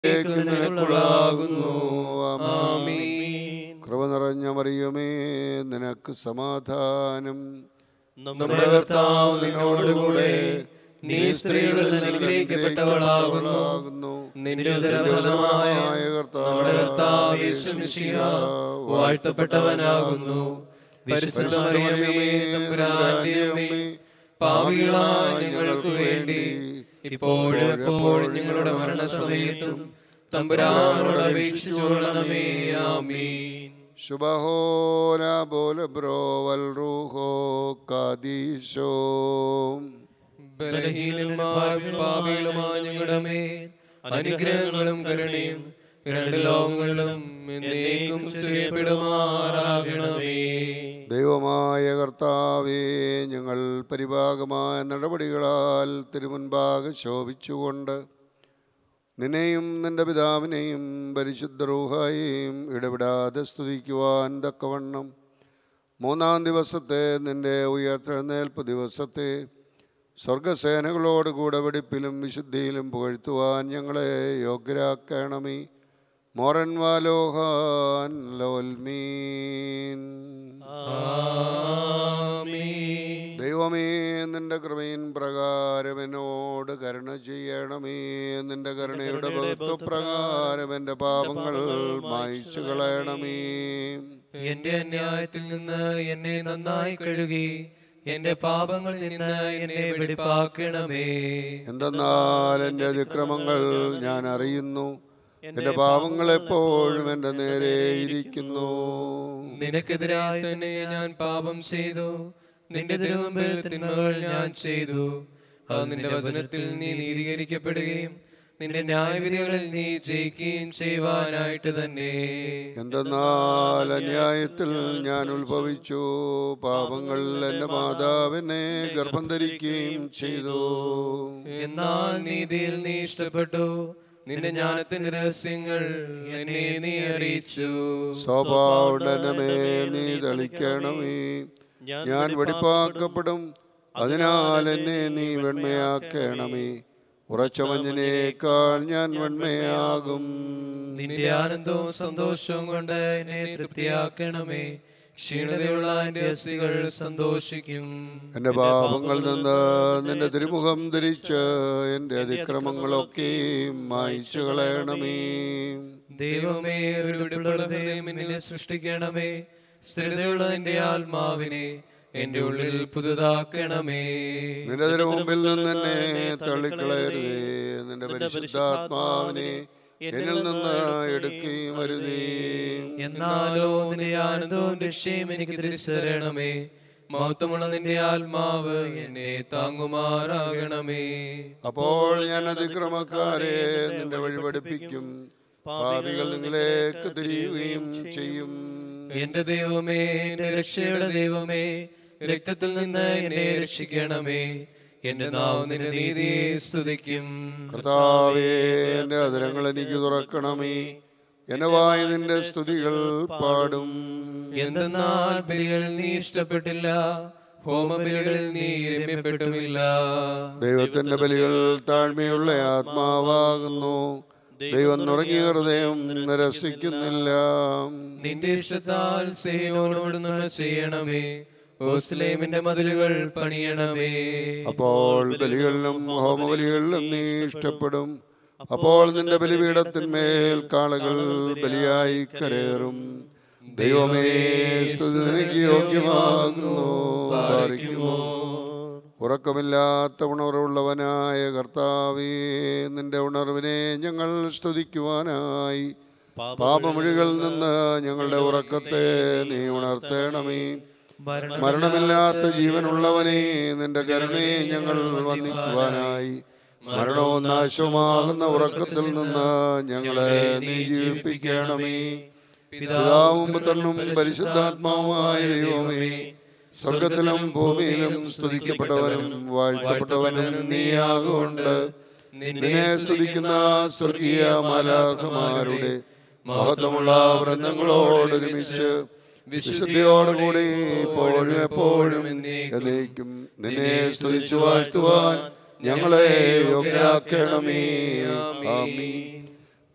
നിനക്കുള്ളതാകുന്നു ആമീൻ കൃപ നിറഞ്ഞ മറിയമേ നിനക്ക് സമാധാനം നമ്മുടെ കർത്താവ് നിന്നോടുകൂടെ നീ സ്ത്രീകളിൽ അനുഗ്രഹിക്കപ്പെട്ടവളാകുന്നു ആകുന്നു നിന്റെ ഉദരഫലമായ നമ്മുടെ കർത്താവ് യേശു മിശിഹ വാഴ്ത്തപ്പെട്ടവനാകുന്നു പരിശുദ്ധ മറിയമേ തമ്പുരാന്റെ അമ്മേ പാപികളായ ഞങ്ങൾക്ക് വേണ്ടി ഇപ്പോഴും എപ്പോഴും ഞങ്ങളുടെ മരണസമയത്തും തമ്പുരാനോട് അപേക്ഷിച്ചുകൊള്ളണമേ ആമീൻ ശുഭഹോന ബോല ബ്രോവൽ റൂഹോ കാദീശോ ബലഹീനന്മാരും പാപികളുമായ ഞങ്ങളുടെ മേൽ അനുഗ്രഹങ്ങളും കരുണയും രണ്ട് ലോകങ്ങളിലും എന്നേക്കും ചുരിയപ്പെടുമാറാകണമേ ദൈവമായ കർത്താവേ ഞങ്ങൾ പരിഭാഗമായ നടപടികളാൽ തിരുമുൻപാകെ ശോഭിച്ചുകൊണ്ട് നിന്നെയും നിന്റെ പിതാവിനെയും പരിശുദ്ധ റൂഹായെയും ഇടപെടാതെ സ്തുതിക്കുവാൻ തക്കവണ്ണം മൂന്നാം ദിവസത്തെ നിന്റെ ഉയർത്തെഴുന്നേൽപ്പ് ദിവസത്തെ സ്വർഗസേനകളോടുകൂടെ വെടിപ്പിലും വിശുദ്ധിയിലും പുകഴ്ത്തുവാൻ ഞങ്ങളെ യോഗ്യരാക്കണമേ മോറൻ വാലോഹാൻ ലോൽമീൻ ആമീൻ ദൈവമേ നിന്റെ കൃപയിൻ പ്രകാരം എന്നോട് കരുണ ചെയ്യണമേ നിന്റെ കരുണയുടെ ബഹുത്വപ്രകാരം എൻ്റെ പാപങ്ങൾ മായ്ച്ചു കളയണമേ എന്റെ അന്യായത്തിൽ നിന്ന് എന്നെ നന്നായി കഴുകി എന്റെ പാപങ്ങളിൽ നിന്ന് എന്നെ വെടിപ്പാക്കണമേ എന്തെന്നാൽ എൻ്റെ അതിക്രമങ്ങൾ ഞാൻ അറിയുന്നു എൻ്റെ പാപങ്ങൾ എപ്പോഴും എൻ്റെ നേരെ ഇരിക്കുന്നു നിനക്കെതിരായി തന്നെ ഞാൻ പാപം ചെയ്തു നിന്റെ തിരുമുമ്പിൽ തിന്മകൾ ഞാൻ ചെയ്തു അത് നിന്റെ വചനത്തിൽ നീ നീതീകരിക്കപ്പെടുകയും നിന്റെ ന്യായവിധികളിൽ നീ ജയിക്കുകയും ചെയ്യുവാനായിട്ട് തന്നെ എന്തെന്നാൽ അന്യായത്തിൽ ഞാൻ ഉത്ഭവിച്ചു പാപങ്ങൾ എൻ്റെ മാതാവിനെ ഗർഭം ധരിക്കുകയും ചെയ്തു എന്നാൽ നീതിയിൽ നീ ഇഷ്ടപ്പെട്ടു നിന്റെ ജ്ഞാനത്തിന്റെ രഹസ്യങ്ങൾ എന്നെ നീ അറിയിച്ചു സ്വഭാവടനമേ നീ തളിക്കണമേ ഞാൻ വെടിപ്പാക്കപ്പെടും അതിനാൽ എന്നെ നീ വെണ്മയാക്കണമേ ഉറച്ച മഞ്ഞിനേക്കാൾ ഞാൻ വെണ്മയാകും നിന്റെ ആനന്ദവും സന്തോഷവും കൊണ്ട് എന്നെ തൃപ്തിയാക്കണമേ ക്ഷീണതയുള്ള എന്റെ അസ്ഥികൾ സന്തോഷിക്കും എൻ്റെ പാപങ്ങളിൽ നിന്ന് നിന്റെ തിരുമുഖം ധരിച്ച് എൻ്റെ അതിക്രമങ്ങളൊക്കെയും മായ്ച്ചു കളയണമേ ദൈവമേ ഒരു വിടുപുള്ള ഹൃദയം എന്നിൽ സൃഷ്ടിക്കണമേ സ്ഥിരതയുള്ള എന്റെ ആത്മാവിനെ എന്റെ ഉള്ളിൽ പുതുതാക്കണമേ നിന്റെ തിരുമുമ്പിൽ നിന്ന് എന്നെ തള്ളിക്കളയരുതേ നിന്റെ പരിശുദ്ധാത്മാവിനെ എന്നിൽ നിന്ന് എടുക്കുകയും അരുതേ എന്നാലോ നിന്റെ ആനന്ദവും രക്ഷയും എനിക്ക് തിരിച്ചറിയണമേ മഹത്വമുള്ള നിന്റെ ആത്മാവ് എന്നെ താങ്ങുമാറാകണമേ അപ്പോൾ ഞാൻ അതിക്രമക്കാരെ നിന്റെ വഴി പഠിപ്പിക്കും പാപികൾ നിങ്ങളിലേക്ക് തിരിയുകയും ചെയ്യും എന്റെ ദൈവമേ എന്റെ രക്ഷയുടെ ദൈവമേ രക്തത്തിൽ നിന്ന് എന്നെ രക്ഷിക്കണമേ എന്റെ നാവ് നിന്റെ നീതിയെ സ്തുതിക്കും കർത്താവേ എന്റെ അതിരങ്ങൾ എനിക്ക് തുറക്കണമേ എന്നെ വായി നിന്റെ സ്തുതികൾ പാടും എന്തെന്നാൽ ബലികളിൽ നീ ഇഷ്ടപ്പെട്ടില്ല ഹോമബലികളിൽ നീ രമ്യപ്പെട്ടുമില്ല ദൈവത്തിന്റെ ബലികൾ താഴ്മയുള്ള ആത്മാവാകുന്നു ദൈവം നുറങ്ങിയ ഹൃദയം നിരസിക്കുന്നില്ല നിന്റെ ഇഷ്ടത്താൽ സേയോനോട് നന്മ ചെയ്യണമേ ഓസ്ലേമിന്റെ മതിലുകൾ പണിയണമേ അപ്പോൾ ബലികളിലും ഹോമബലികളിലും നീ ഇഷ്ടപ്പെടും അപ്പോൾ നിന്റെ ബലിപീഠത്തിന്മേൽ കാളകൾ ബലിയായി കരേറും ദൈവമേ സ്തുതി നിനക്ക് യോഗ്യമാകുന്നു പാലിക്കുമോ ഉറക്കമില്ലാത്ത ഉണർവുള്ളവനായ കർത്താവേ നിന്റെ ഉണർവിനെ ഞങ്ങൾ സ്തുതിക്കുവാനായി പാപമൊഴികളിൽ നിന്ന് ഞങ്ങളുടെ ഉറക്കത്തെ നീ ഉണർത്തേണമേ മരണമില്ലാത്ത ജീവനുള്ളവനെ നിന്റെ കരുണയെ ഞങ്ങൾ വന്ദിക്കുവാനായി മരണവും നാശവുമാകുന്ന ഉറക്കത്തിൽ നിന്ന് ഞങ്ങളെ നീ ജീവിപ്പിക്കണമേ പിതാവും പുത്രനും പരിശുദ്ധാത്മാവുമായ ദൈവമേ സ്വർഗത്തിലും ഭൂമിയിലും സ്തുതിക്കപ്പെട്ടവനും വാഴ്ത്തപ്പെട്ടവനും നീയാകൊണ്ട് നിന്നെ സ്തുതിക്കുന്ന സ്വർഗീയ മാലാഖമാരുടെ മഹത്വമുള്ള വൃന്ദങ്ങളോടൊരുമിച്ച് വിശുദ്ധിയോടുകൂടി ഇപ്പോഴും എപ്പോഴും എന്നേക്കും നിന്നെ സ്തുതിച്ചു വാഴ്ത്തുവാൻ ഞങ്ങളെ യോഗ്യരാക്കണമേ ആമീൻ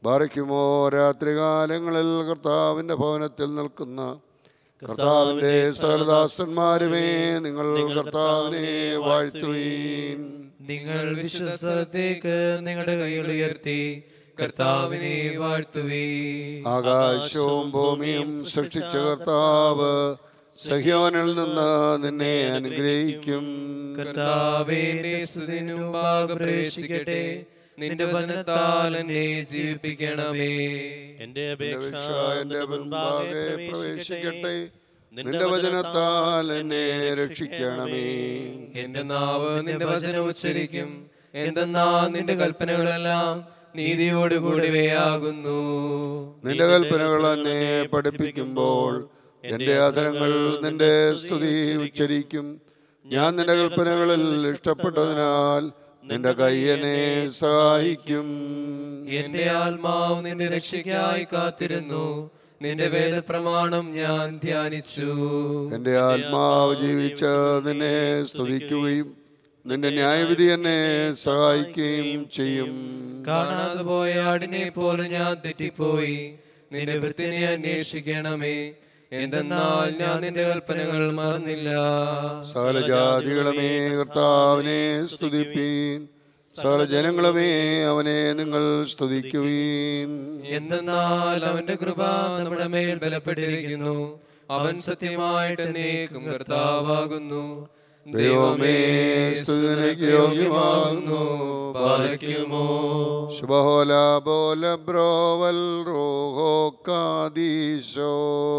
ബാറയ്ക്കുമോ രാത്രികാലങ്ങളിൽ കർത്താവിൻ്റെ ഭവനത്തിൽ നിൽക്കുന്ന കർത്താവിൻ്റെ സകലദാസന്മാരുമേ നിങ്ങൾ കർത്താവിനെ വാഴ്ത്തുവീൻ നിങ്ങൾ വിശ്വസത്തേക്ക് നിങ്ങളുടെ കൈകൾ ഉയർത്തി കർത്താവിനെ വാഴ്ത്തുവേ ആകാശവും ഭൂമിയും സൃഷ്ടിച്ച കർത്താവ് സഹ്യോനിൽ നിന്ന് നിന്നെ അനുഗ്രഹിക്കും കർത്താവേ എന്റെ സ്തുതിനും പ്രവേശിക്കട്ടെ നിന്റെ വചനത്താൽ എന്നെ ജീവിപ്പിക്കണമേ എന്റെ അപേക്ഷ അപേക്ഷ എന്റെ മുൻപാകെ പ്രവേശിക്കട്ടെ നിന്റെ വചനത്താൽ എന്നെ രക്ഷിക്കണമേ എന്റെ നാവ് നിന്റെ വചനം ഉച്ചരിക്കും എന്തെന്നാ നിന്റെ കൽപ്പനകളെല്ലാം നീതിയോടുകൂടിവയാകുന്നു നിന്റെ കൽപ്പനകൾ എന്നെ പഠിപ്പിക്കുമ്പോൾ എന്റെ അധരങ്ങൾ നിന്റെ സ്തുതി ഉച്ചരിക്കും ഞാൻ നിന്റെ കൽപ്പനകളിൽ ഇഷ്ടപ്പെട്ടതിനാൽ നിന്റെ കൈ എന്നെ സഹായിക്കും എന്റെ ആത്മാവ് നിന്റെ രക്ഷയ്ക്കായി കാത്തിരുന്നു നിന്റെ വേദപ്രമാണം ഞാൻ ധ്യാനിച്ചു എന്റെ ആത്മാവ് ജീവിച്ച് നിന്നെ സ്തുതിക്കുകയും നിന്റെ ന്യായവിധി എന്നെ സഹായിക്കുകയും ചെയ്യും കാണാതെ പോയ ആടിനെ പോലെ ഞാൻ തെറ്റിപ്പോയി നിന്റെ വൃത്തിനെ അന്വേഷിക്കണമേ എന്തെന്നാൽ ഞാൻ നിന്റെ കൽപ്പനകൾ മറന്നില്ല സകല ജാതികളുമേ കർത്താവിനെ സ്തുതിപ്പീൻ സകല ജനങ്ങളുമേ അവനെ നിങ്ങൾ സ്തുതിക്കുവീൻ എന്തെന്നാൽ അവന്റെ കൃപ നമ്മുടെ മേൽ ബലപ്പെട്ടിരിക്കുന്നു അവൻ സത്യമായിട്ട് നീക്കും കർത്താവാകുന്നു ദൈവമേ സ്തുതിക്ക് യോഗ്യമാകുന്നു പാലയ്ക്കുമോ ശുഭഹോല ബോല ബ്രോവൽ റോഹോ കാദീശോ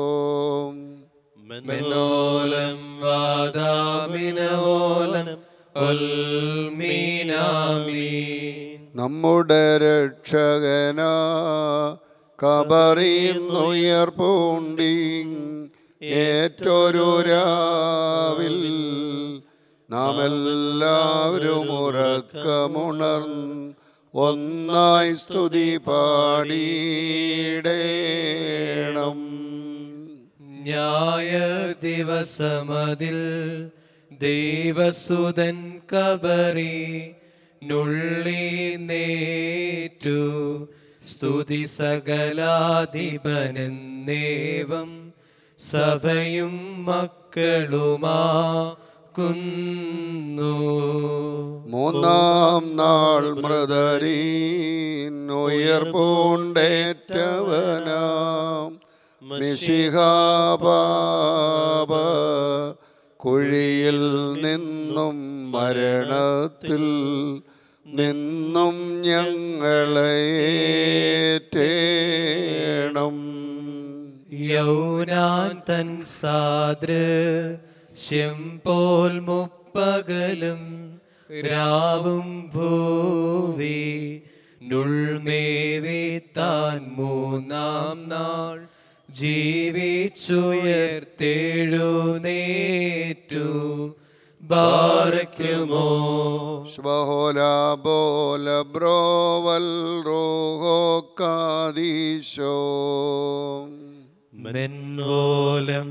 മെന്നോലം വാദാമിനോലം ഒൽമീനാമീൻ നമ്മുടെ രക്ഷകന കബറിന്നുയർപ്പൂണ്ടി ഏറ്റൊരു രാവിൽ നാം എല്ലാവരും ഉറക്കമുണർന്ന് ഒന്നായി സ്തുതി പാടിയിടേണം ന്യായ ദിവസമതിൽ ദൈവസുതൻ കബറി നുള്ളി നേറ്റു സ്തുതി സകലാധിപനെന്നേവം സഭയും മക്കളുമാക്കുന്നു മൂന്നാം നാൾ മൃതരീൻ ഉയർപ്പൂണ്ടേറ്റവനാം മിശിഹാപാപ കുഴിയിൽ നിന്നും മരണത്തിൽ നിന്നും ഞങ്ങളേറ്റേണം യൗനാൻ തൻ സാദൃശ്യം പോൽ മുപ്പകലും രാവും ഭൂവി നുൾമേവി താൻ മൂന്നാം നാൾ ജീവിച്ചുയർത്തെഴുന്നേറ്റു ബാറയ്ക്കുമോ ശുഭഹോല ബോല ബ്രോവൽ റോഹോ കാദീശോ മെൻവോലം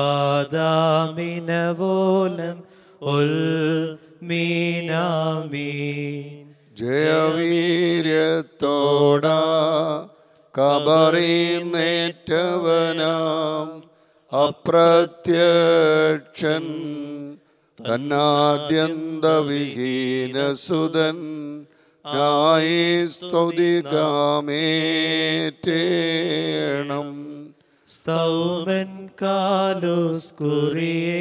വാദാമിനവോലം ഒൽ മീനാമീൻ ജയവീര്യത്തോടാ കബറിന്നേറ്റവനാം അപ്രത്യക്ഷൻ തന്നാദ്യന്തവിഹീനസുതൻ നായി സ്തുതികാമേറ്റേണം സ്തൗമൻ കാലോസ് കുറിയെ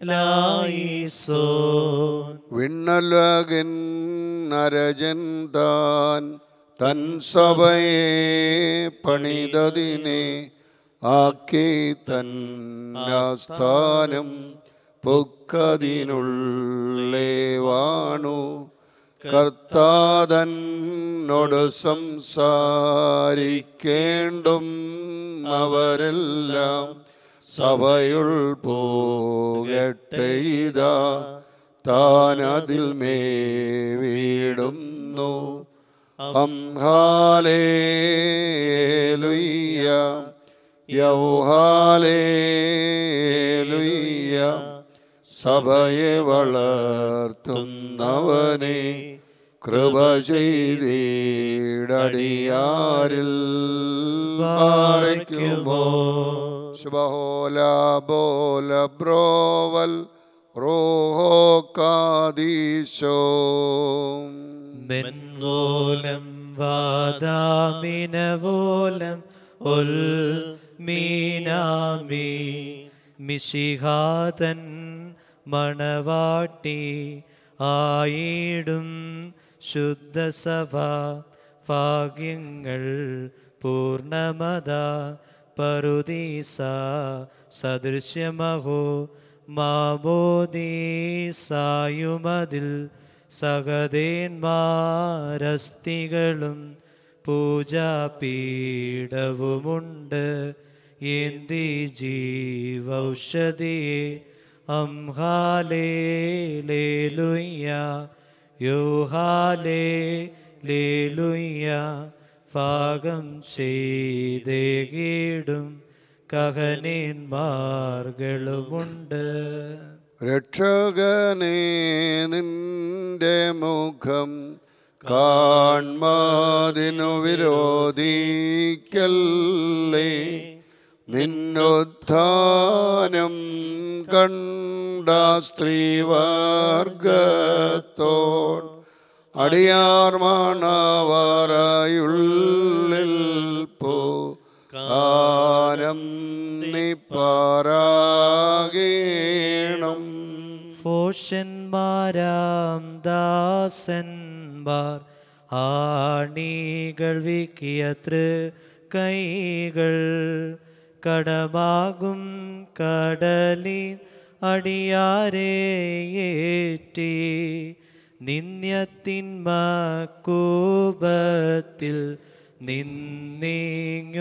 ലായിസോൻ വിണ്ണലകൻ നരജൻ താൻ തൻ സഭയെ പണിതതിനെ ആക്കി തന്നാസ്ഥാനം പൊക്കതിനുള്ളേ വാണു കർത്താതന്നോട് സംസാരിക്കേണ്ടും അവരെല്ലാം സഭയുൾ പോകട്ടെ ഇതാ താനതിൽ മേവിടുന്നു അംഹാലേലുയ്യ യൗഹാലേലുയ്യ സഭയെ വളർത്തുന്നവനെ കൃപ ചെയ്തിടടിയാരിൽ പാറയ്ക്കുമോ ശുഭഹോല ബോല ബ്രോവൽ റോഹോ കാദീശോ മെൻവോലം വാദാമിനവോലം ഉൽ മീനാമി മിശിഹാതൻ മണവാട്ടി ആയിടും ശുദ്ധസഭ ഭാഗ്യങ്ങൾ പൂർണ്ണമത പറുദീസ സദൃശ്യമഹോ മാബോദീസായുമതിൽ സഹദേന്മാരസ്തികളും പൂജാപീഠവുമുണ്ട് എന്തി ജീവൗഷധിയെ അംഹാലേ ലേലുയ്യ യോഹാലേ ലേലുയ്യ പാകം ചെയ്തേകീടും കഹനേന്മാர்களுമുണ്ട് രക്ഷകനെ നിന്റെ മുഖം കാൺമതിനു വിരോധിക്കല്ലേ നിന്നുത്ഥാനം കണ്ട സ്ത്രീവർഗത്തോട് അടിയാർ മണവറയുള്ളിൽ പോ കാനം നിപ്പാരാകേണം ഫോഷന്മാരാം ദാസന്മാർ ആണികൾ വിക്കിയത്ര കൈകൾ കടമാകും കടലി അടിയാരേയേറ്റി നിന്യത്തിന്മക്കൂപത്തിൽ നിന്നിങ്ങു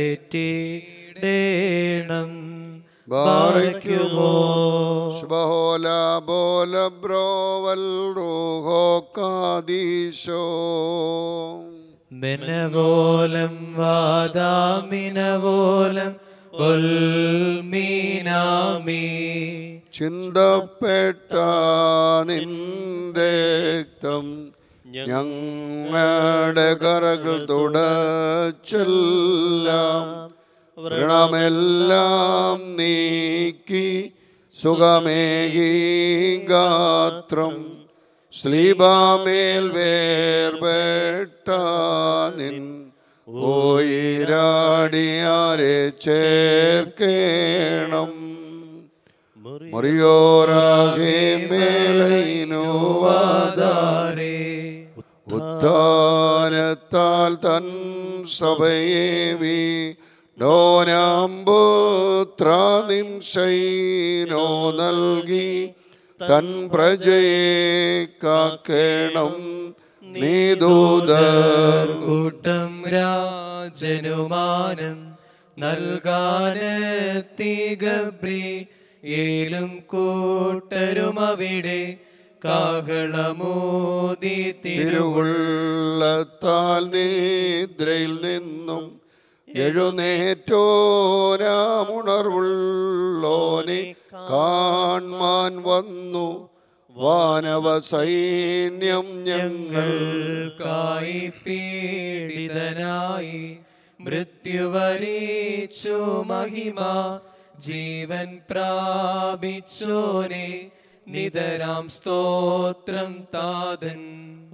കരറ്റിടേണം ബാറയ്ക്കുമോ ശുഭഹോല ബോല ബ്രോവൽ റൂഹോ കാദീശോ മെനവോലം വാദാമിനവോലം ഉൽമീനാമി ചിന്തപ്പെട്ട നിന്റെ രക്തം ഞങ്ങളുടെ കറകൾ തുടച്ചെല്ലാം വ്രണമെല്ലാം നീക്കി സുഖമേകി ഗാത്രം ശ്ലീബാമേൽ വേർപെട്ട നിൻ ഓയിരാടിയാരെ ചേർക്കേണം മറിയോറാകെ മേലൈനുവാദാരെ ഉത്ഥാനത്താൽ തൻ സഭയേവി ഡോനാമ്പുത്ര നിൻ ശൈനോ നൽകി തൻ പ്രജയെ കാക്കേണം നീതൂതർ കൂട്ടം രാജനുമാനം നൽകാനെത്തി ഗബ്രി ഏലും കൂട്ടരും അവിടെ കാഹളമോദി തിരുവുൾ തിരുവുള്ളത്താൽ നിദ്രയിൽ നിന്നും എഴുന്നേറ്റോരാമുണർവുള്ളോനെ കാൺമാൻ വന്നു വാനവ സൈന്യം ഞങ്ങൾ ഞങ്ങൾക്കായി പീഡിതനായി മൃത്യുവരീച്ചു മഹിമ ജീവൻ പ്രാപിച്ചോനെ നിതരാം സ്തോത്രം താതൻ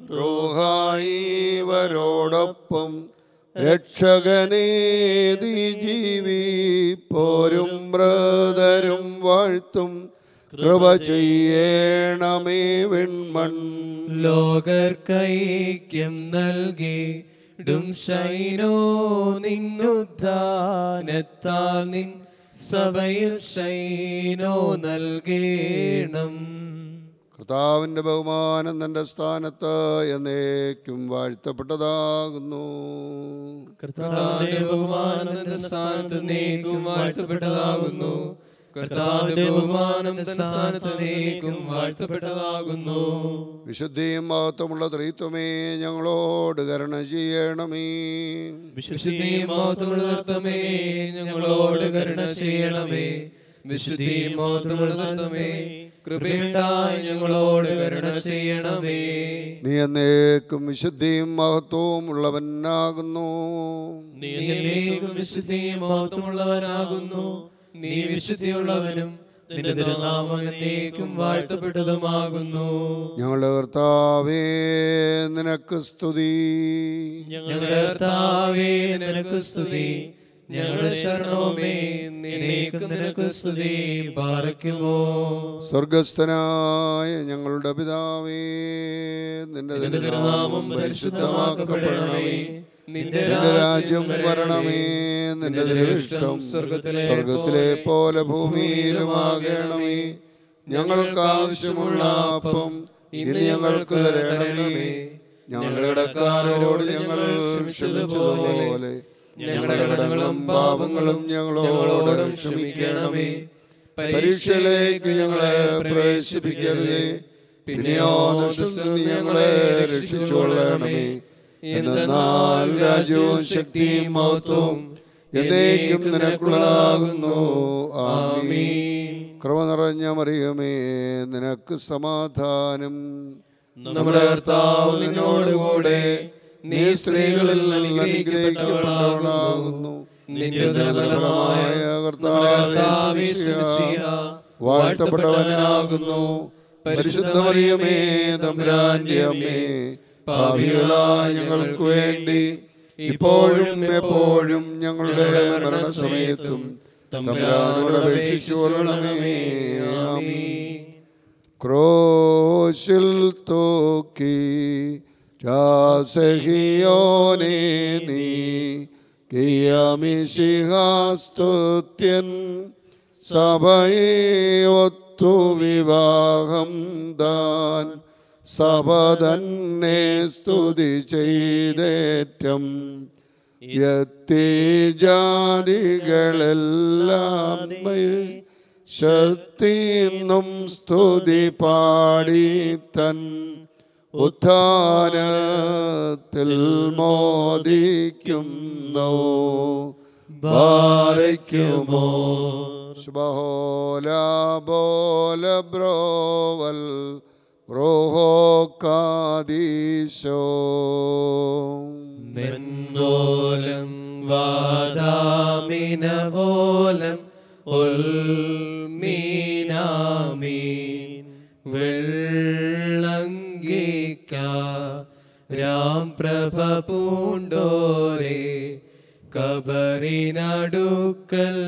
റോഹായിവരോടൊപ്പം രക്ഷകനേതി ജീവിപ്പോരും ബ്രദരും വാഴ്ത്തും കൃപ ചെയ്യണമേ വെൺമൺ ലോകർക്കൈക്യം നൽകി ഡും ശൈനോ നിന്നുദ്ധാനത്താൽ നിൻ സഭയിൽ ശൈനോ നൽകേണം കർത്താവിൻ്റെ ബഹുമാനം തൻ്റെ സ്ഥാനത്ത് എന്നേക്കും വാഴ്ത്തപ്പെട്ടതാകുന്നു കർത്താവിന്റെ ബഹുമാനം തന്റെ സ്ഥാനത്ത് നീക്കും വാഴ്ത്തപ്പെട്ടതാകുന്നു കർത്താവിന്റെ ബഹുമാനം തന്റെ സ്ഥാനത്ത് നീക്കും വാഴ്ത്തപ്പെട്ടതാകുന്നു വിശുദ്ധിയും മഹത്വമുള്ള ത്രിത്വമേ ഞങ്ങളോട് കരുണ ചെയ്യണമേ വിശുദ്ധിയും മഹത്വമുള്ള നൃത്തമേ ഞങ്ങളോട് കരുണ ചെയ്യണമേ വിശുദ്ധിയും മഹത്വമുള്ള നൃത്തമേ കൃപയുണ്ടായി ഞങ്ങളോട് കരുണ ചെയ്യണമേ നീ എന്നേക്കും വിശുദ്ധിയും മഹത്വവും ഉള്ളവനാകുന്നു നീ എന്നേക്കും വിശുദ്ധിയും മഹത്വമുള്ളവനാകുന്നു നീ വിശുദ്ധിയുള്ളവനും നിന്റെ തിരുനാമം എന്നേക്കും വാഴ്ത്തപ്പെട്ടതുമാകുന്നു ഞങ്ങളുടെ കർത്താവേ നിനക്ക് സ്തുതി ഞങ്ങളുടെ കർത്താവേ നിനക്ക് സ്തുതി ഞങ്ങളുടെ ശരണവുമേ നീക്കും നിനക്ക് സ്തുതി പാറയ്ക്കുമോ സ്വർഗസ്ഥനായ ഞങ്ങളുടെ പിതാവേ നിന്റെ നിന്റെ തിരുനാമം പരിശുദ്ധമാക്കപ്പെടണമേ നിന്റെ നിന്റെ രാജ്യം വരണമേ നിന്റെ ദൃഷ്ടം സ്വർഗത്തിലെ സ്വർഗത്തിലെ പോലെ ഭൂമിയിലുമാകണമേ ഞങ്ങൾക്ക് ആവശ്യമുള്ള അപ്പം ഇന്ന് ഞങ്ങൾക്ക് തരണമേ ഞങ്ങളുടെ കടക്കാരോട് ഞങ്ങൾ ക്ഷമിച്ചതുപോലെ ഞങ്ങളുടെ കടങ്ങളും പാപങ്ങളും ഞങ്ങളോട് ക്ഷമിക്കണമേ പരീക്ഷയിലേക്ക് ഞങ്ങളെ പ്രവേശിപ്പിക്കരുതേ പിന്നെയോ ദുഷ്ടത്തിൽ നിന്ന് ഞങ്ങളെ രക്ഷിച്ചുകൊള്ളണമേ എന്നാൽ രാജ്യവും ശക്തിയും മഹത്വവും എന്നേക്കും നിനക്കുള്ളതാകുന്നു ആമീൻ കൃപ നിറഞ്ഞ മറിയമേ നിനക്ക് സമാധാനം നമ്മുടെ കർത്താവ് നിന്നോടുകൂടെ നീ സ്ത്രീകളിൽ അനുഗ്രഹിക്കപ്പെട്ടവളാകുന്നു നിന്റെ ഉദരഫലമായ കർത്താവേ ശിശിഹ വാഴ്ത്തപ്പെട്ടവനാകുന്നു പരിശുദ്ധ മറിയമേ തമ്പുരാന്റെ അമ്മേ പാപികളായ ഞങ്ങൾക്ക് വേണ്ടി ഇപ്പോഴും എപ്പോഴും ഞങ്ങളുടെ മരണസമയത്തും തമ്പുരാനോട് അപേക്ഷിച്ചു കൊള്ളണമേ ആമീൻ ക്രോശിൽ തൂക്കി രാസഹിയോനെ നീ കിയമിശിഹാസ്തുത്യൻ സഭയെ ഒത്തു വിവാഹം താൻ സഭ തന്നെ സ്തുതി ചെയ്തേറ്റം എത്തി ജാതികളെല്ലാം ശക്തിന്നും സ്തുതി പാടി തൻ ഉത്ഥാനത്തിൽ മോദിക്കുന്നു ബാരയ്ക്കുമോ ശുഭഹോല ബോല ബ്രോവൽ റോഹോ കാദീശോ മെൻഗോലം വാദാമിനകോലം ഉൽമീനാമീൻ വെള്ളങ്കിക്ക രാം പ്രഭ പൂണ്ടോരേ കബറിനടുക്കൽ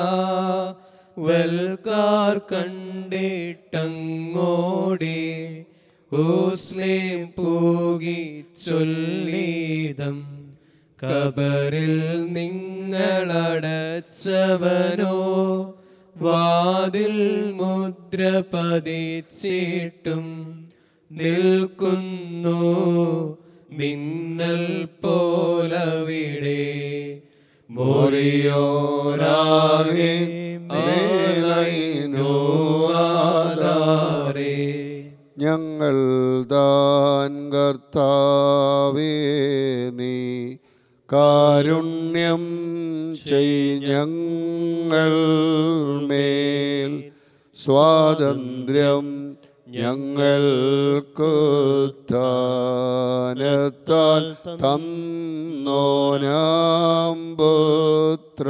വൽക്കാർ കണ്ടിട്ടങ്ങോടെ ഓസ്ലേം പൂകി ചൊല്ലീതം കബറിൽ നിങ്ങളടച്ചവനോ വാതിൽ മുദ്ര പതിച്ചിട്ടും നിൽക്കുന്നു മിന്നൽ പോലവിടെ മോറിയോരാകെ മേലൈനോ ആധാരേ ഞങ്ങൾ താൻ കർത്താവേ നീ കാരുണ്യം ചെയ്ഞങ്ങൾ മേൽ സ്വാതന്ത്ര്യം ഞങ്ങൾക്ക് താനത്താൽ തന്നോനാം പുത്ര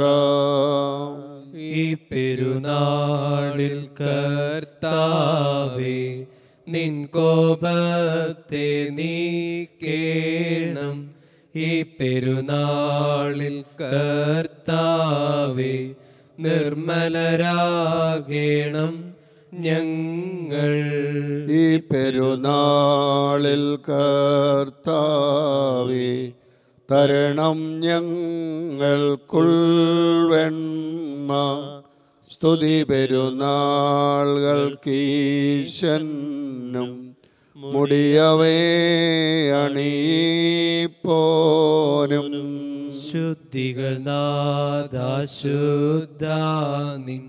ഈ പെരുന്നാളിൽ കർത്താവേ നിൻ കോപത്തെ നീക്കേണം ഈ പെരുന്നാളിൽ കർത്താവേ നിർമ്മലരാകേണം ഞങ്ങൾ ഈ പെരുന്നാളിൽ കർത്താവേ തരണം ഞങ്ങൾക്കുൾവെണ്മ സ്തുതി പെരുന്നാളുകൾക്കീശനും മുടിയവേ അണീപ്പോനും ശുദ്ധികൾ നാദാശുദ്ധാനിൻ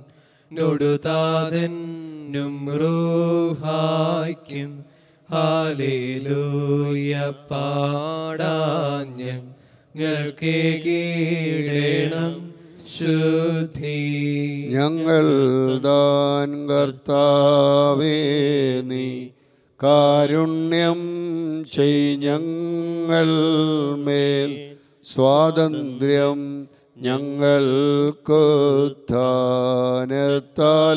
നൊടുതാതനും റൂഹായ്ക്കും ഹാലേലൂയ പാടാഞ്ഞം ഞങ്ങൾക്ക് കീഴണം ശുദ്ധി ഞങ്ങൾ ദാൻ കർത്താവേ നീ കാരുണ്യം ചെയ് ഞങ്ങൾ മേൽ സ്വാതന്ത്ര്യം ഞങ്ങൾക്ക് ധാനത്താൽ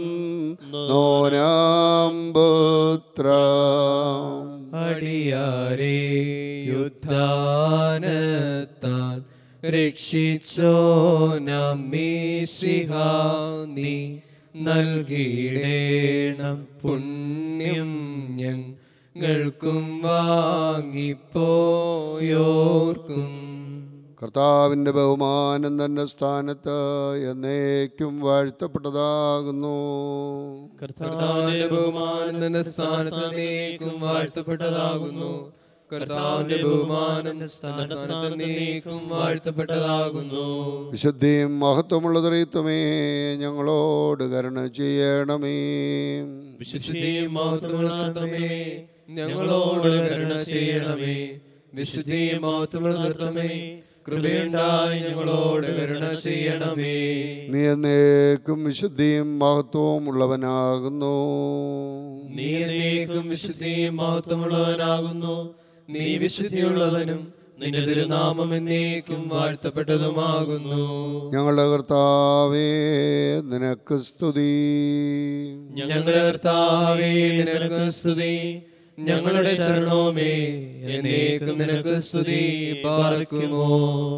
തന്നോനാമ്പുത്ര അടിയാരെ യുദ്ധാനത്താൽ രക്ഷിച്ചോ നമ്മീസിഹ നീ നൽകിയിടേണം പുണ്യം ഞങ്ങൾക്കും വാങ്ങിപ്പോയോർക്കും കർത്താവിൻ്റെ ബഹുമാനം തൻ്റെ സ്ഥാനത്ത് എന്നേക്കും വാഴ്ത്തപ്പെട്ടതാകുന്നു കർത്താവിന്റെ ബഹുമാനം തന്റെ സ്ഥാനത്ത് നീക്കും വാഴ്ത്തപ്പെട്ടതാകുന്നു കർത്താവിന്റെ ബഹുമാനം തന്റെ സ്ഥാനത്ത് നീക്കും വാഴ്ത്തപ്പെട്ടതാകുന്നു വിശുദ്ധിയും മഹത്വമുള്ള ദൈത്വമേ ഞങ്ങളോട് കരുണ ചെയ്യണമേ വിശുദ്ധിയും മഹത്വമുള്ളതമേ ഞങ്ങളോട് കരുണ ചെയ്യണമേ വിശുദ്ധിയും മഹത്വമുള്ളതമേ കൃപയുണ്ടായി ഞങ്ങളോട് കരുണ ചെയ്യണമേ നീ എന്നേക്കും വിശുദ്ധിയും മഹത്വവും ഉള്ളവനാകുന്നു നീ എന്നേക്കും വിശുദ്ധിയും മഹത്വമുള്ളവനാകുന്നു നീ വിശുദ്ധിയുള്ളവനും നിന്റെ തിരുനാമം എന്നേക്കും വാഴ്ത്തപ്പെട്ടതുമാകുന്നു ഞങ്ങളുടെ കർത്താവേ നിനക്ക് സ്തുതി ഞങ്ങളുടെ കർത്താവേ നിനക്ക് സ്തുതി ഞങ്ങളുടെ ശരണവുമേ എന്നേക്കും നിനക്ക് സ്തുതി പാർക്കുമോ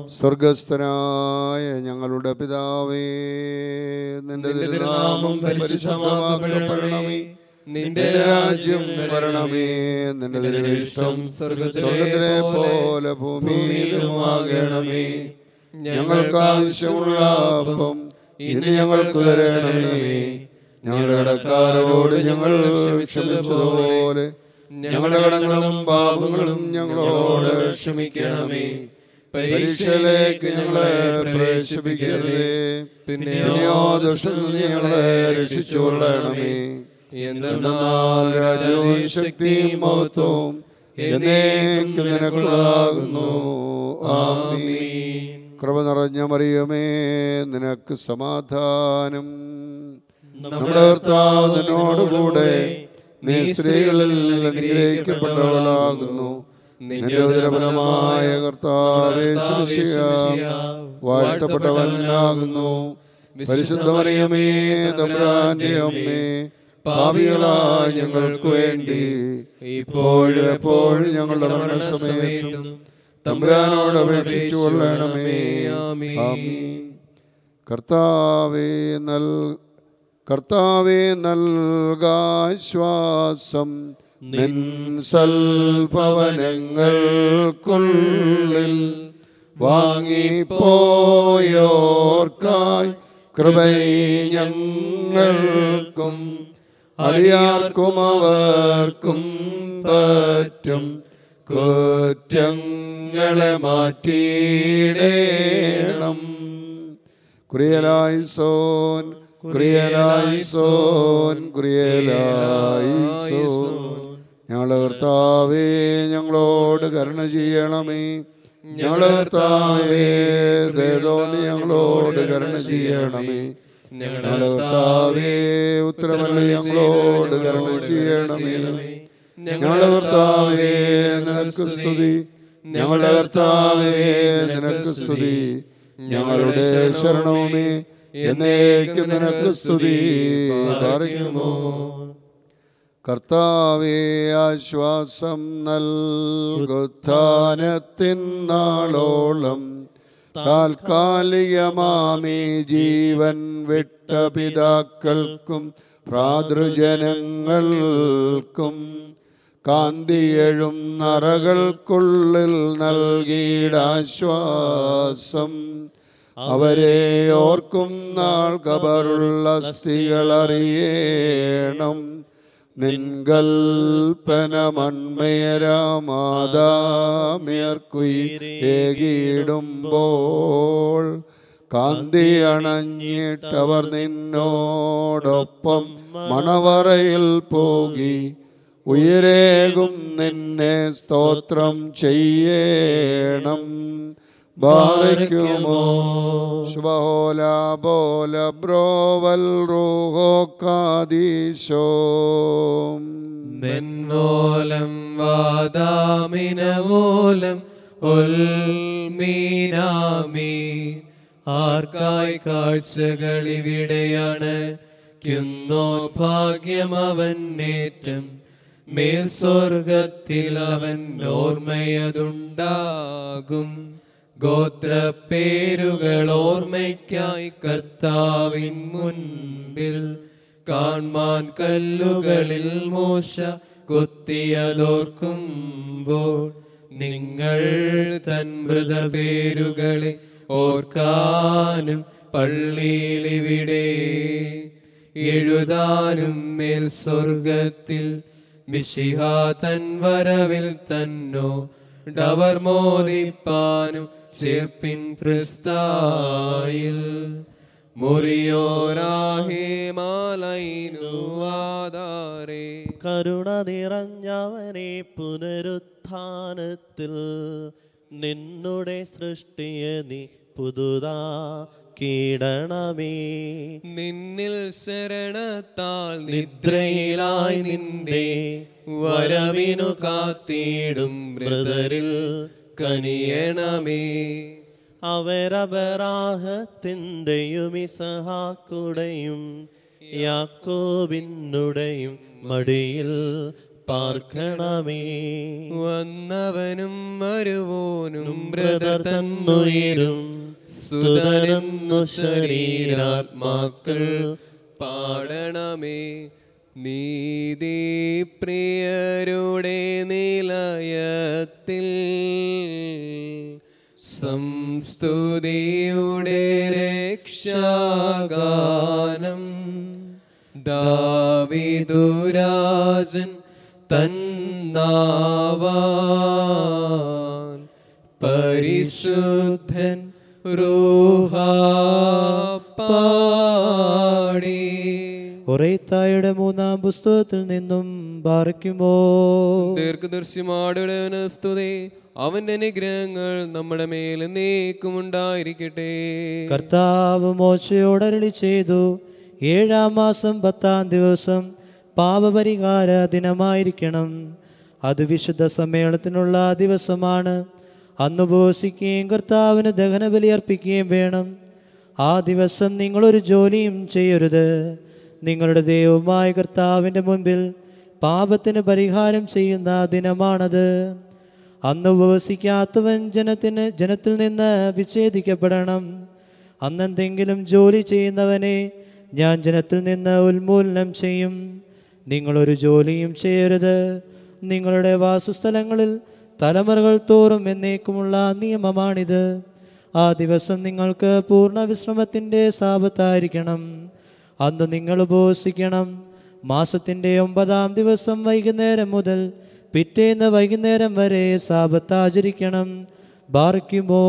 സ്വർഗസ്ഥനായ ഞങ്ങളുടെ പിതാവേ നിന്റെ നിന്റെ തിരുനാമം തിരുനാമം പരിശുദ്ധമാക്കപ്പെടണമേ നിന്റെ രാജ്യം വരണമേ നിന്റെ തിരുവിഷ്ടം സ്വർഗത്തിലെ സ്വർഗത്തിലെ പോലെ പോലെ ഭൂമിയിലുമാകണമേ ഞങ്ങൾക്ക് ഞങ്ങൾക്ക് ആവശ്യമുള്ള അപ്പം ഇന്ന് ഞങ്ങൾക്ക് തരണമേ ഞങ്ങളുടെ കടക്കാരോട് ഞങ്ങൾ ക്ഷമിച്ചതുപോലെ ഞങ്ങളുടെ കടങ്ങളും പാപങ്ങളും ഞങ്ങളോട് ക്ഷമിക്കണമേ പരീക്ഷയിലേക്ക് ഞങ്ങളെ പ്രവേശിപ്പിക്കരുതേ പിന്നെയോ ദുഷ്ടനിൽ നിന്ന് ഞങ്ങളെ രക്ഷിച്ചുകൊള്ളണമേ എന്തെന്നാൽ രാജ്യവും ശക്തിയും മഹത്വവും എന്നേക്കും നിനക്കുള്ളതാകുന്നു ആമീൻ കൃപ നിറഞ്ഞ മറിയമേ നിനക്ക് സമാധാനം നമ്മുടെ കർത്താവ് നിന്നോടുകൂടെ നീ സ്ത്രീകളിൽ അനുഗ്രഹിക്കപ്പെട്ടവളാകുന്നു നിന്റെ ഉദരഫലമായ കർത്താവേ ശുശ്യ വാഴ്ത്തപ്പെട്ടവനാകുന്നു പരിശുദ്ധ മറിയമേ തമ്പുരാന്റെ അമ്മേ പാപികളായ ഞങ്ങൾക്ക് വേണ്ടി ഇപ്പോഴും എപ്പോഴും ഞങ്ങളുടെ മരണസമയത്തും തമ്പുരാനോട് അപേക്ഷിച്ചു കൊള്ളണമേ ആമീൻ കർത്താവേ നൽ കർത്താവേ നൽകാശ്വാസം നിൻ സൽഭവനങ്ങൾക്കുള്ളിൽ വാങ്ങിപ്പോയോർക്കായി കൃപൈ ഞങ്ങൾക്കും അടിയാർക്കും അവർക്കും പറ്റും കുറ്റങ്ങളെ മാറ്റിയിടേണം കുറിയലായി സോൻ കുറിയലായി സോൻ കുറിയലായി സോൻ ഞങ്ങളുടെ കർത്താവേ ഞങ്ങളോട് കരുണ ചെയ്യണമേ ഞങ്ങളുടെ കർത്താവേ ദേതോന്നി ഞങ്ങളോട് കരുണ ചെയ്യണമേ ഞങ്ങളുടെ കർത്താവേ ഉത്തരമല്ല ഞങ്ങളോട് കരുണ ചെയ്യണമേ ഞങ്ങളുടെ കർത്താവേ നിനക്ക് സ്തുതി ഞങ്ങളുടെ കർത്താവേ നിനക്ക് സ്തുതി ഞങ്ങളുടെ ശരണവുമേ എന്നേക്കും നിനക്ക് സ്തുതി പറയുമോ കർത്താവേ ആശ്വാസം നൽകുത്ഥാനത്തിൻ നാളോളം താൽക്കാലികമാമി ജീവൻ വിട്ട പിതാക്കൾക്കും ഭ്രാതൃജനങ്ങൾക്കും കാന്തിയഴും നറകൾക്കുള്ളിൽ നൽകിയിടാശ്വാസം അവരെ ഓർക്കും നാൾ കബറുള്ള സ്ഥികൾ അറിയണം നിൻകൽപ്പന മൺമയരാമാതാമിയർക്കുയിടുമ്പോൾ കാന്തി അണഞ്ഞിട്ടവർ നിന്നോടൊപ്പം മണവറയിൽ പോകി ഉയരേകും നിന്നെ സ്തോത്രം ചെയ്യണം ബാറയ്ക്കുമോ ശുഭഹോല ബോല ബ്രോവൽ റൂഹോ കാദീശോ മെന്നോലം വാദാമിനവോലം ഉൽമീനാമി ആർക്കായി കാഴ്ചകൾ ഇവിടെയാണ് ഭാഗ്യമവൻ നേറ്റം മേൽ സ്വർഗത്തിൽ അവൻ ഓർമ്മയതുണ്ടാകും ഗോത്രപ്പേരുകൾ ഓർമ്മയ്ക്കായി കർത്താവിൻ മുൻപിൽ കാൺമാൻ കല്ലുകളിൽ മോശ കൊത്തിയതോർക്കുമ്പോൾ നിങ്ങൾ തൻ മൃതപേരുകളെ ഓർക്കാനും പള്ളിയിലിവിടെ എഴുതാനും മേൽ സ്വർഗത്തിൽ മിശിഹ തൻ വരവിൽ തന്നോ ഡവർ മോദിപ്പാനും ചേർപ്പിൻ ക്രിസ്തായിൽ മുറിയോരാഹേ മാലൈനുവാദാരേ കരുണ നിറഞ്ഞവനെ പുനരുത്ഥാനത്തിൽ നിന്നുടെ സൃഷ്ടിയെ നീ പുതുതാ കീടണമേ നിന്നിൽ ശരണത്താൽ നിദ്രയിലായി നിന്റെ വരവിനു കാത്തിടും മൃതരിൽ കനിയണമേ അവരപരാഹത്തിൻ്റെയും ഇസഹാക്കുടെയും യാക്കോബിനുടെയും മടിയിൽ പാർക്കണമേ വന്നവനും വരുവോനും ബ്രദർ ബ്രദർ തന്നുയരും സുതനെന്നു ശരീരാത്മാക്കൾ പാടണമേ നീതി പ്രിയരുടെ നിലയത്തിൽ സംസ്തുതിയുടെ രക്ഷാഗാനം ദാവിദുരാജൻ തന്നാവാൻ പരിശുദ്ധൻ റൂഹ പാടി ഒറേത്തായുടെ മൂന്നാം പുസ്തകത്തിൽ നിന്നും പാർക്കുമോ ദീർഘദർശിമാടുടെ സ്തുതി അവന്റെ അനുഗ്രഹങ്ങൾ നമ്മുടെ മേൽ നീക്കുമുണ്ടായിരിക്കട്ടെ കർത്താവ് മോശയോടരളി ചെയ്തു ഏഴാം മാസം പത്താം ദിവസം പാപപരിഹാര ദിനമായിരിക്കണം അത് വിശുദ്ധ സമ്മേളനത്തിനുള്ള ദിവസമാണ് അന്ന് ഉപവസിക്കുകയും കർത്താവിന് ദഹനബലി അർപ്പിക്കുകയും വേണം ആ ദിവസം നിങ്ങളൊരു ജോലിയും ചെയ്യരുത് നിങ്ങളുടെ ദൈവമായ കർത്താവിൻ്റെ മുൻപിൽ പാപത്തിന് പരിഹാരം ചെയ്യുന്ന ദിനമാണത് അന്ന് ഉപവസിക്കാത്തവൻ ജനത്തിന് ജനത്തിൽ നിന്ന് വിച്ഛേദിക്കപ്പെടണം അന്നെന്തെങ്കിലും ജോലി ചെയ്യുന്നവനെ ഞാൻ ജനത്തിൽ നിന്ന് ഉന്മൂലനം ചെയ്യും നിങ്ങളൊരു ജോലിയും ചെയ്യരുത് നിങ്ങളുടെ വാസസ്ഥലങ്ങളിൽ തലമുറകൾ തോറും എന്നേക്കുമുള്ള നിയമമാണിത് ആ ദിവസം നിങ്ങൾക്ക് പൂർണ്ണ വിശ്രമത്തിൻ്റെ സാപത്തായിരിക്കണം അന്ന് നിങ്ങൾ ഉപവസിക്കണം മാസത്തിൻ്റെ ഒമ്പതാം ദിവസം വൈകുന്നേരം മുതൽ പിറ്റേന്ന് വൈകുന്നേരം വരെ സാപത്ത് ആചരിക്കണം ബാർക്കുമോ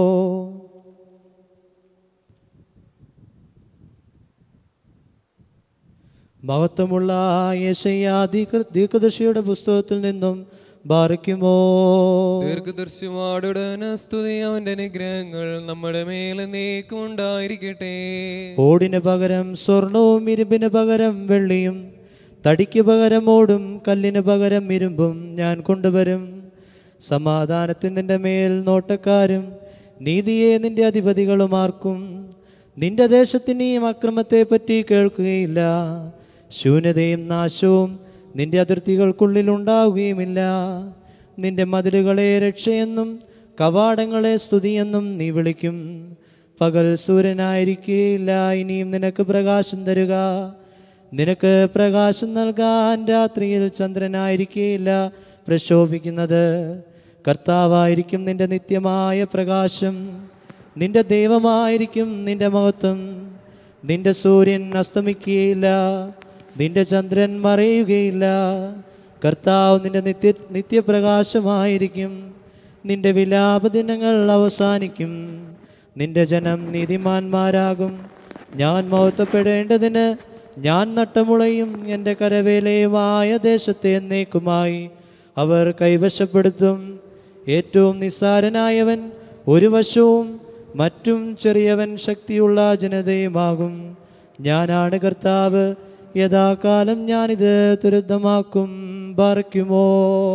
മഹത്വമുള്ള യേശയ്യ ദീർഘ ദീർഘദർശിയുടെ പുസ്തകത്തിൽ നിന്നും ബാർക്കുമോ ദീർഘദർശിമാടുടെ സ്തുതി അവന്റെ അനുഗ്രഹങ്ങൾ നമ്മുടെ മേൽ നീക്കുമുണ്ടായിരിക്കട്ടെ ഓടിന് പകരം സ്വർണവും ഇരുമ്പിന് പകരം വെള്ളിയും തടിക്ക് പകരം ഓടും കല്ലിന് പകരം ഇരുമ്പും ഞാൻ കൊണ്ടുവരും സമാധാനത്തിന് നിന്റെ മേൽ നോട്ടക്കാരും നീതിയെ നിന്റെ അധിപതികളുമാർക്കും നിന്റെ ദേശത്തിനെയും അക്രമത്തെ പറ്റി കേൾക്കുകയില്ല ശൂന്യതയും നാശവും നിന്റെ അതിർത്തികൾക്കുള്ളിൽ ഉണ്ടാവുകയുമില്ല നിന്റെ മതിലുകളെ രക്ഷയെന്നും കവാടങ്ങളെ സ്തുതിയെന്നും നീ വിളിക്കും പകൽ സൂര്യനായിരിക്കുകയില്ല ഇനിയും നിനക്ക് പ്രകാശം തരുക നിനക്ക് പ്രകാശം നൽകാൻ രാത്രിയിൽ ചന്ദ്രനായിരിക്കുകയില്ല പ്രശോഭിക്കുന്നത് കർത്താവായിരിക്കും നിന്റെ നിത്യമായ പ്രകാശം നിന്റെ ദൈവമായിരിക്കും നിന്റെ മഹത്വം നിന്റെ സൂര്യൻ അസ്തമിക്കുകയില്ല നിന്റെ ചന്ദ്രൻ മറയുകയില്ല കർത്താവ് നിന്റെ നിത്യ നിത്യപ്രകാശമായിരിക്കും നിന്റെ വിലാപദിനങ്ങൾ അവസാനിക്കും നിന്റെ ജനം നീതിമാന്മാരാകും ഞാൻ മഹത്വപ്പെടേണ്ടതിന് ഞാൻ നട്ടമുളയും എൻ്റെ കരവേലയുമായ ദേശത്തെ എന്നേക്കുമായി അവർ കൈവശപ്പെടുത്തും ഏറ്റവും നിസ്സാരനായവൻ ഒരു വശവും മറ്റും ചെറിയവൻ ശക്തിയുള്ള ജനതയുമാകും ഞാനാണ് കർത്താവ് യഥാകാലം ഞാനിത് തുരുദ്ധമാക്കും പാർക്കുമോ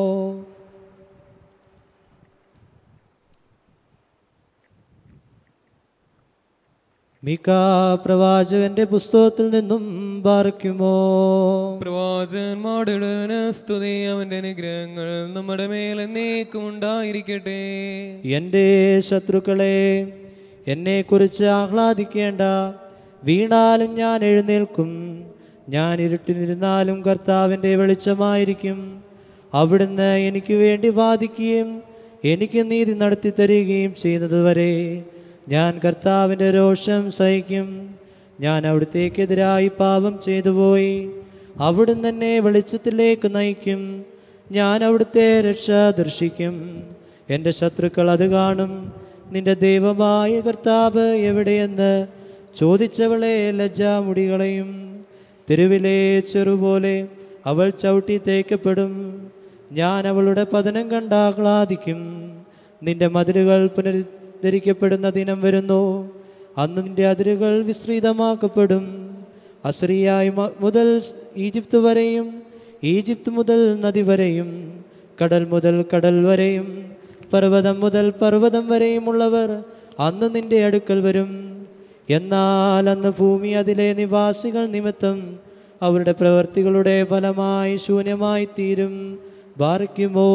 മിക്ക പ്രവാചകന്റെ പുസ്തകത്തിൽ നിന്നും പാർക്കുമോ പ്രവാചകന്മാരുടെ സ്തുതി അവന്റെ അനുഗ്രഹങ്ങൾ നമ്മുടെ മേൽ എന്നേക്കും ഉണ്ടായിരിക്കട്ടെ എൻ്റെ ശത്രുക്കളെ എന്നെക്കുറിച്ച് ആഹ്ലാദിക്കേണ്ട വീണാലും ഞാൻ എഴുന്നേൽക്കും ഞാൻ ഇരുട്ടിനിരുന്നാലും കർത്താവിൻ്റെ വെളിച്ചമായിരിക്കും അവിടുന്ന് എനിക്ക് വേണ്ടി വാദിക്കുകയും എനിക്ക് നീതി നടത്തി തരികയും ചെയ്യുന്നതുവരെ ഞാൻ കർത്താവിൻ്റെ രോഷം സഹിക്കും ഞാൻ അവിടുത്തേക്കെതിരായി പാപം ചെയ്തു പോയി അവിടുന്ന് എന്നെ വെളിച്ചത്തിലേക്ക് നയിക്കും ഞാൻ അവിടുത്തെ രക്ഷ ദർശിക്കും എൻ്റെ ശത്രുക്കൾ അത് കാണും നിന്റെ ദൈവമായ കർത്താവ് എവിടെയെന്ന് ചോദിച്ചവളെ ലജ്ജാമുടികളെയും തെരുവിലെ ചെറുപോലെ അവൾ ചവിട്ടി തേക്കപ്പെടും ഞാൻ അവളുടെ പതനം കണ്ട് ആഹ്ലാദിക്കും നിന്റെ മതിലുകൾ പുനരുദ്ധരിക്കപ്പെടുന്ന ദിനം വരുന്നു അന്ന് നിന്റെ അതിരുകൾ വിസ്തൃതമാക്കപ്പെടും അസറിയായി മ- മുതൽ ഈജിപ്ത് വരെയും ഈജിപ്ത് മുതൽ നദി വരെയും കടൽ മുതൽ കടൽ വരെയും പർവ്വതം മുതൽ പർവ്വതം വരെയുമുള്ളവർ അന്ന് നിന്റെ അടുക്കൽ വരും എന്നാൽ അന്ന് ഭൂമി അതിലെ നിവാസികൾ നിമിത്തം അവരുടെ പ്രവൃത്തികളുടെ ഫലമായി ശൂന്യമായി തീരും ബാർക്കുമോ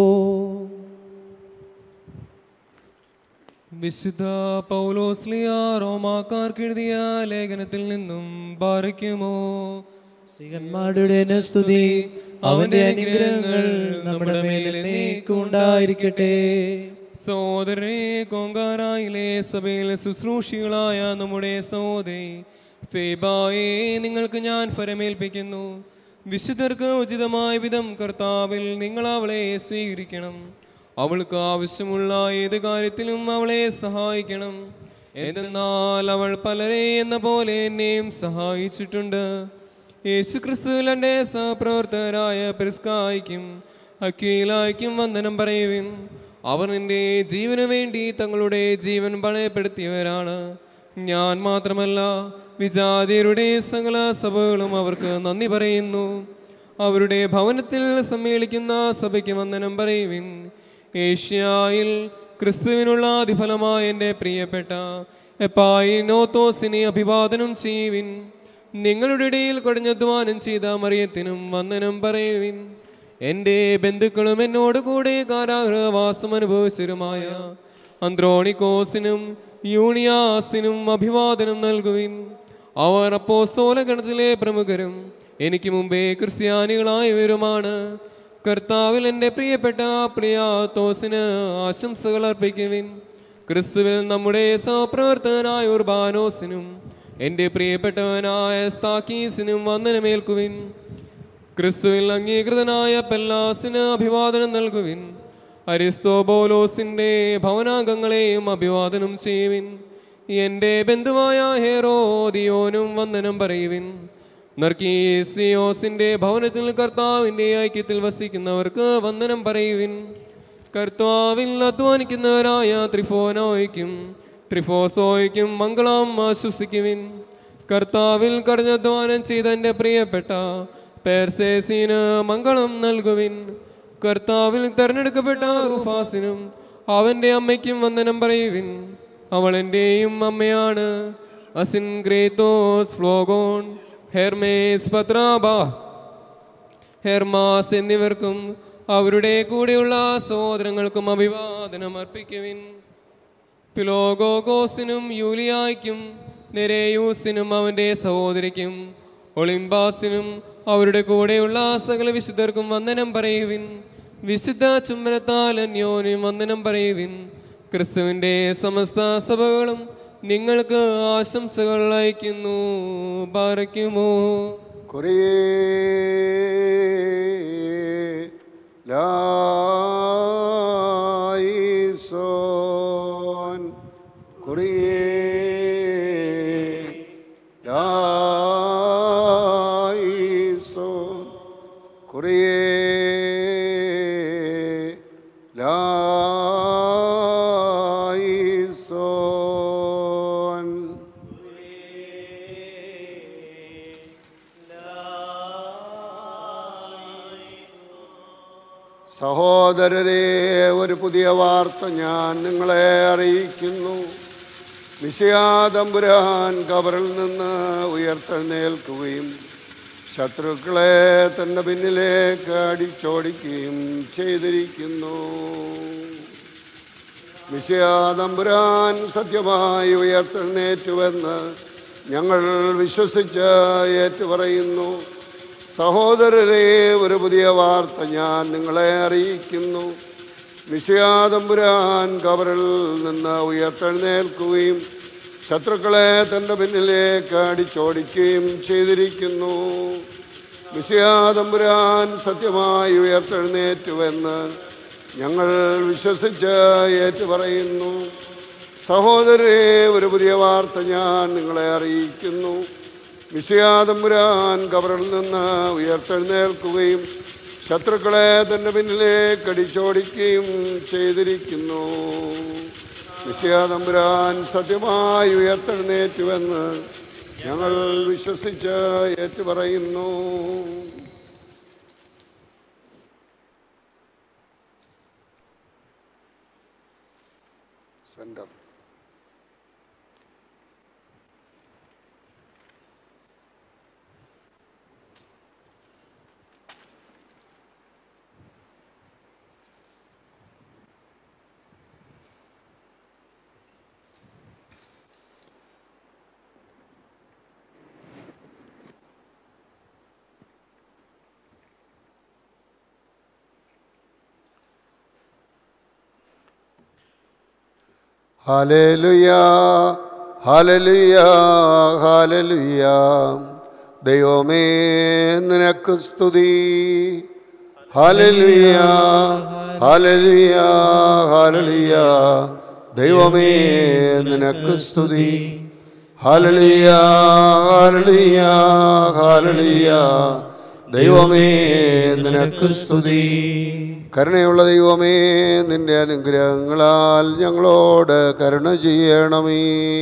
വിശുദ്ധ പൗലോസ്ലിയ റോമാക്കാർക്ക് എഴുതിയ ലേഖനത്തിൽ നിന്നും പാറിക്കുമോ സ്ത്രീകന്മാരുടെ സ്തുതി അവന്റെ അനുഗ്രഹങ്ങൾ നമ്മുടെ മേൽ എന്നേക്കും ഉണ്ടായിരിക്കട്ടെ സഹോദരനെ കോങ്കാരായിലെ സഭയിൽ ശുശ്രൂഷികളായ നമ്മുടെ സഹോദരി ഫേബായെ നിങ്ങൾക്ക് ഞാൻ ഫലമേൽപ്പിക്കുന്നു വിശുദ്ധർക്ക് ഉചിതമായ വിധം കർത്താവിൽ നിങ്ങൾ അവളെ സ്വീകരിക്കണം അവൾക്ക് ആവശ്യമുള്ള ഏത് കാര്യത്തിലും അവളെ സഹായിക്കണം എന്തെന്നാൽ അവൾ പലരെ എന്ന പോലെ എന്നെയും സഹായിച്ചിട്ടുണ്ട് യേശുക്രിസ്തുവിൽ എൻ്റെ സഹപ്രവർത്തകരായ പെരിസ്കായ്ക്കും അക്കീലായ്ക്കും വന്ദനം പറയുവിൻ അവർ നിന്റെ ജീവന് വേണ്ടി തങ്ങളുടെ ജീവൻ പണയപ്പെടുത്തിയവരാണ് ഞാൻ മാത്രമല്ല വിജാതിയരുടെ സകല സഭകളും അവർക്ക് നന്ദി പറയുന്നു അവരുടെ ഭവനത്തിൽ സമ്മേളിക്കുന്ന സഭയ്ക്ക് വന്ദനം പറയുവിൻ ഏഷ്യായിൽ ക്രിസ്തുവിനുള്ള അതിഫലമായ എൻ്റെ പ്രിയപ്പെട്ട എപ്പായിനോത്തോസിനെ അഭിവാദനം ചെയ്യുവിൻ നിങ്ങളുടെ ഇടയിൽ കടിഞ്ഞധ്വാനം ചെയ്ത മറിയത്തിനും വന്ദനം പറയുവിൻ എൻ്റെ ബന്ധുക്കളും എന്നോട് കൂടെ കാരാഗ്രഹവാസം അനുഭവിച്ചവരുമായ അന്ത്രോണിക്കോസിനും യൂണിയാസിനും അഭിവാദനം നൽകുവിൻ അവർ അപ്പോസ്തോല ഗണത്തിലെ പ്രമുഖരും എനിക്ക് മുമ്പേ ക്രിസ്ത്യാനികളായവരുമാണ് കർത്താവിൽ എൻ്റെ പ്രിയപ്പെട്ട പ്രിയാത്തോസിന് ആശംസകൾ അർപ്പിക്കുവിൻ ക്രിസ്തുവിൽ നമ്മുടെ സഹപ്രവർത്തകനായ ഉർബാനോസിനും എൻ്റെ പ്രിയപ്പെട്ടവനായ സ്താക്കീസിനും വന്ദനമേൽക്കുവിൻ ക്രിസ്തുവിൽ അംഗീകൃതനായ പെല്ലാസിന് അഭിവാദനം നൽകുവിൻ അരിസ്തോബോലോസിന്റെ ഭവനാംഗങ്ങളെയും അഭിവാദനം ചെയ്യുവിൻ എൻ്റെ ബന്ധുവായ ഹെറോദിയോനും വന്ദനം പറയുവിൻ നർക്കീസിയോസിന്റെ ഭവനത്തിൽ കർത്താവിൻ്റെ ഐക്യത്തിൽ വസിക്കുന്നവർക്ക് വന്ദനം പറയുവിൻ കർത്താവിൽ അധ്വാനിക്കുന്നവരായ ത്രിഫോനോയ്ക്കും ത്രിഫോസോയ്ക്കും മംഗളം ആശ്വസിക്കുവിൻ കർത്താവിൽ കടഞ്ഞധ്വാനം ചെയ്ത എൻ്റെ പ്രിയപ്പെട്ട പേർസേസിന് മംഗളം നൽകുവിൻ കർത്താവിൽ തെരഞ്ഞെടുക്കപ്പെട്ട റുഫാസിനും അവൻ്റെ അമ്മയ്ക്കും വന്ദനം പറയുവിൻ അവൾ എൻ്റെയും അമ്മയാണ് അസിൻ ഗ്രേത്തോസ് ഫ്ലോഗോൺ ഹെർമേസ് പത്രാബ ഹെർമാസ് എന്നിവർക്കും അവരുടെ കൂടെയുള്ള സഹോദരങ്ങൾക്കും അഭിവാദനം അർപ്പിക്കുവിൻ പിലോഗോഗോസിനും യൂലിയായ്ക്കും നെരേയൂസിനും അവൻ്റെ സഹോദരിക്കും ഒളിമ്പാസിനും അവരുടെ കൂടെയുള്ള സകല വിശുദ്ധർക്കും വന്ദനം പറയുവിൻ വിശുദ്ധ ചുംബനത്താൽ അന്യോനും വന്ദനം പറയുവിൻ ക്രിസ്തുവിൻ്റെ സമസ്ത സഭകളും നിങ്ങൾക്ക് ആശംസകൾ അയക്കുന്നു പാറയ്ക്കുമോ കുറേ ലായിസോൻ കുറേ ലായിസോൻ കുറേ സഹോദരരെ ഒരു പുതിയ വാർത്ത ഞാൻ നിങ്ങളെ അറിയിക്കുന്നു വിഷയാതമ്പുരാൻ കബറിൽ നിന്ന് ഉയർത്തെഴുന്നേൽക്കുകയും ശത്രുക്കളെ തൻ്റെ പിന്നിലേക്ക് അടിച്ചോടിക്കുകയും ചെയ്തിരിക്കുന്നു വിഷയാതമ്പുരാൻ സത്യമായി ഉയർത്തെഴുന്നേറ്റുവെന്ന് ഞങ്ങൾ വിശ്വസിച്ച് ഏറ്റുപറയുന്നു സഹോദരരെ ഒരു പുതിയ വാർത്ത ഞാൻ നിങ്ങളെ അറിയിക്കുന്നു വിഷയാതമ്പുരാൻ കബറിൽ നിന്ന് ഉയർത്തെഴുന്നേൽക്കുകയും ശത്രുക്കളെ തൻ്റെ പിന്നിലേക്ക് അടിച്ചോടിക്കുകയും ചെയ്തിരിക്കുന്നു വിഷയാതമ്പുരാൻ സത്യമായി ഉയർത്തെഴുന്നേറ്റുവെന്ന് ഞങ്ങൾ വിശ്വസിച്ച് ഏറ്റുപറയുന്നു സഹോദരരെ ഒരു പുതിയ വാർത്ത ഞാൻ നിങ്ങളെ അറിയിക്കുന്നു വിഷയാതമ്പുരാൻ കബറിൽ നിന്ന് ഉയർത്തെഴുന്നേൽക്കുകയും ശത്രുക്കളെ തൻ്റെ പിന്നിലേക്ക് അടിച്ചോടിക്കുകയും ചെയ്തിരിക്കുന്നു വിഷയാതമ്പുരാൻ സത്യമായി ഉയർത്തെഴുന്നേറ്റുവെന്ന് ഞങ്ങൾ വിശ്വസിച്ച് ഏറ്റുപറയുന്നു സെൻറ്റർ ഹല്ലേലൂയ ഹല്ലേലൂയ ഹല്ലേലൂയ ദൈവമേ നിനക്ക് സ്തുതി ഹല്ലേലൂയ ഹല്ലേലൂയ ഹല്ലേലൂയ ദൈവമേ നിനക്ക് സ്തുതി ഹല്ലേലൂയ ഹല്ലേലൂയ ഹല്ലേലൂയ ദൈവമേ നിനക്ക് സ്തുതി കരുണയുള്ള ദൈവമേ നിന്റെ അനുഗ്രഹങ്ങളാൽ ഞങ്ങളോട് കരുണ ചെയ്യണമേ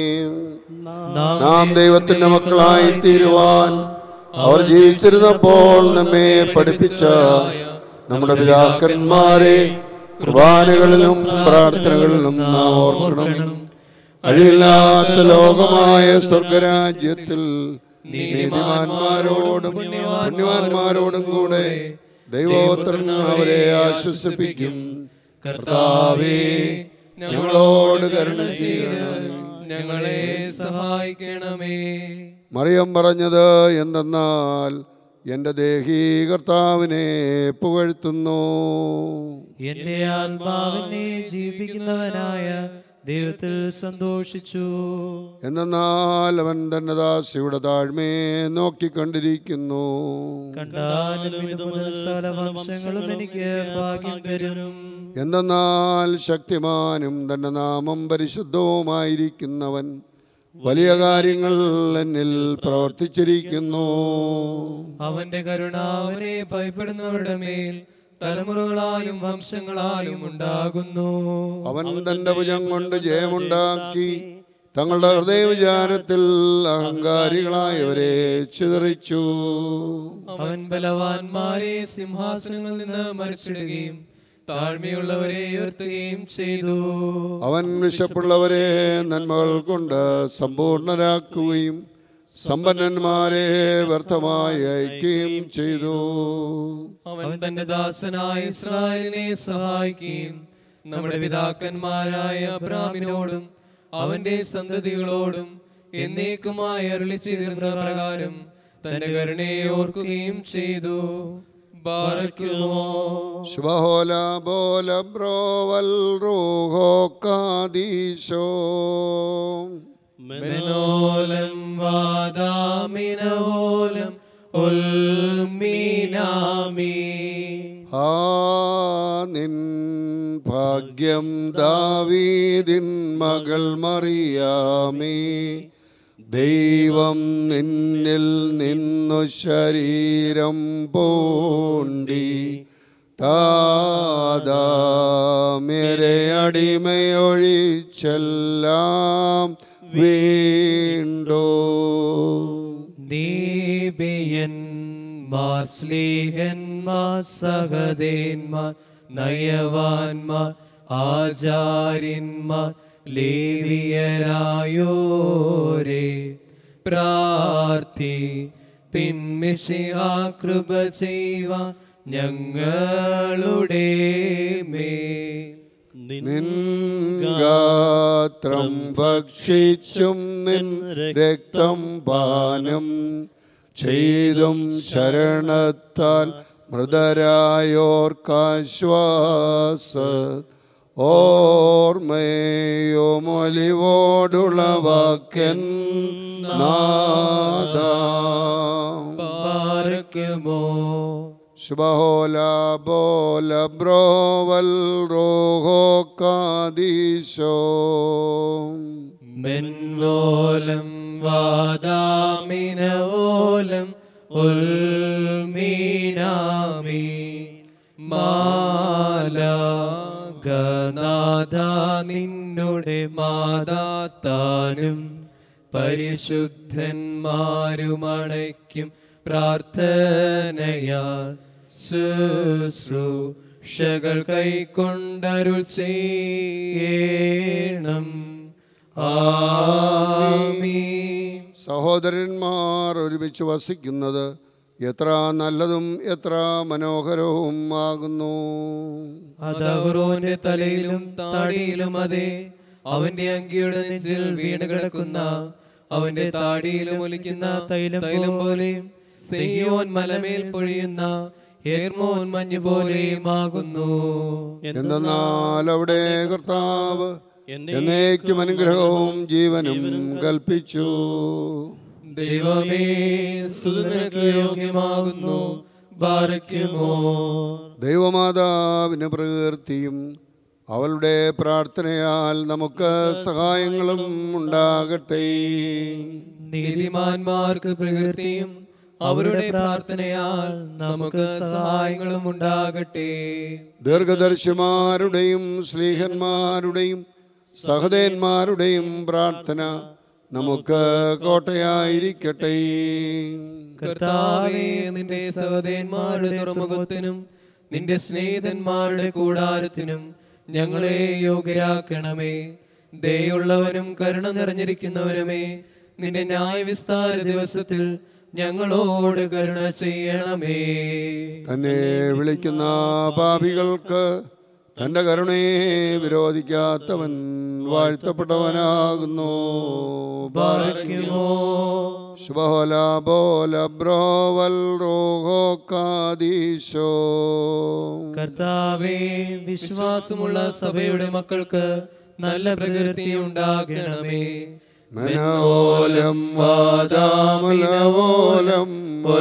നാം ദൈവത്തിന്റെ മക്കളായി തീരുവാൻ അവർ ജീവിച്ചിരുന്നപ്പോൾ നമ്മെ പഠിപ്പിച്ച നമ്മുടെ പിതാക്കന്മാരെ കുർബാനകളിലും പ്രാർത്ഥനകളിലും നാം ഓർക്കണം അഴിവില്ലാത്ത ലോകമായ സ്വർഗരാജ്യത്തിൽ നീതിമാന്മാരോടും പുണ്യവാന്മാരോടും കൂടെ ദൈവോത്രൻ അവരെ ആശ്വസിപ്പിക്കും കർത്താവേ ഞങ്ങളോട് കരുണ ചെയ്യണമേ ഞങ്ങളെ സഹായിക്കണമേ മറിയം പറഞ്ഞത് എന്തെന്നാൽ എൻ്റെ ദേഹി കർത്താവിനെ പുകഴ്ത്തുന്നു എന്റെ ആത്മാവിനെ ജീവിപ്പിക്കുന്നവനായ ദൈവത്തിൽ സന്തോഷിച്ചു എന്തെന്നാൽ അവൻ തന്റെ ദാസിയുടെ താഴ്മയെ നോക്കിക്കണ്ടിരിക്കുന്നു കണ്ടാലും ഇത് മുതൽ സകല വംശങ്ങളും എനിക്ക് ഭാഗ്യം തരും എന്തെന്നാൽ ശക്തിമാനും തന്റെ നാമം പരിശുദ്ധവുമായിരിക്കുന്നവൻ വലിയ കാര്യങ്ങൾ എന്നിൽ പ്രവർത്തിച്ചിരിക്കുന്നു അവന്റെ കരുണ അവനെ ഭയപ്പെടുന്നവരുടെ മേൽ തലമുറകളാലും വംശങ്ങളാലും ഉണ്ടാകുന്നു അവൻ തന്റെ ഭുജം കൊണ്ട് ജയമുണ്ടാക്കി തങ്ങളുടെ ഹൃദയ വിചാരത്തിൽ അഹങ്കാരികളായവരെ ചിതറിച്ചു അവൻ ബലവാന്മാരെ സിംഹാസനങ്ങളിൽ നിന്ന് മരിച്ചിടുകയും താഴ്മയുള്ളവരെ ഉയർത്തുകയും ചെയ്തു അവൻ വിശപ്പുള്ളവരെ നന്മകൾ കൊണ്ട് സമ്പൂർണരാക്കുകയും സമ്പന്നന്മാരെ വ്യർത്ഥമായി അയക്കുകയും ചെയ്തു അവൻ തന്റെ ദാസനായ ഇസ്രായേലിനെ സഹായിക്കുകയും നമ്മുടെ പിതാക്കന്മാരായ അബ്രാമിനോടും അവന്റെ സന്തതികളോടും എന്നേക്കുമായി അരുളി ചെയ്തിരുന്ന പ്രകാരം തന്റെ കരുണയെ ഓർക്കുകയും ചെയ്തു ബാറക്കുമോ ശുഭഹോല ബോല ബ്രോവൽ റൂഹോ കാദീശോ മെനോലം വാദാമിനോലം ഉൽമീനാമി ആ നിൻ ഭാഗ്യം ദാവീദിൻ മകൾ മറിയാമേ ദൈവം നിന്നിൽ നിന്നു ശരീരം പോണ്ടി മേരെ അടിമയൊഴിച്ചെല്ലാം വീണ്ടോ ദീപിയൻ മാസ്ലീഹന്മാർ സഹദേന്മാർ നയവാന്മാർ ആചാര്യന്മാർ ലേവിയരായോരേ പ്രാർത്ഥി പിൻമിശിഹ കൃപ ചെയ്യുക ഞങ്ങളുടെ മേൽ നിൻ ഗാത്രം ഭക്ഷിച്ചും നിൻ രക്തം പാനം ചെയ്തും ശരണത്താൽ മൃതരായോർക്കാശ്വാസ ഓർമ്മയോമൊലിവോടുള്ള വാക്യൻ നാദ പാർക്കുമോ ശുഭഹോല ബോല ബ്രോവൽ റോഹോ കാദീശോ മെൻവോലം വാദാമിനോലം ഉൽമീനാമി മാലാഗനാഥ നിന്നുടെ മാതാത്താനും പരിശുദ്ധന്മാരുമണയ്ക്കും പ്രാർത്ഥനയാൽ ശുശ്രൂഷകൾ കൈക്കൊണ്ടരുൾ ചെയ്യണം ആമീൻ സഹോദരന്മാർ ഒരുമിച്ച് വസിക്കുന്നത് എത്ര നല്ലതും എത്ര മനോഹരവും ആകുന്നു അതവറോന്റെ തലയിലും താടിയിലും അതെ അവന്റെ അങ്കിയുടെ നെഞ്ചിൽ വീണ് കിടക്കുന്ന അവന്റെ താടിയിലും ഒലിക്കുന്ന തൈലം തൈലം പോലെയും സെയ്യോൻ മലമേൽ പൊഴിയുന്ന ഹേർമോൻ മഞ്ഞ് പോലെയും ആകുന്നു എന്തെന്നാൽ അവിടെ കർത്താവ് എന്നേക്കും അനുഗ്രഹവും ജീവനും കൽപ്പിച്ചു ദൈവമേ സ്തുതിനക്ക് യോഗ്യമാകുന്നു ബാരയ്ക്കുമോ ദൈവമാതാവിന് പ്രകീർത്തിയും അവളുടെ പ്രാർത്ഥനയാൽ നമുക്ക് സഹായങ്ങളും ഉണ്ടാകട്ടെ നീതിമാന്മാർക്ക് പ്രകൃതിയും അവരുടെ പ്രാർത്ഥനയാൽ നമുക്ക് സഹായങ്ങളും ഉണ്ടാകട്ടെ ദീർഘദർശിമാരുടെയും സ്ലീഹന്മാരുടെയും സഹദേന്മാരുടെയും പ്രാർത്ഥന നമുക്ക് കോട്ടയായിരിക്കട്ടെ കർത്താവേ നിന്റെ സഹോദയന്മാരുടെ തുറമുഖത്തിനും നിന്റെ സ്നേഹിതന്മാരുടെ കൂടാരത്തിനും ഞങ്ങളെ യോഗ്യരാക്കണമേ ദയുള്ളവനും കരുണ നിറഞ്ഞിരിക്കുന്നവനുമേ നിന്റെ ന്യായവിസ്താര ദിവസത്തിൽ ഞങ്ങളോട് കരുണ ചെയ്യണമേ തന്നെ വിളിക്കുന്ന പാപികൾക്ക് തന്റെ കരുണയെ വിരോധിക്കാത്തവൻ വാഴ്ത്തപ്പെട്ടവനാകുന്നു ബാരയ്ക്കുമോ ശുഭഹോല ബോല ബ്രോവൽ റോഹോ കാദീശോ കർത്താവേ വിശ്വാസമുള്ള സഭയുടെ മക്കൾക്ക് നല്ല പ്രകൃതി ഉണ്ടാകണമേ മനോലം വാദാമലവോലം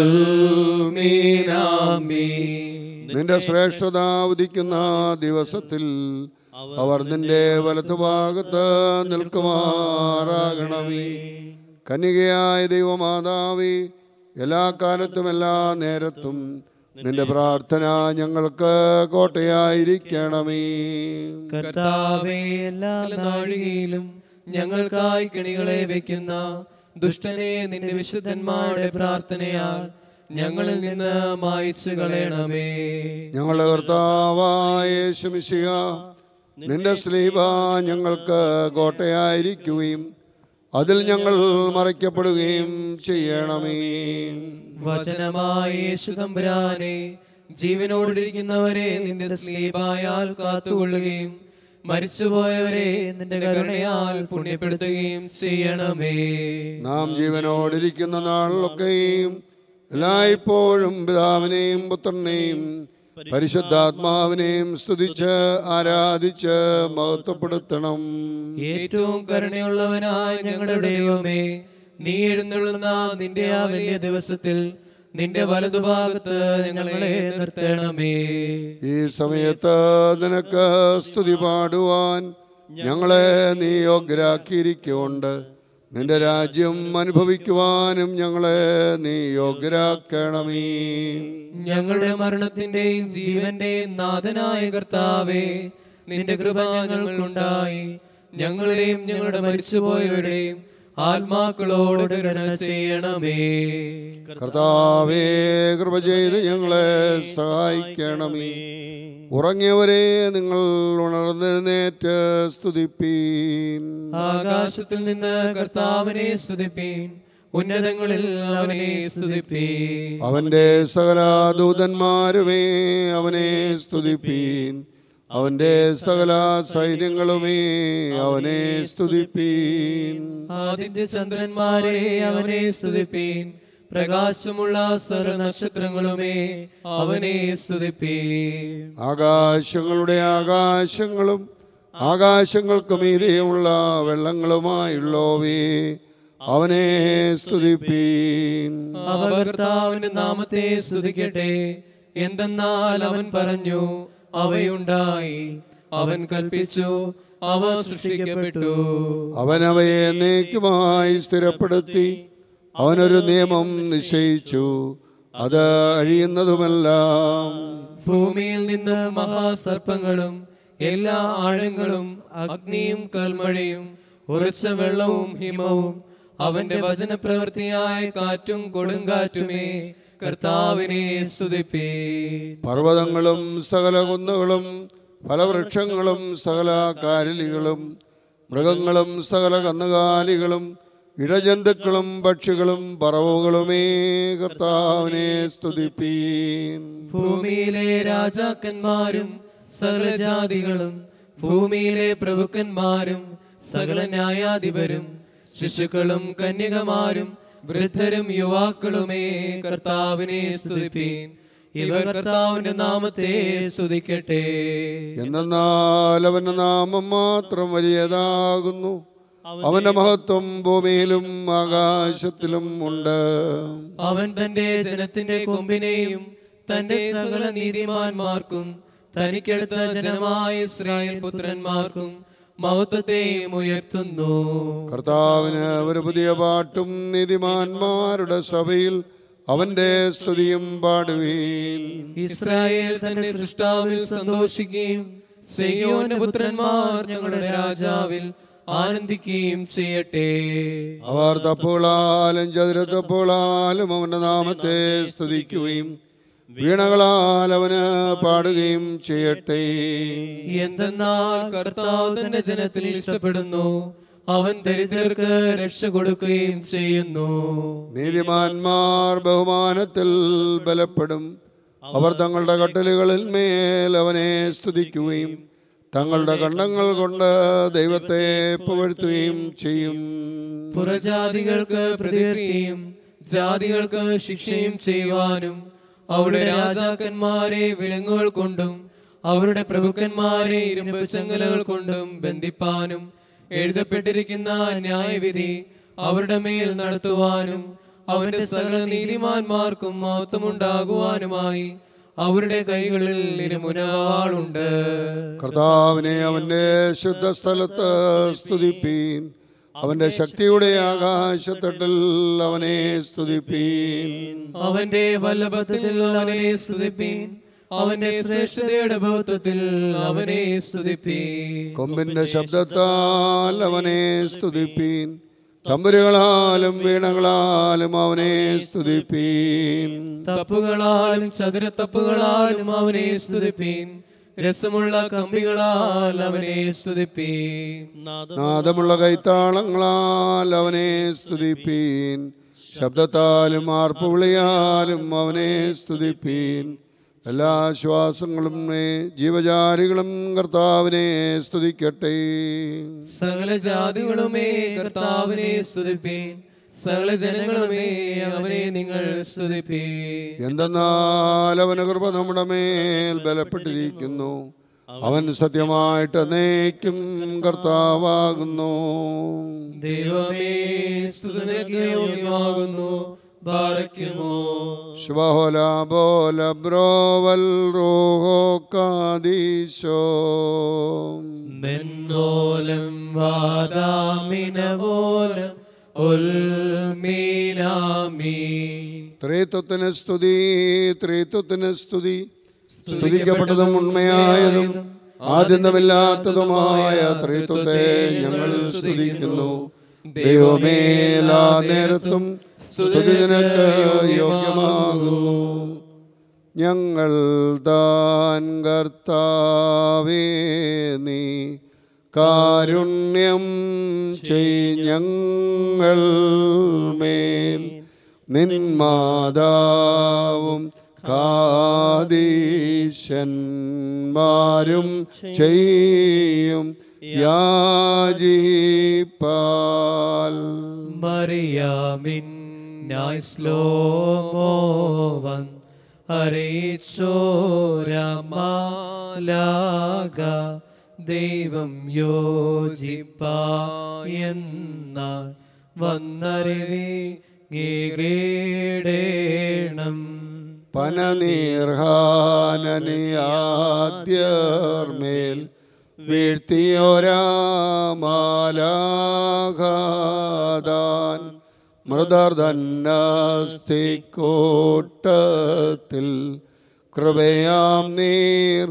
മീനാമീ നിന്റെ ശ്രേഷ്ഠത ഉദിക്കുന്ന ദിവസത്തിൽ അവർ നിന്റെ വലത്തുഭാഗത്ത് നിൽക്കുമാറാകണമേ കന്യകയായ ദൈവമാതാവേ എല്ലാ കാലത്തും എല്ലാ നേരത്തും നിന്റെ പ്രാർത്ഥന ഞങ്ങൾക്ക് കോട്ടയായിരിക്കണമേ കർത്താവേ എല്ലാ നാഴികയിലും ഞങ്ങൾക്കായി കെണികളെ വെക്കുന്ന ദുഷ്ടനെ നിന്റെ വിശുദ്ധന്മാരുടെ പ്രാർത്ഥനയാൽ ഞങ്ങളിൽ നിന്ന് മായിച്ചു കളയണമേ ഞങ്ങളുടെ കർത്താവായ യേശുമിശിഹ നിന്റെ സ്ലീബ ഞങ്ങൾക്ക് കോട്ടയായിരിക്കുകയും അതിൽ ഞങ്ങൾ മറയ്ക്കപ്പെടുകയും ചെയ്യണമേ വചനമായ യേശു തമ്പുരാനെ ജീവനോടിരിക്കുന്നവരെ നിന്റെ സ്ലീപായാൽ കാത്തുകൊള്ളുകയും മരിച്ചുപോയവരെ നിന്റെ കരുണയാൽ പുണ്യപ്പെടുത്തുകയും ചെയ്യണമേ നാം ജീവനോടിരിക്കുന്ന നാളിലൊക്കെയും എല്ലായ്പ്പോഴും പിതാവിനെയും പുത്രനെയും പരിശുദ്ധാത്മാവിനെയും സ്തുതിച്ച് ആരാധിച്ച് മഹത്വപ്പെടുത്തണം ഏറ്റവും കരുണയുള്ളവനായ ഞങ്ങളുടെ ദൈവമേ നീ എഴുന്നള്ളുന്ന നിന്റെ ആ വലിയ ദിവസത്തിൽ നിന്റെ വലതുഭാഗത്ത് ഞങ്ങളെ നിർത്തണമേ ഈ സമയത്ത് നിനക്ക് സ്തുതി പാടുവാൻ ഞങ്ങളെ നീ യോഗ്യരാക്കിയിരിക്കൊണ്ട് നിന്റെ രാജ്യം അനുഭവിക്കുവാനും ഞങ്ങളെ നീ യോഗ്യരാക്കണമേ ഞങ്ങളുടെ മരണത്തിന്റെയും ജീവന്റെയും നാഥനായ കർത്താവേ നിന്റെ കൃപ ഞങ്ങൾക്കുണ്ടായി ഞങ്ങളെയും ഞങ്ങളുടെ മരിച്ചുപോയവരുടെയും ആത്മാക്കളോട് കരുണ ചെയ്യണമേ കർത്താവേ കൃപ ചെയ്ത് ഞങ്ങളെ സഹായിക്കണമേ ഉറങ്ങിയവരെ നിങ്ങൾ ഉണർന്നെഴുന്നേറ്റ് സ്തുതിപ്പീൻ ആകാശത്തിൽ നിന്ന് കർത്താവിനെ സ്തുതിപ്പീൻ ഉന്നതങ്ങളിൽ അവനെ സ്തുതിപ്പീൻ അവന്റെ സകല ദൂതന്മാരുമേ അവനെ സ്തുതിപ്പീൻ അവന്റെ സകല സൈന്യങ്ങളുമേ അവനെ സ്തുതിപ്പീൻ ആദിത്യ ചന്ദ്രന്മാരെ അവനെ സ്തുതിപ്പീൻ പ്രകാശമുള്ള സർവ നക്ഷത്രങ്ങളുമേ അവനെ സ്തുതിപ്പീൻ ആകാശങ്ങളുടെ ആകാശങ്ങളും ആകാശങ്ങൾക്ക് മീതെയുള്ള വെള്ളങ്ങളുമായുള്ളവേ അവനെ സ്തുതിപ്പീൻ അവ കർത്താവിന്റെ നാമത്തെ സ്തുതിക്കട്ടെ എന്തെന്നാൽ അവൻ പറഞ്ഞു അവയുണ്ടായി അവൻ കൽപ്പിച്ചു അവ സൃഷ്ടിക്കപ്പെട്ടു അവൻ അവയെ എന്നേക്കുമായി സ്ഥിരപ്പെടുത്തി അവനൊരു നിയമം നിശ്ചയിച്ചു അത് അഴിയുന്നതുമെല്ലാം ഭൂമിയിൽ നിന്ന് മഹാസർപ്പങ്ങളും എല്ലാ ആഴങ്ങളും അഗ്നിയും കൽമഴയും ഉറച്ച വെള്ളവും ഹിമവും അവന്റെ വചനപ്രവൃത്തിയായ കാറ്റും കൊടുങ്കാറ്റുമേ കർത്താവിനെ സ്തുതിപ്പേ പർവ്വതങ്ങളും സകല കുന്നുകളും ഫലവൃക്ഷങ്ങളും സകല കാരലികളും മൃഗങ്ങളും സകല കന്നുകാലികളും ഇഴജന്തുക്കളും പക്ഷികളും പറവുകളുമേ കർത്താവിനെ സ്തുതിപ്പീൻ ഭൂമിയിലെ രാജാക്കന്മാരും സകല ജാതികളും ഭൂമിയിലെ പ്രഭുക്കന്മാരും സകല ന്യായാധിപരും ശിശുക്കളും കന്യകമാരും വൃദ്ധരും യുവാക്കളുമേ കർത്താവിനെ സ്തുതിപ്പീൻ ഇവർ കർത്താവിന്റെ നാമത്തെ സ്തുതിക്കട്ടെ എന്നാൽ അവന്റെ നാമം മാത്രം വലിയതാകുന്നു അവന്റെ മഹത്വം ഭൂമിയിലും ആകാശത്തിലും ഉണ്ട് അവൻ തന്റെ ജനത്തിന്റെ കൊമ്പിനെയും തന്റെ സകല നീതിമാന്മാർക്കും തനിക്കെടുത്ത ജനമായ ഇസ്രായേൽ പുത്രന്മാർക്കും മഹത്വത്തെയും ഉയർത്തുന്നു കർത്താവിന് ഒരു പുതിയ പാട്ടും നീതിമാന്മാരുടെ സഭയിൽ അവന്റെ സ്തുതിയും പാടുവീൻ ഇസ്രായേൽ തന്റെ സൃഷ്ടാവിൽ സന്തോഷിക്കുകയും സെയ്യോന്റെ പുത്രന്മാർ ഞങ്ങളുടെ രാജാവിൽ ആനന്ദിക്കുകയും ചെയ്യട്ടെ അവർ തപ്പുകളാലും ചതുരത്തപ്പുകളാലും അവന്റെ നാമത്തെ സ്തുതിക്കുകയും വീണകളാൽ അവന് പാടുകയും ചെയ്യട്ടെ എന്തെന്നാൽ കർത്താവ് തന്റെ ജനത്തിൽ ഇഷ്ടപ്പെടുന്നു അവൻ ദരിദ്രർക്ക് രക്ഷ കൊടുക്കുകയും ചെയ്യുന്നു നീതിമാന്മാർ ബഹുമാനത്തിൽ ബലപ്പെടും അവർ തങ്ങളുടെ കട്ടലുകളിൽ മേൽ അവനെ സ്തുതിക്കുകയും തങ്ങളുടെ കണ്ണങ്ങൾ കൊണ്ട് ദൈവത്തെ പുകഴ്ത്തുകയും ചെയ്യും പുറജാതികൾക്ക് പ്രതികരിക്കുകയും ജാതികൾക്ക് ശിക്ഷയും ചെയ്യുവാനും അവരുടെ രാജാക്കന്മാരെ വിലങ്ങുകൾ കൊണ്ടും അവരുടെ പ്രഭുക്കന്മാരെ ഇരുമ്പ് ചങ്ങലകൾ കൊണ്ടും ബന്ധിപ്പാനും എഴുതപ്പെട്ടിരിക്കുന്ന ന്യായവിധി അവരുടെ മേൽ നടത്തുവാനും അവന്റെ സകല നീതിമാന്മാർക്കും മഹത്വമുണ്ടാകുവാനുമായി അവരുടെ കൈകളിൽ ഇരുമുനാളുണ്ട് കർത്താവിനെ അവന്റെ ശുദ്ധസ്ഥലത്ത് സ്തുതിപ്പീൻ അവന്റെ ശക്തിയുടെ ആകാശത്തട്ടിൽ അവനെ സ്തുതിപ്പീൻ അവന്റെ വല്ലഭത്തിൽ അവനെ സ്തുതിപ്പീൻ അവന്റെ ശ്രേഷ്ഠതയുടെ ബൗദ്ധത്തിൽ അവനെ സ്തുതിപ്പീൻ കൊമ്പിന്റെ ശബ്ദത്താൽ അവനെ സ്തുതിപ്പീൻ തമ്പുരുകളാലും വീണകളാലും അവനെ സ്തുതിപ്പീൻ തപ്പുകളാലും ചതുരത്തപ്പുകളാലും അവനെ സ്തുതിപ്പീൻ രസമുള്ള കമ്പികളാൽ അവനെ സ്തുതിപ്പീൻ നാദമുള്ള കൈത്താളങ്ങളാൽ അവനെ സ്തുതിപ്പീൻ ശബ്ദത്താലും ആർപ്പുവിളിയാലും അവനെ സ്തുതിപ്പീൻ എല്ലാ ശ്വാസങ്ങളും ജീവജാലികളും കർത്താവിനെ സ്തുതിക്കട്ടെ സകല ജാതികളുമേ കർത്താവിനെ സ്തുതിപ്പീൻ സകല ജനങ്ങളുമേ അവനെ നിങ്ങൾ സ്തുതിപ്പീൻ എന്തെന്നാൽ അവന് കൃപ നമ്മുടെ മേൽ ബലപ്പെട്ടിരിക്കുന്നു അവൻ സത്യമായിട്ട് എന്നേക്കും കർത്താവാകുന്നു ദൈവമേ സ്തുതിക്ക് യോഗ്യമാകുന്നു ബാറയ്ക്കുമോ ശുഭഹോല ബോല ബ്രോവൽ റോഹോ കാദീശോ മെന്നോലം വാദാമിനവോലം ഉൽമീനാമി ത്രിത്വത്തിന് സ്തുതി ത്രിത്വത്തിന് സ്തുതി സ്തുതിക്കപ്പെട്ടതും ഉണ്മയായതും ആദ്യന്തമില്ലാത്തതുമായ ത്രിത്വത്തെ ഞങ്ങൾ സ്തുതിക്കുന്നു ദൈവമേലാ നേരത്തും സ്തുതി നിനക്ക് യോഗ്യമാകുന്നു ഞങ്ങൾ താൻ കർത്താവേ നീ കാരുണ്യം ചെയ് ഞങ്ങൾ മേൽ നിൻ മാതാവും കാദീശന്മാരും ചെയ്യും യാജിപ്പാൽ മറിയാമിൻ ശ്ലോകോവൻ അറിയിച്ചോരമാലാക ദൈവം യോജിപ്പായെന്ന വന്നറിവി ഗീടേണം പനനീർഹാനനിയാദ്യർമേൽ വീഴ്ത്തിയൊരാമാലാഘാതാൻ മൃദർധന്നസ്തിക്കൂട്ടത്തിൽ കൃപയാം നീർ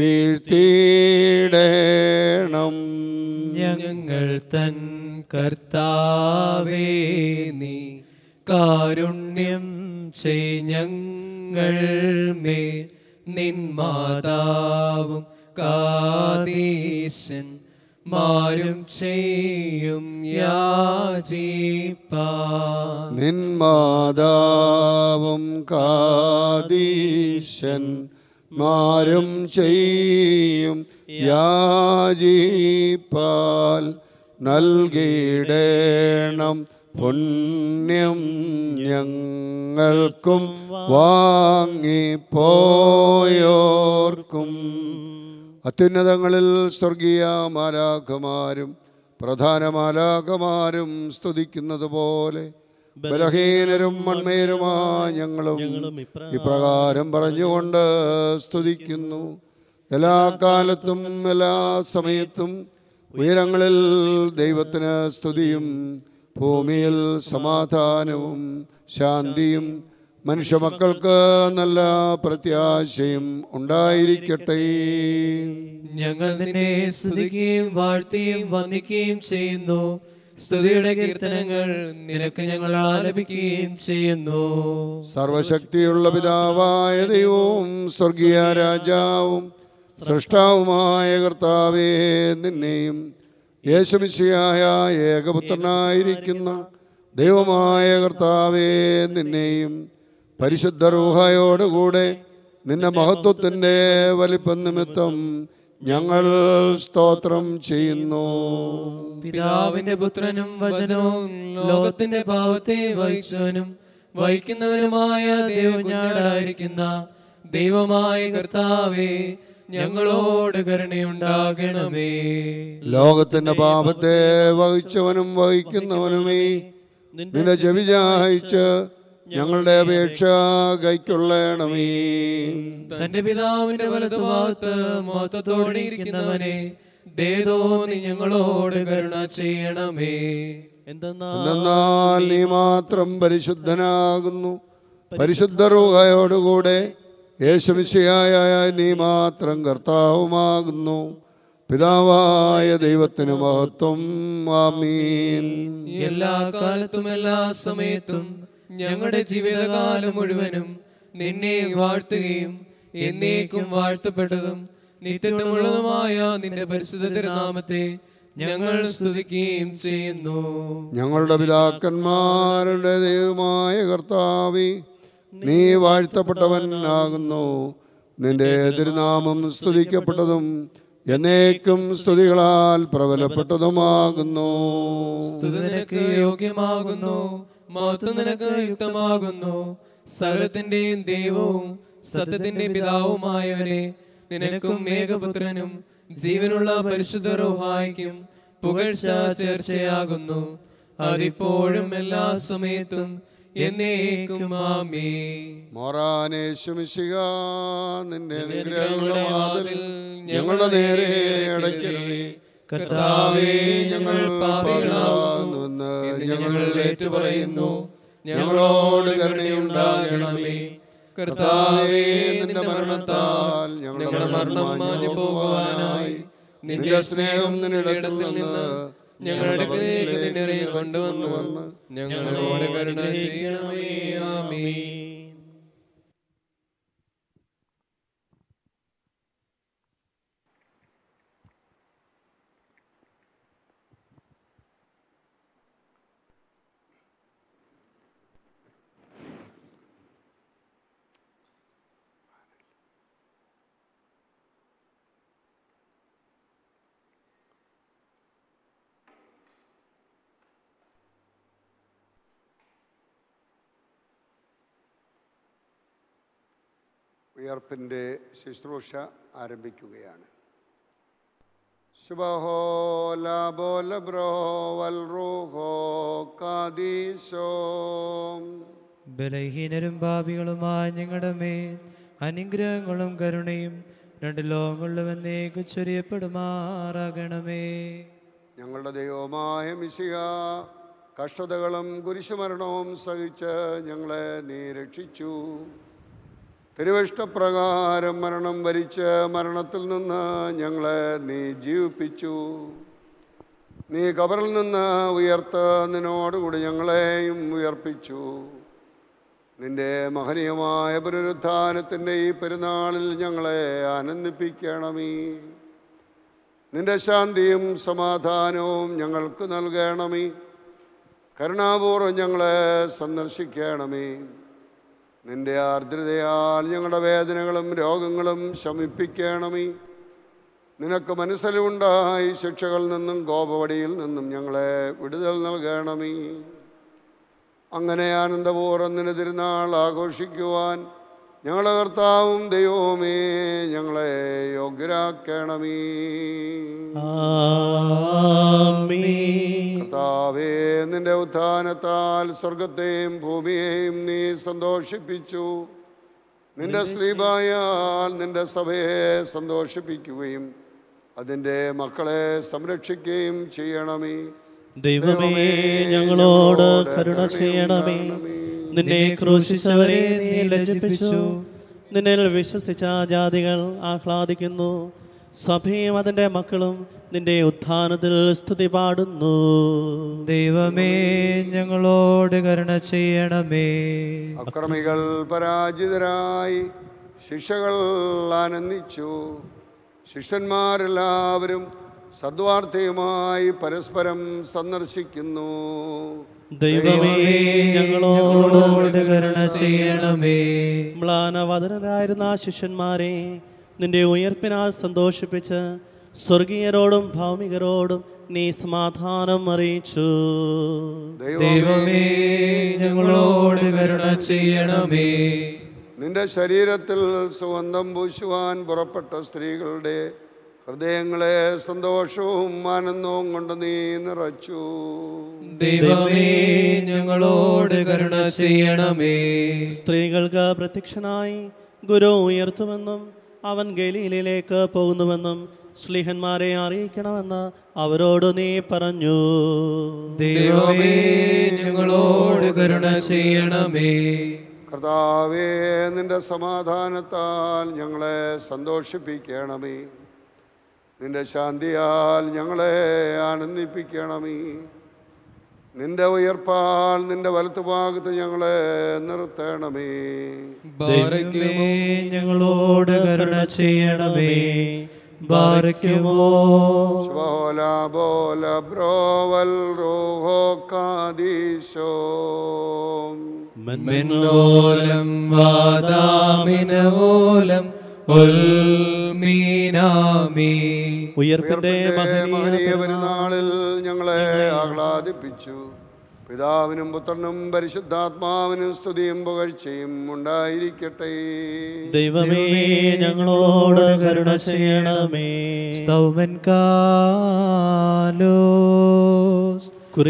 വീഴ്ത്തിയിടേണം ഞങ്ങൾ തൻ കർത്താവേ നീ കാരുണ്യം ചെയ് ഞങ്ങൾ മേ നിൻ മാതാവും കാതീശൻ മാരും ചെയ്യും യാചിപ്പാ നിൻ മാതാവും കാദീശൻ മാരും ചെയ്യും യാജിപ്പാൽ നൽകിയിടേണം പുണ്യം ഞങ്ങൾക്കും വാങ്ങിപ്പോയോർക്കും അത്യുന്നതങ്ങളിൽ സ്വർഗീയ മാലാഖമാരും പ്രധാന മാലാഖമാരും സ്തുതിക്കുന്നത് പോലെ ബലഹീനരും മൺമേരുമായ ഞങ്ങളും ഇപ്രകാരം പറഞ്ഞുകൊണ്ട് സ്തുതിക്കുന്നു എല്ലാ കാലത്തും എല്ലാ സമയത്തും ഉയരങ്ങളിൽ ദൈവത്തിന് സ്തുതിയും ഭൂമിയിൽ സമാധാനവും ശാന്തിയും മനുഷ്യമക്കൾക്ക് നല്ല പ്രത്യാശയും ഉണ്ടായിരിക്കട്ടെ ഞങ്ങൾ നിന്നെ സ്തുതിക്കുകയും വാഴ്ത്തുകയും വന്ദിക്കുകയും ചെയ്യുന്നു സ്തുതിയുടെ കീർത്തനങ്ങൾ നിനക്ക് ഞങ്ങൾ ആലപിക്കുകയും ചെയ്യുന്നു സർവശക്തിയുള്ള പിതാവായ ദൈവവും സ്വർഗീയ രാജാവും സൃഷ്ടാവുമായ കർത്താവേ നിന്നെയും യേശുമിശിയായ ഏകപുത്രനായിരിക്കുന്ന ദൈവമായ കർത്താവേ നിന്നെയും പരിശുദ്ധ റൂഹയോടുകൂടെ നിന്റെ മഹത്വത്തിൻ്റെ വലിപ്പം നിമിത്തം ഞങ്ങൾ സ്തോത്രം ചെയ്യുന്നു പിതാവിന്റെ പുത്രനും വചനവും ലോകത്തിന്റെ പാവത്തെ വഹിച്ചവനും വഹിക്കുന്നവനുമായ ദൈവജ്ഞാടായിരിക്കുന്ന ദൈവമായ കർത്താവേ ഞങ്ങളോട് കരുണയുണ്ടാകണമേ ലോകത്തിന്റെ പാപത്തെ വഹിച്ചവനും വഹിക്കുന്നവനുമേ നിന്റെ ചെവി ചായിച്ച് ഞങ്ങളുടെ അപേക്ഷ കൈക്കൊള്ളണമേ തന്റെ പിതാവിന്റെ വലതുഭാഗത്ത് മൊത്തത്തോടെ ഇരിക്കുന്നവനെ ദേതോ നീ ഞങ്ങളോട് കരുണ ചെയ്യണമേ എന്തെന്നാൽ നീ മാത്രം പരിശുദ്ധനാകുന്നു പരിശുദ്ധ റൂഹയോടുകൂടെ യേശുമിശിയായ നീ മാത്രം കർത്താവുമാകുന്നു പിതാവായ ദൈവത്തിന് മഹത്വം ആമീൻ എല്ലാ കാലത്തും എല്ലാ സമയത്തും ഞങ്ങളുടെ ജീവിതകാലം മുഴുവനും നിന്നെ വാഴ്ത്തുകയും എന്നേക്കും വാഴ്ത്തപ്പെട്ടതും നിത്യമുള്ളതുമായ നിന്റെ പരിശുദ്ധ തിരുനാമത്തെ ഞങ്ങൾ സ്തുതിക്കുകയും ചെയ്യുന്നു ഞങ്ങളുടെ പിതാക്കന്മാരുടെ ദൈവമായ കർത്താവി നീ വാഴ്ത്തപ്പെട്ടവനാകുന്നു നിന്റെ തിരുനാമം സ്തുതിക്കപ്പെട്ടതും എന്നേക്കും സ്തുതികളാൽ പ്രബലപ്പെട്ടതുമാകുന്നു സ്തുതി നിനക്ക് യോഗ്യമാകുന്നു മഹത്വം നിനക്ക് യുക്തമാകുന്നു സകലത്തിന്റെയും ദൈവവും സത്യത്തിന്റെ പിതാവുമായവനെ നിനക്കും ഏകപുത്രനും ജീവനുള്ള പരിശുദ്ധ റോഹായിക്കും പുകഴ്ച ചേർച്ചയാകുന്നു അതിപ്പോഴും എല്ലാ സമയത്തും എന്നേക്കും ആമേ മോറാനേശുമിശിക നിന്റെ അനുഗ്രഹങ്ങളുടെ വാതിൽ ഞങ്ങളുടെ നേരെ അടയ്ക്കരുതേ കർത്താവേ ഞങ്ങൾ പാപികളാകുന്നു എന്ന് ഞങ്ങൾ ഏറ്റുപറയുന്നു ഞങ്ങളോട് കരുണയുണ്ടാകണമേ കർത്താവേ നിന്റെ മരണത്താൽ ഞങ്ങളുടെ മരണം മാഞ്ഞു പോകുവാനായി നിന്റെ സ്നേഹം നിന്നിടത്തിൽ നിന്ന് ഞങ്ങളുടെ അടുക്കിലേക്ക് നിന്നെ ഇറങ്ങി കൊണ്ടുവന്നു ഞങ്ങളോട് കരുണ ചെയ്യണമേ ആമീൻ ഉയർപ്പിൻ്റെ ശുശ്രൂഷ ആരംഭിക്കുകയാണ് ശുഭഹോ ലാബോ ലബ്രോ വൽറൂഹോ കാദീശോ ബലഹീനരും ഭാവികളുമായ ഞങ്ങളുടെ മേൽ അനുഗ്രഹങ്ങളും കരുണയും രണ്ട് ലോകങ്ങളിലും എന്നേക്ക് ചൊരിയപ്പെടുമാറാകണമേ ഞങ്ങളുടെ ദൈവമായ മിശിക കഷ്ടതകളും കുരിശുമരണവും സഹിച്ച് ഞങ്ങളെ നീ രക്ഷിച്ചു തിരുവിഷ്ടപ്രകാരം മരണം വരിച്ച് മരണത്തിൽ നിന്ന് ഞങ്ങളെ നീ ജീവിപ്പിച്ചു നീ കബറിൽ നിന്ന് ഉയർത്ത് നിന്നോടുകൂടി ഞങ്ങളെയും ഉയർപ്പിച്ചു നിന്റെ മഹനീയമായ പുനരുത്ഥാനത്തിൻ്റെ ഈ പെരുന്നാളിൽ ഞങ്ങളെ ആനന്ദിപ്പിക്കണമേ നിന്റെ ശാന്തിയും സമാധാനവും ഞങ്ങൾക്ക് നൽകണമേ കരുണാപൂർവ്വം ഞങ്ങളെ സന്ദർശിക്കണമേ നിന്റെ ആർദ്രതയാൽ ഞങ്ങളുടെ വേദനകളും രോഗങ്ങളും ശമിപ്പിക്കണമേ നിനക്ക് മനസ്സിലുണ്ടായി ശിക്ഷകളിൽ നിന്നും കോപവടിയിൽ നിന്നും ഞങ്ങളെ വിടുതൽ നൽകണമേ അങ്ങനെ ആനന്ദപൂർവ്വം നിന്റെ തിരുനാൾ ആഘോഷിക്കുവാൻ ഞങ്ങളുടെ കർത്താവും ദൈവവുമേ ഞങ്ങളെ യോഗ്യരാക്കണമേ ആമീൻ കർത്താവേ നിന്റെ ഉത്ഥാനത്താൽ സ്വർഗത്തെയും ഭൂമിയെയും നീ സന്തോഷിപ്പിച്ചു നിന്റെ സ്ലീബായാൽ നിന്റെ സഭയെ സന്തോഷിപ്പിക്കുകയും അതിൻ്റെ മക്കളെ സംരക്ഷിക്കുകയും ചെയ്യണമേ ദൈവമേ ഞങ്ങളോട് കരുണ ചെയ്യണമേ നിന്നെ ക്രൂശിച്ചവരെ നീ ലജ്ജിപ്പിച്ചു നിന്നിൽ വിശ്വസിച്ച ജാതികൾ ആഹ്ലാദിക്കുന്നു സഭയും അതിൻ്റെ മക്കളും നിന്റെ ഉത്ഥാനത്തിൽ സ്തുതി പാടുന്നു ദൈവമേ ഞങ്ങളോട് കരുണ ചെയ്യണമേ അക്രമികൾ പരാജിതരായി ശിക്ഷകൾ ആനന്ദിച്ചു ശിഷ്യന്മാരെല്ലാവരും സദ്വാർത്ഥയുമായി പരസ്പരം സന്ദർശിക്കുന്നു ദൈവമേ ഞങ്ങളോട് ഞങ്ങളോട് കരുണ ചെയ്യണമേ മ്ലാനവദനരായിരുന്ന ശിഷ്യന്മാരെ നിന്റെ ഉയർപ്പിനാൽ സന്തോഷിപ്പിച്ച് സ്വർഗീയരോടും ഭൗമികരോടും നീ സമാധാനം അറിയിച്ചു ദൈവമേ ഞങ്ങളോട് കരുണ ചെയ്യണമേ നിന്റെ ശരീരത്തിൽ സുഗന്ധം പൂശുവാൻ പുറപ്പെട്ട സ്ത്രീകളുടെ ഹൃദയങ്ങളെ സന്തോഷവും ആനന്ദവും കൊണ്ട് നീ നിറച്ചു ദൈവമേ ഞങ്ങളോട് കരുണ ചെയ്യണമേ സ്ത്രീകൾക്ക് പ്രത്യക്ഷനായി ഗുരു ഉയർത്തുമെന്നും അവൻ ഗലീലയിലേക്ക് പോകുന്നുവെന്നും ശ്ലീഹന്മാരെ അറിയിക്കണമെന്ന് അവരോട് നീ പറഞ്ഞു ദൈവമേ ഞങ്ങളോട് കരുണ ചെയ്യണമേ കർത്താവേ നിന്റെ സമാധാനത്താൽ ഞങ്ങളെ സന്തോഷിപ്പിക്കണമേ നിന്റെ ശാന്തിയാൽ ഞങ്ങളെ ആനന്ദിപ്പിക്കണമേ നിന്റെ ഉയർപ്പാൽ നിന്റെ വലത്തുഭാഗത്ത് ഞങ്ങളെ നിർത്തണമേ ദൈവമേ ഞങ്ങളോട് കരുണ ചെയ്യണമേ ബാരയ്ക്കുമോ ശുഭോല ബോല ബ്രോവൽ റൂഹോ കാദീശോ മെന്നോലം വാദാമിനോലം ഉൽമീനാമി ഉയർപ്പിന്റെ മഹനീയ മഹനീയ പെരുന്നാളിൽ ഞങ്ങളെ ആഹ്ലാദിപ്പിച്ചു പിതാവിനും പുത്രനും പരിശുദ്ധാത്മാവിനും സ്തുതിയും പുകഴ്ചയും ഉണ്ടായിരിക്കട്ടെ ദൈവമേ ഞങ്ങളോട് കരുണ ചെയ്യണമേ സ്തൗമൻ കാലോസ്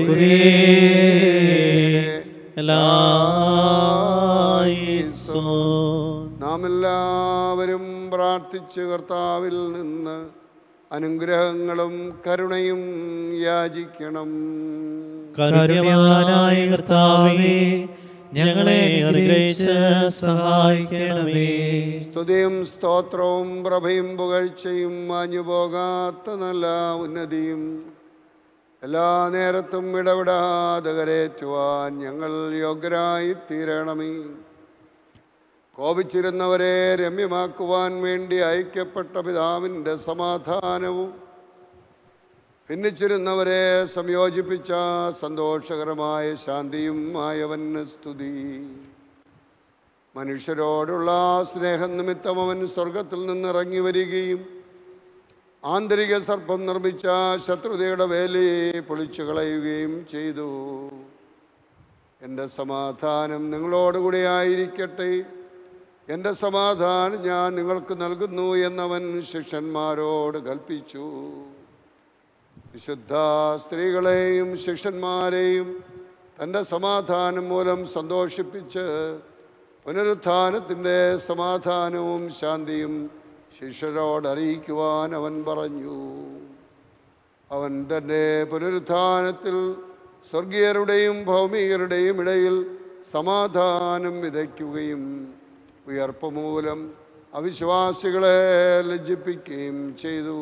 എല്ലായിസോൻ. നാം എല്ലാവരും പ്രാർത്ഥിച്ച് കർത്താവിൽ നിന്ന് അനുഗ്രഹങ്ങളും കരുണയും യാചിക്കണം കരുണ്യവാനായ കർത്താവേ ഞങ്ങളെ അനുഗ്രഹിച്ച് സഹായിക്കണമേ സ്തുതിയും സ്തോത്രവും പ്രഭയും പുകഴ്ചയും മാഞ്ഞു പോകാത്ത നല്ല ഉന്നതിയും എല്ലാ നേരത്തും ഇടപെടാതെ കരേറ്റുവാൻ ഞങ്ങൾ യോഗ്യരായി തീരണമേ കോപിച്ചിരുന്നവരെ രമ്യമാക്കുവാൻ വേണ്ടി അയക്കപ്പെട്ട പിതാവിൻ്റെ സമാധാനവും ഭിന്നിച്ചിരുന്നവരെ സംയോജിപ്പിച്ച സന്തോഷകരമായ ശാന്തിയും ആയവന് സ്തുതി മനുഷ്യരോടുള്ള സ്നേഹം നിമിത്തം അവൻ സ്വർഗത്തിൽ നിന്നിറങ്ങി വരികയും ആന്തരിക സർപ്പം നിർമ്മിച്ച ശത്രുതയുടെ വേലയെ പൊളിച്ചു കളയുകയും ചെയ്തു എൻ്റെ സമാധാനം നിങ്ങളോടുകൂടി ആയിരിക്കട്ടെ എൻ്റെ സമാധാനം ഞാൻ നിങ്ങൾക്ക് നൽകുന്നു എന്നവൻ ശിഷ്യന്മാരോട് കൽപ്പിച്ചു വിശുദ്ധ സ്ത്രീകളെയും ശിഷ്യന്മാരെയും തൻ്റെ സമാധാനം മൂലം സന്തോഷിപ്പിച്ച് പുനരുത്ഥാനത്തിൻ്റെ സമാധാനവും ശാന്തിയും ശിഷ്യരോട് അറിയിക്കുവാൻ അവൻ പറഞ്ഞു അവൻ തൻ്റെ പുനരുത്ഥാനത്തിൽ സ്വർഗീയരുടെയും ഭൗമികരുടെയും ഇടയിൽ സമാധാനം വിതയ്ക്കുകയും ഉയർപ്പ് മൂലം അവിശ്വാസികളെ ലജ്ജിപ്പിക്കുകയും ചെയ്തു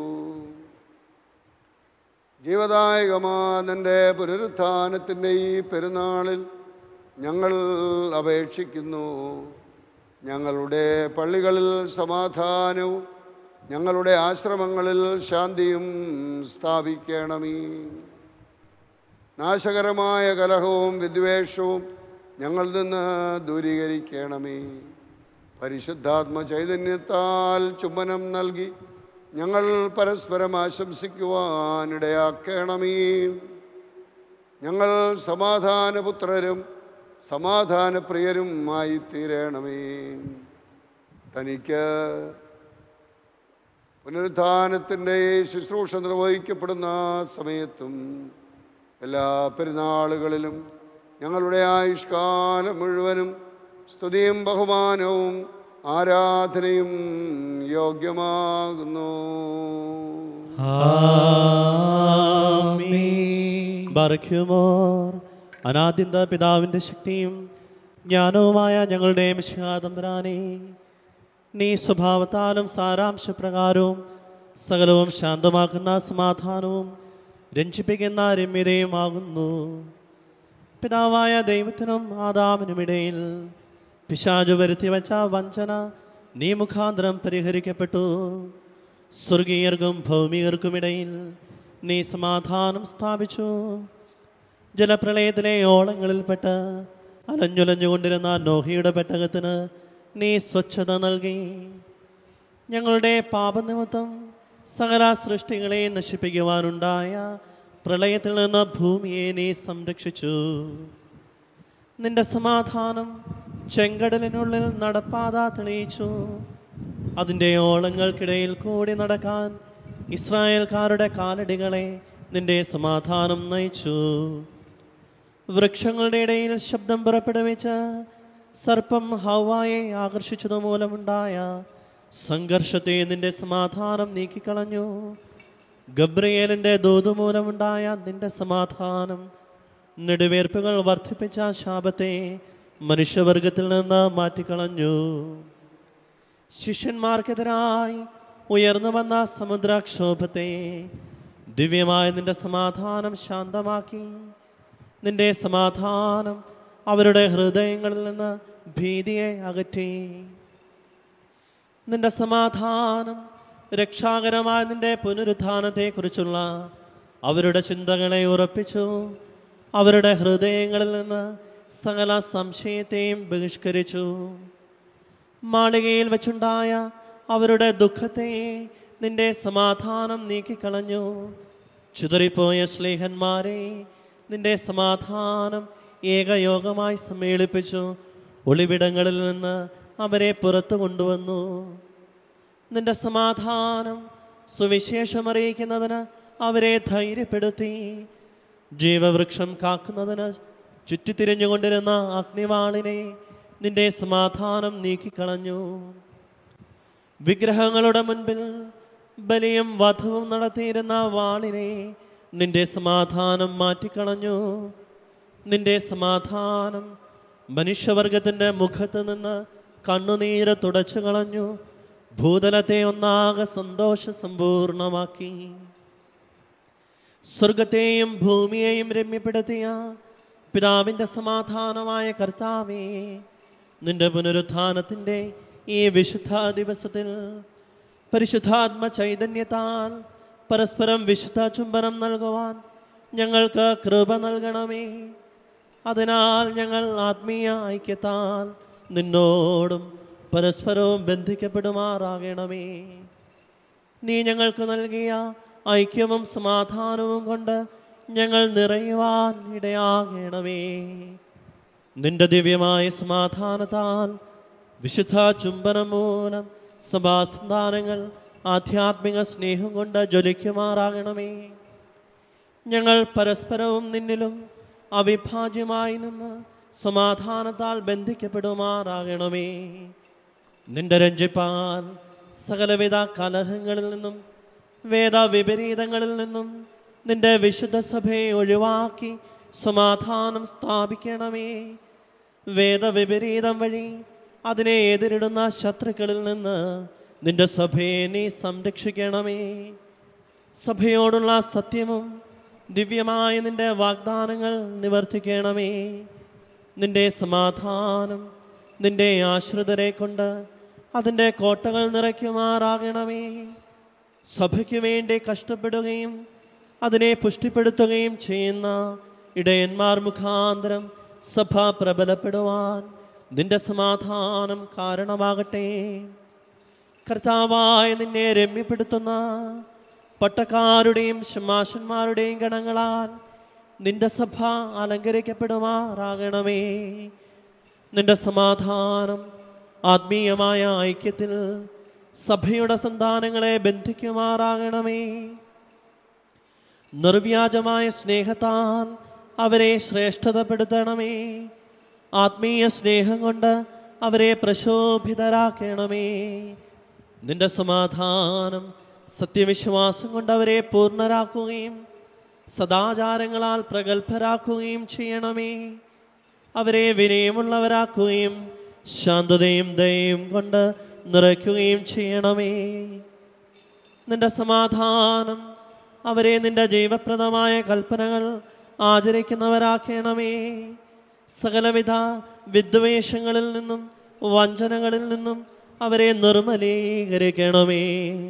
ജീവദായകമാനൻ്റെ പുനരുത്ഥാനത്തിൻ്റെ ഈ പെരുന്നാളിൽ ഞങ്ങൾ അപേക്ഷിക്കുന്നു ഞങ്ങളുടെ പള്ളികളിൽ സമാധാനവും ഞങ്ങളുടെ ആശ്രമങ്ങളിൽ ശാന്തിയും സ്ഥാപിക്കണമേ നാശകരമായ കലഹവും വിദ്വേഷവും ഞങ്ങളിൽ നിന്ന് ദൂരീകരിക്കണമേ പരിശുദ്ധാത്മ ചൈതന്യത്താൽ ചുംബനം നൽകി ഞങ്ങൾ പരസ്പരം ആശംസിക്കുവാനിടയാക്കണമേ ഞങ്ങൾ സമാധാനപുത്രരും സമാധാനപ്രിയരും ആയി തീരണമേ തനിക്ക് പുനരുത്ഥാനത്തിൻ്റെ ശുശ്രൂഷ നിർവഹിക്കപ്പെടുന്ന സമയത്തും എല്ലാ പെരുന്നാളുകളിലും ഞങ്ങളുടെ ആയുഷ്കാലം മുഴുവനും സ്തുതിയും ബഹുമാനവും ആരാധനയും യോഗ്യമാകുന്നു ബർഖ്യുമോർ അനാദ്യന്ത പിതാവിൻ്റെ ശക്തിയും ജ്ഞാനവുമായ ഞങ്ങളുടെ മിശാതമ്പരാനെ നീ സ്വഭാവത്താലും സാരാംശപ്രകാരവും സകലവും ശാന്തമാക്കുന്ന സമാധാനവും രഞ്ജിപ്പിക്കുന്ന രമ്യതയുമാകുന്നു പിതാവായ ദൈവത്തിനും ആദാമിനുമിടയിൽ പിശാചു വരുത്തി വച്ച വഞ്ചന നീ മുഖാന്തരം പരിഹരിക്കപ്പെട്ടു സ്വർഗീയർക്കും ഭൗമികർക്കുമിടയിൽ നീ സമാധാനം സ്ഥാപിച്ചു ജലപ്രളയത്തിലെ ഓളങ്ങളിൽപ്പെട്ട് അലഞ്ഞുലഞ്ഞുകൊണ്ടിരുന്ന നോഹിയുടെ പെട്ടകത്തിന് നീ സ്വച്ഛത നൽകി ഞങ്ങളുടെ പാപനിമിത്തം സകല സൃഷ്ടികളെ നശിപ്പിക്കുവാനുണ്ടായ പ്രളയത്തിൽ നിന്ന് ഭൂമിയെ നീ സംരക്ഷിച്ചു നിന്റെ സമാധാനം ചെങ്കടലിനുള്ളിൽ നടപ്പാത തെളിയിച്ചു അതിൻ്റെ ഓളങ്ങൾക്കിടയിൽ കൂടി നടക്കാൻ ഇസ്രായേൽക്കാരുടെ കാലടികളെ നിന്റെ സമാധാനം നയിച്ചു വൃക്ഷങ്ങളുടെ ഇടയിൽ ശബ്ദം പുറപ്പെടുവിച്ച് സർപ്പം ഹവായെ ആകർഷിച്ചത് മൂലമുണ്ടായ സംഘർഷത്തെ നിന്റെ സമാധാനം നീക്കിക്കളഞ്ഞു ഗബ്രിയേലിൻ്റെ ദൂത് മൂലമുണ്ടായ നിന്റെ സമാധാനം നെടുവേർപ്പുകൾ വർദ്ധിപ്പിച്ച ശാപത്തെ മനുഷ്യവർഗത്തിൽ നിന്ന് മാറ്റിക്കളഞ്ഞു ശിഷ്യന്മാർക്കെതിരായി ഉയർന്നു വന്ന സമുദ്രക്ഷോഭത്തെ ദിവ്യമായ നിന്റെ സമാധാനം ശാന്തമാക്കി നിന്റെ സമാധാനം അവരുടെ ഹൃദയങ്ങളിൽ നിന്ന് ഭീതിയെ അകറ്റി നിന്റെ സമാധാനം രക്ഷാകരമായ നിന്റെ പുനരുത്ഥാനത്തെക്കുറിച്ചുള്ള അവരുടെ ചിന്തകളെ ഉറപ്പിച്ചു അവരുടെ ഹൃദയങ്ങളിൽ നിന്ന് സകല സംശയത്തെയും ബഹിഷ്കരിച്ചു മാളികയിൽ വെച്ചുണ്ടായ അവരുടെ ദുഃഖത്തെ നിന്റെ സമാധാനം നീക്കിക്കളഞ്ഞു ചിതറിപ്പോയ സ്ലേഹന്മാരെ നിന്റെ സമാധാനം ഏകയോഗമായി സമ്മേളിപ്പിച്ചു ഒളിവിടങ്ങളിൽ നിന്ന് അവരെ പുറത്തു കൊണ്ടുവന്നു നിന്റെ സമാധാനം സുവിശേഷമറിയിക്കുന്നതിന് അവരെ ധൈര്യപ്പെടുത്തി ജീവവൃക്ഷം കാക്കുന്നതിന് ചുറ്റിത്തിരിഞ്ഞുകൊണ്ടിരുന്ന അഗ്നിവാളിനെ നിന്റെ സമാധാനം നീക്കിക്കളഞ്ഞു വിഗ്രഹങ്ങളുടെ മുൻപിൽ ബലിയും വധവും നടത്തിയിരുന്ന വാളിനെ നിന്റെ സമാധാനം മാറ്റിക്കളഞ്ഞു നിന്റെ സമാധാനം മനുഷ്യവർഗത്തിൻ്റെ മുഖത്ത് നിന്ന് കണ്ണുനീര് തുടച്ചു കളഞ്ഞു ഭൂതലത്തെ ഒന്നാകെ സന്തോഷ സമ്പൂർണമാക്കി സ്വർഗത്തെയും ഭൂമിയെയും രമ്യപ്പെടുത്തിയ പിതാവിൻ്റെ സമാധാനമായ കർത്താവേ നിന്റെ പുനരുത്ഥാനത്തിൻ്റെ ഈ വിശുദ്ധ ദിവസത്തിൽ പരിശുദ്ധാത്മ ചൈതന്യത്താൽ പരസ്പരം വിശുദ്ധ ചുംബനം നൽകുവാൻ ഞങ്ങൾക്ക് കൃപ നൽകണമേ അതിനാൽ ഞങ്ങൾ ആത്മീയ ഐക്യത്താൽ നിന്നോടും പരസ്പരവും ബന്ധിക്കപ്പെടുമാറാകണമേ നീ ഞങ്ങൾക്ക് നൽകിയ ഐക്യവും സമാധാനവും കൊണ്ട് ഞങ്ങൾ നിറയുവാൻ ഇടയാകണമേ നിന്റെ ദിവ്യമായ സമാധാനത്താൽ വിശുദ്ധ ചുംബനം മൂലം സഭാസന്താനങ്ങൾ ആധ്യാത്മിക സ്നേഹം കൊണ്ട് ജ്വലിക്കുമാറാകണമേ ഞങ്ങൾ പരസ്പരവും നിന്നിലും അവിഭാജ്യമായി നിന്ന് സമാധാനത്താൽ ബന്ധിക്കപ്പെടുമാറാകണമേ നിന്റെ രഞ്ജിപ്പാൻ സകലവിധ കലഹങ്ങളിൽ നിന്നും വേദവിപരീതങ്ങളിൽ നിന്നും നിന്റെ വിശുദ്ധ സഭയെ ഒഴിവാക്കി സമാധാനം സ്ഥാപിക്കണമേ വേദവിപരീതം വഴി അതിനെ എതിരിടുന്ന ശത്രുക്കളിൽ നിന്ന് നിന്റെ സഭയെ നീ സംരക്ഷിക്കണമേ സഭയോടുള്ള സത്യവും ദിവ്യമായ നിന്റെ വാഗ്ദാനങ്ങൾ നിവർത്തിക്കണമേ നിന്റെ സമാധാനം നിന്റെ ആശ്രിതരെ കൊണ്ട് അതിൻ്റെ കോട്ടകൾ നിറയ്ക്കുമാറാകണമേ സഭയ്ക്ക് വേണ്ടി കഷ്ടപ്പെടുകയും അതിനെ പുഷ്ടിപ്പെടുത്തുകയും ചെയ്യുന്ന ഇടയന്മാർ മുഖാന്തരം സഭ പ്രബലപ്പെടുവാൻ നിന്റെ സമാധാനം കാരണമാകട്ടെ കർത്താവായ നിന്നെ രമ്യപ്പെടുത്തുന്ന പട്ടക്കാരുടെയും ശമാശന്മാരുടെയും ഗണങ്ങളാൽ നിന്റെ സഭ അലങ്കരിക്കപ്പെടുമാറാകണമേ നിന്റെ സമാധാനം ആത്മീയമായ ഐക്യത്തിൽ സഭയുടെ സന്താനങ്ങളെ ബന്ധിക്കുമാറാകണമേ നിർവ്യാജമായ സ്നേഹത്താൽ അവരെ ശ്രേഷ്ഠതപ്പെടുത്തണമേ ആത്മീയ സ്നേഹം കൊണ്ട് അവരെ പ്രശോഭിതരാക്കണമേ നിന്റെ സമാധാനം സത്യവിശ്വാസം കൊണ്ട് അവരെ പൂർണ്ണരാക്കുകയും സദാചാരങ്ങളാൽ പ്രഗത്ഭരാക്കുകയും ചെയ്യണമേ അവരെ വിനയമുള്ളവരാക്കുകയും ശാന്തതയും ദയയും കൊണ്ട് നിറയ്ക്കുകയും ചെയ്യണമേ നിന്റെ സമാധാനം അവരെ നിന്റെ ജൈവപ്രദമായ കൽപ്പനകൾ ആചരിക്കുന്നവരാക്കണമേ സകലവിധ വിദ്വേഷങ്ങളിൽ നിന്നും വഞ്ചനകളിൽ നിന്നും അവരെ നിർമ്മലീകരിക്കണമേ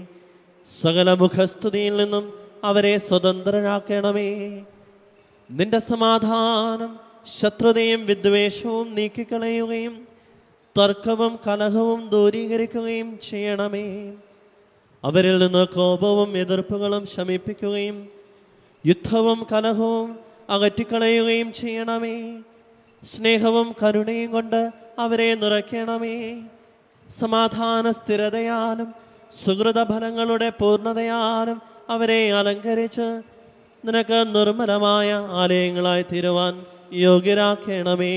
സകല മുഖസ്തുതിയിൽ നിന്നും അവരെ സ്വതന്ത്രരാക്കണമേ നിന്റെ സമാധാനം ശത്രുതയും വിദ്വേഷവും നീക്കിക്കളയുകയും തർക്കവും കലഹവും ദൂരീകരിക്കുകയും ചെയ്യണമേ അവരിൽ നിന്ന് കോപവും എതിർപ്പുകളും ശമിപ്പിക്കുകയും യുദ്ധവും കലഹവും അകറ്റിക്കളയുകയും ചെയ്യണമേ സ്നേഹവും കരുണയും കൊണ്ട് അവരെ നിറയ്ക്കണമേ സമാധാന സ്ഥിരതയാലും സുഹൃത ഫലങ്ങളുടെ പൂർണ്ണതയാലും അവരെ അലങ്കരിച്ച് നിനക്ക് നിർമ്മലമായ ആലയങ്ങളായി തീരുവാൻ യോഗ്യരാക്കണമേ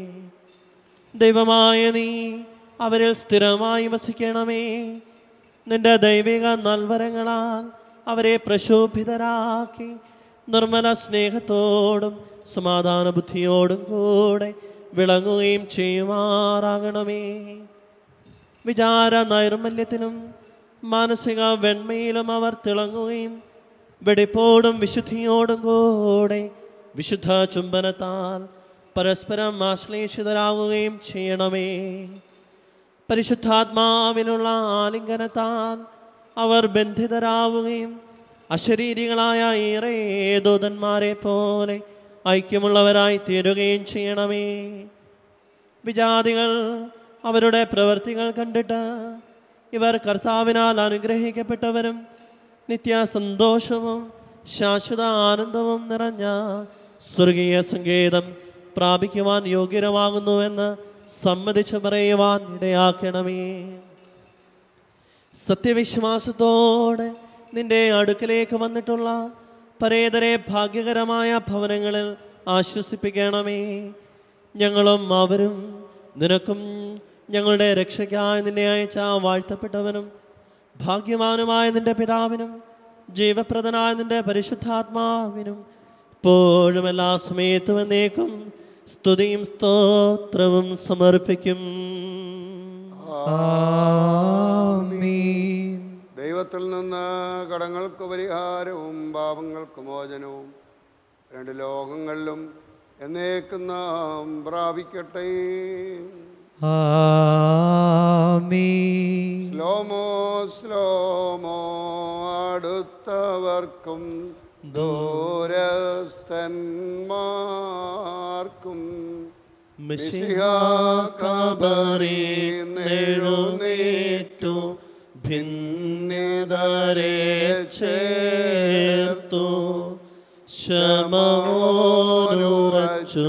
ദൈവമായ നീ അവരിൽ സ്ഥിരമായി വസിക്കണമേ നിന്റെ ദൈവിക നൽവരങ്ങളാൽ അവരെ പ്രശോഭിതരാക്കി നിർമ്മല സ്നേഹത്തോടും സമാധാന ബുദ്ധിയോടും കൂടെ വിളങ്ങുകയും ചെയ്യുമാറാകണമേ വിചാര നൈർമല്യത്തിലും മാനസിക വെണ്മയിലും അവർ തിളങ്ങുകയും വെടിപ്പോടും വിശുദ്ധിയോടും കൂടെ വിശുദ്ധ ചുംബനത്താൽ പരസ്പരം ആശ്ലേഷിതരാകുകയും ചെയ്യണമേ പരിശുദ്ധാത്മാവിനുള്ള ആലിംഗനത്താൽ അവർ ബന്ധിതരാവുകയും അശരീരികളായ ഏറെ ദൂതന്മാരെ പോലെ ഐക്യമുള്ളവരായി തീരുകയും ചെയ്യണമേ വിജാതികൾ അവരുടെ പ്രവൃത്തികൾ കണ്ടിട്ട് ഇവർ കർത്താവിനാൽ അനുഗ്രഹിക്കപ്പെട്ടവരും നിത്യ സന്തോഷവും ശാശ്വത ആനന്ദവും നിറഞ്ഞ സ്വർഗീയ സങ്കേതം പ്രാപിക്കുവാൻ യോഗ്യരമാകുന്നുവെന്ന് സമ്മതിച്ചു പറയുവാൻ ഇടയാക്കണമേ സത്യവിശ്വാസത്തോടെ നിന്റെ അടുക്കലേക്ക് വന്നിട്ടുള്ള പരേതരെ ഭാഗ്യകരമായ ഭവനങ്ങളിൽ ആശ്വസിപ്പിക്കണമേ ഞങ്ങളും അവരും നിനക്കും ഞങ്ങളുടെ രക്ഷയ്ക്കായി നിന്നെ അയച്ച വാഴ്ത്തപ്പെട്ടവനും ഭാഗ്യവാനുമായ നിന്റെ പിതാവിനും ജീവപ്രദനായ നിന്റെ പരിശുദ്ധാത്മാവിനും ഇപ്പോഴും എല്ലാ സമയത്തും എന്നേക്കും സ്തുതിയും സ്തോത്രവും സമർപ്പിക്കും ആമീൻ ദൈവ ദൈവത്തിൽ നിന്ന് കടങ്ങൾക്ക് പരിഹാരവും പാപങ്ങൾക്ക് മോചനവും രണ്ട് ലോകങ്ങളിലും എന്നേക്കും നാം പ്രാപിക്കട്ടെ ആമീൻ സ്ലോമോ സ്ലോമോ അടുത്തവർക്കും ദൂരസ്ഥന്മാർക്കും മിശിഹാകബറിന്നെഴുന്നേറ്റു ഭിന്നതരെ ചേർത്തു ശമോനുറച്ചു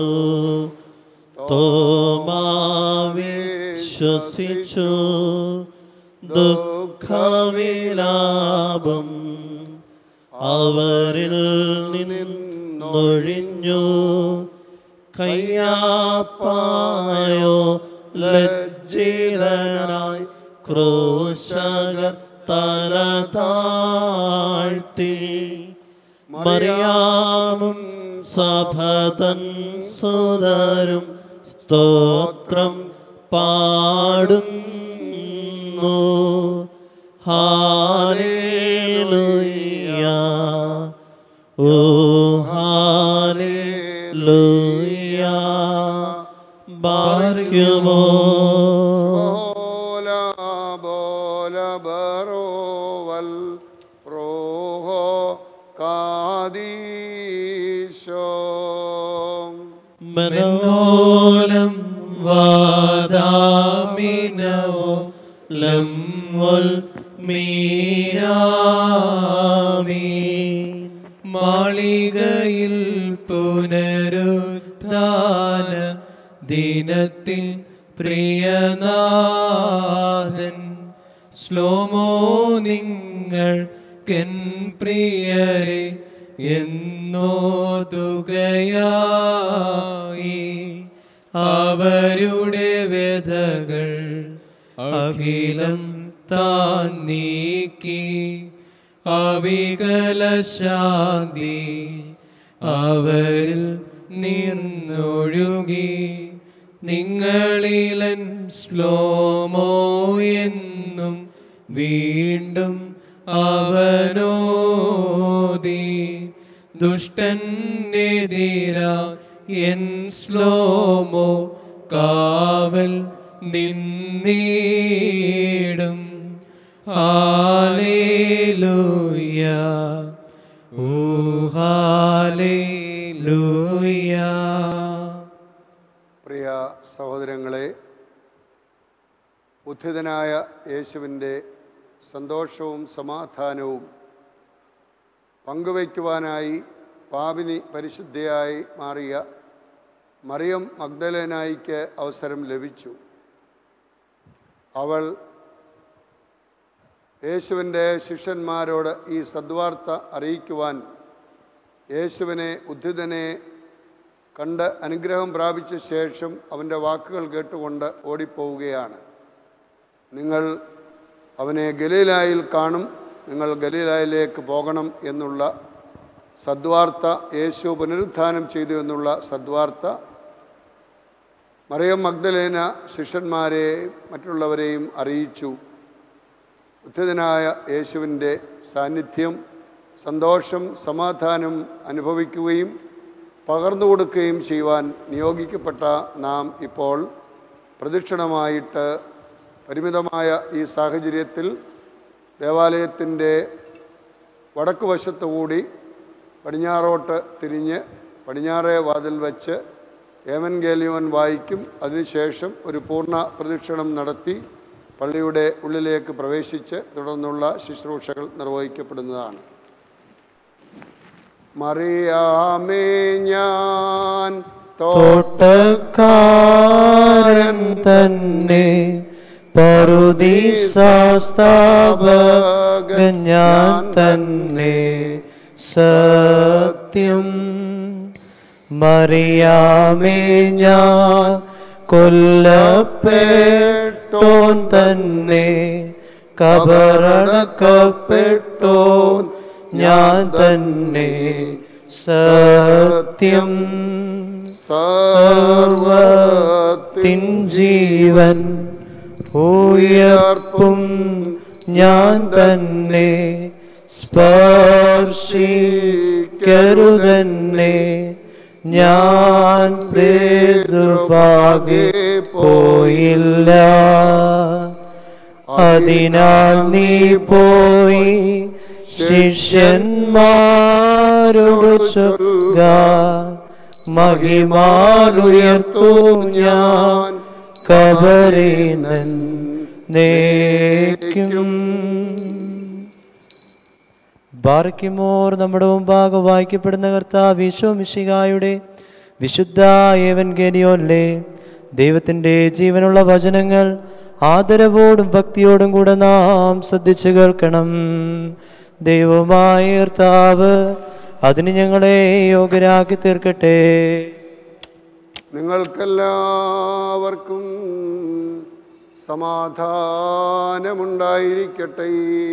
തോമാവിശ്വസിച്ചു ദുഃഖവിലാപം അവരിൽ നിന്നൊഴിഞ്ഞു കയ്യാപ്പായോ ലജ്ജിതനായി ക്രൂശകർ തല താഴ്ത്തി മറിയാമും സഭതൻ സുതരും സ്തോത്രം പാടുന്നു ഹാലേലുയ്യ ഓ ഹാലേലുയ്യ ബാർക്കുമോ ബോല ബോല ബറോവൽ റോഹോ കാദീശോ മനോലം വാദാമിനോ ലം വൽ മീരാമി മാളികയിൽ പുനരുദ്ധാന ദിനത്തിൽ പ്രിയനാഥൻ സ്ലോമോ നിങ്ങൾ കെൻ പ്രിയരെ എന്നോതുകയായി അവരുടെ വ്യഥകൾ അഖിലം താൻ നീക്കി അവികല ശാന്തി അവരിൽ നിന്നൊഴുകി നിങ്ങളിലൻ സ്ലോമോ എന്നും വീണ്ടും അവനോദി ദുഷ്ടനെതിര എൻ സ്ലോമോ കാവൽ നിന്നീടും ഹാലേലൂയ ഓ ഹാലേലൂയ പ്രിയ സഹോദരങ്ങളെ ഉത്ഥിതനായ യേശുവിൻ്റെ സന്തോഷവും സമാധാനവും പങ്കുവയ്ക്കുവാനായി പാപിനി പരിശുദ്ധയായി മാറിയ മറിയം മഗ്ദലേനായിക്ക് അവസരം ലഭിച്ചു അവൾ യേശുവിൻ്റെ ശിഷ്യന്മാരോട് ഈ സദ്വാർത്ത അറിയിക്കുവാൻ യേശുവിനെ ഉദ്ധിതനെ കണ്ട് അനുഗ്രഹം പ്രാപിച്ച ശേഷം അവൻ്റെ വാക്കുകൾ കേട്ടുകൊണ്ട് ഓടിപ്പോവുകയാണ് നിങ്ങൾ അവനെ ഗലീലായിൽ കാണും നിങ്ങൾ ഗലീലായിലേക്ക് പോകണം എന്നുള്ള സദ്വാർത്ത യേശു പുനരുത്ഥാനം ചെയ്തു എന്നുള്ള സദ്വാർത്ത മറിയം മഗ്ദലേന ശിഷ്യന്മാരെ മറ്റുള്ളവരെയും അറിയിച്ചു ഉദ്ധിതനായ യേശുവിൻ്റെ സാന്നിധ്യം സന്തോഷം സമാധാനം അനുഭവിക്കുകയും പകർന്നു കൊടുക്കുകയും ചെയ്യുവാൻ നിയോഗിക്കപ്പെട്ട നാം ഇപ്പോൾ പ്രദക്ഷിണമായിട്ട് പരിമിതമായ ഈ സാഹചര്യത്തിൽ ദേവാലയത്തിൻ്റെ വടക്ക് വശത്തുകൂടി പടിഞ്ഞാറോട്ട് തിരിഞ്ഞ് പടിഞ്ഞാറേ വാതിൽ വച്ച് ഏമൻഗേലിയോൻ വായിക്കും അതിനുശേഷം ഒരു പൂർണ്ണ പ്രദക്ഷിണം നടത്തി പള്ളിയുടെ ഉള്ളിലേക്ക് പ്രവേശിച്ച് തുടർന്നുള്ള ശുശ്രൂഷകൾ നിർവഹിക്കപ്പെടുന്നതാണ് മറിയാമേ ഞാൻ തോട്ടക്കാരൻ തന്നെ പറുദീസാസ്ഥാപകൻ ഞാൻ തന്നെ സത്യം മറിയാമേ ഞാൻ കൊല്ലപ്പെട്ടോൻ തന്നെ കബറടക്കപ്പെട്ടോൻ ഞാൻ തന്നെ സത്യം സർവത്തിൻ ജീവൻ ഉയർപ്പും ഞാൻ തന്നെ സ്പർശിക്കരുതന്നെ ഞാൻ പിതൃപാകെ പോയില്ല അതിനാൽ നീ പോയി ശിഷ്യന്മാരോട് ചൊല്ലുക മഹിമാലുയർത്തു ഞാൻ കബരീനൻ നേക്കും ബാറയ്ക്കുമോർ നമ്മുടെ മുമ്പാകെ വായിക്കപ്പെടുന്ന കർത്താവ് വിശ്വമിഷികായുടെ വിശുദ്ധ ഏവൻഗേനിയോല്ലേ ദൈവത്തിൻ്റെ ജീവനുള്ള വചനങ്ങൾ ആദരവോടും ഭക്തിയോടും കൂടെ നാം ശ്രദ്ധിച്ചു കേൾക്കണം ദൈവമായ കർത്താവ് അതിന് ഞങ്ങളെ യോഗ്യരാക്കി തീർക്കട്ടെ നിങ്ങൾക്കെല്ലാവർക്കും സമാധാനമുണ്ടായിരിക്കട്ടെ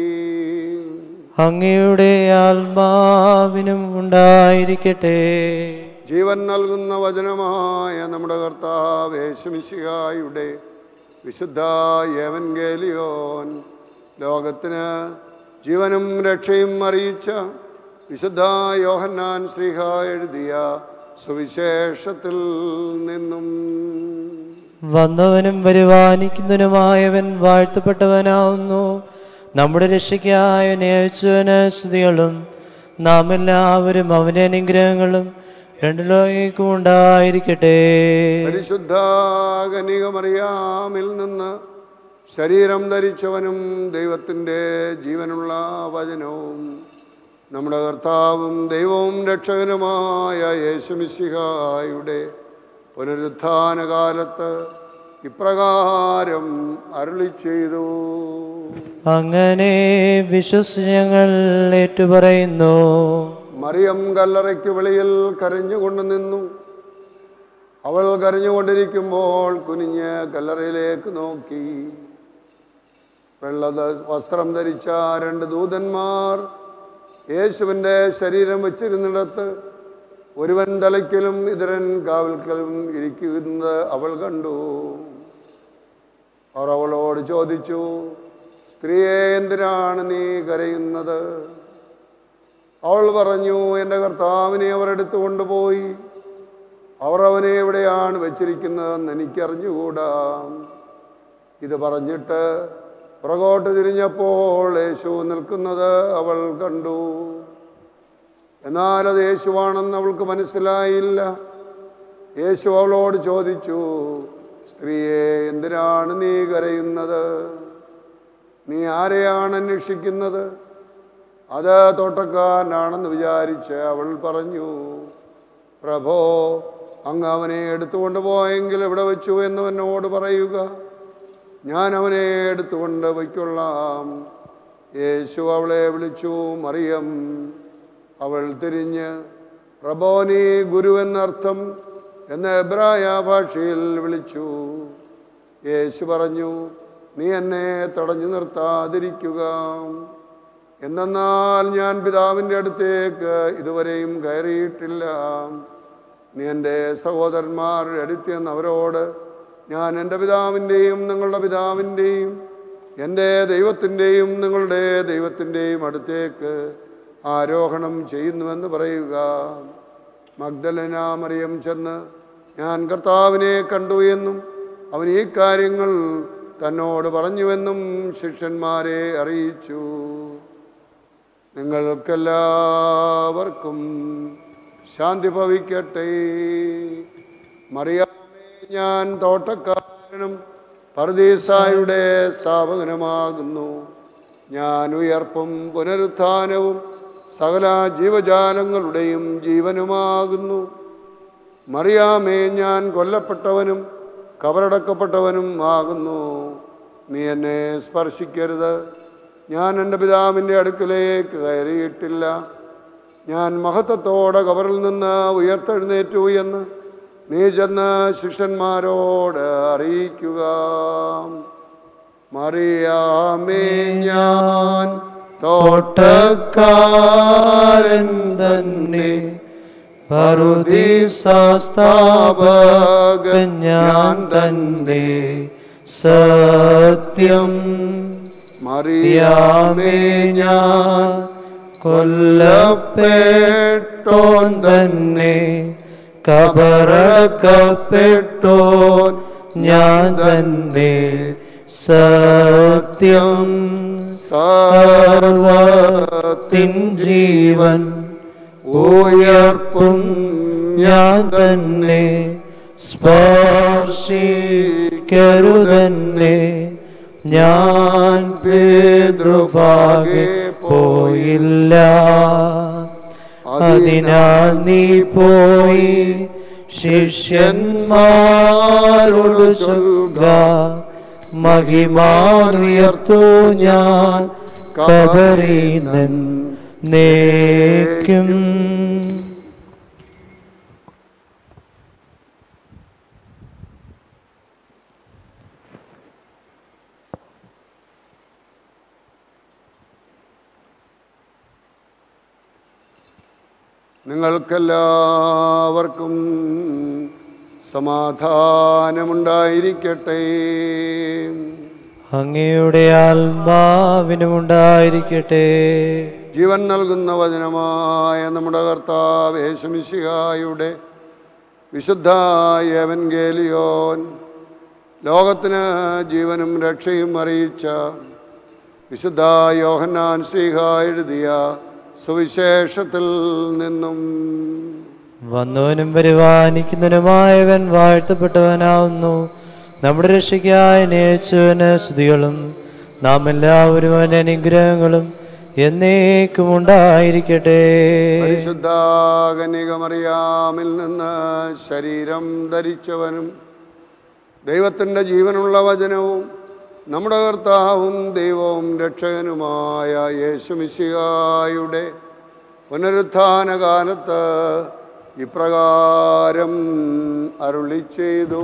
അങ്ങയുടെ ആത്മാവിനും ഉണ്ടായിരിക്കട്ടെ ജീവൻ നൽകുന്ന വചനമായ നമ്മുടെ കർത്താവ് യേശുമിശിഹായുടെ വിശുദ്ധ ഏവൻഗേലിയോൻ ലോകത്തിന് ജീവനും രക്ഷയും അറിയിച്ച വിശുദ്ധ യോഹന്നാൻ ശ്രീഹ എഴുതിയ സുവിശേഷത്തിൽ നിന്നും വന്നവനും വരുവാനിക്കുന്നവനുമായവൻ വാഴ്ത്തപ്പെട്ടവനാവുന്നു നമ്മുടെ രക്ഷയ്ക്കായ അയച്ചവന് സ്തുതികളും നാം എല്ലാവരും അവന്റെ അനുഗ്രഹങ്ങളും രണ്ടിലേക്കും ഉണ്ടായിരിക്കട്ടെ പരിശുദ്ധ കനികമറിയാമിൽ നിന്ന് ശരീരം ധരിച്ചവനും ദൈവത്തിൻ്റെ ജീവനുള്ള വചനവും നമ്മുടെ കർത്താവും ദൈവവും രക്ഷകനുമായ യേശുമിശിഹായുടെ പുനരുത്ഥാന കാലത്ത് ഇപ്രകാരം അരുളി ചെയ്തു അങ്ങനെ വിശ്വസിച്ച് ഞങ്ങൾ ഏറ്റുപറയുന്നു മറിയം കല്ലറയ്ക്ക് വെളിയിൽ കരഞ്ഞുകൊണ്ട് നിന്നു അവൾ കരഞ്ഞുകൊണ്ടിരിക്കുമ്പോൾ കുനിഞ്ഞ് കല്ലറയിലേക്ക് നോക്കി വെള്ള ധ- വസ്ത്രം ധരിച്ച രണ്ട് ദൂതന്മാർ യേശുവിൻ്റെ ശരീരം വച്ചിരുന്നിടത്ത് ഒരുവൻ തലയ്ക്കലും ഇതരൻ കാവൽക്കലും ഇരിക്കുന്നത് അവൾ കണ്ടു അവർ അവളോട് ചോദിച്ചു സ്ത്രീയെ എന്തിനാണ് നീ കരയുന്നത് അവൾ പറഞ്ഞു എൻ്റെ കർത്താവിനെ അവർ എടുത്തു കൊണ്ടുപോയി അവർ അവനെ എവിടെയാണ് വെച്ചിരിക്കുന്നതെന്ന് എനിക്കറിഞ്ഞുകൂടാ ഇത് പറഞ്ഞിട്ട് പുറകോട്ട് തിരിഞ്ഞപ്പോൾ യേശു നിൽക്കുന്നത് അവൾ കണ്ടു എന്നാൽ അത് യേശുവാണെന്ന് അവൾക്ക് മനസ്സിലായില്ല യേശു അവളോട് ചോദിച്ചു സ്ത്രീയെ എന്തിനാണ് നീ കരയുന്നത് നീ ആരെയാണ് അന്വേഷിക്കുന്നത് അത് തോട്ടക്കാരനാണെന്ന് വിചാരിച്ച് അവൾ പറഞ്ഞു പ്രഭോ അങ്ങ് അവനെ എടുത്തുകൊണ്ട് പോയെങ്കിൽ എവിടെ വെച്ചു എന്ന് എന്നോട് പറയുക ഞാൻ അവനെ എടുത്തുകൊണ്ട് വയ്ക്കൊള്ളാം യേശു അവളെ വിളിച്ചു മറിയം അവൾ തിരിഞ്ഞ് റബോനി ഗുരു എന്നർത്ഥം എന്ന എബ്രായ ഭാഷയിൽ വിളിച്ചു യേശു പറഞ്ഞു നീ എന്നെ തടഞ്ഞു നിർത്താതിരിക്കുക എന്തെന്നാൽ ഞാൻ പിതാവിൻ്റെ അടുത്തേക്ക് ഇതുവരെയും കയറിയിട്ടില്ല നീ എൻ്റെ സഹോദരന്മാരുടെ അടുത്ത് ചെന്ന് അവരോട് ഞാൻ എൻ്റെ പിതാവിൻ്റെയും നിങ്ങളുടെ പിതാവിൻ്റെയും എൻ്റെ ദൈവത്തിൻ്റെയും നിങ്ങളുടെ ദൈവത്തിൻ്റെയും അടുത്തേക്ക് ആരോഹണം ചെയ്യുന്നുവെന്ന് പറയുക മഗ്ദലന മറിയം ചെന്ന് ഞാൻ കർത്താവിനെ കണ്ടു എന്നും അവൻ ഈ കാര്യങ്ങൾ തന്നോട് പറഞ്ഞുവെന്നും ശിഷ്യന്മാരെ അറിയിച്ചു നിങ്ങൾക്കെല്ലാവർക്കും ശാന്തി ഭവിക്കട്ടെ മറിയാമേ ഞാൻ തോട്ടക്കാരനും പർദീസായുടെ സ്ഥാപകനുമാകുന്നു ഞാൻ ഉയർപ്പും പുനരുത്ഥാനവും സകല ജീവജാലങ്ങളുടെയും ജീവനുമാകുന്നു മറിയാമേ ഞാൻ കൊല്ലപ്പെട്ടവനും കബറടക്കപ്പെട്ടവനും ആകുന്നു നീ എന്നെ സ്പർശിക്കരുത് ഞാൻ എൻ്റെ പിതാവിൻ്റെ അടുക്കലേക്ക് കയറിയിട്ടില്ല ഞാൻ മഹത്വത്തോടെ കബറിൽ നിന്ന് ഉയർത്തെഴുന്നേറ്റു എന്ന് നീ ചെന്ന് ശിഷ്യന്മാരോട് അറിയിക്കുക മറിയാമേ ഞാൻ തോട്ടക്കാരൻ തന്നെ പറുദീസാസ്ഥാപകൻ ഞാൻ തന്നെ സത്യം മറിയാമേ ഞാൻ കൊല്ലപ്പെട്ടോൻ തന്നെ കബറക്കപ്പെട്ടോൻ ഞാൻ തന്നെ സത്യം സർവത്തിൻ ജീവൻ ഉയർപ്പും ഞാൻ തന്നെ സ്പർശിക്കരുതന്നെ ഞാൻ പിതൃഭാഗെ പോയില്ല അതിനാൽ നീ പോയി ശിഷ്യന്മാരോട് ചൊൽക മഹിമാനുയർത്തു ഞാൻ കബരീനൻ നേക്കും നിങ്ങൾക്കെല്ലാവർക്കും സമാധാനമുണ്ടായിരിക്കട്ടെ അങ്ങയുടെ ആത്മാവിനുമുണ്ടായിരിക്കട്ടെ ജീവൻ നൽകുന്ന വചനമായ നമ്മുടെ കർത്താവ് യേശുമിശിഹായുടെ വിശുദ്ധ എവൻഗേലിയോൻ ലോകത്തിന് ജീവനും രക്ഷയും അറിയിച്ച വിശുദ്ധ യോഹന്നാൻ ശ്രീഹ എഴുതിയ സുവിശേഷത്തിൽ നിന്നും വന്നവനും പരിപാലിക്കുന്നവനുമായവൻ വാഴ്ത്തപ്പെട്ടവനാവുന്നു നമ്മുടെ രക്ഷയ്ക്കായി നേച്ചവന് സ്തുതികളും നാം എല്ലാവരും അവന്റെ അനുഗ്രഹങ്ങളും എന്നേക്കും ഉണ്ടായിരിക്കട്ടെ പരിശുദ്ധ കന്യകമറിയാമിൽ നിന്ന് ശരീരം ധരിച്ചവനും ദൈവത്തിൻ്റെ ജീവനുള്ള വചനവും നമ്മുടെ കർത്താവും ദൈവവും രക്ഷകനുമായ യേശുമിശിഹായുടെ പുനരുത്ഥാന കാലത്ത് ഇപ്രകാരം അരുളി ചെയ്തു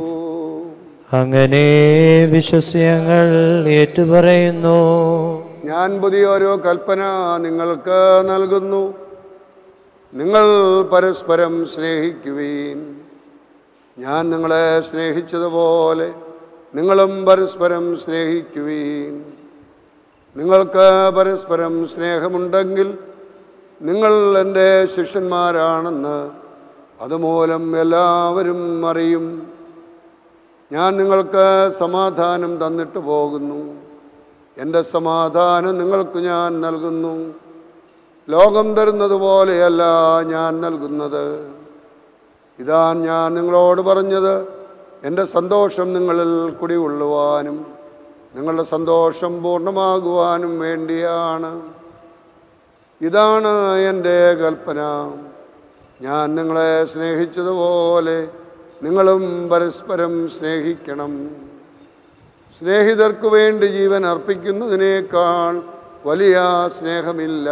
അങ്ങനെ വിശ്വസ്യങ്ങൾ ഏറ്റുപറയുന്നു ഞാൻ പുതിയൊരു കൽപ്പന നിങ്ങൾക്ക് നൽകുന്നു നിങ്ങൾ പരസ്പരം സ്നേഹിക്കുവീൻ ഞാൻ നിങ്ങളെ സ്നേഹിച്ചതുപോലെ നിങ്ങളും പരസ്പരം സ്നേഹിക്കുവീൻ നിങ്ങൾക്ക് പരസ്പരം സ്നേഹമുണ്ടെങ്കിൽ നിങ്ങൾ എൻ്റെ ശിഷ്യന്മാരാണെന്ന് അതുമൂലം എല്ലാവരും അറിയും ഞാൻ നിങ്ങൾക്ക് സമാധാനം തന്നിട്ട് പോകുന്നു എൻ്റെ സമാധാനം നിങ്ങൾക്ക് ഞാൻ നൽകുന്നു ലോകം തരുന്നത് പോലെയല്ല ഞാൻ നൽകുന്നത് ഇതാ ഞാൻ നിങ്ങളോട് പറഞ്ഞത് എൻ്റെ സന്തോഷം നിങ്ങളിൽ കുടികൊള്ളുവാനും നിങ്ങളുടെ സന്തോഷം പൂർണ്ണമാകുവാനും വേണ്ടിയാണ് ഇതാണ് എൻ്റെ കൽപ്പന ഞാൻ നിങ്ങളെ സ്നേഹിച്ചതുപോലെ നിങ്ങളും പരസ്പരം സ്നേഹിക്കണം സ്നേഹിതർക്കു വേണ്ടി ജീവൻ അർപ്പിക്കുന്നതിനേക്കാൾ വലിയ സ്നേഹമില്ല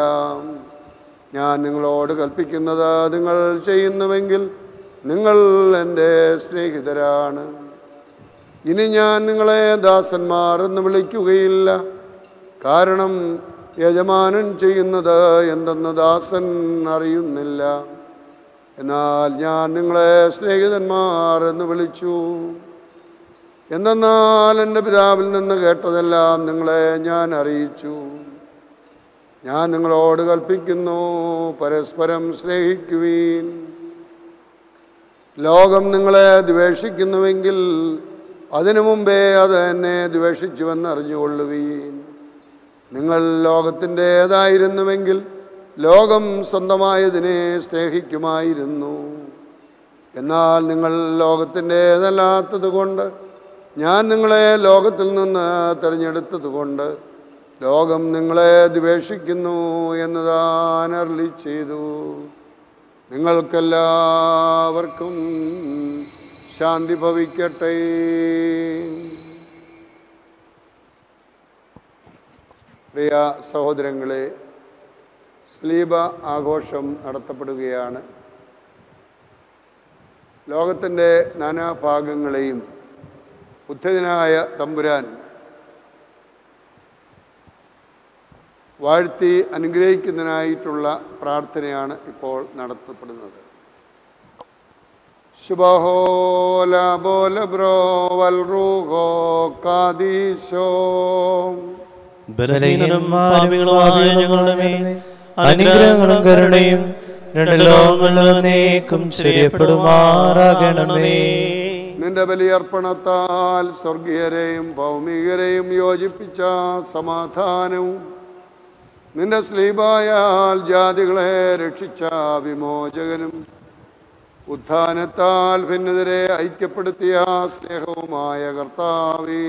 ഞാൻ നിങ്ങളോട് കൽപ്പിക്കുന്നത് നിങ്ങൾ ചെയ്യുന്നുവെങ്കിൽ നിങ്ങൾ എൻ്റെ സ്നേഹിതരാണ് ഇനി ഞാൻ നിങ്ങളെ ദാസന്മാർ എന്ന് വിളിക്കുകയില്ല കാരണം യജമാനൻ ചെയ്യുന്നത് എന്തെന്ന് ദാസൻ അറിയുന്നില്ല എന്നാൽ ഞാൻ നിങ്ങളെ സ്നേഹിതന്മാർ എന്ന് വിളിച്ചു എന്തെന്നാൽ എൻ്റെ പിതാവിൽ നിന്ന് കേട്ടതെല്ലാം നിങ്ങളെ ഞാൻ അറിയിച്ചു ഞാൻ നിങ്ങളോട് കൽപ്പിക്കുന്നു പരസ്പരം സ്നേഹിക്കുവീൻ ലോകം നിങ്ങളെ ദ്വേഷിക്കുന്നുവെങ്കിൽ അതിനു മുമ്പേ അത് എന്നെ ദ്വേഷിച്ചുവെന്ന് അറിഞ്ഞുകൊള്ളുവീൻ നിങ്ങൾ ലോകത്തിൻ്റേതായിരുന്നുവെങ്കിൽ ലോകം സ്വന്തമായതിനെ സ്നേഹിക്കുമായിരുന്നു എന്നാൽ നിങ്ങൾ ലോകത്തിൻ്റേതല്ലാത്തത് കൊണ്ട് ഞാൻ നിങ്ങളെ ലോകത്തിൽ നിന്ന് തിരഞ്ഞെടുത്തത് കൊണ്ട് ലോകം നിങ്ങളെ ദ്വേഷിക്കുന്നു എന്ന് താൻ അരളി ചെയ്തു നിങ്ങൾക്കെല്ലാവർക്കും ശാന്തി ഭവിക്കട്ടെ പ്രിയ സഹോദരങ്ങളെ സ്ലീബ ആഘോഷം നടത്തപ്പെടുകയാണ് ലോകത്തിൻ്റെ നാനാഭാഗങ്ങളെയും ബുദ്ധനായ തമ്പുരാൻ വാഴ്ത്തി അനുഗ്രഹിക്കുന്നതിനായിട്ടുള്ള പ്രാർത്ഥനയാണ് ഇപ്പോൾ നടത്തപ്പെടുന്നത് ശുഭഹോല ബോല ബ്രോ വൽ റൂഹോ കാദീശോ ബലഹീനരും പാപികളുമായ ഞങ്ങളുടെ മേൽ അനുഗ്രഹങ്ങളും കരുണയും രണ്ട് ലോകങ്ങളിലും നീക്കും ചെയ്യപ്പെടുമാറാകണമേ നിന്റെ ബലിയർപ്പണത്താൽ സ്വർഗീയരെയും ഭൗമികരെയും യോജിപ്പിച്ച സമാധാനവും നിന്റെ സ്ലീബായാൽ ജാതികളെ രക്ഷിച്ച വിമോചകനും ഉത്ഥാനത്താൽ ഭിന്നതരെ ഐക്യപ്പെടുത്തിയ സ്നേഹവുമായ കർത്താവേ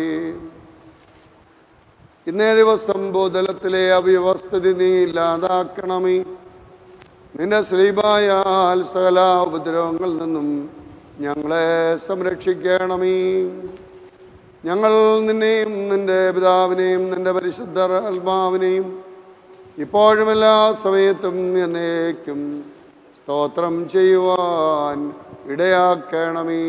ഇന്നേ ദിവസം ഭൂതലത്തിലെ അവ്യവസ്ഥിതി നീ ഇല്ലാതാക്കണമേ നിന്റെ ശ്രീബായാൽ സകല ഉപദ്രവങ്ങളിൽ നിന്നും ഞങ്ങളെ സംരക്ഷിക്കണമേ ഞങ്ങൾ നിന്നെയും നിന്റെ പിതാവിനെയും നിന്റെ പരിശുദ്ധ ആത്മാവിനെയും ഇപ്പോഴും എല്ലാ സമയത്തും എന്നേക്കും സ്തോത്രം ചെയ്യുവാൻ ഇടയാക്കണമേ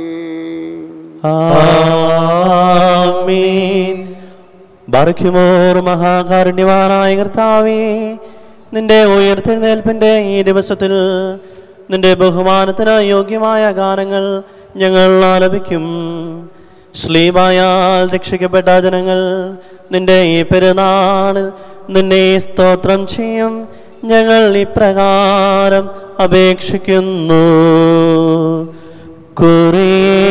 ആമീൻ ബാർക്കുമോർ മഹാകാരുണ്യവാനായ കർത്താവേ നിന്റെ ഉയർത്തെഴുന്നേൽപ്പിന്റെ ഈ ദിവസത്തിൽ നിന്റെ ബഹുമാനത്തിന് യോഗ്യമായ ഗാനങ്ങൾ ഞങ്ങൾ ആലപിക്കും ശ്ലീബായാൽ രക്ഷിക്കപ്പെട്ട ജനങ്ങൾ നിന്റെ ഈ പെരുന്നാളിൽ നിന്നെ സ്തോത്രം ചെയ്യും ഞങ്ങൾ ഇപ്രകാരം അപേക്ഷിക്കുന്നു കുറേ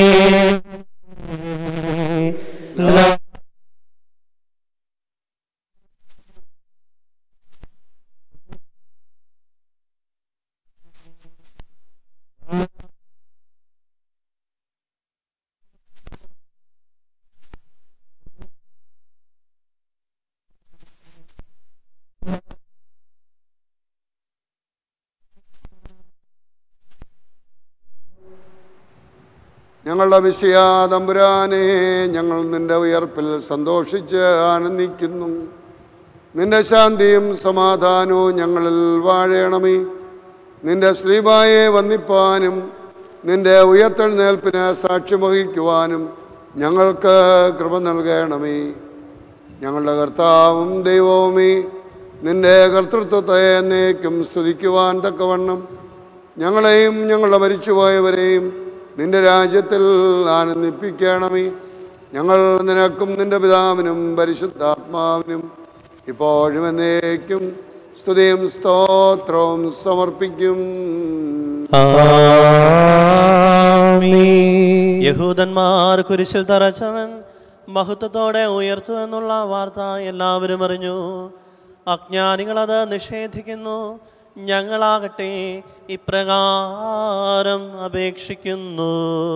ഞങ്ങളുടെ വിഷയാ തമ്പുരാനെ ഞങ്ങൾ നിന്റെ ഉയർപ്പിൽ സന്തോഷിച്ച് ആനന്ദിക്കുന്നു നിന്റെ ശാന്തിയും സമാധാനവും ഞങ്ങളിൽ വാഴണമേ നിന്റെ ശ്രീബായെ വന്ദിപ്പാനും നിന്റെ ഉയർത്തെഴുന്നേൽപ്പിന് സാക്ഷ്യം വഹിക്കുവാനും ഞങ്ങൾക്ക് കൃപ നൽകണമേ ഞങ്ങളുടെ കർത്താവും ദൈവവുമേ നിന്റെ കർത്തൃത്വത്തെ എന്നേക്കും സ്തുതിക്കുവാൻ തക്കവണ്ണം ഞങ്ങളെയും ഞങ്ങളുടെ മരിച്ചുപോയവരെയും നിന്റെ രാജ്യത്തിൽ ആനന്ദിപ്പിക്കണമേ ഞങ്ങൾ നിനക്കും നിന്റെ പിതാവിനും പരിശുദ്ധാത്മാവിനും ഇപ്പോഴും എന്നേക്കും സ്തുതിയും സ്തോത്രവും സമർപ്പിക്കും യഹൂദന്മാർ കുരിശിൽ തറച്ചവൻ മഹത്വത്തോടെ ഉയർത്തു എന്നുള്ള വാർത്ത എല്ലാവരും അറിഞ്ഞു അജ്ഞാനികൾ അത് നിഷേധിക്കുന്നു ഞങ്ങളാകട്ടെ ഇപ്രകാരം അപേക്ഷിക്കുന്നു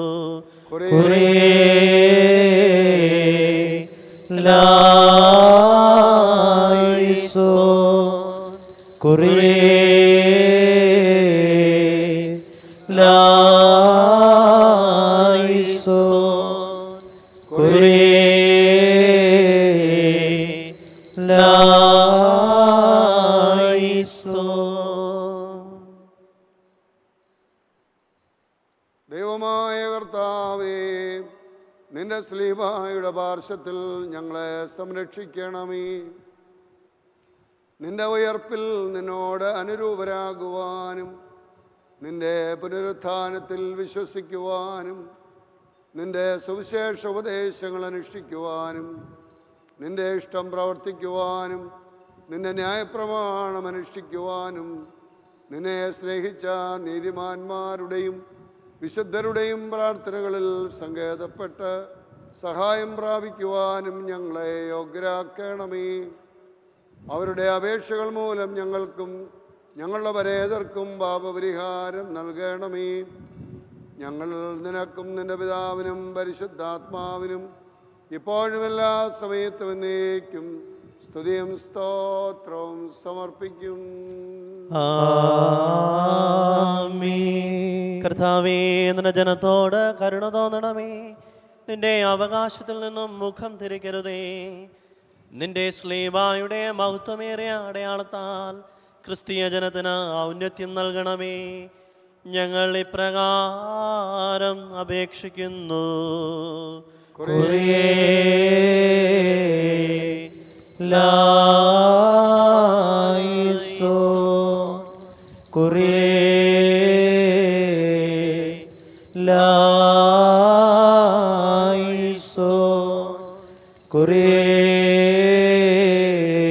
ദൈവമായ കർത്താവേ നിന്റെ സ്ലീബായുടെ പാർശ്വത്തിൽ ഞങ്ങളെ സംരക്ഷിക്കണമേ നിന്റെ ഉയർപ്പിൽ നിന്നോട് അനുരൂപരാകുവാനും നിന്റെ പുനരുത്ഥാനത്തിൽ വിശ്വസിക്കുവാനും നിന്റെ സുവിശേഷ ഉപദേശങ്ങൾ അനുഷ്ഠിക്കുവാനും നിന്റെ ഇഷ്ടം പ്രവർത്തിക്കുവാനും നിന്റെ ന്യായപ്രമാണം അനുഷ്ഠിക്കുവാനും നിന്നെ സ്നേഹിച്ച നീതിമാന്മാരുടെയും വിശുദ്ധരുടെയും പ്രാർത്ഥനകളിൽ സങ്കേതപ്പെട്ട് സഹായം പ്രാപിക്കുവാനും ഞങ്ങളെ യോഗ്യരാക്കണമേ അവരുടെ അപേക്ഷകൾ മൂലം ഞങ്ങൾക്കും ഞങ്ങളുടെ പരേതർക്കും പാപപരിഹാരം നൽകണമേ ഞങ്ങൾ നിനക്കും നിന്റെ പിതാവിനും പരിശുദ്ധാത്മാവിനും ഇപ്പോഴും എല്ലാ സമയത്തും എന്നേക്കും സ്തുതിയും സ്തോത്രവും സമർപ്പിക്കും കർത്താവേ നിന്റെ ജനത്തോട് കരുണ തോന്നണമേ നിന്റെ അവകാശത്തിൽ നിന്നും മുഖം തിരിക്കരുതേ നിന്റെ സ്ലീബായുടെ മഹത്വമേറിയ അടയാളത്താൽ ക്രിസ്തീയ ജനത്തിന് ഔന്നത്യം നൽകണമേ ഞങ്ങൾ ഇപ്രകാരം അപേക്ഷിക്കുന്നു ലായിസോ ലായിസോ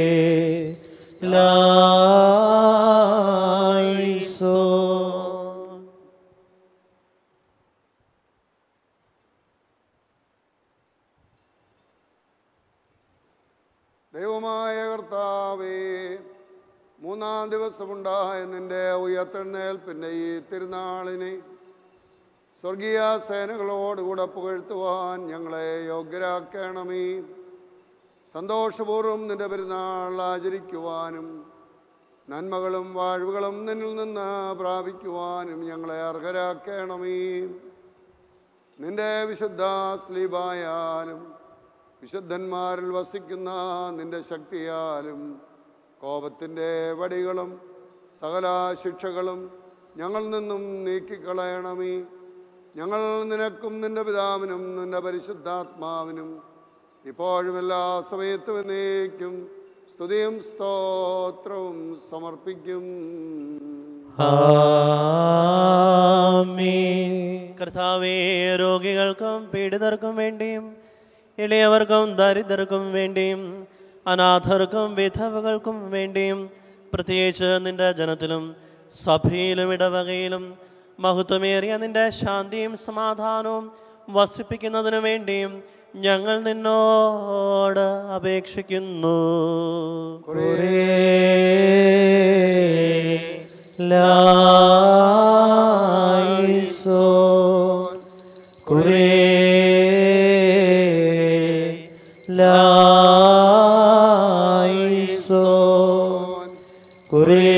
ദൈവമായ കർത്താവേ മൂന്നാം ദിവസമുണ്ടായ നിന്റെ ഉയർത്തെഴുന്നേൽപ്പിൻ്റെ ഈ തിരുനാളിനെ സ്വർഗീയ സേനകളോടുകൂടെ പുകഴ്ത്തുവാൻ ഞങ്ങളെ യോഗ്യരാക്കണമേ സന്തോഷപൂർവ്വം നിന്റെ പെരുന്നാൾ ആചരിക്കുവാനും നന്മകളും വാഴ്വുകളും നിന്നിൽ നിന്ന് പ്രാപിക്കുവാനും ഞങ്ങളെ അർഹരാക്കണമേ നിന്റെ വിശുദ്ധ സ്ലീബായാലും വിശുദ്ധന്മാരിൽ വസിക്കുന്ന നിന്റെ ശക്തിയാലും കോപത്തിൻ്റെ വടികളും സകല ശിക്ഷകളും ഞങ്ങൾ നിന്നും നീക്കിക്കളയണമേ ഞങ്ങൾ നിനക്കും നിന്റെ പിതാവിനും നിന്റെ പരിശുദ്ധാത്മാവിനും ഇപ്പോഴും എല്ലാ സമയത്തും എന്നേക്കും സ്തുതിയും സ്തോത്രവും സമർപ്പിക്കും ആമേൻ. കർത്താവേ രോഗികൾക്കും പീഡിതർക്കും വേണ്ടിയും എളിയവർക്കും ദരിദ്രർക്കും വേണ്ടിയും അനാഥർക്കും വിധവകൾക്കും വേണ്ടിയും പ്രത്യേകിച്ച് നിന്റെ ജനത്തിലും സഭയിലും ഇടവകയിലും മഹത്വമേറിയ നിന്റെ ശാന്തിയും സമാധാനവും വസിപ്പിക്കുന്നതിനു വേണ്ടിയും ഞങ്ങൾ നിന്നോട് അപേക്ഷിക്കുന്നു ലായിസോൻ കുറേ ലായിസോൻ കുറേ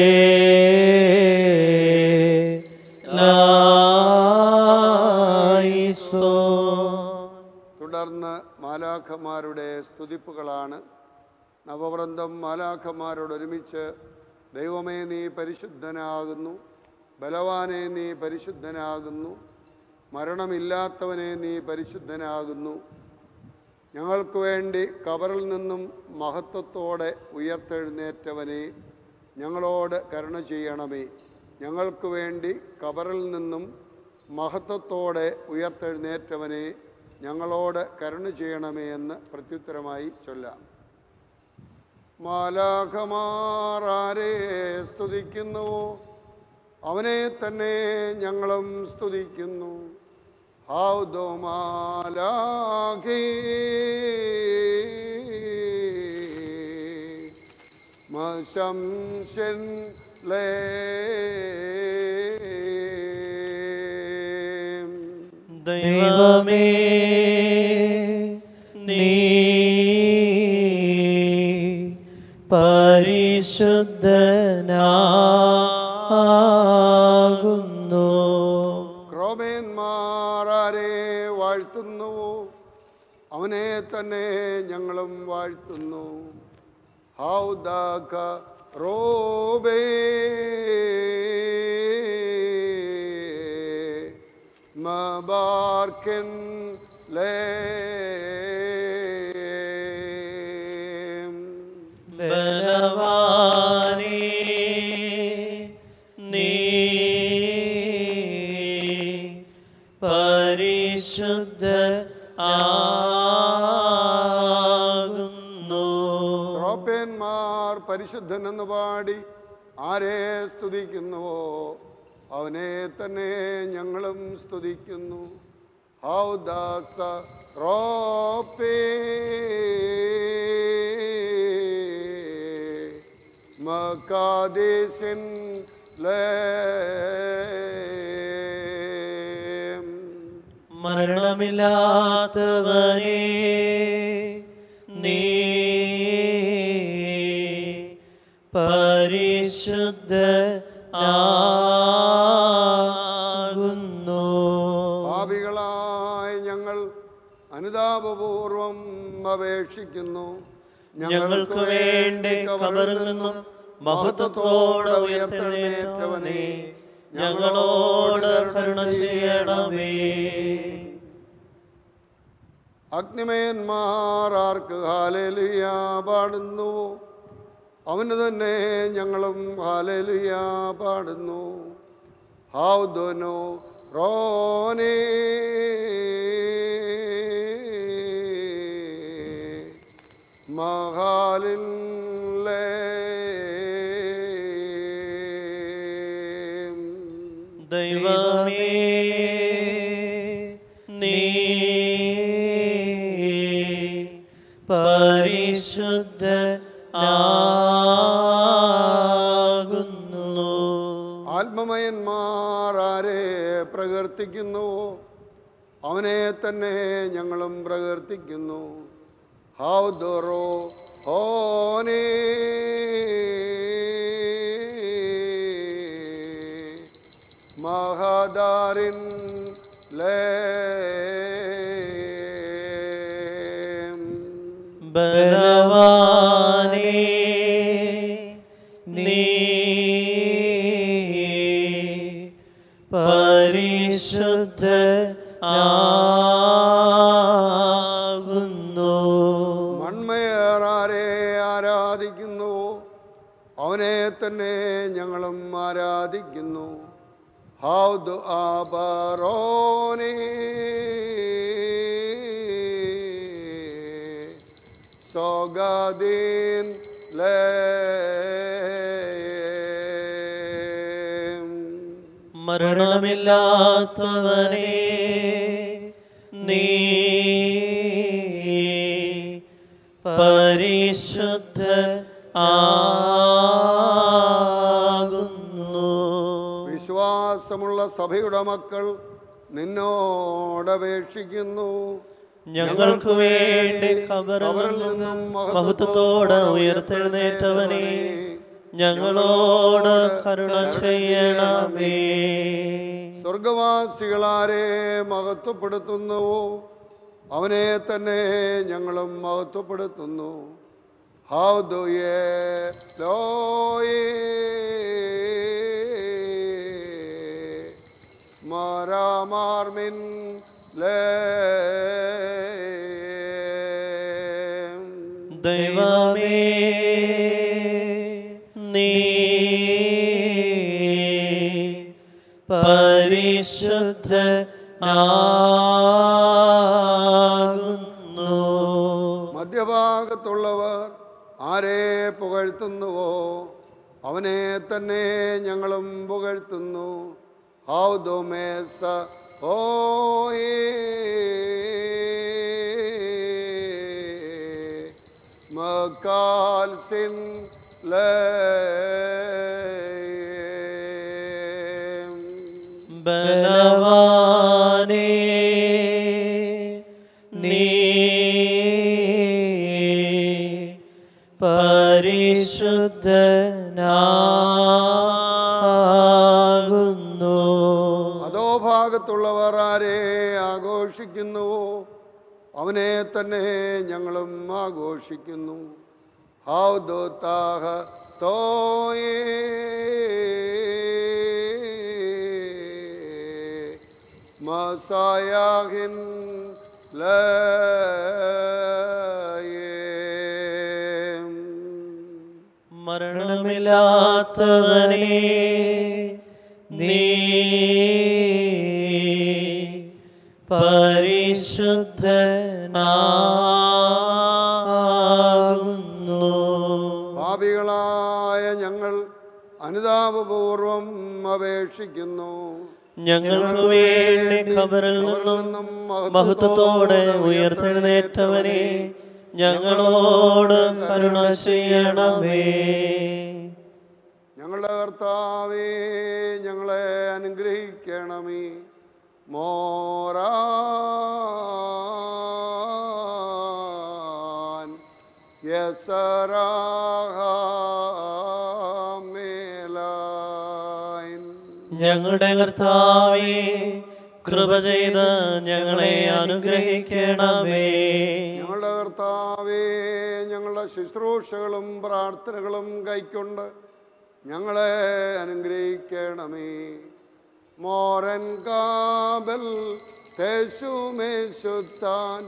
ലായിസോൻ തുടർന്ന് മാലാഖമാരുടെ സ്തുതിപ്പുകളാണ് നവവൃന്ദം മാലാഖമാരോടൊരുമിച്ച് ദൈവമേ നീ പരിശുദ്ധനാകുന്നു ബലവാനെ നീ പരിശുദ്ധനാകുന്നു മരണമില്ലാത്തവനെ നീ പരിശുദ്ധനാകുന്നു ഞങ്ങൾക്ക് വേണ്ടി കബറിൽ നിന്നും മഹത്വത്തോടെ ഉയർത്തെഴുന്നേറ്റവനെ ഞങ്ങളോട് കരുണ ചെയ്യണമേ ഞങ്ങൾക്ക് വേണ്ടി കബറിൽ നിന്നും മഹത്വത്തോടെ ഉയർത്തെഴുന്നേറ്റവനെ ഞങ്ങളോട് കരുണ ചെയ്യണമേ എന്ന് പ്രത്യുത്തരമായി ചൊല്ലാം മാലാഖമാരെ സ്തുതിക്കുന്നുവോ അവനെ തന്നെ ഞങ്ങളും സ്തുതിക്കുന്നു ഹൗദോ മാലാഖേ മശംശൻ ലേ ദൈവമേ നീ പരിശുദ്ധനാകുന്നു ക്രോമേന്മാരെ വാഴ്ത്തുന്നുവോ അവനെ തന്നെ ഞങ്ങളും വാഴ്ത്തുന്നു ഹൗദാക റോബേ മബാർക്കൻ ലേ ബലവാനേ നീ പരിശുദ്ധ ആകുന്നു ശ്രോപ്യന്മാർ പരിശുദ്ധൻ എന്ന് പാടി ആരെ സ്തുതിക്കുന്നുവോ അവനെ തന്നെ ഞങ്ങളും സ്തുതിക്കുന്നു ഹൗദാസ റോപ്പേ മക്കാദേശൻ ലേ മരണമില്ലാത്തവനെ നീ പരിശുദ്ധ ആകുന്നു പാപികളായ ഞങ്ങൾ അനുതാപപൂർവം അപേക്ഷിക്കുന്നു ഞങ്ങൾക്ക് വേണ്ടി കബറിൽ നിന്നും മഹത്വത്തോടെ ഉയർത്തെഴുന്നേറ്റവനെ ഞങ്ങളോട് കരുണ ചെയ്യണമേ അഗ്നിമയന്മാർ ആർക്ക് ഹാലേലുയ പാടുന്നു അവന് തന്നെ ഞങ്ങളും ഹാലേലുയ പാടുന്നു ഹൗദനോ റോനേ മഹാലിൻ ദൈവമേ നീ പരിശുദ്ധനാകുന്നു പരിശുദ്ധനാകുന്നു ആത്മമയന്മാർ ആരെ പ്രകീർത്തിക്കുന്നുവോ അവനെ തന്നെ ഞങ്ങളും പ്രകീർത്തിക്കുന്നു ഹൗദറോ ഹോനേ മഹദാരിൻ ലേം ബലവാനേ നീ പരിശുദ്ധ ആകുന്നു മൺമയേറാരെ ആരാധിക്കുന്നുവോ അവനെ തന്നെ ഞങ്ങളും ആരാധിക്കുന്നു ഹൗദ് ആബറോനെ സോഗാദീൻ ലേം മരണമില്ലാത്തവനെ നീ പരിശുദ്ധ ആകുന്നു വിശ്വാസമുള്ള സഭയുടെ മക്കൾ നിന്നോടപേക്ഷിക്കുന്നു ഞങ്ങൾക്ക് വേണ്ടി ഖബറിൽ നിന്നും മഹത്വത്തോടെ ഉയർത്തെഴുന്നേറ്റവനെ ഞങ്ങളോട് കരുണ ചെയ്യണമേ സ്വർഗവാസികളാരെ മഹത്വപ്പെടുത്തുന്നുവോ അവനെ തന്നെ ഞങ്ങളും മഹത്വപ്പെടുത്തുന്നു ഹൗദുയേ ലോയേ മാരാമാർമിൻ ലേം ദൈവമേ നീ പരിശുദ്ധ ആകുന്നു മധ്യഭാഗത്തുള്ളവർ ആരെ പുകഴ്ത്തുന്നുവോ അവനെ തന്നെ ഞങ്ങളും പുകഴ്ത്തുന്നു ഹൗദുമേസ ഓയേ മക്കാൽ സിൻ ലേം ബലവാനേ നീ പരിശുദ്ധനാകുന്നു അതോ ഭാഗത്തുള്ളവർ ആരെ ആഘോഷിക്കുന്നുവോ അവനെ തന്നെ ഞങ്ങളും ആഘോഷിക്കുന്നു ഹൗദോ താഹ തോയേ മസായാഹിൻ ലയേം മരണമില്ലാത്തവനെ നീ പരിശുദ്ധനാകുന്നു പാപികളായ ഞങ്ങൾ അനുതാപപൂർവം അപേക്ഷിക്കുന്നു ഞങ്ങൾക്ക് വേണ്ടി ഖബറിൽ നിന്നും മഹത്വത്തോടെ ഉയർത്തെഴുന്നേറ്റവനെ ഞങ്ങളോട് കരുണ ചെയ്യണമേ ഞങ്ങളുടെ കർത്താവേ ഞങ്ങളെ അനുഗ്രഹിക്കണമേ മോറാൻ യസറാമേലായിൻ ഞങ്ങളുടെ കർത്താവേ കൃപ ചെയ്ത് ഞങ്ങളെ അനുഗ്രഹിക്കണമേ ഞങ്ങളുടെ കർത്താവേ ഞങ്ങളുടെ ശുശ്രൂഷകളും പ്രാർത്ഥനകളും കൈക്കൊണ്ട് ഞങ്ങളെ അനുഗ്രഹിക്കണമേ മോരൻ കാബൽ തേശുമേശുത്താൻ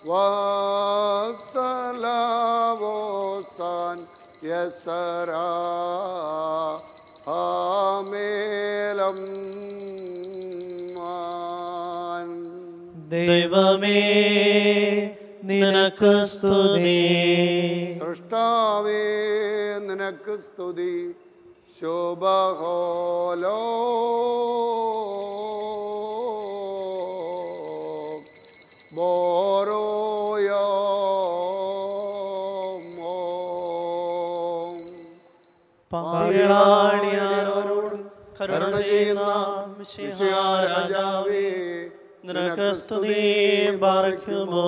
വാസലാവോസാൻ യസരാ ആമേലം മാൻ ദൈവമേ നിനക്ക് സ്തുതി സൃഷ്ടാവേ നിനക്ക് സ്തുതി ശോഭഹോലോ ബോരോയോ പാപികളാടിയാരോട് കരുണ ചെയ്യുന്ന മിശിഹാ രാജാവേ നിനക്ക് സ്തുതി പാർക്കുമോ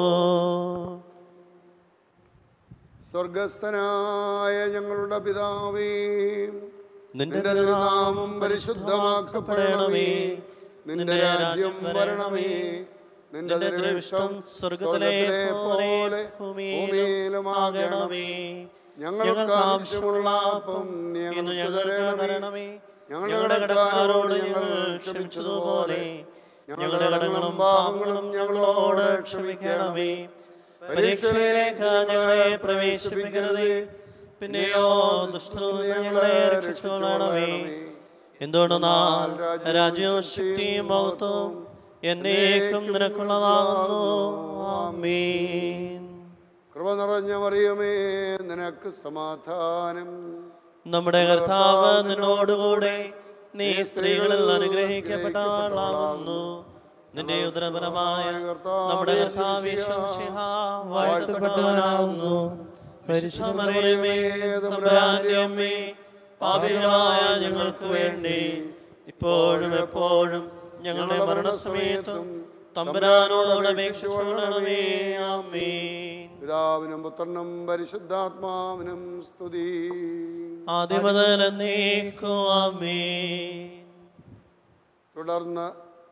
സ്വർഗസ്ഥനായ ഞങ്ങളുടെ പിതാവേ നിന്റെ നിന്റെ തിരുനാമം പരിശുദ്ധമാക്കപ്പെടണമേ നിന്റെ രാജ്യം വരണമേ നിന്റെ തിരുവിഷ്ടം സ്വർഗത്തിലെ പോലെ ഭൂമിയിലുമാകണമേ ഞങ്ങൾക്ക് ആവശ്യമുള്ള അപ്പം നീ ഇന്ന് ഞങ്ങൾക്ക് ഞങ്ങൾക്ക് തരണമേ തരണമേ ഞങ്ങളുടെ കടക്കാരോട് ഞങ്ങൾ ക്ഷമിച്ചതുപോലെ ഞങ്ങളുടെ കടങ്ങളും പാപങ്ങളും ഞങ്ങളോട് ക്ഷമിക്കണമേ പരീക്ഷയിലേക്ക് ഞങ്ങളെ പ്രവേശിപ്പിക്കരുതേ പിന്നെയോ ദുഷ്ടനിൽ നിന്ന് ഞങ്ങളെ രക്ഷിച്ചോളണമേ എന്തുകൊണ്ടെന്നാൽ രാജ്യവും ശക്തിയും മഹത്വവും എന്നേക്കും നിനക്കുള്ളതാകുന്നു ആമീൻ കൃപ നിറഞ്ഞ മറിയമേ നിനക്ക് സമാധാനം നമ്മുടെ കർത്താവ് നിന്നോടുകൂടെ നീ സ്ത്രീകളിൽ അനുഗ്രഹിക്കപ്പെട്ടവളാകുന്നു നിന്റെ ഉദരപരമായ നമ്മുടെ കർത്താവിശ്വസിഹ വാഴ്ത്തപ്പെട്ടവനാകുന്നു പരിശുദ്ധമറിയമേ തമ്പുരാന്റെ അമ്മേ പാപികളായ ഞങ്ങൾക്ക് വേണ്ടി ഇപ്പോഴും എപ്പോഴും ഞങ്ങളുടെ മരണസമയത്തും തമ്പുരാനോട് അപേക്ഷിച്ചുകൊള്ളണമേ ആമീൻ പിതാവിനും പുത്രനും പരിശുദ്ധാത്മാവിനും സ്തുതി ആദ്യം മുതൽ എന്നേക്കും ആമീൻ തുടർന്ന്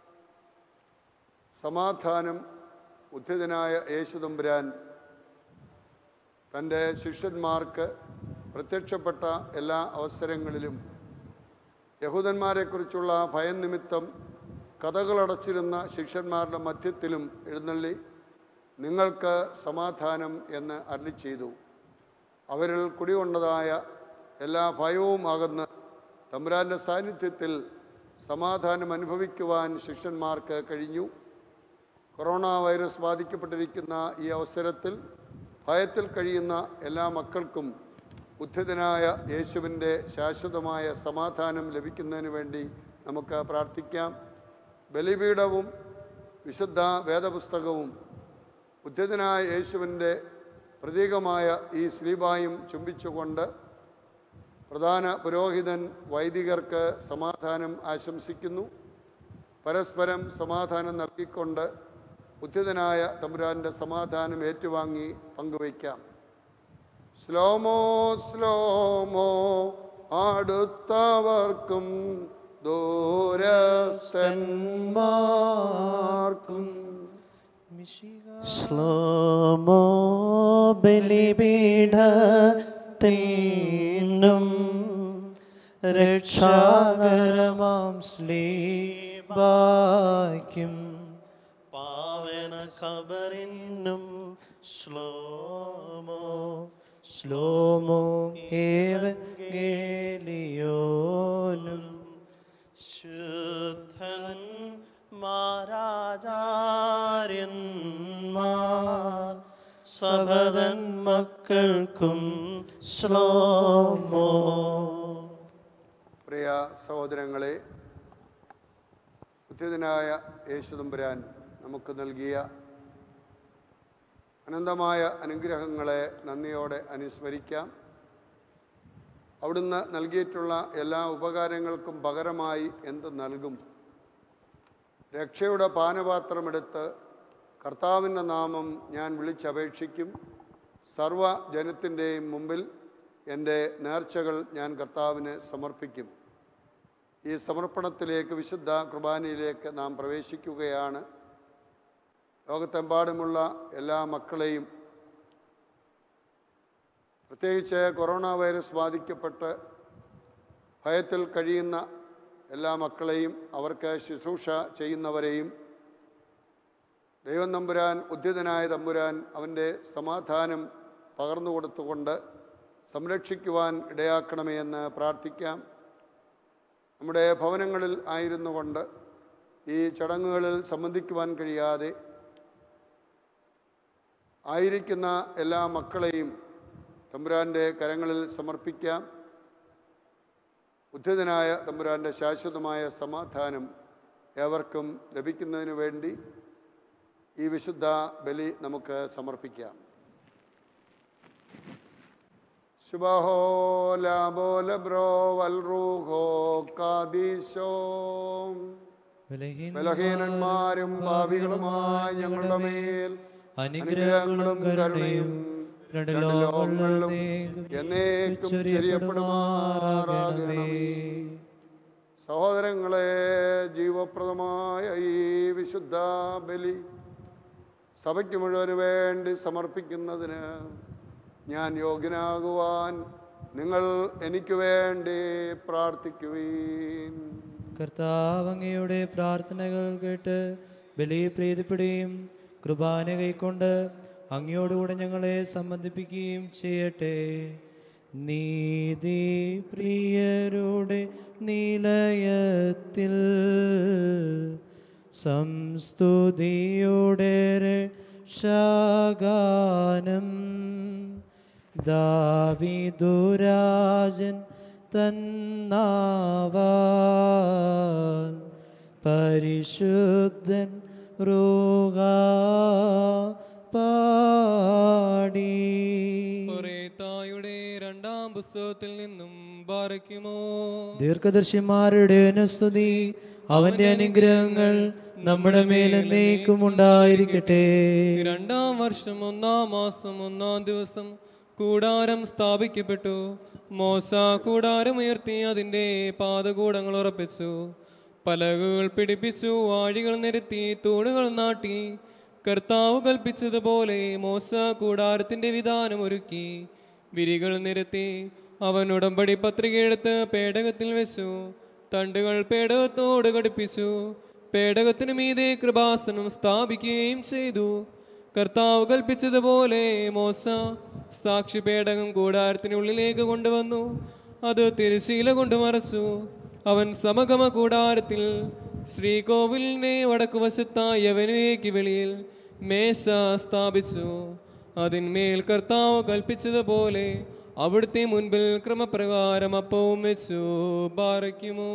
സമാധാനം ഉദ്ധിതനായ യേശുതമ്പുരാൻ തൻ്റെ ശിഷ്യന്മാർക്ക് പ്രത്യക്ഷപ്പെട്ട എല്ലാ അവസരങ്ങളിലും യഹൂദന്മാരെക്കുറിച്ചുള്ള ഭയം നിമിത്തം കഥകളടച്ചിരുന്ന ശിഷ്യന്മാരുടെ മധ്യത്തിലും എഴുന്നള്ളി നിങ്ങൾക്ക് സമാധാനം എന്ന് അരളി ചെയ്തു അവരിൽ കുടികൊണ്ടതായ എല്ലാ ഭയവും അകന്ന് തമ്പുരാൻ്റെ സാന്നിധ്യത്തിൽ സമാധാനം അനുഭവിക്കുവാൻ ശിഷ്യന്മാർക്ക് കഴിഞ്ഞു കൊറോണ വൈറസ് ബാധിക്കപ്പെട്ടിരിക്കുന്ന ഈ അവസരത്തിൽ ഭയത്തിൽ കഴിയുന്ന എല്ലാ മക്കൾക്കും ഉദ്ധിതനായ യേശുവിൻ്റെ ശാശ്വതമായ സമാധാനം ലഭിക്കുന്നതിന് വേണ്ടി നമുക്ക് പ്രാർത്ഥിക്കാം ബലിപീഠവും വിശുദ്ധ വേദപുസ്തകവും ഉദ്ധിതനായ യേശുവിൻ്റെ പ്രതീകമായ ഈ ശ്രീബായും ചുംബിച്ചുകൊണ്ട് പ്രധാന പുരോഹിതൻ വൈദികർക്ക് സമാധാനം ആശംസിക്കുന്നു പരസ്പരം സമാധാനം നൽകിക്കൊണ്ട് ഉദ്ധിതനായ തമ്പുരാൻ്റെ സമാധാനം ഏറ്റുവാങ്ങി പങ്കുവയ്ക്കാം സ്ലോമോ സ്ലോമോ അടുത്തവർക്കും ദൂരസ്ഥന്മാർക്കും ശ്ലോമോ ബലിപീഠത്തിനും രക്ഷാകരമാം ശ്ലീബാക്കും പാവന ഖബറിനും ശ്ലോമോ ശ്ലോമോ ഏവങ്കേലിയോനും ശുദ്ധൻ മാരാചാര്യന്മാർ സഭതൻ മക്കൾക്കും ശ്ലോമോ പ്രിയ സഹോദരങ്ങളെ ഉദ്ധിതനായ യേശുദമ്പുരാൻ നമുക്ക് നൽകിയ അനന്തമായ അനുഗ്രഹങ്ങളെ നന്ദിയോടെ അനുസ്മരിക്കാം അവിടുന്ന് നൽകിയിട്ടുള്ള എല്ലാ ഉപകാരങ്ങൾക്കും പകരമായി എന്ത് നൽകും രക്ഷയുടെ പാനപാത്രമെടുത്ത് കർത്താവിൻ്റെ നാമം ഞാൻ വിളിച്ചപേക്ഷിക്കും സർവ ജനത്തിൻ്റെയും മുമ്പിൽ എൻ്റെ നേർച്ചകൾ ഞാൻ കർത്താവിന് സമർപ്പിക്കും ഈ സമർപ്പണത്തിലേക്ക് വിശുദ്ധ കുർബാനയിലേക്ക് നാം പ്രവേശിക്കുകയാണ് ലോകത്തെമ്പാടുമുള്ള എല്ലാ മക്കളെയും പ്രത്യേകിച്ച് കൊറോണ വൈറസ് ബാധിക്കപ്പെട്ട് ഭയത്തിൽ കഴിയുന്ന എല്ലാ മക്കളെയും അവർക്ക് ശുശ്രൂഷ ചെയ്യുന്നവരെയും ദൈവം തമ്പുരാൻ ഉദ്യതനായ തമ്പുരാൻ അവൻ്റെ സമാധാനം പകർന്നു കൊടുത്തുകൊണ്ട് സംരക്ഷിക്കുവാൻ ഇടയാക്കണമേ എന്ന് പ്രാർത്ഥിക്കാം നമ്മുടെ ഭവനങ്ങളിൽ ആയിരുന്നു കൊണ്ട് ഈ ചടങ്ങുകളിൽ സംബന്ധിക്കുവാൻ കഴിയാതെ ആയിരിക്കുന്ന എല്ലാ മക്കളെയും തമ്പുരാൻ്റെ കരങ്ങളിൽ സമർപ്പിക്കാം ഉദ്ധിതനായ തമ്പുരാൻ്റെ ശാശ്വതമായ സമാധാനം ഏവർക്കും ലഭിക്കുന്നതിന് വേണ്ടി ഈ വിശുദ്ധ ബലി നമുക്ക് സമർപ്പിക്കാം ശുഭഹോ ലാബോല ബ്രോ വൽറൂഹോ കാദീശോ ബലഹീനന്മാരും ഭാവികളുമായ ഞങ്ങളുടെ മേൽ അനുഗ്രഹങ്ങളും കരുണയും രണ്ട് ലോകങ്ങളിലും എന്നേക്കും ചെറിയപ്പെടുമാറാകണമേ സഹോദരങ്ങളെ ജീവപ്രദമായ ഈ വിശുദ്ധ ബലി സഭയ്ക്ക് മുഴുവന് വേണ്ടി സമർപ്പിക്കുന്നതിന് ഞാൻ യോഗ്യനാകുവാൻ നിങ്ങൾ എനിക്ക് വേണ്ടി പ്രാർത്ഥിക്കുവീൻ കർത്താവ് അങ്ങയുടെ പ്രാർത്ഥനകൾ കേട്ട് ബലി പ്രീതിപ്പെടുകയും കൃപാന കൈക്കൊണ്ട് അങ്ങയോടുകൂടെ ഞങ്ങളെ സംബന്ധിപ്പിക്കുകയും ചെയ്യട്ടെ നീതി പ്രിയരുടെ നിലയത്തിൽ സംസ്തുതിയുടെ രക്ഷാഗാനം ദാവിദുരാജൻ തന്നാവാൻ പരിശുദ്ധൻ റോഗ പാടി കൊറേത്തായുടെ രണ്ടാം പുസ്തകത്തിൽ നിന്നും ബാറയ്ക്കുമോ ദീർഘദർശിമാരുടെ സ്തുതി അവന്റെ അനുഗ്രഹങ്ങൾ നമ്മുടെ മേലെന്നേക്കും ഉണ്ടായിരിക്കട്ടെ രണ്ടാം വർഷം ഒന്നാം മാസം ഒന്നാം ദിവസം കൂടാരം സ്ഥാപിക്കപ്പെട്ടു മോശ കൂടാരം ഉയർത്തി അതിൻ്റെ പാതകൂടങ്ങൾ ഉറപ്പിച്ചു പലകുകൾ പിടിപ്പിച്ചു വാഴികൾ നിരത്തി തൂണുകൾ നാട്ടി കർത്താവ് കൽപ്പിച്ചതുപോലെ മോശ കൂടാരത്തിന്റെ വിധാനം ഒരുക്കി വിരികൾ നിരത്തി അവൻ ഉടമ്പടി പത്രിക എടുത്ത് പേടകത്തിൽ വെച്ചു തണ്ടുകൾ പേടകത്തോട് ഘടിപ്പിച്ചു പേടകത്തിന് മീതെ കൃപാസനം സ്ഥാപിക്കുകയും ചെയ്തു കർത്താവ് കൽപ്പിച്ചതുപോലെ മോശ സാക്ഷി പേടകം കൂടാരത്തിനുള്ളിലേക്ക് കൊണ്ടുവന്നു അത് തിരശീല കൊണ്ട് മറച്ചു അവൻ സമഗമ കൂടാരത്തിൽ ശ്രീകോവിലിനെ വടക്കുവശത്തായി അവനേക്ക് വെളിയിൽ മേശ സ്ഥാപിച്ചു അതിന്മേൽ കർത്താവ് കൽപ്പിച്ചതുപോലെ അവിടുത്തെ മുൻപിൽ ക്രമപ്രകാരം അപ്പവും വെച്ചു ബാറയ്ക്കുമോ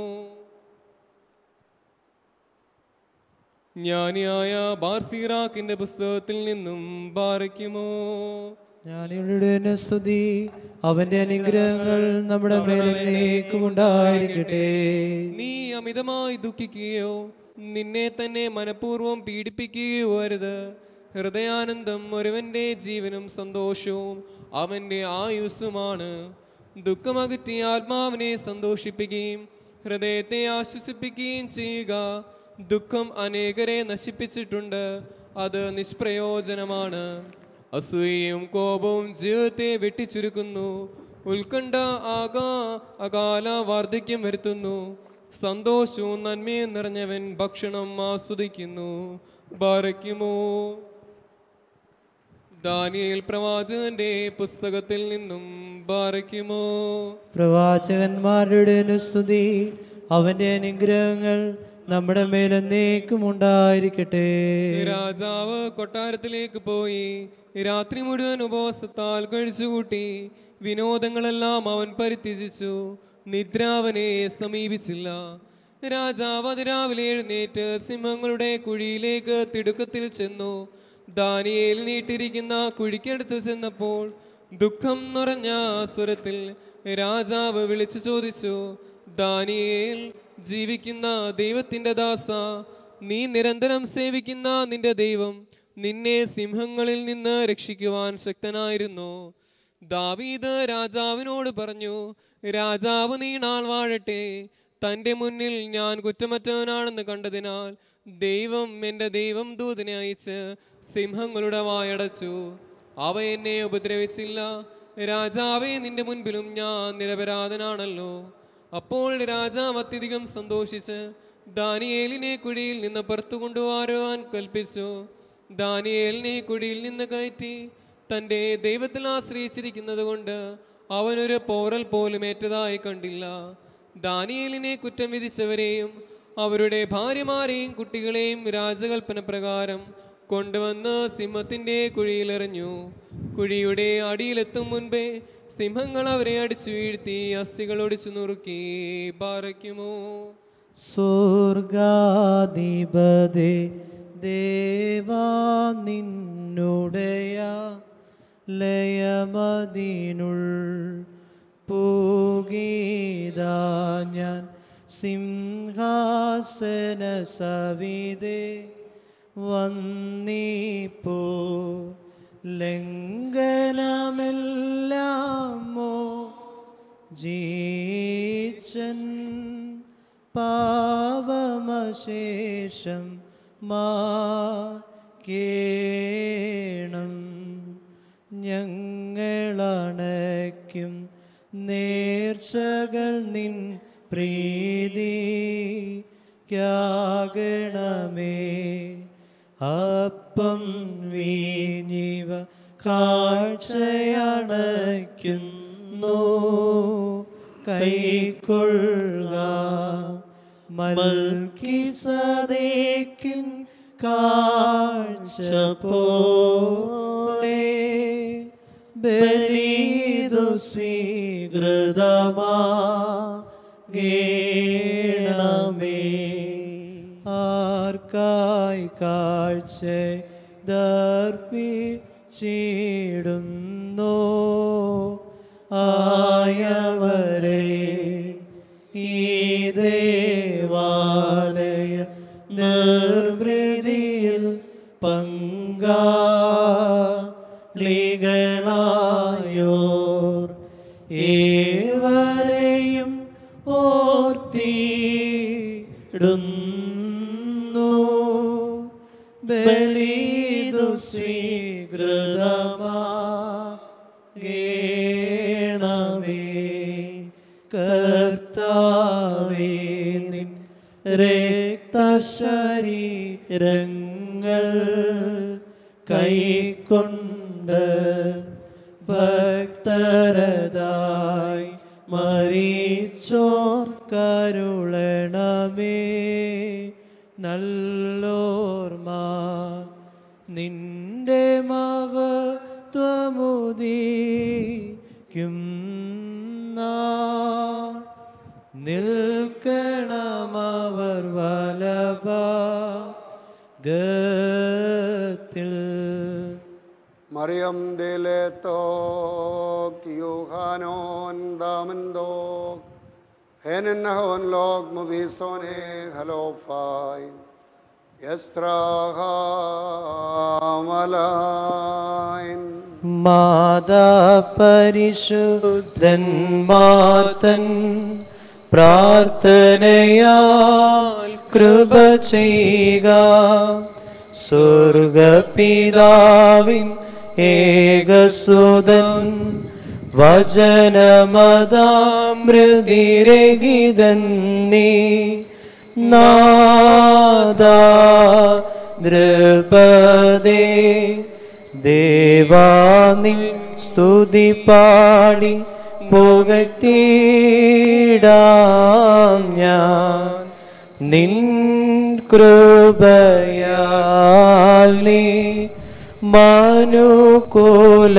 ജ്ഞാനിയായ ബാർസീറാക്കിന്റെ പുസ്തകത്തിൽ നിന്നും ബാറയ്ക്കുമോ ജ്ഞാനികളുടെ സ്തുതി അവന്റെ അനുഗ്രഹങ്ങൾ നമ്മുടെ മേലെന്നേക്കും ഉണ്ടായിരിക്കട്ടെ നീ അമിതമായി ദുഃഖിക്കുകയോ നിന്നെ തന്നെ മനഃപൂർവ്വം പീഡിപ്പിക്കുകയോ അരുത് ഹൃദയാനന്ദം ഒരുവന്റെ ജീവനും സന്തോഷവും അവന്റെ ആയുസ്സുമാണ് ദുഃഖമകറ്റി ആത്മാവിനെ സന്തോഷിപ്പിക്കുകയും ഹൃദയത്തെ ആശ്വസിപ്പിക്കുകയും ചെയ്യുക ദുഃഖം അനേകരെ നശിപ്പിച്ചിട്ടുണ്ട് അത് നിഷ്പ്രയോജനമാണ് അസൂയയും കോപവും ജീവിതത്തെ വെട്ടിച്ചുരുക്കുന്നു ഉത്കണ്ഠ ആകാ അകാല വാർദ്ധക്യം വരുത്തുന്നു സന്തോഷവും നന്മയും നിറഞ്ഞവൻ ഭക്ഷണം ആസ്വദിക്കുന്നു ബാരയ്ക്കുമോ ദാനിയേൽ പ്രവാചകന്റെ പുസ്തകത്തിൽ നിന്നും ബാരയ്ക്കുമോ പ്രവാചകന്മാരുടെ സ്തുതി അവന്റെ അനുഗ്രഹങ്ങൾ നമ്മുടെ മേലെന്നേക്കും ഉണ്ടായിരിക്കട്ടെ രാജാവ് കൊട്ടാരത്തിലേക്ക് പോയി രാത്രി മുഴുവൻ ഉപവാസത്താൽ കഴിച്ചുകൂട്ടി വിനോദങ്ങളെല്ലാം അവൻ പരിത്യജിച്ചു നിദ്ര അവനെ സമീപിച്ചില്ല രാജാവ് അതിരാവിലെ എഴുന്നേറ്റ് സിംഹങ്ങളുടെ കുഴിയിലേക്ക് തിടുക്കത്തിൽ ചെന്നു ദാനിയേൽ നീട്ടിരിക്കുന്ന കുഴിക്കടുത്ത് ചെന്നപ്പോൾ ദുഃഖം നിറഞ്ഞ സ്വരത്തിൽ രാജാവ് വിളിച്ചു ചോദിച്ചു ദാനിയേൽ ജീവിക്കുന്ന ദൈവത്തിന്റെ ദാസ നീ നിരന്തരം സേവിക്കുന്ന നിന്റെ ദൈവം നിന്നെ സിംഹങ്ങളിൽ നിന്ന് രക്ഷിക്കുവാൻ ശക്തനായിരുന്നു ദാവീദ് രാജാവിനോട് പറഞ്ഞു രാജാവ് നീണാൾ വാഴട്ടെ തൻ്റെ മുന്നിൽ ഞാൻ കുറ്റമറ്റവനാണെന്ന് കണ്ടതിനാൽ ദൈവം എൻ്റെ ദൈവം ദൂതനെ അയച്ച് സിംഹങ്ങളുടെ വായടച്ചു അവ എന്നെ ഉപദ്രവിച്ചില്ല രാജാവേ നിന്റെ മുൻപിലും ഞാൻ നിരപരാധനാണല്ലോ അപ്പോൾ രാജാവ് അത്യധികം സന്തോഷിച്ച് ദാനിയേലിനെ കുഴിയിൽ നിന്ന് പുറത്തു കൊണ്ടുവരുവാൻ കൽപ്പിച്ചു ദാനിയേലിനെ കുഴിയിൽ നിന്ന് കയറ്റി തൻ്റെ ദൈവത്തിൽ ആശ്രയിച്ചിരിക്കുന്നത് കൊണ്ട് അവനൊരു പോറൽ പോലും ഏറ്റതായി കണ്ടില്ല ദാനിയേലിനെ കുറ്റം വിധിച്ചവരെയും അവരുടെ ഭാര്യമാരെയും കുട്ടികളെയും രാജകൽപ്പന പ്രകാരം കൊണ്ടുവന്ന് സിംഹത്തിന്റെ കുഴിയിലെറിഞ്ഞു കുഴിയുടെ അടിയിലെത്തും മുൻപേ സിംഹങ്ങൾ അവരെ അടിച്ചു വീഴ്ത്തി അസ്ഥികൾ ഒടിച്ചു നുറുക്കി പാറയ്ക്കുമോ സ്വർഗാധിപതേ ദേവാ നിന്നുടയ ലയമതിനുൾ പൂഗീതാ ഞാൻ സിംഹാസന സവിതേ വന്നീപ്പോ ലംഘനമെല്ലാമോ ജീച്ചൻ പാപമശേഷം മാക്കേണം ഞങ്ങളണയ്ക്കും നേർച്ചകൾ നിൻ പ്രീതിക്കാകണമേ അപ്പം വീഞ്ഞിവ കാഴ്ചയണയ്ക്കുന്നു കൈക്കൊള്ളുക മൽക്കി സദേക്കിൻ കാഴ്ച പോലെ ബലീതു സ്വീകൃതമാ ഗേണമേ ആർക്കായി കാഴ്ച ദർപ്പിച്ചിടുന്നോ ആയവരെ ഈ ദേവാലയ നിർവൃതിയിൽ പങ്കാളികളായോർ ഏവരെയും ഓർത്തിടുന്നു ബലീതു സ്വീകൃതമാ ഗേണമേ കർത്താവേ നിൻ രക്തശരീരങ്ങൾ കൈക്കൊണ്ട് ഭക്തരതായി മരിച്ചോർ കരുളണമേ നല്ലോർമ നിന്റെ മഹത്വമുദീക്കും നിൽക്കണമവർ വലഭ ഗത്തിൽ മറിയം ദിലേത്തോ കിയുഹാനോൻ ദാമന്തോ ഹേനഹോൻ ലോക് മുബീസോനെ ഹലോഫായ് യസ്രാഹാമലായൻ മാതാ പരിശുദ്ധന്മാതൻ പ്രാർത്ഥനയാൽ കൃപ ചെയ്യുക സ്വർഗപിതാവിൻ ഏകസുതൻ വചനമതാമൃതിരഹിതൻ നീ നാദാ നൃപദേ ദേവാനി സ്തുതി പാടി പുകഴ്ത്തിടാം ഞാൻ നിൻ കൃപയാൽ നീ മനുകൂല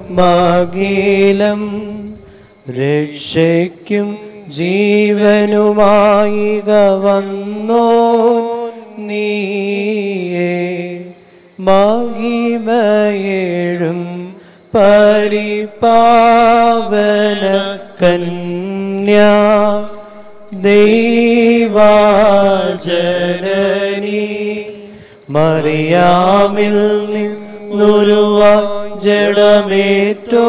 മകിലം രക്ഷയ്ക്കും ജീവനുമായി വന്നോ നീയേ മഹിമയേഴും പരിപാവന കന്യാ ദൈവാജനനി മറിയാമിൽ നിന്നുരുവ ജഡമേറ്റോ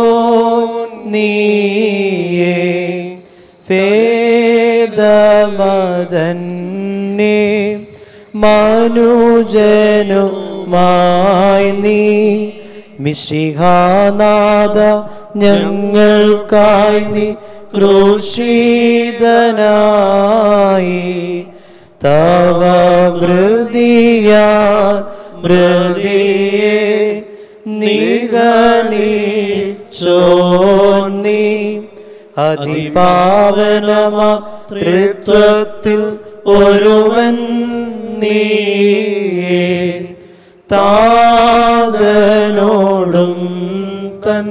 നീയേ വേദമതന്നെ മനുജനുമായി നീ മിശിഹാനാഥ ഞങ്ങൾക്കായി നീ ക്രൂശിതനായി തവ മൃതിയ മൃതിയെ നിഗണിച്ചോന്നി അതിപാവനമാ തൃത്വത്തിൽ ഒരുവൻ നീയേ താതനോടും തൻ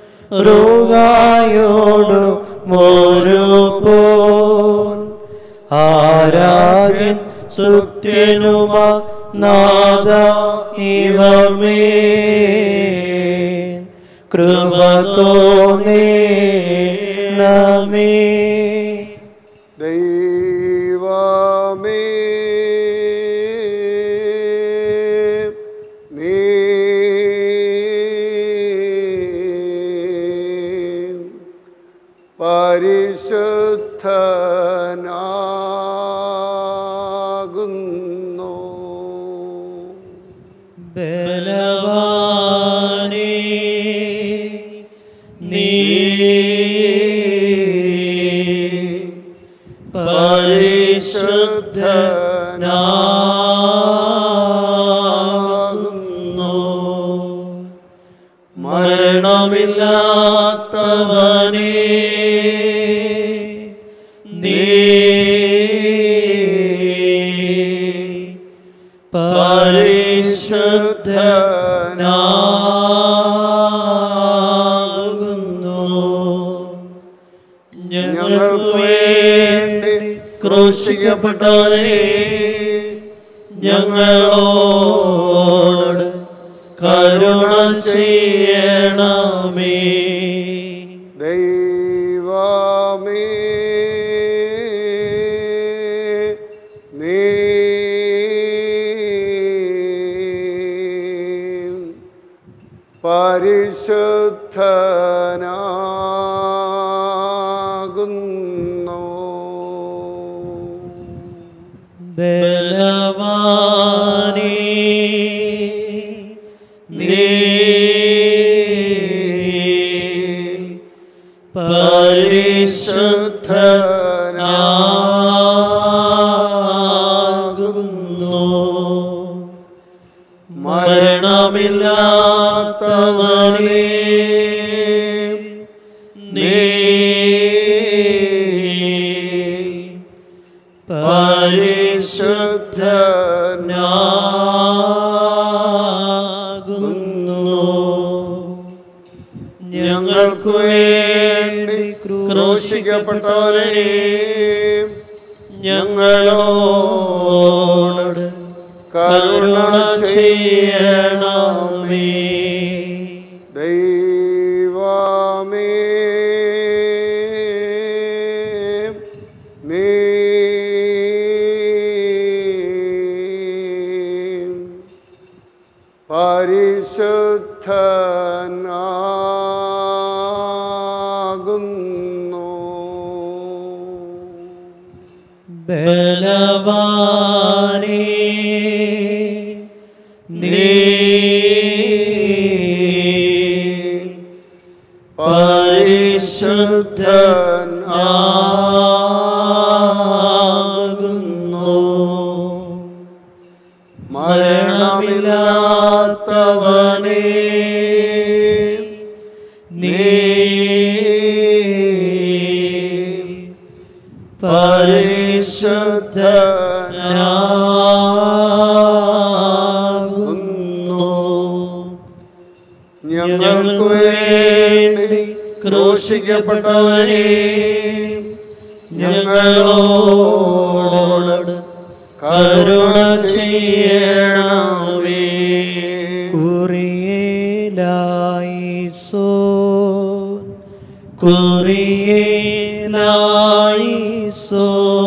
റുകായോടും ഒരു പോൽ ആരാധ്യൻ സുത്യനുമാ നാദ ഇവമേ കൃപ തോന്നേണമേ ദൈവമേ നീ പരിശുദ്ധനാകുന്നു ബലവാനേ നീ പരിശുദ്ധനാകുന്നു മരണമില്ലാത്തവനേ നീ പരിശുദ്ധനാകുന്നു ഞങ്ങൾക്ക് വേണ്ടി ക്രൂശിക്കപ്പെട്ടവരെ ഞങ്ങളോട് കരുണ ചെയ്യണമേ ദൈവമേ നീ പരിശുദ്ധനാകുന്നു ബലവാനേ നീ പരിശുദ്ധനാകുന്നു മരണമില്ലാത്തവനേ നീ പരിശുദ്ധനാകുന്നു ഞങ്ങൾക്ക് വേണ്ടി ക്രൂശിക്കപ്പെട്ടവരെ ഞങ്ങളോട് കരുണ ചെയ്യണമേ ദൈവമേ നീ പരിശുദ്ധനാകുന്നു ബലവാനേ നീ പരിശുദ്ധനാകുന്നു മരണമില്ലാത്തവനേ നീ പരിശുദ്ധനാകുന്നു ഞങ്ങൾക്ക് വേണ്ടി ക്രൂശിക്കപ്പെട്ടവരെ ഞങ്ങളോട് കരുണ ചെയ്യണമേ കുറിയേലായിസോ കുറിയേലായിസോ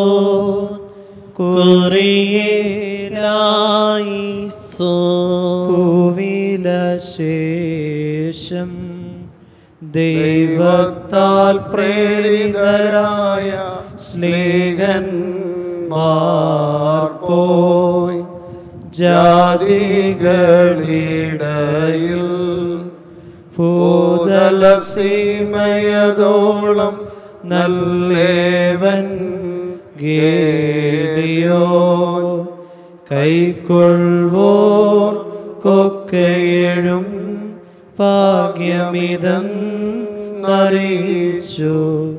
കുറിയേലായിസോ ഭൂവില ശേഷം ദൈവത്താൽ പ്രേരിതരായ സ്നേഹന്മാർ പോയി ജാതികളിടയിൽ ഭൂതല സീമയതോളം നല്ലേവൻ ഗേലിയോ കൈക്കൊള്ളുവോർ കൊക്കയെഴും ഭാഗ്യമിതെന്നറിയിച്ചു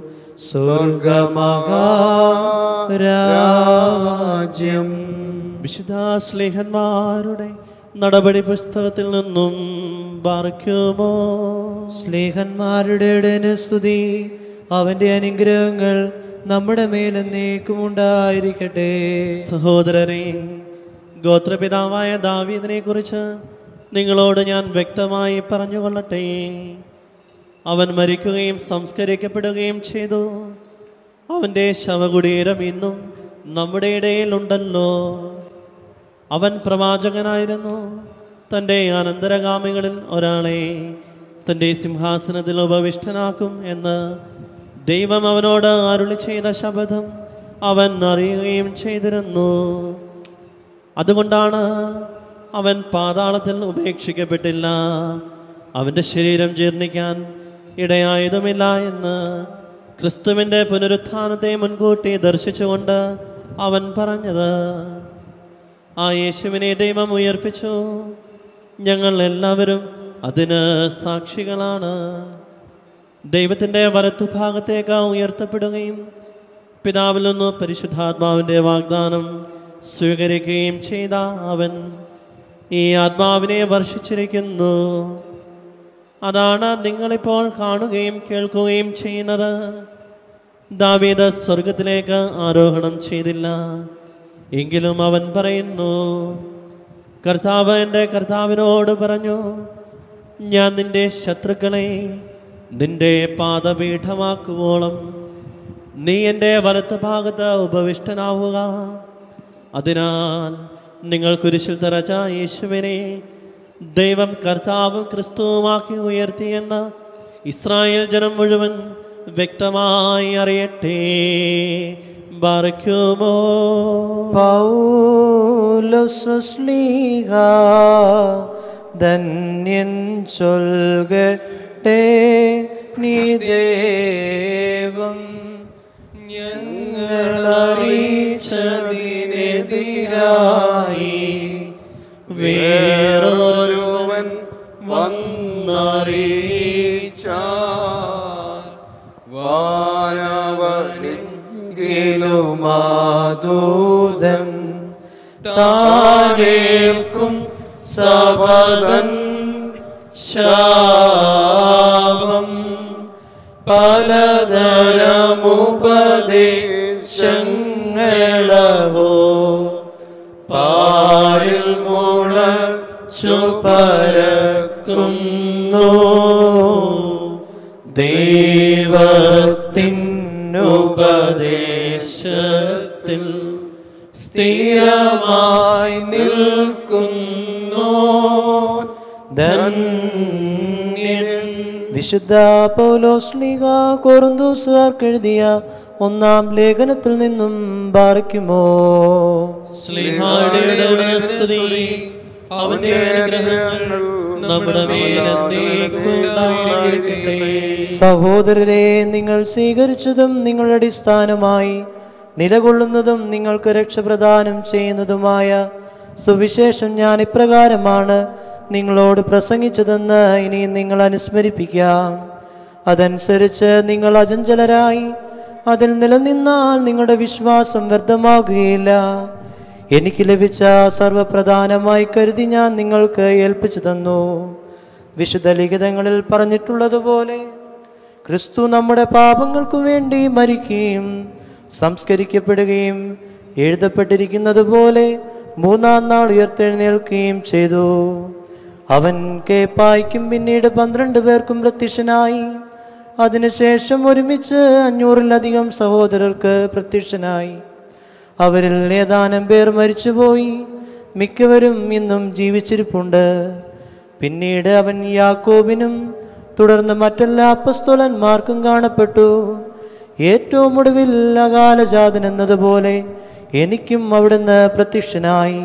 സ്വർഗമഹാരാജ്യം വിശുദ്ധ സ്ലേഹന്മാരുടെ നടപടി പുസ്തകത്തിൽ നിന്നും പാർക്കുമോ സ്നേഹന്മാരുടെ ഇടയന് സ്തുതി അവന്റെ അനുഗ്രഹങ്ങൾ നമ്മുടെ മേലെന്നേക്കും ഉണ്ടായിരിക്കട്ടെ സഹോദരരെ ഗോത്രപിതാവായ ദാവീദിനെ കുറിച്ച് നിങ്ങളോട് ഞാൻ വ്യക്തമായി പറഞ്ഞുകൊള്ളട്ടെ അവൻ മരിക്കുകയും സംസ്കരിക്കപ്പെടുകയും ചെയ്തു അവൻ്റെ ശവകുടീരം ഇന്നും നമ്മുടെ ഇടയിലുണ്ടല്ലോ അവൻ പ്രവാചകനായിരുന്നു തൻ്റെ അനന്തരഗാമികളിൽ ഒരാളെ തൻ്റെ സിംഹാസനത്തിൽ ഉപവിഷ്ടനാക്കും എന്ന് ദൈവം അവനോട് അരുളി ചെയ്ത ശപഥം അവൻ അറിയുകയും ചെയ്തിരുന്നു അതുകൊണ്ടാണ് അവൻ പാതാളത്തിൽ ഉപേക്ഷിക്കപ്പെട്ടില്ല അവൻ്റെ ശരീരം ജീർണിക്കാൻ ഇടയായതുമില്ല എന്ന് ക്രിസ്തുവിൻ്റെ പുനരുത്ഥാനത്തെ മുൻകൂട്ടി ദർശിച്ചുകൊണ്ട് അവൻ പറഞ്ഞത് ആ യേശുവിനെ ദൈവം ഉയർപ്പിച്ചു ഞങ്ങൾ എല്ലാവരും അതിന് സാക്ഷികളാണ് ദൈവത്തിൻ്റെ വലത്തുഭാഗത്തേക്ക് ഉയർത്തപ്പെടുകയും പിതാവിൽ നിന്ന് പരിശുദ്ധാത്മാവിൻ്റെ വാഗ്ദാനം സ്വീകരിക്കുകയും ചെയ്ത അവൻ ഈ ആത്മാവിനെ വർഷിച്ചിരിക്കുന്നു അതാണ് നിങ്ങളിപ്പോൾ കാണുകയും കേൾക്കുകയും ചെയ്യുന്നത് ദാവീദ് സ്വർഗത്തിലേക്ക് ആരോഹണം ചെയ്തില്ല എങ്കിലും അവൻ പറയുന്നു കർത്താവ് എൻ്റെ കർത്താവിനോട് പറഞ്ഞു ഞാൻ നിന്റെ ശത്രുക്കളെ നിന്റെ പാദപീഠമാക്കുവോളം നീ എൻ്റെ വലത്ത് ഭാഗത്ത് ഉപവിഷ്ടനാവുക അതിനാൽ നിങ്ങൾ കുരിശിൽ തറച്ച യേശുവിനെ ദൈവം കർത്താവും ക്രിസ്തുവുമാക്കി ഉയർത്തിയെന്ന് ഇസ്രായേൽ ജനം മുഴുവൻ വ്യക്തമായി അറിയട്ടെ ബാറയ്ക്കുമോ പൗലോസ്ലീഹ ധന്യൻ ചൊൽകട്ടെ നീ ദേവം ഞങ്ങളറിയിച്ചതിനെതിരായി വേറൊരുവൻ വന്നറിയിച്ച വാനവനെങ്കിലുമാതൂതൻ താനേൽക്കും സബദൻ ശാപം പലതരമുപദേശങ്ങളോ പാരിൽ മുളച്ചു പരക്കുന്നു ദൈവത്തിനുപദേശത്തിൽ സ്ഥിരമായി നിൽക്കുന്നു ധന്യൻ വിശുദ്ധ പൗലോസ്ലിക കൊറുന്തൂസുകാർക്ക് എഴുതിയ ഒന്നാം ലേഖനത്തിൽ നിന്നും ബാറിക്കുമോ സ്ലിഹായുടെ സ്തുതി അവന്റെ അനുഗ്രഹങ്ങൾ നമ്മുടെ മേലെന്നേക്കുണ്ടായിരിക്കട്ടെ സഹോദരരെ നിങ്ങൾ സ്വീകരിച്ചതും നിങ്ങളുടെ അടിസ്ഥാനമായി നിലകൊള്ളുന്നതും നിങ്ങൾക്ക് രക്ഷപ്രദാനം ചെയ്യുന്നതുമായ സുവിശേഷം ഞാൻ ഇപ്രകാരമാണ് നിങ്ങളോട് പ്രസംഗിച്ചതെന്ന് ഇനി നിങ്ങൾ അനുസ്മരിപ്പിക്കാം അതനുസരിച്ച് നിങ്ങൾ അചഞ്ചലരായി അതിൽ നിലനിന്നാൽ നിങ്ങളുടെ വിശ്വാസം വ്യർത്ഥമാകുകയില്ല എനിക്ക് ലഭിച്ച സർവപ്രധാനമായി കരുതി ഞാൻ നിങ്ങൾക്ക് ഏൽപ്പിച്ചു തന്നു വിശുദ്ധ ലിഖിതങ്ങളിൽ പറഞ്ഞിട്ടുള്ളതുപോലെ ക്രിസ്തു നമ്മുടെ പാപങ്ങൾക്കു വേണ്ടി മരിക്കുകയും സംസ്കരിക്കപ്പെടുകയും എഴുതപ്പെട്ടിരിക്കുന്നത് പോലെ മൂന്നാം നാൾ ഉയർത്തെഴുന്നേൽക്കുകയും ചെയ്തു അവൻ കേപ്പായ്ക്കും പിന്നീട് പന്ത്രണ്ട് പേർക്കും പ്രത്യക്ഷനായി അതിനുശേഷം ഒരുമിച്ച് അഞ്ഞൂറിലധികം സഹോദരർക്ക് പ്രത്യക്ഷനായി അവരിൽ ഏതാനും പേർ മരിച്ചുപോയി മിക്കവരും ഇന്നും ജീവിച്ചിരിപ്പുണ്ട് പിന്നീട് അവൻ യാക്കോബിനും തുടർന്ന് മറ്റെല്ലാ അപ്പസ്തോലന്മാർക്കും കാണപ്പെട്ടു ഏറ്റവും ഒടുവിൽ അകാലജാതൻ എന്നതുപോലെ എനിക്കും അവിടുന്ന് പ്രത്യക്ഷനായി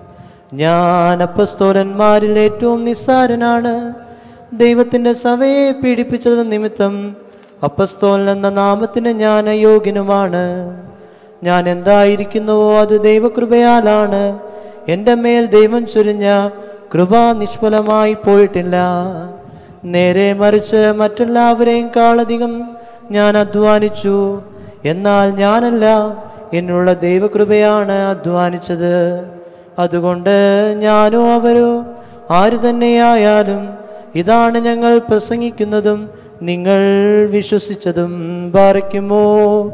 ഞാൻ അപ്പസ്തോലന്മാരിൽ ഏറ്റവും നിസ്സാരനാണ് ദൈവത്തിൻ്റെ സഭയെ പീഡിപ്പിച്ചത് നിമിത്തം അപ്പസ്തോലൻ എന്ന നാമത്തിന് ഞാൻ അയോഗ്യനുമാണ് ഞാൻ എന്തായിരിക്കുന്നുവോ അത് ദൈവകൃപയാലാണ് എൻ്റെ മേൽ ദൈവം ചൊരിഞ്ഞ കൃപ നിഷ്ഫലമായി പോയിട്ടില്ല നേരെ മറിച്ച് മറ്റെല്ലാവരെയും കാളധികം ഞാൻ അധ്വാനിച്ചു എന്നാൽ ഞാനല്ല എന്നുള്ള ദൈവകൃപയാണ് അധ്വാനിച്ചത് അതുകൊണ്ട് ഞാനോ അവരോ ആര് തന്നെയായാലും ഇതാണ് ഞങ്ങൾ പ്രസംഗിക്കുന്നതും നിങ്ങൾ വിശ്വസിച്ചതും പാറിക്കുമോ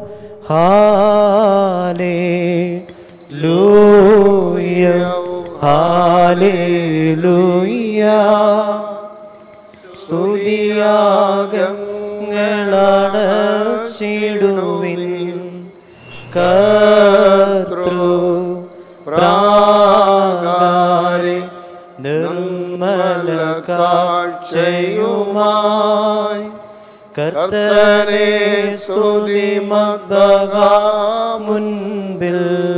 ഹാലേ ലൂയ ഹാലേ ലൂയ സ്തുതിയാഗങ്ങളടച്ചിടുവിൻ കർത്തൃ പ്രാകാരി നിർമ്മല കാഴ്ചയുമായി കർത്തനെ സ്തുതി മുൻപിൽ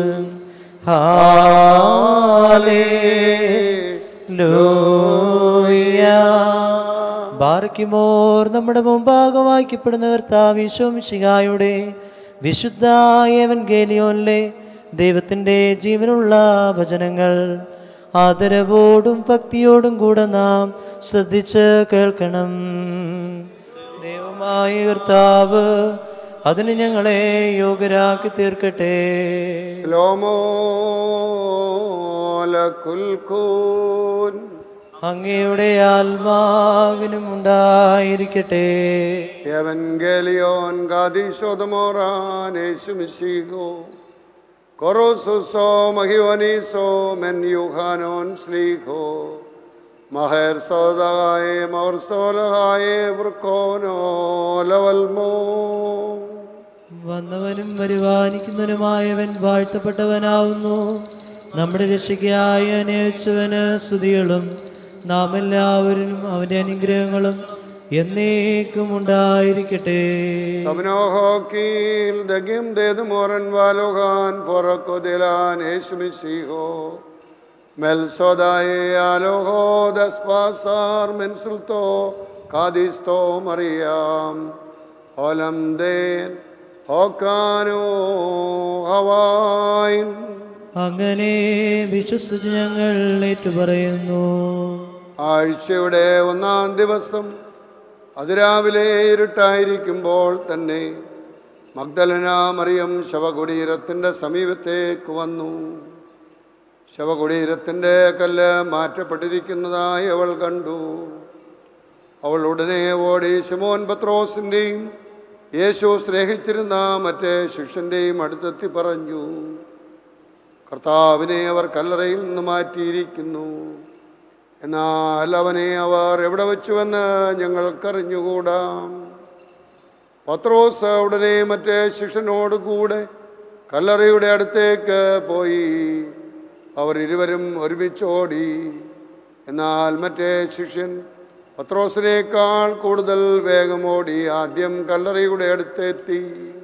ഹാലേലൂയ ബാർക്കിമോർ നമ്മുടെ മുമ്പാകെ വായിക്കപ്പെടുന്ന കർത്താവിശോമിശികായുടെ വിശുദ്ധായവൻ ഗേലിയോനിലെ ദൈവത്തിൻ്റെ ജീവനുള്ള വചനങ്ങൾ ആദരവോടും ഭക്തിയോടും കൂടെ നാം ശ്രദ്ധിച്ച് കേൾക്കണം ദൈവമായ കർത്താവ് അതിന് ഞങ്ങളെ യോഗ്യരാക്കി തീർക്കട്ടെ ലോമോലകുൽക്കൂൻ അങ്ങയുടെ ആത്മാവിനും ഉണ്ടായിരിക്കട്ടെ Evangelion gadisodmoran esumisigo Korosuso magioniso men yuhanon sligo Maher sodae mor solae vrkono lavalmo വന്നവനും വരുവാനിക്കുന്നവനുമായവൻ വാഴ്ത്തപ്പെട്ടവനാവുന്നു നമ്മുടെ രക്ഷയ്ക്കായി അനേച്ചവന് സ്തുതികളും നാം എല്ലാവരും അവന്റെ അനുഗ്രഹങ്ങളും എന്നേക്കും ഉണ്ടായിരിക്കട്ടെ Sabnoho kil dagim ded moran valogan porako delan esumisigo Mel sodae aloho das pasar mensulto kadisto Mariam Olam den hokano hawain അങ്ങനെ വിശ്വസിച്ച് ഞങ്ങൾ ഏറ്റുപറയുന്നു ആഴ്ചയുടെ ഒന്നാം ദിവസം അതിരാവിലെ ഇരുട്ടായിരിക്കുമ്പോൾ തന്നെ മഗ്ദലന മറിയം ശവകുടീരത്തിൻ്റെ സമീപത്തേക്ക് വന്നു ശവകുടീരത്തിൻ്റെ കല്ല് മാറ്റപ്പെട്ടിരിക്കുന്നതായി അവൾ കണ്ടു അവൾ ഉടനെ ഓടി ശിമോൻ പത്രോസിൻ്റെയും യേശു സ്നേഹിച്ചിരുന്ന മറ്റേ ശിഷ്യൻ്റെയും അടുത്തെത്തി പറഞ്ഞു കർത്താവിനെ അവർ കല്ലറയിൽ നിന്ന് മാറ്റിയിരിക്കുന്നു എന്നാൽ അവനെ അവർ എവിടെ വെച്ചുവെന്ന് ഞങ്ങൾക്കറിഞ്ഞുകൂടാ പത്രോസ് ഉടനെ മറ്റേ ശിഷ്യനോട് കൂടെ കല്ലറയുടെ അടുത്തേക്ക് പോയി അവർ ഇരുവരും ഒരുമിച്ചോടി എന്നാൽ മറ്റേ ശിഷ്യൻ പത്രോസിനേക്കാൾ കൂടുതൽ വേഗമോടി ആദ്യം കല്ലറയുടെ അടുത്തെത്തി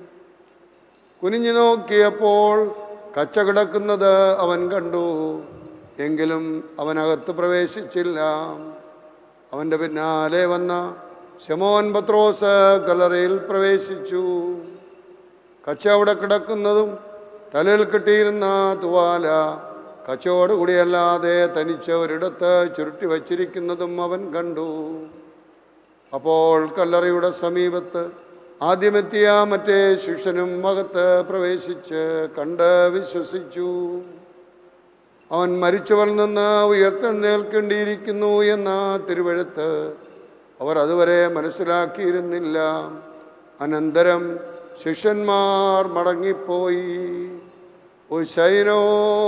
കുനിഞ്ഞു നോക്കിയപ്പോൾ കച്ച കിടക്കുന്നത് അവൻ കണ്ടു എങ്കിലും അവനകത്ത് പ്രവേശിച്ചില്ല അവൻ്റെ പിന്നാലെ വന്ന ശമോൻ പത്രോസ് കല്ലറയിൽ പ്രവേശിച്ചു കച്ച അവിടെ കിടക്കുന്നതും തലയിൽ കെട്ടിയിരുന്ന തുവാല കച്ചയോടുകൂടിയല്ലാതെ തനിച്ച് ഒരിടത്ത് ചുരുട്ടി വച്ചിരിക്കുന്നതും അവൻ കണ്ടു അപ്പോൾ കല്ലറയുടെ സമീപത്ത് ആദ്യമെത്തിയ മറ്റേ ശിഷ്യനും അകത്ത് പ്രവേശിച്ച് കണ്ട് വിശ്വസിച്ചു അവൻ മരിച്ചവർ നിന്ന് ഉയർത്തെഴുന്നേൽക്കേണ്ടിയിരിക്കുന്നു എന്ന തിരുവഴുത്ത് അവർ അതുവരെ മനസ്സിലാക്കിയിരുന്നില്ല അനന്തരം ശിഷ്യന്മാർ മടങ്ങിപ്പോയി ഉശൈനോ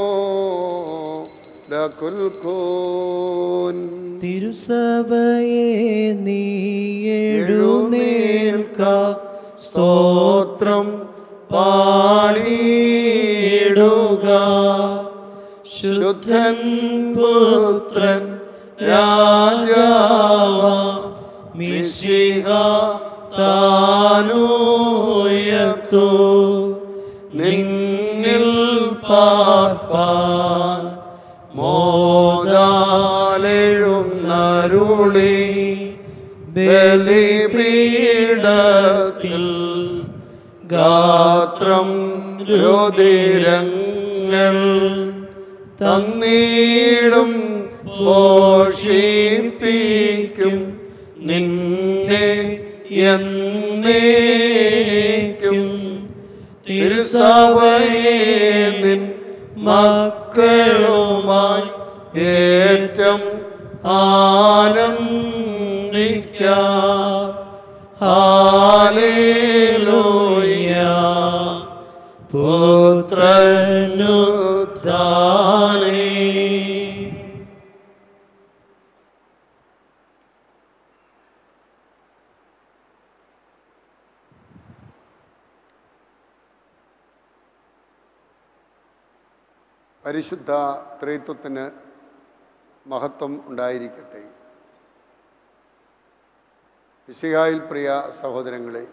ലകുൽക്കൂൻ തിരുസഭയെ നീ എഴുന്നേൽക്ക സ്തോത്രം പാടിയിടുക ശുദ്ധൻ പുത്രൻ രാജാവ മിശിഹ താനുയർത്തു നിന്നിൽ പാർപ്പാൻ മോദാലെഴുന്നരുളി ബലിപീഠത്തിൽ ഗാത്രം രുതിരങ്ങൾ തന്നീടും പോഷിപ്പിക്കും നിന്നെ എന്നേക്കും തിരുസഭയെ നിൻ മക്കളുമായി ഏറ്റം ആനന്ദിക്കാം ഹാലേലൂയ പുത്രനുദ്ധാനേ പരിശുദ്ധ ത്രിത്വത്തിന് മഹത്വം ഉണ്ടായിരിക്കട്ടെ വിശിഹായിൽ പ്രിയ സഹോദരങ്ങളെ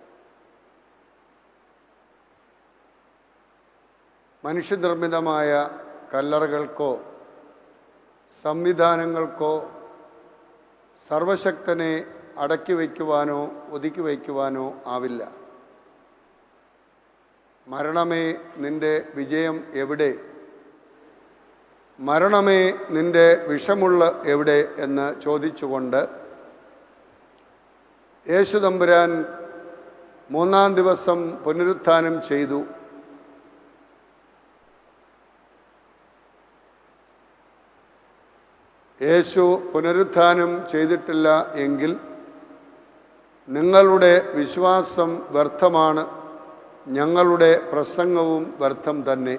മനുഷ്യനിർമ്മിതമായ കല്ലറകൾക്കോ സംവിധാനങ്ങൾക്കോ സർവശക്തനെ അടക്കി വയ്ക്കുവാനോ ഒതുക്കി വയ്ക്കുവാനോ ആവില്ല മരണമേ നിന്റെ വിജയം എവിടെ മരണമേ നിന്റെ വിഷമുള്ള എവിടെ എന്ന് ചോദിച്ചുകൊണ്ട് യേശു തമ്പുരാൻ മൂന്നാം ദിവസം പുനരുത്ഥാനം ചെയ്തു യേശു പുനരുത്ഥാനം ചെയ്തിട്ടില്ല എങ്കിൽ നിങ്ങളുടെ വിശ്വാസം വ്യർത്ഥമാണ് ഞങ്ങളുടെ പ്രസംഗവും വ്യർത്ഥം തന്നെ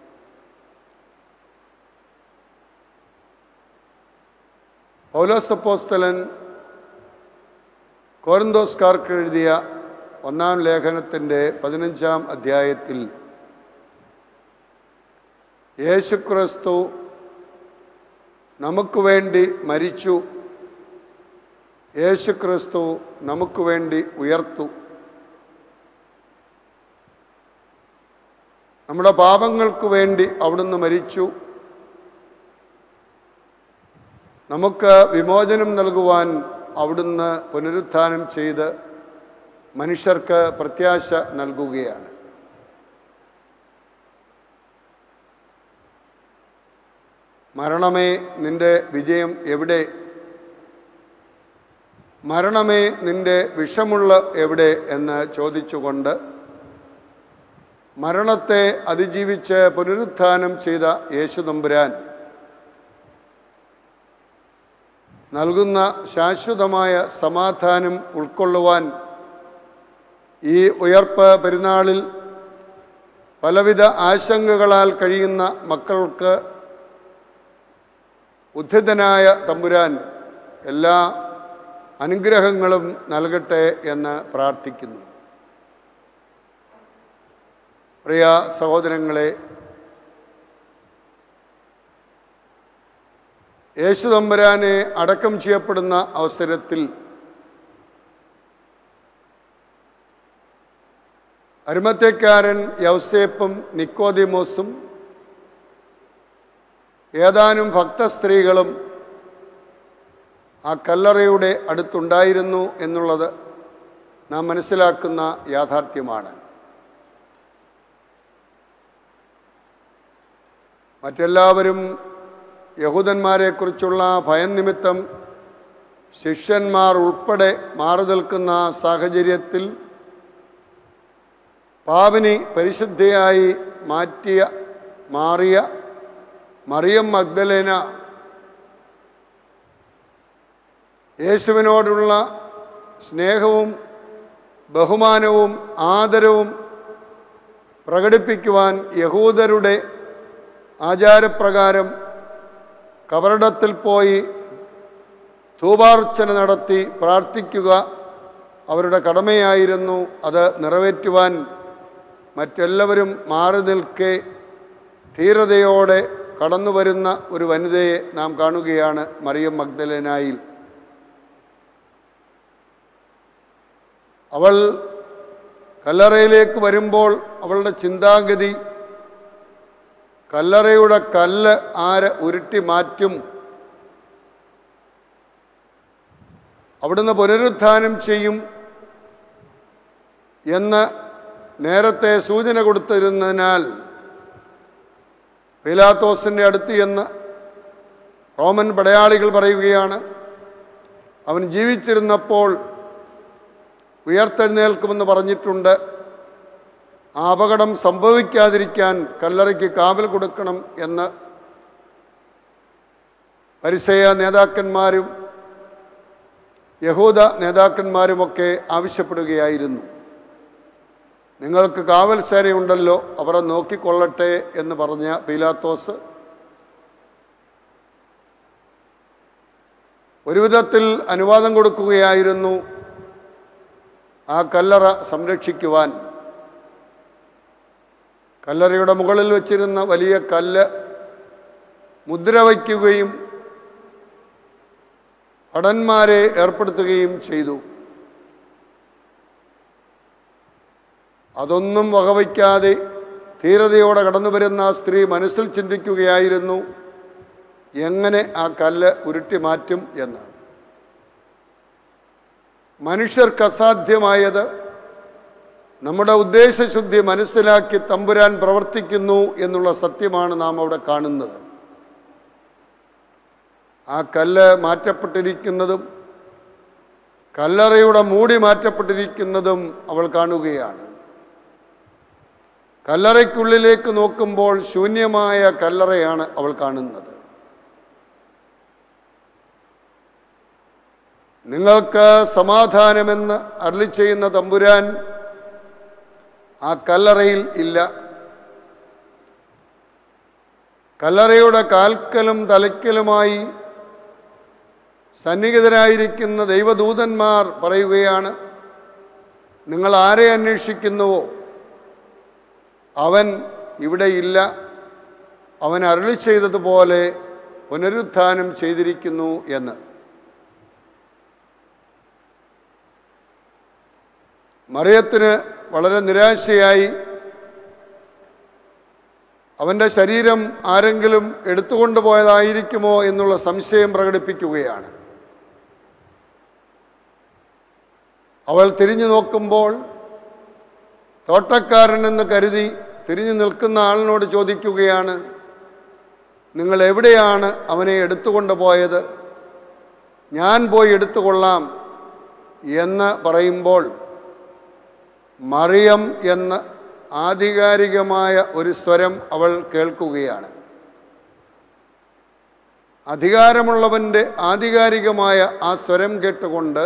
പൗലോസപ്പോസ്തലൻ കോരന്തോസ്കാർക്ക് എഴുതിയ ഒന്നാം ലേഖനത്തിൻ്റെ പതിനഞ്ചാം അധ്യായത്തിൽ യേശുക്രിസ്തു നമുക്ക് വേണ്ടി മരിച്ചു യേശുക്രിസ്തു നമുക്ക് വേണ്ടി ഉയർത്തു നമ്മുടെ പാപങ്ങൾക്ക് വേണ്ടി അവിടുന്ന് മരിച്ചു നമുക്ക് വിമോചനം നൽകുവാൻ അവിടുന്ന് പുനരുത്ഥാനം ചെയ്ത് മനുഷ്യർക്ക് പ്രത്യാശ നൽകുകയാണ് മരണമേ നിന്റെ വിജയം എവിടെ മരണമേ നിന്റെ വിഷമുള്ള എവിടെ എന്ന് ചോദിച്ചുകൊണ്ട് മരണത്തെ അതിജീവിച്ച് പുനരുത്ഥാനം ചെയ്ത യേശു തമ്പുരാൻ നൽകുന്ന ശാശ്വതമായ സമാധാനം ഉൾക്കൊള്ളുവാൻ ഈ ഉയർപ്പ് പെരുന്നാളിൽ പലവിധ ആശങ്കകളാൽ കഴിയുന്ന മക്കൾക്ക് ഉദ്ധിതനായ തമ്പുരാൻ എല്ലാ അനുഗ്രഹങ്ങളും നൽകട്ടെ എന്ന് പ്രാർത്ഥിക്കുന്നു പ്രിയ സഹോദരങ്ങളെ യേശു തമ്പുരാനെ അടക്കം ചെയ്യപ്പെടുന്ന അവസരത്തിൽ അരുമത്തേക്കാരൻ യൗസേപ്പും നിക്കോദിമോസും ഏതാനും ഭക്തസ്ത്രീകളും ആ കല്ലറയുടെ അടുത്തുണ്ടായിരുന്നു എന്നുള്ളത് നാം മനസ്സിലാക്കുന്ന യാഥാർത്ഥ്യമാണ് മറ്റെല്ലാവരും യഹൂദന്മാരെക്കുറിച്ചുള്ള ഭയം നിമിത്തം ശിഷ്യന്മാർ ഉൾപ്പെടെ മാറി നിൽക്കുന്ന സാഹചര്യത്തിൽ പാവിനി പരിശുദ്ധയായി മാറ്റിയ മാറിയ മറിയം മഗ്ദലേന യേശുവിനോടുള്ള സ്നേഹവും ബഹുമാനവും ആദരവും പ്രകടിപ്പിക്കുവാൻ യഹൂദരുടെ ആചാരപ്രകാരം കബറിടത്തിൽ പോയി ധൂപാർച്ചന നടത്തി പ്രാർത്ഥിക്കുക അവരുടെ കടമയായിരുന്നു അത് നിറവേറ്റുവാൻ മറ്റെല്ലാവരും മാറി നിൽക്കെ ധീരതയോടെ കടന്നു വരുന്ന ഒരു വനിതയെ നാം കാണുകയാണ് മറിയം മഗ്ദലനായിൽ അവൾ കല്ലറയിലേക്ക് വരുമ്പോൾ അവളുടെ ചിന്താഗതി കല്ലറയുടെ കല്ല് ആര് ഉരുട്ടി മാറ്റും അവിടുന്ന് പുനരുത്ഥാനം ചെയ്യും എന്ന് നേരത്തെ സൂചന കൊടുത്തിരുന്നതിനാൽ പിലാത്തോസിൻ്റെ അടുത്ത് എന്ന് റോമൻ പടയാളികൾ പറയുകയാണ് അവൻ ജീവിച്ചിരുന്നപ്പോൾ ഉയർത്തെഴുന്നേൽക്കുമെന്ന് പറഞ്ഞിട്ടുണ്ട് ആ അപകടം സംഭവിക്കാതിരിക്കാൻ കല്ലറയ്ക്ക് കാവൽ കൊടുക്കണം എന്ന് പരിസയ നേതാക്കന്മാരും യഹൂദ നേതാക്കന്മാരുമൊക്കെ ആവശ്യപ്പെടുകയായിരുന്നു നിങ്ങൾക്ക് കാവൽ സേനയുണ്ടല്ലോ അവരെ നോക്കിക്കൊള്ളട്ടെ എന്ന് പറഞ്ഞ പീലാത്തോസ് ഒരു വിധത്തിൽ അനുവാദം കൊടുക്കുകയായിരുന്നു ആ കല്ലറ സംരക്ഷിക്കുവാൻ കല്ലറയുടെ മുകളിൽ വച്ചിരുന്ന വലിയ കല്ല് മുദ്ര വയ്ക്കുകയും ഭടന്മാരെ ഏർപ്പെടുത്തുകയും ചെയ്തു അതൊന്നും വകവയ്ക്കാതെ ധീരതയോടെ കടന്നു വരുന്ന ആ സ്ത്രീ മനസ്സിൽ ചിന്തിക്കുകയായിരുന്നു എങ്ങനെ ആ കല്ല് ഉരുട്ടി മാറ്റും എന്ന് മനുഷ്യർക്ക് അസാധ്യമായത് നമ്മുടെ ഉദ്ദേശശുദ്ധി മനസ്സിലാക്കി തമ്പുരാൻ പ്രവർത്തിക്കുന്നു എന്നുള്ള സത്യമാണ് നാം അവിടെ കാണുന്നത് ആ കല്ല് മാറ്റപ്പെട്ടിരിക്കുന്നതും കല്ലറയുടെ മൂടി മാറ്റപ്പെട്ടിരിക്കുന്നതും അവൾ കാണുകയാണ് കല്ലറയ്ക്കുള്ളിലേക്ക് നോക്കുമ്പോൾ ശൂന്യമായ കല്ലറയാണ് അവൾ കാണുന്നത് നിങ്ങൾക്ക് സമാധാനമെന്ന് അരളി ചെയ്യുന്ന തമ്പുരാൻ ആ കല്ലറയിൽ ഇല്ല കല്ലറയുടെ കാൽക്കലും തലയ്ക്കലുമായി സന്നിഹിതരായിരിക്കുന്ന ദൈവദൂതന്മാർ പറയുകയാണ് നിങ്ങൾ ആരെ അന്വേഷിക്കുന്നുവോ അവൻ ഇവിടെ ഇല്ല അവൻ അരളി ചെയ്തതുപോലെ പുനരുത്ഥാനം ചെയ്തിരിക്കുന്നു എന്ന് മറിയത്തിന് വളരെ നിരാശയായി അവൻ്റെ ശരീരം ആരെങ്കിലും എടുത്തുകൊണ്ടു പോയതായിരിക്കുമോ എന്നുള്ള സംശയം പ്രകടിപ്പിക്കുകയാണ് അവൾ തിരിഞ്ഞു നോക്കുമ്പോൾ തോട്ടക്കാരനെന്ന് കരുതി തിരിഞ്ഞു നിൽക്കുന്ന ആളിനോട് ചോദിക്കുകയാണ് നിങ്ങൾ എവിടെയാണ് അവനെ എടുത്തുകൊണ്ട് പോയത് ഞാൻ പോയി എടുത്തുകൊള്ളാം എന്ന് പറയുമ്പോൾ മറിയം എന്ന ആധികാരികമായ ഒരു സ്വരം അവൾ കേൾക്കുകയാണ് അധികാരമുള്ളവൻ്റെ ആധികാരികമായ ആ സ്വരം കേട്ടുകൊണ്ട്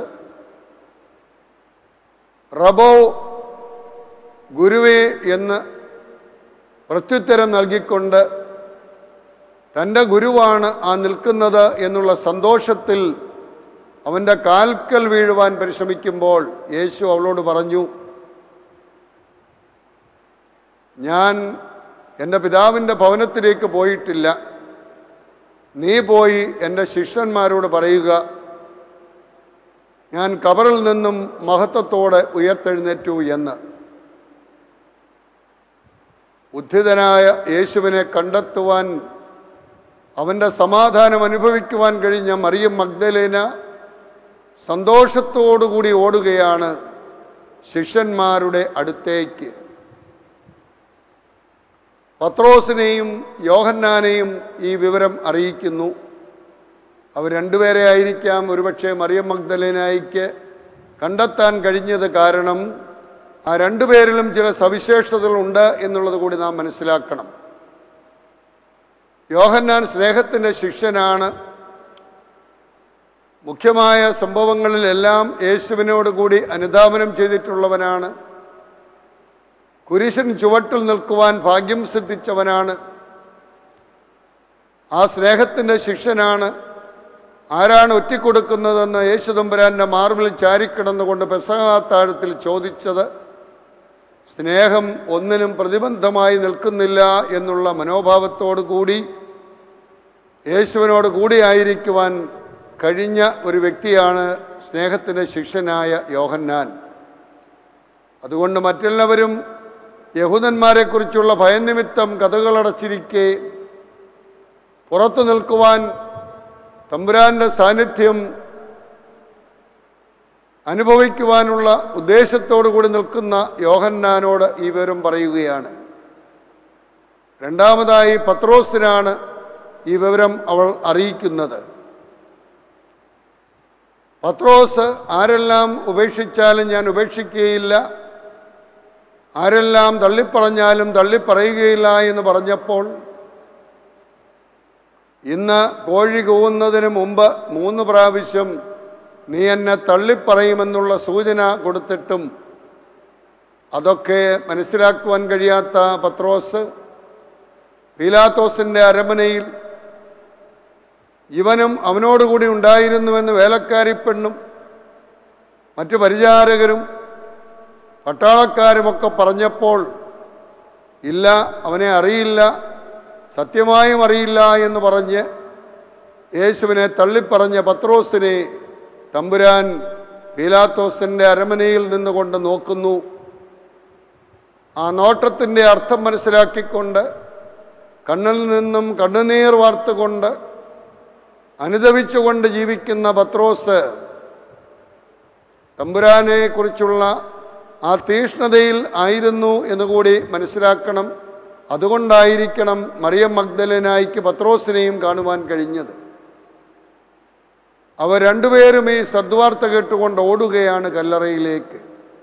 റബോ ഗുരുവേ എന്ന് പ്രത്യുത്തരം നൽകിക്കൊണ്ട് തൻ്റെ ഗുരുവാണ് ആ നിൽക്കുന്നത് എന്നുള്ള സന്തോഷത്തിൽ അവൻ്റെ കാൽക്കൽ വീഴുവാൻ പരിശ്രമിക്കുമ്പോൾ യേശു അവളോട് പറഞ്ഞു ഞാൻ എൻ്റെ പിതാവിൻ്റെ ഭവനത്തിലേക്ക് പോയിട്ടില്ല നീ പോയി എൻ്റെ ശിഷ്യന്മാരോട് പറയുക ഞാൻ കബറിൽ നിന്നും മഹത്വത്തോടെ ഉയർത്തെഴുന്നേറ്റു എന്ന് ഉദ്ധിതനായ യേശുവിനെ കണ്ടെത്തുവാൻ അവൻ്റെ സമാധാനം അനുഭവിക്കുവാൻ കഴിഞ്ഞ മറിയം മഗ്ദലേന സന്തോഷത്തോടുകൂടി ഓടുകയാണ് ശിഷ്യന്മാരുടെ അടുത്തേക്ക് പത്രോസിനെയും യോഹന്നാനെയും ഈ വിവരം അറിയിക്കുന്നു അവർ രണ്ടുപേരെ ആയിരിക്കാം ഒരുപക്ഷെ മറിയം മഗ്ദലേനായിക്ക് കണ്ടെത്താൻ കഴിഞ്ഞത് കാരണം ആ രണ്ടുപേരിലും ചില സവിശേഷതകളുണ്ട് എന്നുള്ളത് കൂടി നാം മനസ്സിലാക്കണം യോഹന്നാൻ സ്നേഹത്തിൻ്റെ ശിഷ്യനാണ് മുഖ്യമായ സംഭവങ്ങളിലെല്ലാം യേശുവിനോട് കൂടി അനുധാവനം ചെയ്തിട്ടുള്ളവനാണ് കുരിശൻ ചുവട്ടിൽ നിൽക്കുവാൻ ഭാഗ്യം സിദ്ധിച്ചവനാണ് ആ സ്നേഹത്തിൻ്റെ ശിഷ്യനാണ് ആരാണ് ഒറ്റിക്കൊടുക്കുന്നതെന്ന് യേശുദമ്പുരാൻ്റെ മാർബിൽ ചാരിക്കിടന്നുകൊണ്ട് പെസഹാത്താഴത്തിൽ ചോദിച്ചത് സ്നേഹം ഒന്നിനും പ്രതിബന്ധമായി നിൽക്കുന്നില്ല എന്നുള്ള മനോഭാവത്തോടു കൂടി യേശുവിനോട് കൂടിയായിരിക്കുവാൻ കഴിഞ്ഞ ഒരു വ്യക്തിയാണ് സ്നേഹത്തിൻ്റെ ശിഷ്യനായ യോഹന്നാൻ അതുകൊണ്ട് മറ്റെല്ലാവരും യഹൂദന്മാരെക്കുറിച്ചുള്ള ഭയനിമിത്തം കഥകളടച്ചിരിക്കെ പുറത്തു നിൽക്കുവാൻ തമ്പുരാൻ്റെ സാന്നിധ്യം അനുഭവിക്കുവാനുള്ള ഉദ്ദേശത്തോടു കൂടി നിൽക്കുന്ന യോഹന്നാനോട് ഈ വിവരം പറയുകയാണ് രണ്ടാമതായി പത്രോസിനാണ് ഈ വിവരം അവൾ അറിയിക്കുന്നത് പത്രോസ് ആരെല്ലാം ഉപേക്ഷിച്ചാലും ഞാൻ ഉപേക്ഷിക്കുകയില്ല ആരെല്ലാം തള്ളിപ്പറഞ്ഞാലും തള്ളിപ്പറയുകയില്ല എന്ന് പറഞ്ഞപ്പോൾ ഇന്ന് കോഴി കൂവുന്നതിന് മുമ്പ് മൂന്ന് പ്രാവശ്യം നീ എന്നെ തള്ളിപ്പറയുമെന്നുള്ള സൂചന കൊടുത്തിട്ടും അതൊക്കെ മനസ്സിലാക്കുവാൻ കഴിയാത്ത പത്രോസ് പീലാത്തോസിൻ്റെ അരമനയിൽ ഇവനും അവനോടുകൂടി ഉണ്ടായിരുന്നുവെന്ന് വേലക്കാരി പെണ്ണും മറ്റു പരിചാരകരും പട്ടാളക്കാരുമൊക്കെ പറഞ്ഞപ്പോൾ ഇല്ല അവനെ അറിയില്ല സത്യമായും അറിയില്ല എന്ന് പറഞ്ഞ് യേശുവിനെ തള്ളിപ്പറഞ്ഞ പത്രോസിനെ തമ്പുരാൻ പീലാത്തോസിൻ്റെ അരമനയിൽ നിന്നുകൊണ്ട് നോക്കുന്നു ആ നോട്ടത്തിൻ്റെ അർത്ഥം മനസ്സിലാക്കിക്കൊണ്ട് കണ്ണിൽ നിന്നും കണ്ണുനീർ വാർത്തുകൊണ്ട് അനുദവിച്ചുകൊണ്ട് ജീവിക്കുന്ന പത്രോസ് തമ്പുരാനെ കുറിച്ചുള്ള ആ തീഷ്ണതയിൽ ആയിരുന്നു എന്നുകൂടി മനസ്സിലാക്കണം അതുകൊണ്ടായിരിക്കണം മറിയം മഗ്ദലനായിക്ക് പത്രോസിനെയും കാണുവാൻ കഴിഞ്ഞത് അവർ രണ്ടുപേരും ഈ സദ്വാർത്ത കേട്ടുകൊണ്ട് ഓടുകയാണ് കല്ലറയിലേക്ക്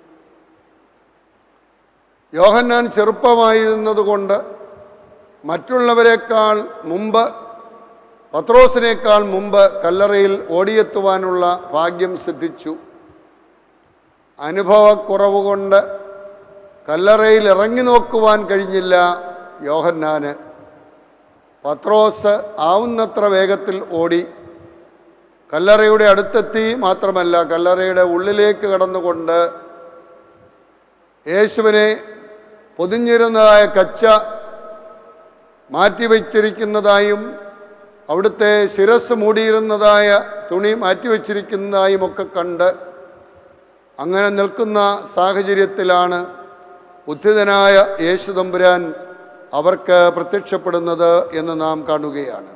യോഹന്നാൻ ചെറുപ്പമായിരുന്നതുകൊണ്ട് മറ്റുള്ളവരെക്കാൾ മുമ്പ് പത്രോസിനേക്കാൾ മുമ്പ് കല്ലറയിൽ ഓടിയെത്തുവാനുള്ള ഭാഗ്യം സിദ്ധിച്ചു അനുഭവക്കുറവ് കൊണ്ട് കല്ലറയിൽ ഇറങ്ങി നോക്കുവാൻ കഴിഞ്ഞില്ല യോഹന്നാന് പത്രോസ് ആവുന്നത്ര വേഗത്തിൽ ഓടി കല്ലറയുടെ അടുത്തെത്തി മാത്രമല്ല കല്ലറയുടെ ഉള്ളിലേക്ക് കടന്നുകൊണ്ട് യേശുവിനെ പൊതിഞ്ഞിരുന്നതായ കച്ച മാറ്റിവെച്ചിരിക്കുന്നതായും അവിടുത്തെ ശിരസ് മൂടിയിരുന്നതായ തുണി മാറ്റിവെച്ചിരിക്കുന്നതായും ഒക്കെ കണ്ട് അങ്ങനെ നിൽക്കുന്ന സാഹചര്യത്തിലാണ് ഉദ്ധിതനായ യേശു തമ്പുരാൻ അവർക്ക് പ്രത്യക്ഷപ്പെടുന്നത് എന്ന് നാം കാണുകയാണ്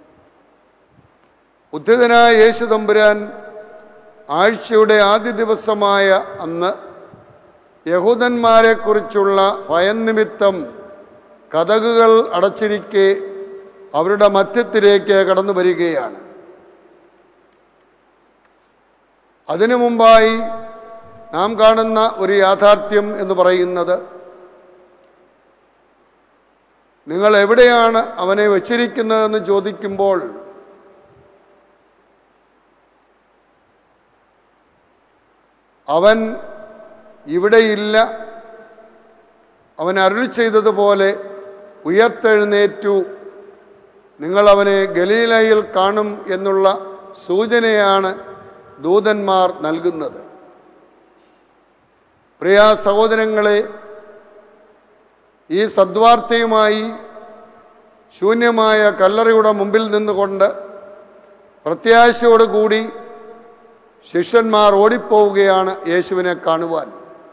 ഉദ്ധിതനായ യേശു തമ്പുരാൻ ആഴ്ചയുടെ ആദ്യ ദിവസമായ അന്ന് യഹൂദന്മാരെക്കുറിച്ചുള്ള ഭയം നിമിത്തം കഥകുകൾ അടച്ചിരിക്കെ അവരുടെ മധ്യത്തിലേക്ക് കടന്നു വരികയാണ് അതിനു മുമ്പായി നാം കാണുന്ന ഒരു യാഥാർത്ഥ്യം എന്ന് പറയുന്നത് നിങ്ങൾ എവിടെയാണ് അവനെ വച്ചിരിക്കുന്നതെന്ന് ചോദിക്കുമ്പോൾ അവൻ ഇവിടെയില്ല അവൻ അരുളി ചെയ്തതുപോലെ ഉയർത്തെഴുന്നേറ്റു നിങ്ങൾ അവനെ ഗലീലയിൽ കാണും എന്നുള്ള സൂചനയാണ് ദൂതന്മാർ നൽകുന്നത് പ്രിയ സഹോദരങ്ങളെ ഈ സദ്വാർത്തയുമായി ശൂന്യമായ കല്ലറയുടെ മുമ്പിൽ നിന്നുകൊണ്ട് പ്രത്യാശയോടുകൂടി ശിഷ്യന്മാർ ഓടിപ്പോവുകയാണ് യേശുവിനെ കാണുവാൻ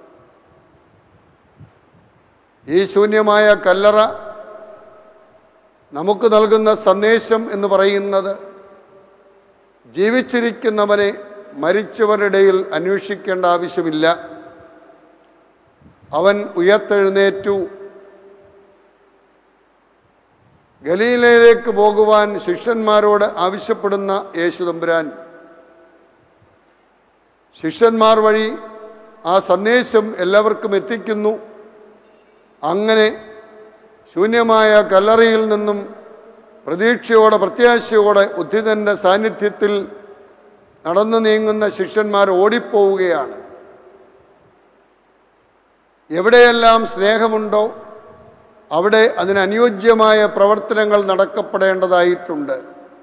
ഈ ശൂന്യമായ കല്ലറ നമുക്ക് നൽകുന്ന സന്ദേശം എന്ന് പറയുന്നത് ജീവിച്ചിരിക്കുന്നവനെ മരിച്ചവരുടെയിൽ അന്വേഷിക്കേണ്ട ആവശ്യമില്ല അവൻ ഉയർത്തെഴുന്നേറ്റു ഗലീലയിലേക്ക് പോകുവാൻ ശിഷ്യന്മാരോട് ആവശ്യപ്പെടുന്ന യേശുതമ്പുരാൻ ശിഷ്യന്മാർ വഴി ആ സന്ദേശം എല്ലാവർക്കും എത്തിക്കുന്നു അങ്ങനെ ശൂന്യമായ കല്ലറയിൽ നിന്നും പ്രതീക്ഷയോടെ പ്രത്യാശയോടെ ഉദ്ധിതൻ്റെ സാന്നിധ്യത്തിൽ നടന്നു നീങ്ങുന്ന ശിഷ്യന്മാർ ഓടിപ്പോവുകയാണ് എവിടെയെല്ലാം സ്നേഹമുണ്ടോ അവിടെ അതിനനുയോജ്യമായ പ്രവർത്തനങ്ങൾ നടക്കപ്പെടേണ്ടതായിട്ടുണ്ട്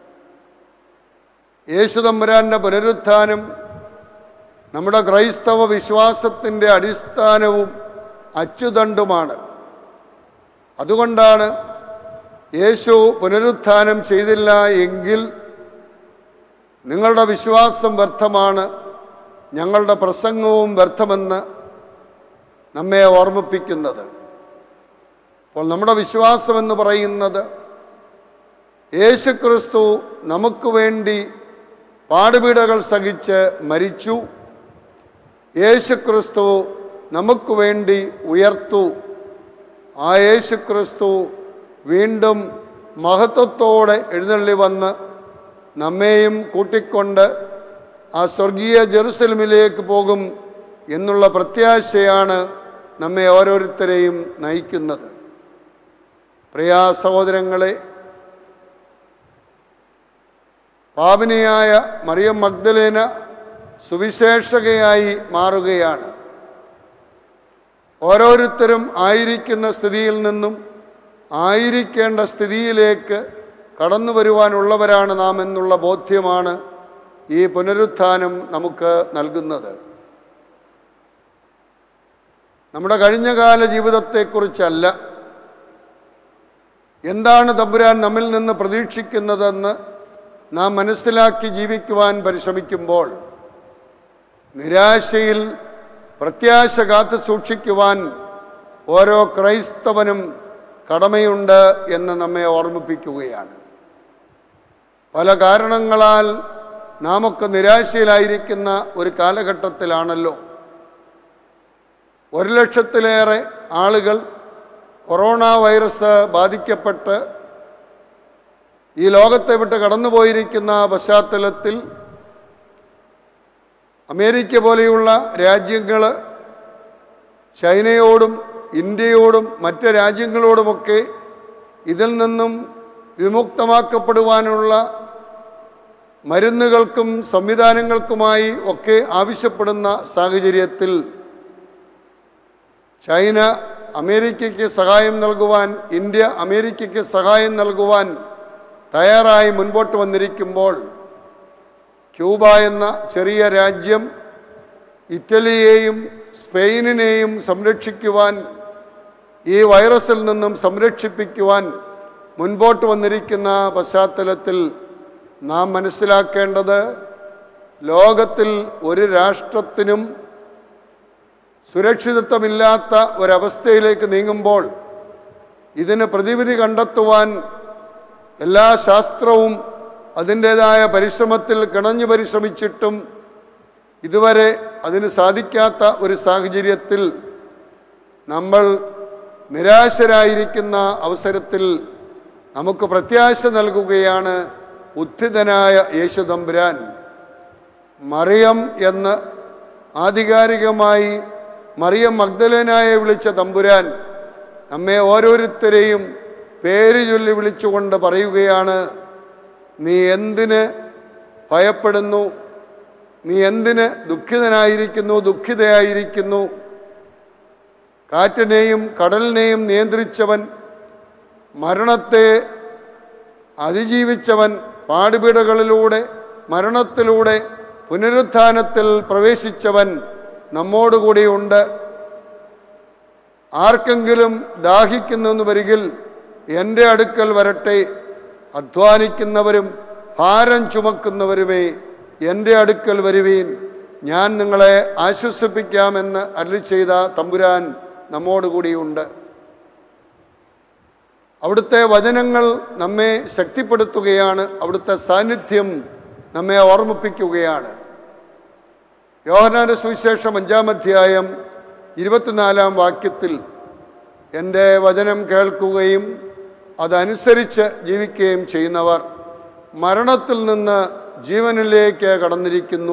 യേശുതമ്പുരാൻ്റെ പുനരുത്ഥാനം നമ്മുടെ ക്രൈസ്തവ വിശ്വാസത്തിൻ്റെ അടിസ്ഥാനവും അച്ചുതണ്ടുമാണ് അതുകൊണ്ടാണ് യേശു പുനരുത്ഥാനം ചെയ്തില്ല എങ്കിൽ നിങ്ങളുടെ വിശ്വാസം വ്യർത്ഥമാണ് ഞങ്ങളുടെ പ്രസംഗവും വ്യർത്ഥമെന്ന് നമ്മെ ഓർമ്മിപ്പിക്കുന്നത് അപ്പോൾ നമ്മുടെ വിശ്വാസം എന്ന് പറയുന്നത് യേശുക്രിസ്തു നമുക്ക് വേണ്ടി പാടുപീടകൾ സഹിച്ച് മരിച്ചു യേശുക്രിസ്തു നമുക്ക് വേണ്ടി ഉയർത്തു ആ യേശുക്രിസ്തു വീണ്ടും മഹത്വത്തോടെ എഴുന്നള്ളി വന്ന് നമ്മെയും കൂട്ടിക്കൊണ്ട് ആ സ്വർഗീയ ജെറുസലമിലേക്ക് പോകും എന്നുള്ള പ്രത്യാശയാണ് നമ്മെ ഓരോരുത്തരെയും നയിക്കുന്നത് പ്രിയാ സഹോദരങ്ങളെ പാപിനിയായ മറിയം മഗ്ദലേന സുവിശേഷകയായി മാറുകയാണ് ഓരോരുത്തരും ആയിരിക്കുന്ന സ്ഥിതിയിൽ നിന്നും ആയിരിക്കേണ്ട സ്ഥിതിയിലേക്ക് കടന്നു വരുവാനുള്ളവരാണ് നാം എന്നുള്ള ബോധ്യമാണ് ഈ പുനരുത്ഥാനം നമുക്ക് നൽകുന്നത് നമ്മുടെ കഴിഞ്ഞകാല ജീവിതത്തെക്കുറിച്ചല്ല എന്താണ് തമ്പുരാൻ നമ്മിൽ നിന്ന് പ്രതീക്ഷിക്കുന്നതെന്ന് നാം മനസ്സിലാക്കി ജീവിക്കുവാൻ പരിശ്രമിക്കുമ്പോൾ നിരാശയിൽ പ്രത്യാശ കാത്തു സൂക്ഷിക്കുവാൻ ഓരോ ക്രൈസ്തവനും കടമയുണ്ട് എന്ന് നമ്മെ ഓർമ്മിപ്പിക്കുകയാണ് പല കാരണങ്ങളാൽ നാമൊക്കെ നിരാശയിലായിരിക്കുന്ന ഒരു കാലഘട്ടത്തിലാണല്ലോ ഒരു ലക്ഷത്തിലേറെ ആളുകൾ കൊറോണ വൈറസ് ബാധിക്കപ്പെട്ട് ഈ ലോകത്തെ വിട്ട് കടന്നുപോയിരിക്കുന്ന പശ്ചാത്തലത്തിൽ അമേരിക്ക പോലെയുള്ള രാജ്യങ്ങൾ ചൈനയോടും ഇന്ത്യയോടും മറ്റ് രാജ്യങ്ങളോടുമൊക്കെ ഇതിൽ നിന്നും വിമുക്തമാക്കപ്പെടുവാനുള്ള മരുന്നുകൾക്കും സംവിധാനങ്ങൾക്കുമായി ഒക്കെ ആവശ്യപ്പെടുന്ന സാഹചര്യത്തിൽ ചൈന അമേരിക്കയ്ക്ക് സഹായം നൽകുവാൻ ഇന്ത്യ അമേരിക്കയ്ക്ക് സഹായം നൽകുവാൻ തയ്യാറായി മുൻപോട്ട് വന്നിരിക്കുമ്പോൾ ക്യൂബ എന്ന ചെറിയ രാജ്യം ഇറ്റലിയെയും സ്പെയിനിനെയും സംരക്ഷിക്കുവാൻ ഈ വൈറസിൽ നിന്നും സംരക്ഷിപ്പിക്കുവാൻ മുൻപോട്ട് വന്നിരിക്കുന്ന പശ്ചാത്തലത്തിൽ നാം മനസ്സിലാക്കേണ്ടത് ലോകത്തിൽ ഒരു രാഷ്ട്രത്തിനും സുരക്ഷിതത്വമില്ലാത്ത ഒരവസ്ഥയിലേക്ക് നീങ്ങുമ്പോൾ ഇതിന് പ്രതിവിധി കണ്ടെത്തുവാൻ എല്ലാ ശാസ്ത്രവും അതിൻ്റേതായ പരിശ്രമത്തിൽ കിണഞ്ഞു പരിശ്രമിച്ചിട്ടും ഇതുവരെ അതിന് സാധിക്കാത്ത ഒരു സാഹചര്യത്തിൽ നമ്മൾ നിരാശരായിരിക്കുന്ന അവസരത്തിൽ നമുക്ക് പ്രത്യാശ നൽകുകയാണ് ഉത്ഥിതനായ യേശുതമ്പുരാൻ മറിയം എന്ന് ആധികാരികമായി മറിയം മഗ്ദലനായെ വിളിച്ച തമ്പുരാൻ നമ്മെ ഓരോരുത്തരെയും പേര് ചൊല്ലി വിളിച്ചുകൊണ്ട് പറയുകയാണ് നീ എന്തിന് ഭയപ്പെടുന്നു നീ എന്തിന് ദുഃഖിതനായിരിക്കുന്നു ദുഃഖിതയായിരിക്കുന്നു കാറ്റിനെയും കടലിനെയും നിയന്ത്രിച്ചവൻ മരണത്തെ അതിജീവിച്ചവൻ പാടുപീടുകളിലൂടെ മരണത്തിലൂടെ പുനരുത്ഥാനത്തിൽ പ്രവേശിച്ചവൻ നമ്മോടുകൂടിയുണ്ട് ആർക്കെങ്കിലും ദാഹിക്കുന്നെന്ന് വരികിൽ എൻ്റെ അടുക്കൽ വരട്ടെ അധ്വാനിക്കുന്നവരും ഭാരം ചുമക്കുന്നവരുമേ എൻ്റെ അടുക്കൽ വരുവീൻ ഞാൻ നിങ്ങളെ ആശ്വസിപ്പിക്കാമെന്ന് അരളി ചെയ്ത തമ്പുരാൻ നമ്മോടുകൂടിയുണ്ട് അവിടുത്തെ വചനങ്ങൾ നമ്മെ ശക്തിപ്പെടുത്തുകയാണ് അവിടുത്തെ സാന്നിധ്യം നമ്മെ ഓർമ്മിപ്പിക്കുകയാണ് യോഹനാന്റെ സുവിശേഷം അഞ്ചാം അധ്യായം ഇരുപത്തിനാലാം വാക്യത്തിൽ എൻ്റെ വചനം കേൾക്കുകയും അതനുസരിച്ച് ജീവിക്കുകയും ചെയ്യുന്നവർ മരണത്തിൽ നിന്ന് ജീവനിലേക്ക് കടന്നിരിക്കുന്നു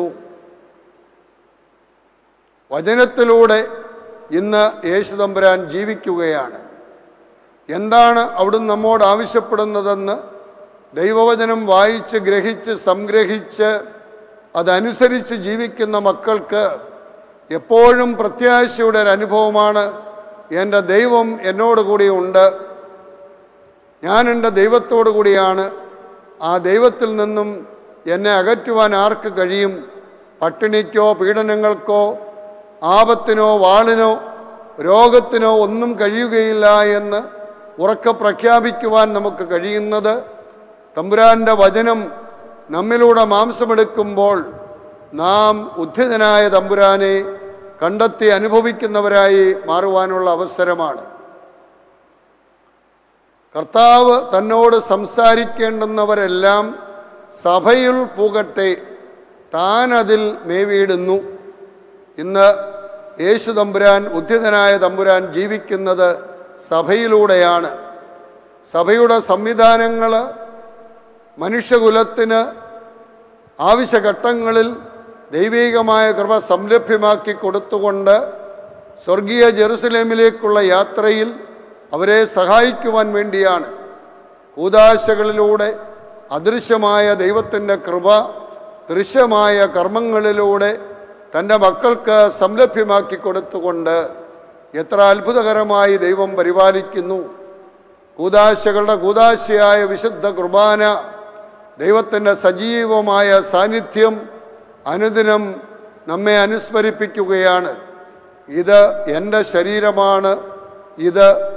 വചനത്തിലൂടെ ഇന്ന് യേശുതമ്പുരാൻ ജീവിക്കുകയാണ് എന്താണ് അവിടുന്ന് നമ്മോട് ആവശ്യപ്പെടുന്നതെന്ന് ദൈവവചനം വായിച്ച് ഗ്രഹിച്ച് സംഗ്രഹിച്ച് അതനുസരിച്ച് ജീവിക്കുന്ന മക്കൾക്ക് എപ്പോഴും പ്രത്യാശയുടെ ഒരു അനുഭവമാണ് എൻ്റെ ദൈവം എന്നോട് കൂടി ഉണ്ട് ഞാൻ എൻ്റെ ദൈവത്തോടു കൂടിയാണ് ആ ദൈവത്തിൽ നിന്നും എന്നെ അകറ്റുവാൻ ആർക്ക് കഴിയും പട്ടിണിക്കോ പീഡനങ്ങൾക്കോ ആപത്തിനോ വാളിനോ രോഗത്തിനോ ഒന്നും കഴിയുകയില്ല എന്ന് ഉറക്കെ പ്രഖ്യാപിക്കുവാൻ നമുക്ക് കഴിയുന്നത് തമ്പുരാൻ്റെ വചനം നമ്മിലൂടെ മാംസമെടുക്കുമ്പോൾ നാം ഉദ്ധിതനായ തമ്പുരാനെ കണ്ടെത്തി അനുഭവിക്കുന്നവരായി മാറുവാനുള്ള അവസരമാണ് കർത്താവ് തന്നോട് സംസാരിക്കേണ്ടുന്നവരെല്ലാം സഭയിൽ പോകട്ടെ താൻ അതിൽ മേവിയിടുന്നു ഇന്ന് യേശു തമ്പുരാൻ ഉദ്ധിതനായ തമ്പുരാൻ ജീവിക്കുന്നത് സഭയിലൂടെയാണ് സഭയുടെ സംവിധാനങ്ങൾ മനുഷ്യകുലത്തിന് ആവശ്യഘട്ടങ്ങളിൽ ദൈവികമായ കൃപ സംലഭ്യമാക്കി കൊടുത്തുകൊണ്ട് സ്വർഗീയ ജെറുസലേമിലേക്കുള്ള യാത്രയിൽ അവരെ സഹായിക്കുവാൻ വേണ്ടിയാണ് കൂതാശകളിലൂടെ അദൃശ്യമായ ദൈവത്തിൻ്റെ കൃപ ദൃശ്യമായ കർമ്മങ്ങളിലൂടെ തൻ്റെ മക്കൾക്ക് സംലഭ്യമാക്കി കൊടുത്തുകൊണ്ട് എത്ര അത്ഭുതകരമായി ദൈവം പരിപാലിക്കുന്നു കൂതാശകളുടെ കൂതാശയായ വിശുദ്ധ കുർബാന ദൈവത്തിൻ്റെ സജീവമായ സാന്നിധ്യം അനുദിനം നമ്മെ അനുസ്മരിപ്പിക്കുകയാണ് ഇത് എൻ്റെ ശരീരമാണ് ഇത്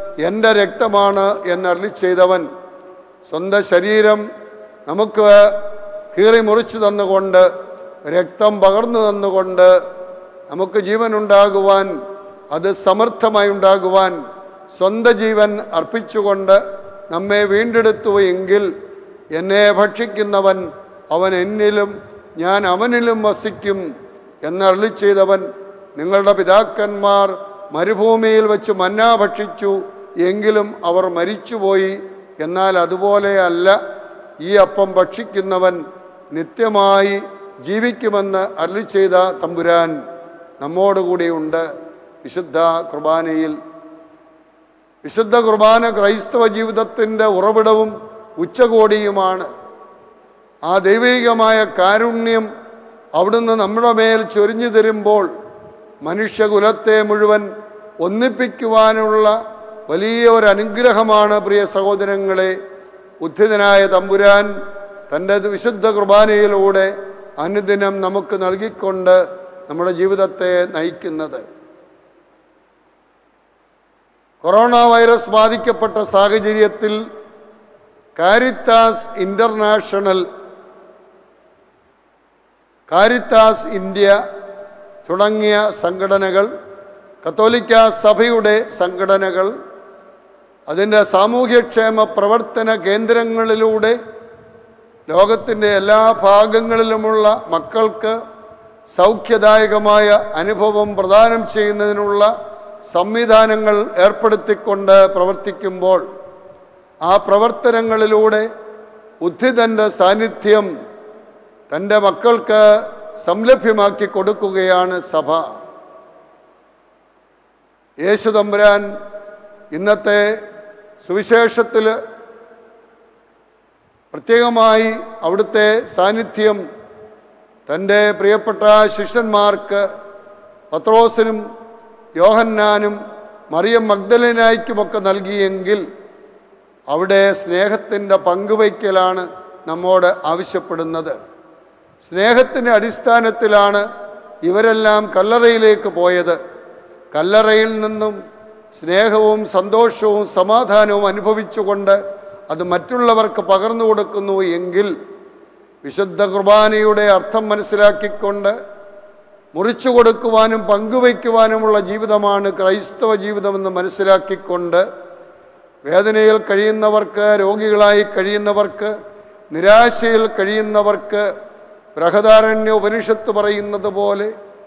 എൻ്റെ രക്തമാണ് എന്നരളി ചെയ്തവൻ സ്വന്തം ശരീരം നമുക്ക് കീറി മുറിച്ചു തന്നുകൊണ്ട് രക്തം പകർന്നു തന്നുകൊണ്ട് നമുക്ക് ജീവൻ ഉണ്ടാകുവാൻ അത് സമർത്ഥമായി ഉണ്ടാകുവാൻ സ്വന്തം ജീവൻ അർപ്പിച്ചുകൊണ്ട് നമ്മെ വീണ്ടെടുത്തു എങ്കിൽ എന്നെ ഭക്ഷിക്കുന്നവൻ അവൻ എന്നിലും ഞാൻ അവനിലും വസിക്കും എന്നരളി ചെയ്തവൻ നിങ്ങളുടെ പിതാക്കന്മാർ മരുഭൂമിയിൽ വെച്ച് മന്ന ഭക്ഷിച്ചു എങ്കിലും അവർ മരിച്ചുപോയി എന്നാൽ അതുപോലെയല്ല ഈ അപ്പം ഭക്ഷിക്കുന്നവൻ നിത്യമായി ജീവിക്കുമെന്ന് അരളി ചെയ്ത തമ്പുരാൻ നമ്മോടുകൂടിയുണ്ട് വിശുദ്ധ കുർബാനയിൽ വിശുദ്ധ കുർബാന ക്രൈസ്തവ ജീവിതത്തിൻ്റെ ഉറവിടവും ഉച്ചകോടിയുമാണ് ആ ദൈവികമായ കാരുണ്യം അവിടുന്ന് നമ്മുടെ മേൽ ചൊരിഞ്ഞു തരുമ്പോൾ മനുഷ്യകുലത്തെ മുഴുവൻ ഒന്നിപ്പിക്കുവാനുള്ള വലിയ ഒരു അനുഗ്രഹമാണ് പ്രിയ സഹോദരങ്ങളെ ഉദ്ധിതനായ തമ്പുരാൻ തൻ്റെ വിശുദ്ധ കുർബാനയിലൂടെ അനുദിനം നമുക്ക് നൽകിക്കൊണ്ട് നമ്മുടെ ജീവിതത്തെ നയിക്കുന്നത് കൊറോണ വൈറസ് ബാധിക്കപ്പെട്ട സാഹചര്യത്തിൽ കാരിത്താസ് ഇൻ്റർനാഷണൽ കാരിത്താസ് ഇന്ത്യ തുടങ്ങിയ സംഘടനകൾ കത്തോലിക്ക സഭയുടെ സംഘടനകൾ അതിൻ്റെ സാമൂഹ്യക്ഷേമ പ്രവർത്തന കേന്ദ്രങ്ങളിലൂടെ ലോകത്തിൻ്റെ എല്ലാ ഭാഗങ്ങളിലുമുള്ള മക്കൾക്ക് സൗഖ്യദായകമായ അനുഭവം പ്രദാനം ചെയ്യുന്നതിനുള്ള സംവിധാനങ്ങൾ ഏർപ്പെടുത്തിക്കൊണ്ട് പ്രവർത്തിക്കുമ്പോൾ ആ പ്രവർത്തനങ്ങളിലൂടെ ഉദ്ധിതൻ്റെ സാന്നിധ്യം തൻ്റെ മക്കൾക്ക് സംലഭ്യമാക്കി കൊടുക്കുകയാണ് സഭ യേശു തമ്പുരാൻ ഇന്നത്തെ സുവിശേഷത്തിൽ പ്രത്യേകമായി അവിടുത്തെ സാന്നിധ്യം തൻ്റെ പ്രിയപ്പെട്ട ശിഷ്യന്മാർക്ക് പത്രോസിനും യോഹന്നാനും മറിയം മഗ്ദലനായിക്കുമൊക്കെ നൽകിയെങ്കിൽ അവിടെ സ്നേഹത്തിൻ്റെ പങ്കുവയ്ക്കലാണ് നമ്മോട് ആവശ്യപ്പെടുന്നത് സ്നേഹത്തിൻ്റെ അടിസ്ഥാനത്തിലാണ് ഇവരെല്ലാം കല്ലറയിലേക്ക് പോയത് കല്ലറയിൽ നിന്നും സ്നേഹവും സന്തോഷവും സമാധാനവും അനുഭവിച്ചുകൊണ്ട് അത് മറ്റുള്ളവർക്ക് പകർന്നു കൊടുക്കുന്നു എങ്കിൽ വിശുദ്ധ കുർബാനയുടെ അർത്ഥം മനസ്സിലാക്കിക്കൊണ്ട് മുറിച്ചു കൊടുക്കുവാനും പങ്കുവയ്ക്കുവാനുമുള്ള ജീവിതമാണ് ക്രൈസ്തവ ജീവിതമെന്ന് മനസ്സിലാക്കിക്കൊണ്ട് വേദനയിൽ കഴിയുന്നവർക്ക് രോഗികളായി കഴിയുന്നവർക്ക് നിരാശയിൽ കഴിയുന്നവർക്ക് ബൃഹദാരണ്യ ഉപനിഷത്ത് പറയുന്നത് പോലെ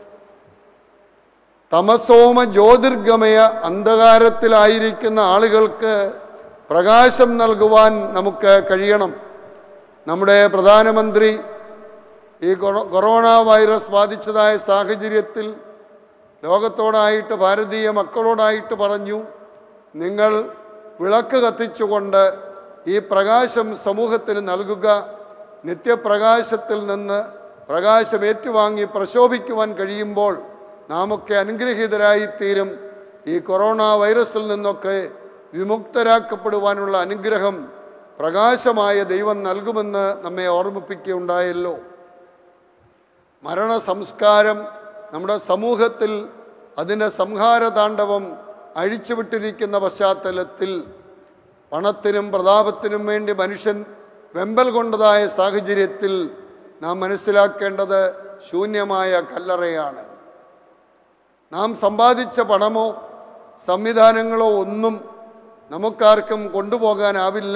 തമസോമ ജ്യോതിർഗമയ അന്ധകാരത്തിലായിരിക്കുന്ന ആളുകൾക്ക് പ്രകാശം നൽകുവാൻ നമുക്ക് കഴിയണം നമ്മുടെ പ്രധാനമന്ത്രി ഈ കൊറോ- കൊറോണ വൈറസ് ബാധിച്ചതായ സാഹചര്യത്തിൽ ലോകത്തോടായിട്ട് ഭാരതീയ മക്കളോടായിട്ട് പറഞ്ഞു നിങ്ങൾ വിളക്ക് കത്തിച്ചുകൊണ്ട് ഈ പ്രകാശം സമൂഹത്തിന് നൽകുക നിത്യപ്രകാശത്തിൽ നിന്ന് പ്രകാശം ഏറ്റുവാങ്ങി പ്രശോഭിക്കുവാൻ കഴിയുമ്പോൾ നാമൊക്കെ അനുഗ്രഹീതരായിത്തീരും ഈ കൊറോണ വൈറസിൽ നിന്നൊക്കെ വിമുക്തരാക്കപ്പെടുവാനുള്ള അനുഗ്രഹം പ്രകാശമായ ദൈവം നൽകുമെന്ന് നമ്മെ ഓർമ്മിപ്പിക്കുകയുണ്ടായല്ലോ മരണ സംസ്കാരം നമ്മുടെ സമൂഹത്തിൽ അതിൻ്റെ സംഹാരതാണ്ഡവം അഴിച്ചുവിട്ടിരിക്കുന്ന പശ്ചാത്തലത്തിൽ പണത്തിനും പ്രതാപത്തിനും വേണ്ടി മനുഷ്യൻ വെമ്പൽ കൊണ്ടതായ സാഹചര്യത്തിൽ നാം മനസ്സിലാക്കേണ്ടത് ശൂന്യമായ കല്ലറയാണ് നാം സമ്പാദിച്ച പണമോ സംവിധാനങ്ങളോ ഒന്നും നമുക്കാർക്കും കൊണ്ടുപോകാനാവില്ല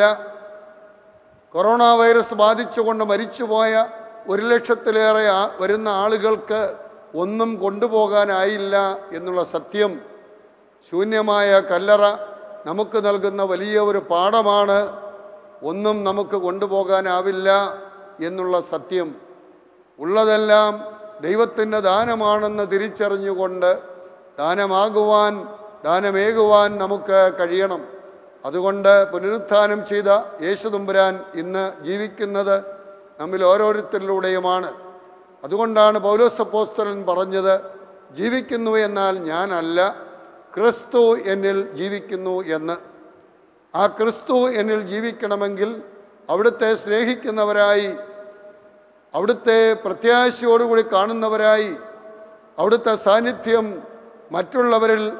കൊറോണ വൈറസ് ബാധിച്ചുകൊണ്ട് മരിച്ചുപോയ ഒരു ലക്ഷത്തിലേറെ ആ- വരുന്ന ആളുകൾക്ക് ഒന്നും കൊണ്ടുപോകാനായില്ല എന്നുള്ള സത്യം ശൂന്യമായ കല്ലറ നമുക്ക് നൽകുന്ന വലിയ ഒരു പാഠമാണ് ഒന്നും നമുക്ക് കൊണ്ടുപോകാനാവില്ല എന്നുള്ള സത്യം ഉള്ളതെല്ലാം ദൈവത്തിൻ്റെ ദാനമാണെന്ന് തിരിച്ചറിഞ്ഞുകൊണ്ട് ദാനമാകുവാൻ ദാനമേകുവാൻ നമുക്ക് കഴിയണം അതുകൊണ്ട് പുനരുത്ഥാനം ചെയ്ത യേശുദമ്പുരാൻ ഇന്ന് ജീവിക്കുന്നത് നമ്മിൽ ഓരോരുത്തരിലൂടെയുമാണ് അതുകൊണ്ടാണ് പൗലോസപ്പോസ്തലൻ പറഞ്ഞത് ജീവിക്കുന്നു എന്നാൽ ഞാനല്ല ക്രിസ്തു എന്നിൽ ജീവിക്കുന്നു എന്ന് ആ ക്രിസ്തു എന്നിൽ ജീവിക്കണമെങ്കിൽ അവിടുത്തെ സ്നേഹിക്കുന്നവരായി അവിടുത്തെ പ്രത്യാശയോടുകൂടി കാണുന്നവരായി അവിടുത്തെ സാന്നിധ്യം മറ്റുള്ളവരിൽ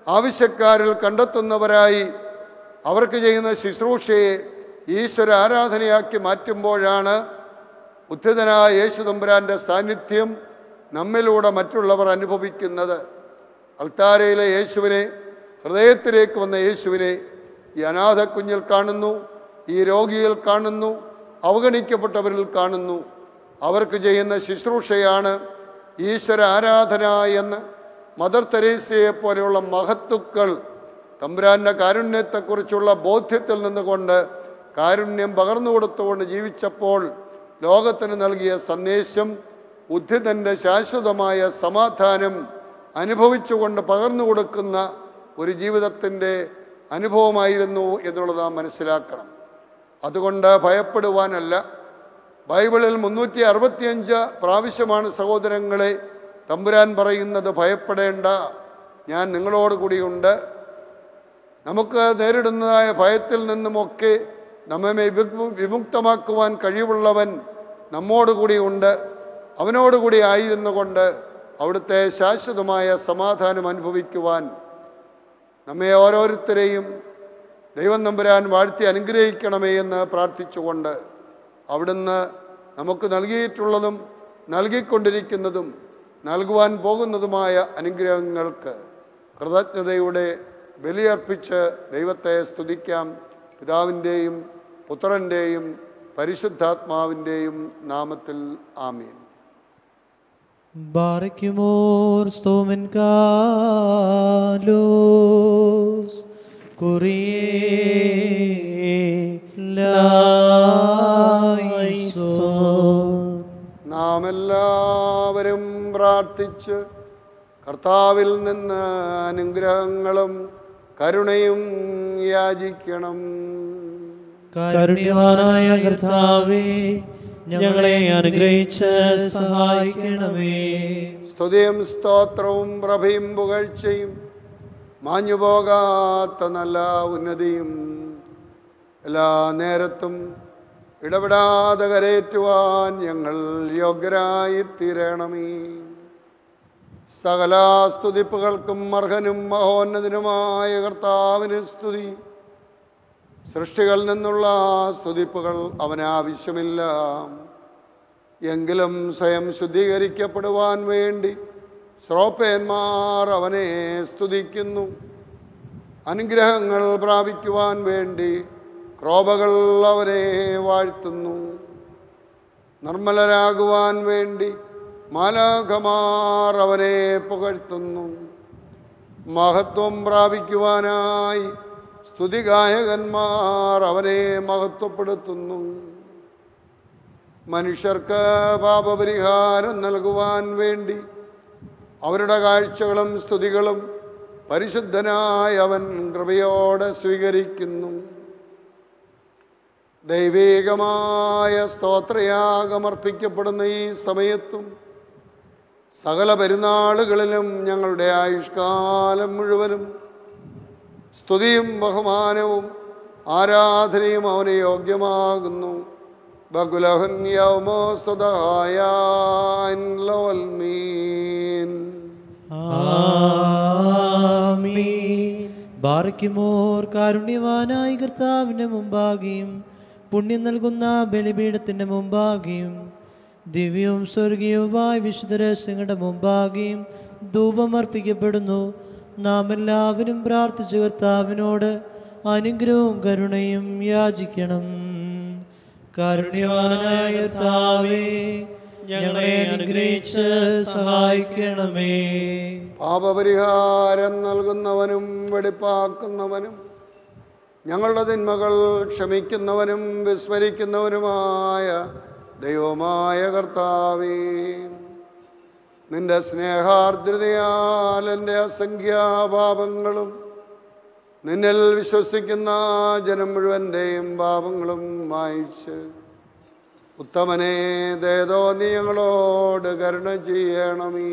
ആവശ്യക്കാരിൽ കണ്ടെത്തുന്നവരായി അവർക്ക് ചെയ്യുന്ന ശുശ്രൂഷയെ ഈശ്വര ആരാധനയാക്കി മാറ്റുമ്പോഴാണ് ഉദ്ധിതനായ യേശു തമ്പുരാൻ്റെ സാന്നിധ്യം നമ്മിലൂടെ മറ്റുള്ളവർ അനുഭവിക്കുന്നത് അൾത്താരയിലെ യേശുവിനെ ഹൃദയത്തിലേക്ക് വന്ന യേശുവിനെ ഈ അനാഥ കുഞ്ഞിൽ കാണുന്നു ഈ രോഗിയിൽ കാണുന്നു അവഗണിക്കപ്പെട്ടവരിൽ കാണുന്നു അവർക്ക് ചെയ്യുന്ന ശുശ്രൂഷയാണ് ഈശ്വര ആരാധന എന്ന് മദർ തെരേസയെ പോലെയുള്ള മഹത്തുക്കൾ തമ്പുരാൻ്റെ കാരുണ്യത്തെക്കുറിച്ചുള്ള ബോധ്യത്തിൽ നിന്നുകൊണ്ട് കാരുണ്യം പകർന്നു കൊടുത്തുകൊണ്ട് ജീവിച്ചപ്പോൾ ലോകത്തിന് നൽകിയ സന്ദേശം ഉദ്ധിതൻ്റെ ശാശ്വതമായ സമാധാനം അനുഭവിച്ചുകൊണ്ട് പകർന്നു കൊടുക്കുന്ന ഒരു ജീവിതത്തിൻ്റെ അനുഭവമായിരുന്നു എന്നുള്ളത് നാം മനസ്സിലാക്കണം അതുകൊണ്ട് ഭയപ്പെടുവാനല്ല ബൈബിളിൽ മുന്നൂറ്റി അറുപത്തിയഞ്ച് പ്രാവശ്യമാണ് സഹോദരങ്ങളെ തമ്പുരാൻ പറയുന്നത് ഭയപ്പെടേണ്ട ഞാൻ നിങ്ങളോട് കൂടിയുണ്ട് നമുക്ക് നേരിടുന്നതായ ഭയത്തിൽ നിന്നുമൊക്കെ നമ്മെ വിമു- വിമുക്തമാക്കുവാൻ കഴിവുള്ളവൻ നമ്മോടുകൂടി ഉണ്ട് അവനോടുകൂടി ആയിരുന്നു കൊണ്ട് അവിടുത്തെ ശാശ്വതമായ സമാധാനം അനുഭവിക്കുവാൻ നമ്മെ ഓരോരുത്തരെയും ദൈവം നമ്പുരാൻ വാഴ്ത്തി അനുഗ്രഹിക്കണമേ എന്ന് പ്രാർത്ഥിച്ചുകൊണ്ട് അവിടുന്ന് നമുക്ക് നൽകിയിട്ടുള്ളതും നൽകിക്കൊണ്ടിരിക്കുന്നതും നൽകുവാൻ പോകുന്നതുമായ അനുഗ്രഹങ്ങൾക്ക് കൃതജ്ഞതയുടെ ബലിയർപ്പിച്ച് ദൈവത്തെ സ്തുതിക്കാം പിതാവിൻ്റെയും പുത്രൻ്റെയും പരിശുദ്ധാത്മാവിൻ്റെയും നാമത്തിൽ ആമീൻ Barkimor stomen kalos Kurie laison നാം എല്ലാവരും പ്രാർത്ഥിച്ച് കർത്താവിൽ നിന്ന് അനുഗ്രഹങ്ങളും കരുണയും യാചിക്കണം കരുണ്യവാനായ കർത്താവേ ഞങ്ങളെ അനുഗ്രഹിച്ച് സഹായിക്കണമേ സ്തുതിയും സ്തോത്രവും പ്രഭയും പുകഴ്ചയും മാഞ്ഞുപോകാത്ത നല്ല ഉന്നതിയും എല്ലാ നേരത്തും ഇടപെടാതെ കരയേറ്റുവാൻ ഞങ്ങൾ യോഗ്യരായി തീരണമേ സകല സ്തുതിപ്പുകൾക്കും അർഹനും മഹോന്നതനുമായ കർത്താവിന് സ്തുതി സൃഷ്ടികളിൽ നിന്നുള്ള സ്തുതിപ്പുകൾ അവന് ആവശ്യമില്ല എങ്കിലും സ്വയം ശുദ്ധീകരിക്കപ്പെടുവാൻ വേണ്ടി ശ്രോപ്പയന്മാർ അവനെ സ്തുതിക്കുന്നു അനുഗ്രഹങ്ങൾ പ്രാപിക്കുവാൻ വേണ്ടി ക്രോപകൾ അവനെ വാഴ്ത്തുന്നു നിർമ്മലരാകുവാൻ വേണ്ടി മാലാഖമാർ അവനെ പുകഴ്ത്തുന്നു മഹത്വം പ്രാപിക്കുവാനായി സ്തുതിഗായകന്മാർ അവനെ മഹത്വപ്പെടുത്തുന്നു മനുഷ്യർക്ക് പാപപരിഹാരം നൽകുവാൻ വേണ്ടി അവരുടെ കാഴ്ചകളും സ്തുതികളും പരിശുദ്ധനായ അവൻ കൃപയോടെ സ്വീകരിക്കുന്നു ദൈവീകമായ സ്തോത്രയാഗമർപ്പിക്കപ്പെടുന്ന ഈ സമയത്തും സകല പെരുന്നാളുകളിലും ഞങ്ങളുടെ ആയുഷ്കാലം മുഴുവനും സ്തുതിയും ബഹുമാനവും ആരാധനയും അവന് യോഗ്യമാകുന്നു ബകുലഹൻ യൗമോ സ്വതഹായമീൻ ആമീൻ ബാർക്കിമോർ കാരുണ്യവാനായ കർത്താവിന്റെ മുമ്പാകെയും പുണ്യം നൽകുന്ന ബലിപീഠത്തിന്റെ മുമ്പാകെയും ദിവ്യവും സ്വർഗീയവുമായ വിശുദ്ധ രഹസ്യങ്ങളുടെ മുമ്പാകെയും ധൂപം അർപ്പിക്കപ്പെടുന്നു നാം എല്ലാവരും പ്രാർത്ഥിച്ച കർത്താവിനോട് അനുഗ്രഹവും കരുണയും യാചിക്കണം കാരുണ്യവാനായ കർത്താവേ ഞങ്ങളെ അനുഗ്രഹിച്ച് സഹായിക്കണമേ പാപപരിഹാരം നൽകുന്നവനും വെടിപ്പാക്കുന്നവനും ഞങ്ങളുടെ തിന്മകൾ ക്ഷമിക്കുന്നവനും വിസ്മരിക്കുന്നവനുമായ ദൈവമായ കർത്താവേ നിന്റെ സ്നേഹാർദ്രതയാൽ എൻ്റെ അസംഖ്യാപാപങ്ങളും നിന്നിൽ വിശ്വസിക്കുന്ന ജനം മുഴുവൻ്റെയും പാപങ്ങളും മായിച്ച് ഉത്തമനെ ദേതോ നീ ഞങ്ങളോട് കരുണ ചെയ്യണമേ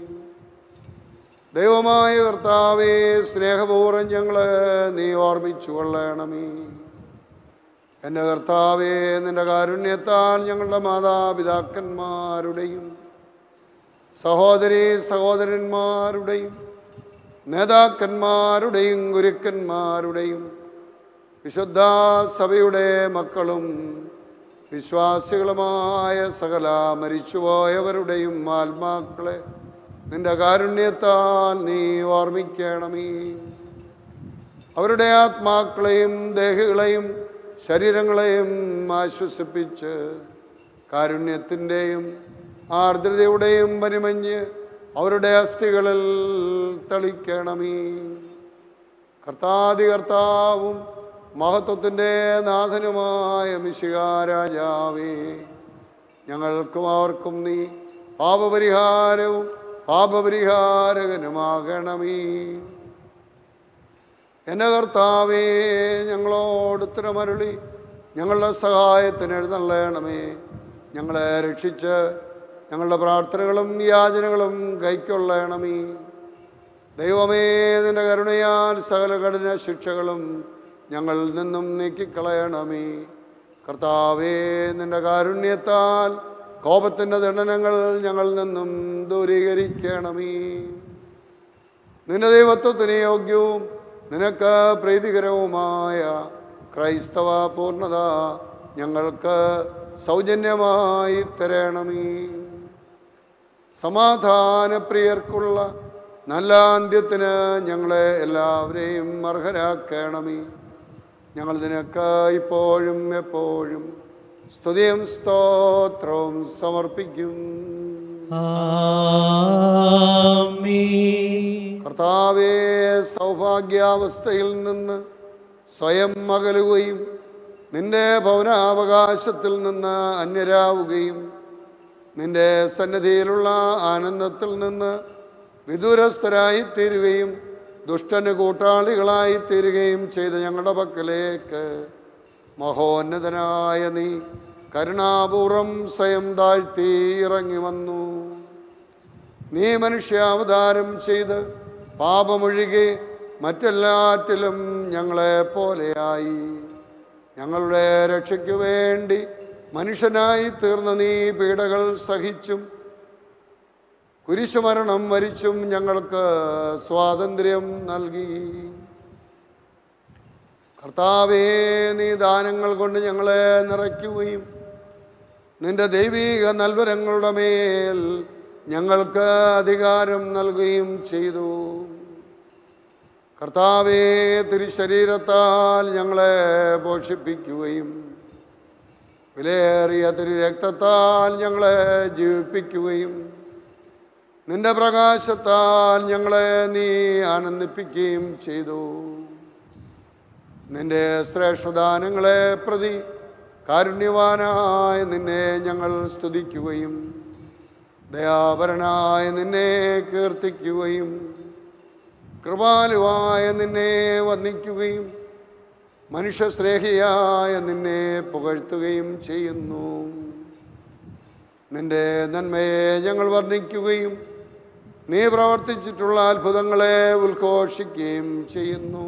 ദൈവമായ കർത്താവേ സ്നേഹപൂർവ്വം ഞങ്ങളെ നീ ഓർമ്മിച്ചു കൊള്ളണമേ എൻ്റെ കർത്താവേ നിന്റെ കാരുണ്യത്താൽ ഞങ്ങളുടെ മാതാപിതാക്കന്മാരുടെയും സഹോദരി സഹോദരന്മാരുടെയും നേതാക്കന്മാരുടെയും ഗുരുക്കന്മാരുടെയും വിശുദ്ധ സഭയുടെ മക്കളും വിശ്വാസികളുമായ സകല മരിച്ചുപോയവരുടെയും ആത്മാക്കളെ നിന്റെ കാരുണ്യത്താൽ നീ ഓർമ്മിക്കണമേ അവരുടെ ആത്മാക്കളെയും ദേഹികളെയും ശരീരങ്ങളെയും ആശ്വസിപ്പിച്ച് കാരുണ്യത്തിൻ്റെയും ആർദ്രതയുടെയും പരിമഞ്ഞ് അവരുടെ അസ്ഥികളിൽ തളിക്കണമേ കർത്താതി കർത്താവും മഹത്വത്തിൻ്റെ നാഥനുമായ മിശികാരാജാവേ ഞങ്ങൾക്കും അവർക്കും നീ പാപപരിഹാരവും പാപപരിഹാരകനുമാകണമേ എന്നെ കർത്താവേ ഞങ്ങളോട് ഉത്തരമരുളി ഞങ്ങളുടെ സഹായത്തിന് എഴുന്നള്ളണമേ ഞങ്ങളെ രക്ഷിച്ച് ഞങ്ങളുടെ പ്രാർത്ഥനകളും യാചനകളും കൈക്കൊള്ളണമേ ദൈവമേ നിന്റെ കരുണയാൽ സകല കഠിന ശിക്ഷകളും ഞങ്ങളിൽ നിന്നും നീക്കിക്കളയണമേ കർത്താവേ നിന്റെ കാരുണ്യത്താൽ കോപത്തിൻ്റെ ദണ്ഡനങ്ങൾ ഞങ്ങളിൽ നിന്നും ദൂരീകരിക്കണമേ നിന്റെ ദൈവത്വത്തിന് യോഗ്യവും നിനക്ക് പ്രീതികരവുമായ ക്രൈസ്തവ പൂർണ്ണത ഞങ്ങൾക്ക് സൗജന്യമായി തരണമേ സമാധാനപ്രിയർക്കുള്ള നല്ല അന്ത്യത്തിന് ഞങ്ങളെ എല്ലാവരെയും അർഹരാക്കണമേ ഞങ്ങൾ നിനക്ക് ഇപ്പോഴും എപ്പോഴും സ്തുതിയും സ്തോത്രവും സമർപ്പിക്കും ആമീൻ കർത്താവേ സൗഭാഗ്യാവസ്ഥയിൽ നിന്ന് സ്വയം അകലുകയും നിന്റെ ഭവനാവകാശത്തിൽ നിന്ന് അന്യരാവുകയും നിന്റെ സന്നിധിയിലുള്ള ആനന്ദത്തിൽ നിന്ന് വിദൂരസ്ഥരായി തീരുകയും ദുഷ്ടന് കൂട്ടാളികളായി തീരുകയും ചെയ്ത ഞങ്ങളുടെ പക്കലേക്ക് മഹോന്നതനായ നീ കരുണാപൂർവം സ്വയം താഴ്ത്തി ഇറങ്ങി വന്നു നീ മനുഷ്യാവതാരം ചെയ്ത് പാപമൊഴികെ മറ്റെല്ലാറ്റിലും ഞങ്ങളെ പോലെയായി ഞങ്ങളുടെ രക്ഷയ്ക്ക് വേണ്ടി മനുഷ്യനായി തീർന്ന നീ പീഡകൾ സഹിച്ചും കുരിശുമരണം വരിച്ചും ഞങ്ങൾക്ക് സ്വാതന്ത്ര്യം നൽകി കർത്താവേ നീ ദാനങ്ങൾ കൊണ്ട് ഞങ്ങളെ നിറയ്ക്കുകയും നിന്റെ ദൈവീക നൽവരങ്ങളുടെ മേൽ ഞങ്ങൾക്ക് അധികാരം നൽകുകയും ചെയ്തു കർത്താവേ തിരുശരീരത്താൽ ഞങ്ങളെ പോഷിപ്പിക്കുകയും വിലയേറിയ തിരു രക്തത്താൽ ഞങ്ങളെ ജീവിപ്പിക്കുകയും നിന്റെ പ്രകാശത്താൽ ഞങ്ങളെ നീ ആനന്ദിപ്പിക്കുകയും ചെയ്തു നിന്റെ ശ്രേഷ്ഠദാനങ്ങളെ പ്രതി കാരുണ്യവാനായ നിന്നെ ഞങ്ങൾ സ്തുതിക്കുകയും ദയാപരനായ നിന്നെ കീർത്തിക്കുകയും കൃപാലുവായ നിന്നെ വന്ദിക്കുകയും മനുഷ്യസ്നേഹിയായ നിന്നെ പുകഴ്ത്തുകയും ചെയ്യുന്നു നിന്റെ നന്മയെ ഞങ്ങൾ വർണ്ണിക്കുകയും നീ പ്രവർത്തിച്ചിട്ടുള്ള അത്ഭുതങ്ങളെ ഉദ്ഘോഷിക്കുകയും ചെയ്യുന്നു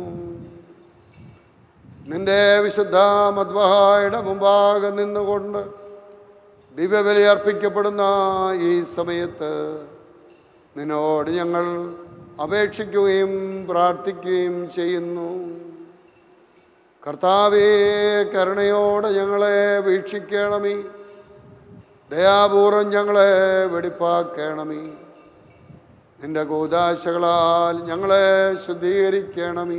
നിന്റെ വിശുദ്ധ മദ്വഹായുടെ മുമ്പാകെ നിന്നുകൊണ്ട് ദിവ്യബലി അർപ്പിക്കപ്പെടുന്ന ഈ സമയത്ത് നിന്നോട് ഞങ്ങൾ അപേക്ഷിക്കുകയും പ്രാർത്ഥിക്കുകയും ചെയ്യുന്നു കർത്താവേ കരുണയോടെ ഞങ്ങളെ വീക്ഷിക്കണമേ ദയാപൂർവം ഞങ്ങളെ വെടിപ്പാക്കണമേ നിന്റെ കൂതാശകളാൽ ഞങ്ങളെ ശുദ്ധീകരിക്കണമേ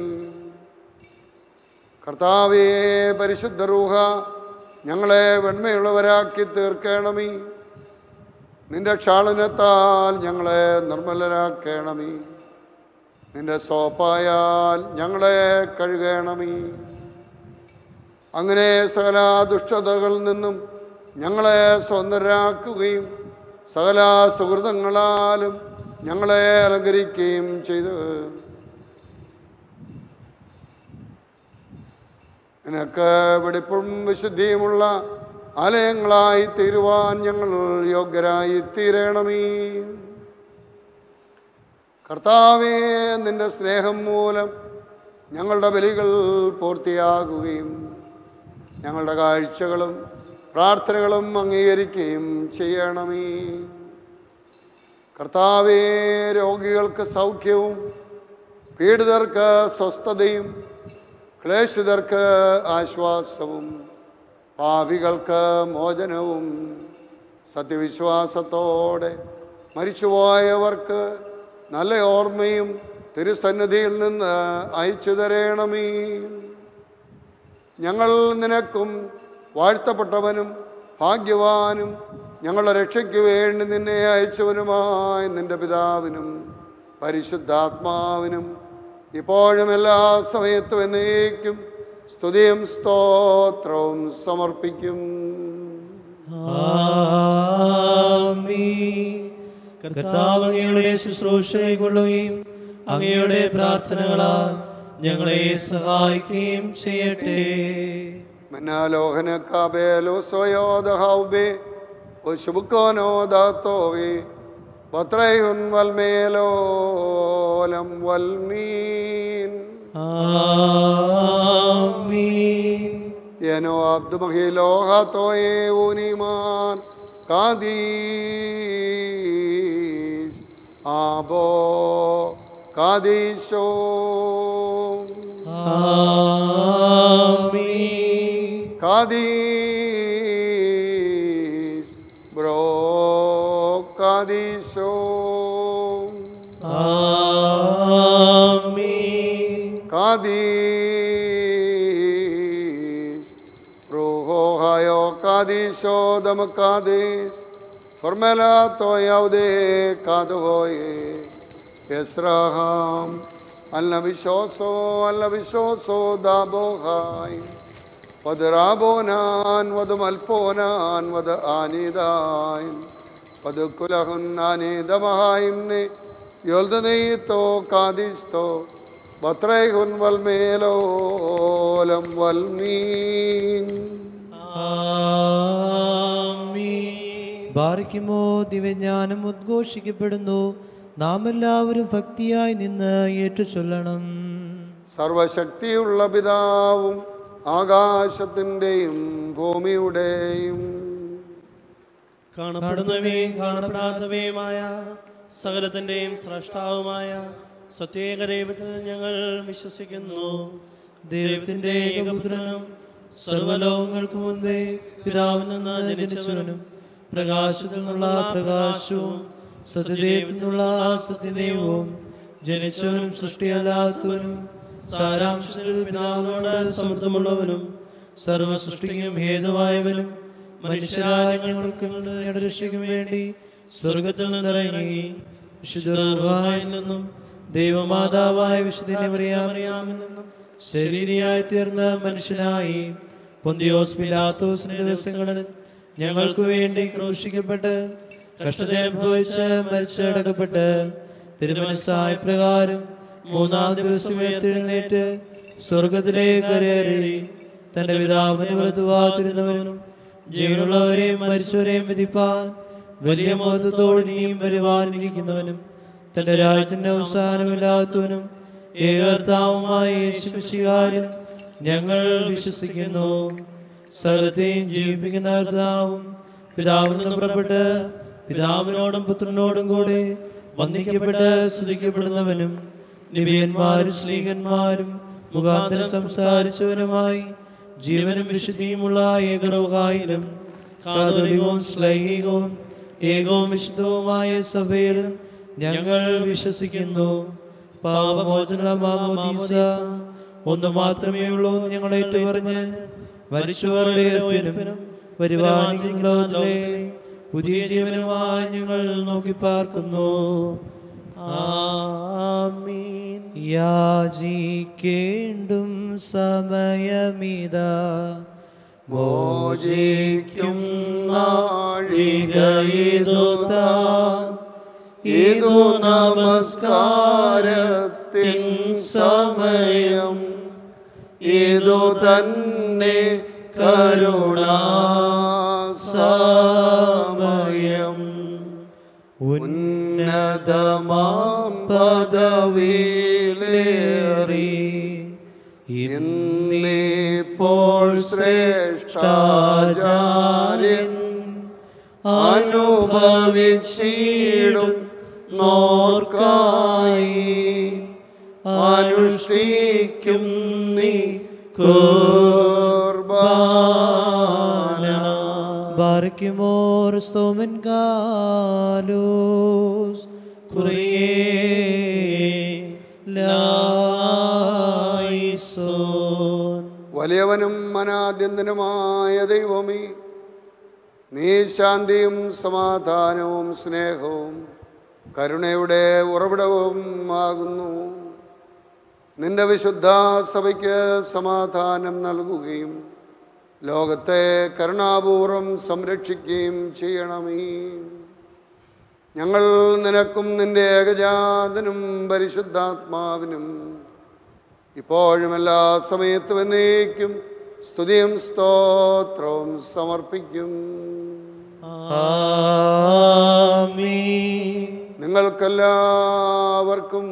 കർത്താവേ പരിശുദ്ധ റൂഹ ഞങ്ങളെ വെണ്മയുള്ളവരാക്കി തീർക്കണമേ നിന്റെ ക്ഷാളനത്താൽ ഞങ്ങളെ നിർമ്മലരാക്കണമേ നിന്റെ സോപ്പായാൽ ഞങ്ങളെ കഴുകണമേ അങ്ങനെ സകല ദുഷ്ടതകളിൽ നിന്നും ഞങ്ങളെ സ്വതന്ത്രരാക്കുകയും സകല സുഹൃതങ്ങളാലും ഞങ്ങളെ അലങ്കരിക്കുകയും ചെയ്ത് നിനക്ക് വെടിപ്പും വിശുദ്ധിയുമുള്ള ആലയങ്ങളായി തീരുവാൻ ഞങ്ങൾ യോഗ്യരായി തീരണമേ കർത്താവേ നിന്റെ സ്നേഹം മൂലം ഞങ്ങളുടെ ബലികൾ പൂർത്തിയാകുകയും ഞങ്ങളുടെ കാഴ്ചകളും പ്രാർത്ഥനകളും അംഗീകരിക്കുകയും ചെയ്യണമേ കർത്താവേ രോഗികൾക്ക് സൗഖ്യവും പീഡിതർക്ക് സ്വസ്ഥതയും ക്ലേശിതർക്ക് ആശ്വാസവും പാപികൾക്ക് മോചനവും സത്യവിശ്വാസത്തോടെ മരിച്ചുപോയവർക്ക് നല്ല ഓർമ്മയും തിരുസന്നിധിയിൽ നിന്ന് അയച്ചു തരണമേ ഞങ്ങൾ നിനക്കും വാഴ്ത്തപ്പെട്ടവനും ഭാഗ്യവാനും ഞങ്ങളുടെ രക്ഷയ്ക്ക് വേണ്ടി നിന്നെ അയച്ചവനുമായ നിന്റെ പിതാവിനും പരിശുദ്ധാത്മാവിനും ഇപ്പോഴും എല്ലാ സമയത്തും എന്നേക്കും സ്തുതിയും സ്തോത്രവും സമർപ്പിക്കും ആമീൻ. കർത്താവ് അങ്ങയുടെ ശുശ്രൂഷയെ കൊള്ളുകയും അങ്ങയുടെ പ്രാർത്ഥനകളാൽ ഞങ്ങളെ സഹായിക്കുകയും ചെയ്യട്ടെ മന്നാലോഹന കാബേലോ സോയോദഹൗബേ ഒശുബുക്കോനോ ദാത്തോഹി പത്രയുൻ വൽമേലോലം വൽമീൻ ആമീൻ. Yeno abdu mahilo hatoe uniman kadis abo kadisho Amin. kadis bro kadisho Amin. kadis roho hayo kadisho dam kadis formela to yaude kadoye Esraham alla visoso alla visoso dabohai വദ്രാബോനാൻ വധ മൽഫോനാൻ വധ ആനിദാൻ വധ കുലഹുൻ ആനീദമഹായിംനെ യൊൽദനെയ്ത്തോ കാദിസ്തോ ബത്രൈഹുൻ വൽമേലോലം വൽമീൻ ആമീൻ. ബാറിക്കുമോ ദിവ്യജ്ഞാനം ഉദ്ഘോഷിക്കപ്പെടുന്നു നാം എല്ലാവരും ഭക്തിയായി നിന്ന് ഏറ്റുചൊല്ലണം സർവശക്തിയുള്ള പിതാവും ആകാശത്തിൻ്റെയും ഭൂമിയുടെയും കാണപ്പെടുന്നവയും കാണപ്പെടാത്തവയുമായ സകലത്തിന്റെയും സ്രഷ്ടാവുമായ സത്യേക ദൈവത്തിൽ ഞങ്ങൾ വിശ്വസിക്കുന്നു ദൈവത്തിന്റെ ഏകപുത്രനും സർവലോകങ്ങൾക്ക് മുൻപേ പിതാവിൽ നിന്ന് ജനിച്ചവനും പ്രകാശത്തിൽ നിന്നുള്ള പ്രകാശവും സത്യദൈവത്തിൽ നിന്നുള്ള സത്യദൈവവും ജനിച്ചവനും സൃഷ്ടിയല്ലാത്തവനും സാരാംശത്തിൽ പിതാവിനോട് സമൃദ്ധമുള്ളവനും സർവസൃഷ്ടിക്കും ഹേതുവായവനും മനുഷ്യരായ ഞങ്ങൾക്ക് ഞങ്ങളുടെ രക്ഷയ്ക്കും വേണ്ടി സ്വർഗത്തിൽ നിന്നിറങ്ങി വിശുദ്ധർവായിൽ നിന്നും ദൈവമാതാവായ വിശുദ്ധിനെ അറിയാമറിയാമിൽ നിന്നും ശരീരിയായി തീർന്ന മനുഷ്യനായി പൊന്തിയോസ് പിലാത്തോസിന്റെ ദിവസങ്ങളിൽ ഞങ്ങൾക്ക് വേണ്ടി ക്രൂശിക്കപ്പെട്ട് കഷ്ടത അനുഭവിച്ച് മരിച്ചടക്കപ്പെട്ട് തിരുമനസ്സായ പ്രകാരം മൂന്നാം ദിവസം ഉയർത്തെഴുന്നേറ്റ് സ്വർഗത്തിലേക്ക് കരയേറി തന്റെ പിതാവിനെ വലതുവാതിരുന്നവനും ജീവനുള്ളവരെയും മരിച്ചവരെയും വിധിപ്പാൻ വലിയ മഹത്വത്തോട് ഇനിയും വരുവാനിരിക്കുന്നവനും തന്റെ രാജ്യത്തിന്റെ അവസാനമില്ലാത്തവനും ഏകർത്താവുമായ യേശുശികാരിൽ ഞങ്ങൾ വിശ്വസിക്കുന്നു സകലത്തെയും ജീവിപ്പിക്കുന്ന കർത്താവും പിതാവിൽ നിന്ന് പുറപ്പെട്ട് പിതാവിനോടും പുത്രനോടും കൂടെ വന്ദിക്കപ്പെട്ട് സ്തുതിക്കപ്പെടുന്നവനും നിബിയന്മാരും സ്ത്രീകന്മാരും മുഖാന്തരം സംസാരിച്ചവനുമായി ജീവനും വിശുദ്ധിയുമുള്ള ഏകരോഗായിലും കാതോലികവും ശ്ലൈഹികവും ഏകവും വിശുദ്ധവുമായ സഭയിലും ഞങ്ങൾ വിശ്വസിക്കുന്നു പാപമോചന മാമോദീസ ഒന്ന് മാത്രമേ ഉള്ളൂ എന്ന് ഞങ്ങൾ ഏറ്റുപറഞ്ഞ് മരിച്ചവരുടെ ഉയർപ്പിനും വരുവാനികളെ പുതിയ ജീവനുമായി ഞങ്ങൾ നോക്കി പാർക്കുന്നു ആമീൻ യാചിക്കേണ്ടും സമയമിതാ മോചിക്കും നാഴികയിതുതാ ഇതു നമസ്കാരത്തിൻ സമയം ഇതു തന്നെ കരുണാസമയം ഉന്നതമാം പദവിയിലേറി ഇന്നിപ്പോൾ ശ്രേഷ്ഠാചാര്യൻ അനുഭവിച്ചിടും നോർക്കായി അനുഷ്ഠിക്കും നീ കുർബാന ബാറയ്ക്കുമോർ സ്തോമൻ കാലോസ് കുറേ ലായിസോൻ വലിയവനും അനാദ്യന്തനുമായ ദൈവമേ നീ ശാന്തിയും സമാധാനവും സ്നേഹവും കരുണയുടെ ഉറവിടവും ആകുന്നു നിന്റെ വിശുദ്ധ സഭയ്ക്ക് സമാധാനം നൽകുകയും ലോകത്തെ കരുണാപൂർവം സംരക്ഷിക്കുകയും ചെയ്യണമേ ഞങ്ങൾ നിനക്കും നിന്റെ ഏകജാതനും പരിശുദ്ധാത്മാവിനും ഇപ്പോഴും എല്ലാ സമയത്തും എന്നേക്കും സ്തുതിയും സ്തോത്രവും സമർപ്പിക്കും ആമീൻ നിങ്ങൾക്കെല്ലാവർക്കും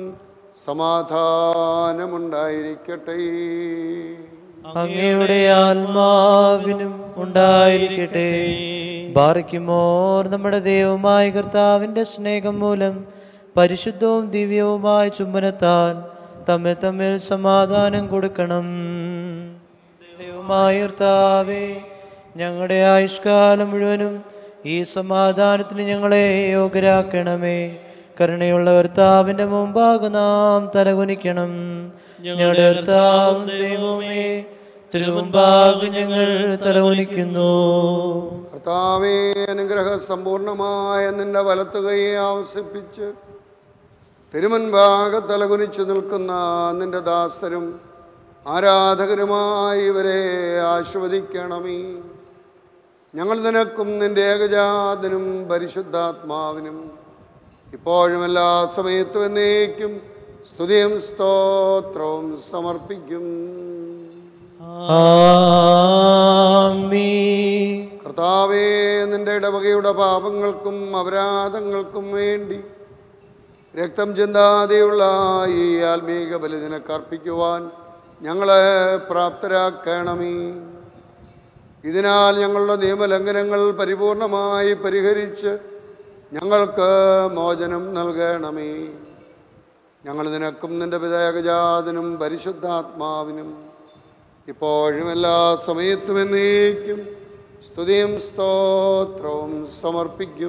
സമാധാനമുണ്ടായിരിക്കട്ടെ അങ്ങയുടെ ആത്മാവിനും ഉണ്ടായിരിക്കട്ടെ ബാറയ്ക്കുമോർ നമ്മുടെ ദൈവമായ കർത്താവിൻ്റെ സ്നേഹം മൂലം പരിശുദ്ധവും ദിവ്യവുമായ ചുംബനത്താൽ തമ്മിൽ തമ്മിൽ സമാധാനം കൊടുക്കണം ദൈവമായ കർത്താവേ ഞങ്ങളുടെ ആയുഷ്കാലം മുഴുവനും ഈ സമാധാനത്തിന് ഞങ്ങളെ യോഗ്യരാക്കണമേ കരുണയുള്ള കർത്താവിൻ്റെ മുമ്പാകെ നാം തലകുനിക്കണം ഞങ്ങളുടെ കർത്താവും ദൈവമേ തിരുമുമ്പാകെ ഞങ്ങൾ തലകുനിക്കുന്നു കർത്താവേ അനുഗ്രഹ സമ്പൂർണമായ നിന്റെ വലത്തുകയെ ആവസിപ്പിച്ച് തിരുമൻഭാഗ തലകുനിച്ചു നിൽക്കുന്ന നിന്റെ ദാസരും ആരാധകരുമായി ഇവരെ ആസ്വദിക്കണമേ ഞങ്ങൾ നിനക്കും നിന്റെ ഏകജാതനും പരിശുദ്ധാത്മാവിനും ഇപ്പോഴും എല്ലാ സമയത്തും എന്നേക്കും സ്തുതിയും സ്തോത്രവും സമർപ്പിക്കും ആമീൻ കർത്താവേ നിന്റെ ഇടവകയുടെ പാപങ്ങൾക്കും അപരാധങ്ങൾക്കും വേണ്ടി രക്തം ചിന്താതെയുള്ള ഈ ആത്മീക ബലി നിനക്കർപ്പിക്കുവാൻ ഞങ്ങളെ പ്രാപ്തരാക്കണമേ ഇതിനാൽ ഞങ്ങളുടെ നിയമലംഘനങ്ങൾ പരിപൂർണമായി പരിഹരിച്ച് ഞങ്ങൾക്ക് മോചനം നൽകണമേ ഞങ്ങൾ നിനക്കും നിന്റെ പിതാകജാതനും പരിശുദ്ധാത്മാവിനും ഇപ്പോഴും എല്ലാ സമയത്തും എന്നേക്കും സ്തുതിയും സ്തോത്രവും സമർപ്പിക്കും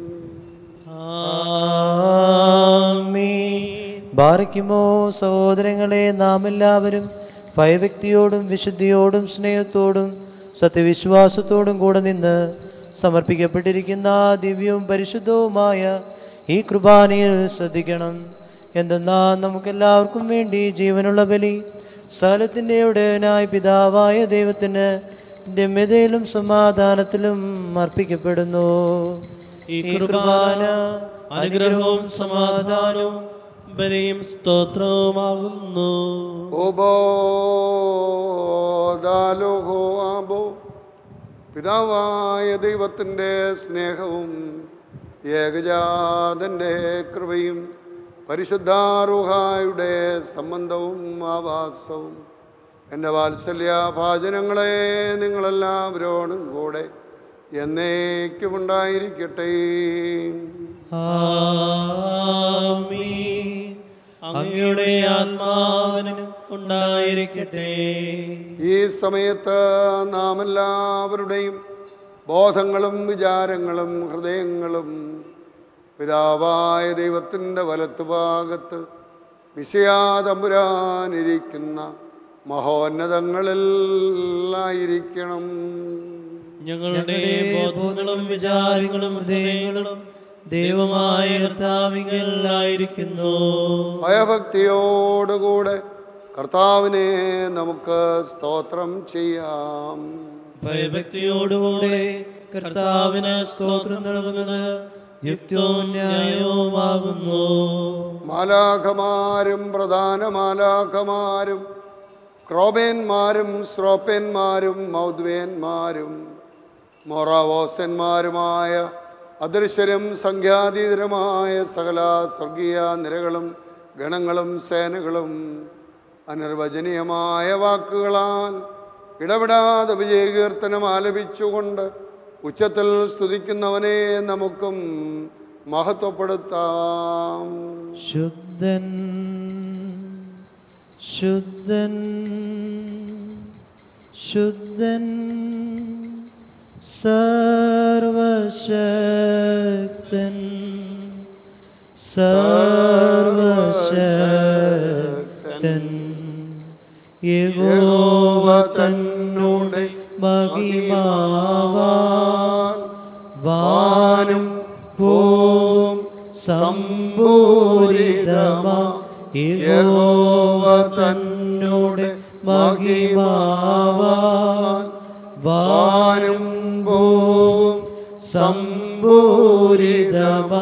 ബാറിക്കുമോ സഹോദരങ്ങളെ നാം എല്ലാവരും ഭയഭക്തിയോടും വിശുദ്ധിയോടും സ്നേഹത്തോടും സത്യവിശ്വാസത്തോടും കൂടെ നിന്ന് സമർപ്പിക്കപ്പെട്ടിരിക്കുന്ന ദിവ്യവും പരിശുദ്ധവുമായ ഈ കൃപാനയിൽ ശ്രദ്ധിക്കണം എന്തെന്നാ നമുക്കെല്ലാവർക്കും വേണ്ടി ജീവനുള്ള ബലി സകലത്തിൻ്റെ ഉടയനായ പിതാവായ ദൈവത്തിന് രമ്യതയിലും സമാധാനത്തിലും അർപ്പിക്കപ്പെടുന്നു ഈ കുർബാന അനുഗ്രഹവും സമാധാനവും ബലിയും സ്തോത്രവുമാകുന്നു ഓബോ ദാലോഹോ ആബോ പിതാവായ ദൈവത്തിൻ്റെ സ്നേഹവും ഏകജാതൻ്റെ കൃപയും പരിശുദ്ധാറുഹായുടെ സംബന്ധവും ആവാസവും എൻ്റെ വാത്സല്യഭാചനങ്ങളെ നിങ്ങളെല്ലാവരോടും കൂടെ എന്നേക്കും ഉണ്ടായിരിക്കട്ടെ ആമീൻ. അങ്ങയുടെ ആത്മാവിനും ഉണ്ടായിരിക്കട്ടെ ഈ സമയത്ത് നാം എല്ലാവരുടെയും ബോധങ്ങളും വിചാരങ്ങളും ഹൃദയങ്ങളും പിതാവായ ദൈവത്തിൻ്റെ വലത്തുഭാഗത്ത് വിഷയാതമ്പുരാനിരിക്കുന്ന മഹോന്നതങ്ങളിലായിരിക്കണം ഞങ്ങളുടെ ബോധങ്ങളും വിചാരങ്ങളും ഹൃദയങ്ങളും ദൈവമായ കർത്താവിങ്കലായിരിക്കുന്നു ഭയഭക്തിയോടുകൂടെ കർത്താവിനെ നമുക്ക് സ്തോത്രം ചെയ്യാം ഭയഭക്തിയോടുകൂടെ കർത്താവിന് സ്തോത്രം നൽകുന്നത് യുക്തവും ന്യായവുമാകുന്നു മാലാഖമാരും പ്രധാന മാലാഖമാരും ക്രോബേന്മാരും ശ്രോപ്പേന്മാരും മൗദ്വേന്മാരും മൊറാവോസന്മാരുമായ അദൃശ്യരും സംഖ്യാതീതരമായ സകല സ്വർഗീയ നിരകളും ഗണങ്ങളും സേനകളും അനിർവചനീയമായ വാക്കുകളാൽ ഇടപെടാതെ വിജയകീർത്തനം ആലപിച്ചുകൊണ്ട് ഉച്ചത്തിൽ സ്തുതിക്കുന്നവനെ നമുക്കും മഹത്വപ്പെടുത്താം ശുദ്ധൻ ശുദ്ധൻ ശുദ്ധൻ സർവശക്തൻ സർവശക്തൻ യഹോവ തന്നോട് മഹിമാവാൻ വാനും ഭൂവും സംഭൂരിതമാ യഹോവ തന്നോട് മഹിമാവാൻ വാനും ഭൂവും സംഭൂരിതമാ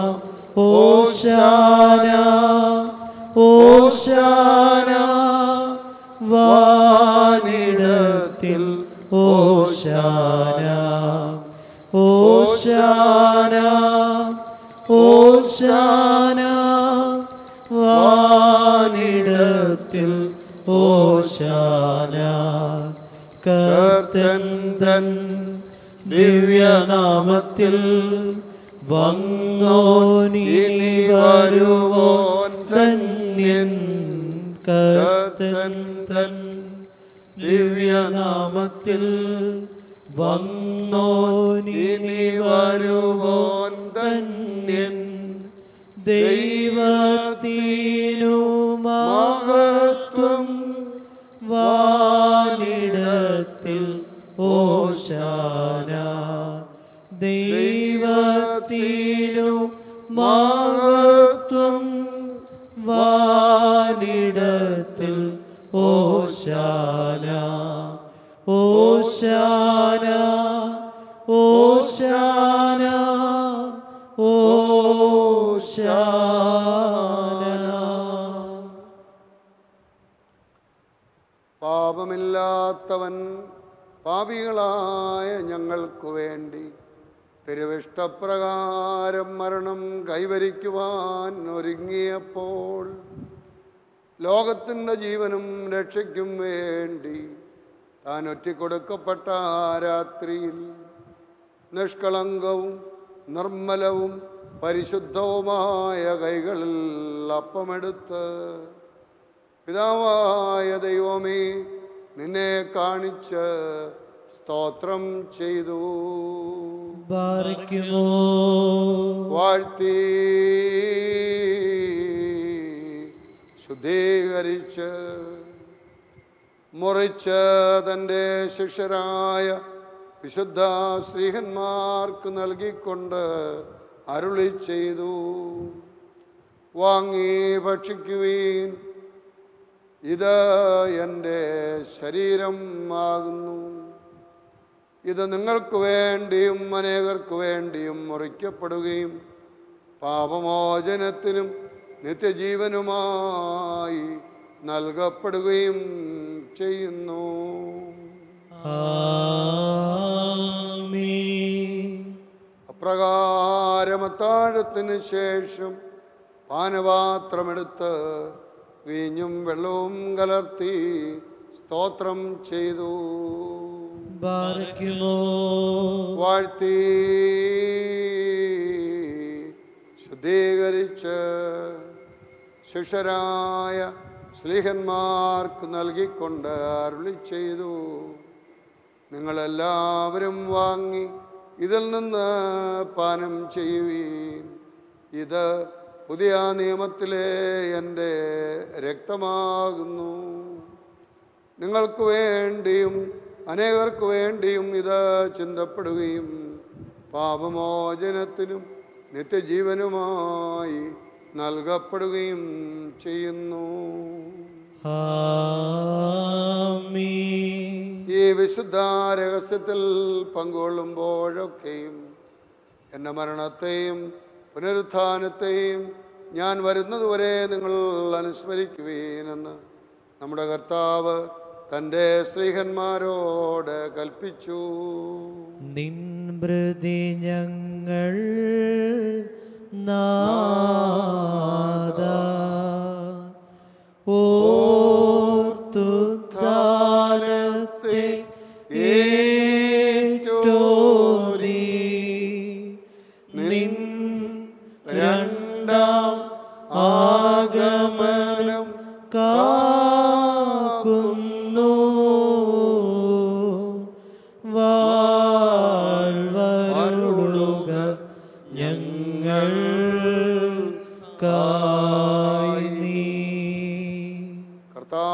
ഓശാന ഓശാന വാനിടത്തിൽ ഓശാന ഓശാന ഓശാന വാനിടത്തിൽ ഓശാന കർത്തൻ തൻ ദിവ്യനാമത്തിൽ വന്നോനി വരുവോൻ ധന്യൻ കർത്തൻ തൻ ദിവ്യനാമത്തിൽ വന്നോനി വരുവോൻ ധന്യൻ ദൈവത്തിനു മഹത്വം വാനിടത്തിൽ ഓശാന ദൈവത്തിനു മഹത്വം വാനിടത്തിൽ ഓശാന ഓശാന ഓശാന ഓശാന പാപമില്ലാത്തവൻ പാപികളായ ഞങ്ങൾക്കു വേണ്ടി തിരുവിഷ്ടപ്രകാരം മരണം കൈവരിക്കുവാൻ ഒരുങ്ങിയപ്പോൾ ലോകത്തിൻ്റെ ജീവനും രക്ഷയ്ക്കും വേണ്ടി താൻ ഒറ്റിക്കൊടുക്കപ്പെട്ട ആ രാത്രിയിൽ നിഷ്കളങ്കവും നിർമ്മലവും പരിശുദ്ധവുമായ കൈകളിൽ അപ്പമെടുത്ത് പിതാവായ ദൈവമേ നിന്നെ കാണിച്ച് സ്തോത്രം ചെയ്തു ബാധിക്കുമോ വാഴ്ത്തി ശുദ്ധീകരിച്ച് മുറിച്ച് തൻ്റെ ശിഷ്യരായ വിശുദ്ധ സ്ത്രീഹന്മാർക്ക് നൽകിക്കൊണ്ട് അരുളി ചെയ്തു വാങ്ങി ഭക്ഷിക്കുവീൻ ഇത് എൻ്റെ ശരീരം ആകുന്നു ഇത് നിങ്ങൾക്ക് വേണ്ടിയും അനേകർക്ക് വേണ്ടിയും മുറിക്കപ്പെടുകയും പാപമോചനത്തിനും നിത്യജീവനുമായി നൽകപ്പെടുകയും ചെയ്യുന്നു ആമീൻ അപ്രകാരമത്താഴത്തിന് ശേഷം പാനപാത്രമെടുത്ത് വീഞ്ഞും വെള്ളവും കലർത്തി സ്തോത്രം ചെയ്തു ബാധിക്കുമോ വാഴ്ത്തി ശുദ്ധീകരിച്ച് ശിഷ്യരായ സ്ലീഹന്മാർക്ക് നൽകിക്കൊണ്ട് അരുളി ചെയ്തു നിങ്ങളെല്ലാവരും വാങ്ങി ഇതിൽ നിന്ന് പാനം ചെയ്യുവീൻ ഇത് പുതിയ നിയമത്തിലെ എൻ്റെ രക്തമാകുന്നു നിങ്ങൾക്ക് വേണ്ടിയും അനേകർക്ക് വേണ്ടിയും ഇത് ചിന്തപ്പെടുകയും പാപമോചനത്തിനും നിത്യജീവനുമായി നൽകപ്പെടുകയും ചെയ്യുന്നു ആമീൻ ഈ വിശുദ്ധ രഹസ്യത്തിൽ പങ്കുകൊള്ളുമ്പോഴൊക്കെയും എൻ്റെ മരണത്തെയും പുനരുത്ഥാനത്തെയും ഞാൻ വരുന്നതുവരെ നിങ്ങൾ അനുസ്മരിക്കുവീനെന്ന് നമ്മുടെ കർത്താവ് തൻ്റെ സ്ത്രീഹന്മാരോട് കൽപ്പിച്ചു നിൻ മൃതി ഞങ്ങൾ നാദ ഓർത്തുദ്ധാനത്തെ ഏറ്റോരി നിൻ രണ്ടാം ആഗമനം കാത്തിടും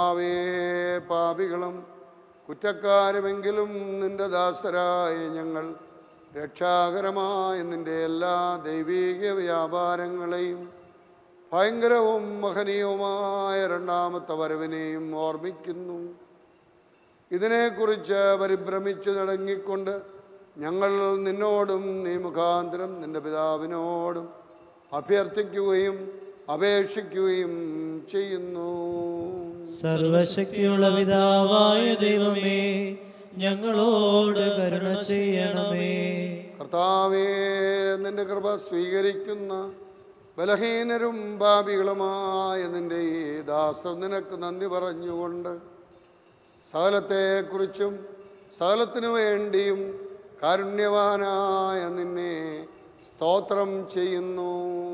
കർത്താവേ പാപികളും കുറ്റക്കാരുമെങ്കിലും നിന്റെ ദാസരായ ഞങ്ങൾ രക്ഷാകരമായ നിന്റെ എല്ലാ ദൈവീക വ്യാപാരങ്ങളെയും ഭയങ്കരവും മഹനീയവുമായ രണ്ടാമത്തെ വരവിനെയും ഓർമ്മിക്കുന്നു ഇതിനെക്കുറിച്ച് പരിഭ്രമിച്ച് നടങ്ങിക്കൊണ്ട് ഞങ്ങൾ നിന്നോടും നീ മുഖാന്തരം നിന്റെ പിതാവിനോടും അഭ്യർത്ഥിക്കുകയും അപേക്ഷിക്കുകയും ചെയ്യുന്നു സർവശക്തിയുള്ള പിതാവായ ദൈവമേ ഞങ്ങളോട് കരുണ ചെയ്യണമേ കർത്താവേ നിന്റെ കൃപ സ്വീകരിക്കുന്ന ബലഹീനരും പാപികളുമായ നിന്റെ ഈ ദാസർ നിനക്ക് നന്ദി പറഞ്ഞുകൊണ്ട് സകലത്തെക്കുറിച്ചും സകലത്തിനു വേണ്ടിയും കാരുണ്യവാനായ നിന്നെ സ്തോത്രം ചെയ്യുന്നു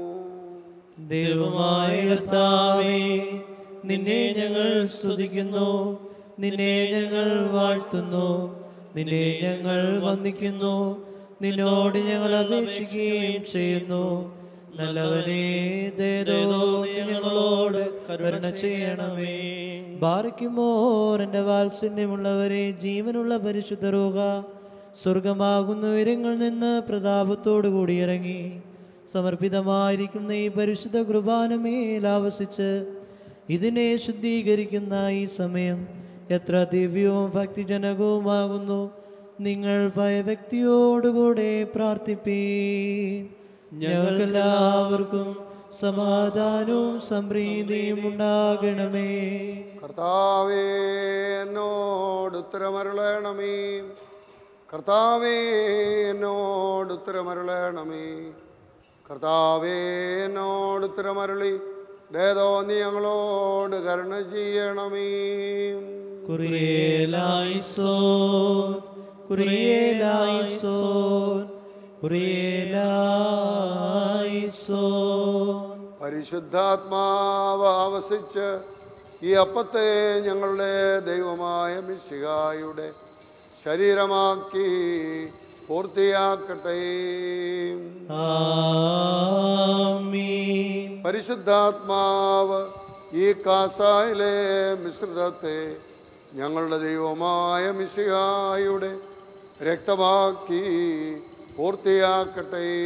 ദൈവമായ കർത്താവേ നിന്നെ ഞങ്ങൾ സ്തുതിക്കുന്നു നിന്നെ ഞങ്ങൾ വാഴ്ത്തുന്നു നിന്നെ ഞങ്ങൾ വന്ദിക്കുന്നു നിന്നോട് ഞങ്ങൾ അപേക്ഷിക്കുകയും ചെയ്യുന്നു നല്ലവനെ ദേദോ നീ ഞങ്ങളോട് കരുണ ചെയ്യണമേ ബാറിക്കുമോർ എൻ്റെ വാത്സല്യമുള്ളവരെ ജീവനുള്ള പരിശുദ്ധ റോഹ സ്വർഗമാകുന്ന ഉയരങ്ങളിൽ നിന്ന് പ്രതാപത്തോടു കൂടി ഇറങ്ങി സമർപ്പിതമായിരിക്കുന്ന ഈ പരിശുദ്ധ കുർബാനമേൽ ആവസിച്ച് ഇതിനെ ശുദ്ധീകരിക്കുന്ന ഈ സമയം എത്ര ദിവ്യവും ഭക്തിജനകവുമാകുന്നു നിങ്ങൾ ഭയഭക്തിയോടുകൂടെ പ്രാർത്ഥിപ്പീൻ ഞങ്ങൾക്കെല്ലാവർക്കും സമാധാനവും സംപ്രീതിയും ഉണ്ടാകണമേ കർത്താവേ എന്നോട് ഉത്തരമരുളണമേ കർത്താവേ എന്നോട് ഉത്തരമരുളണമേ കർത്താവേ എന്നോട് ഉത്തരമരുളി ദേതോ നീ ഞങ്ങളോട് കരുണ ചെയ്യണമേ കുറിയേലായിസോൻ കുറിയേലായിസോൻ കുറിയേലായിസോൻ പരിശുദ്ധാത്മാവ് ആവസിച്ച് ഈ അപ്പത്തെ ഞങ്ങളുടെ ദൈവമായ മിശിഹായുടെ ശരീരമാക്കി പൂർത്തിയാക്കട്ടെ ആമീൻ പരിശുദ്ധാത്മാവ് ഈ കാസായിലെ മിശ്രിതത്തെ ഞങ്ങളുടെ ദൈവമായ മിശിഹായുടെ രക്തമാക്കി പൂർത്തിയാക്കട്ടെ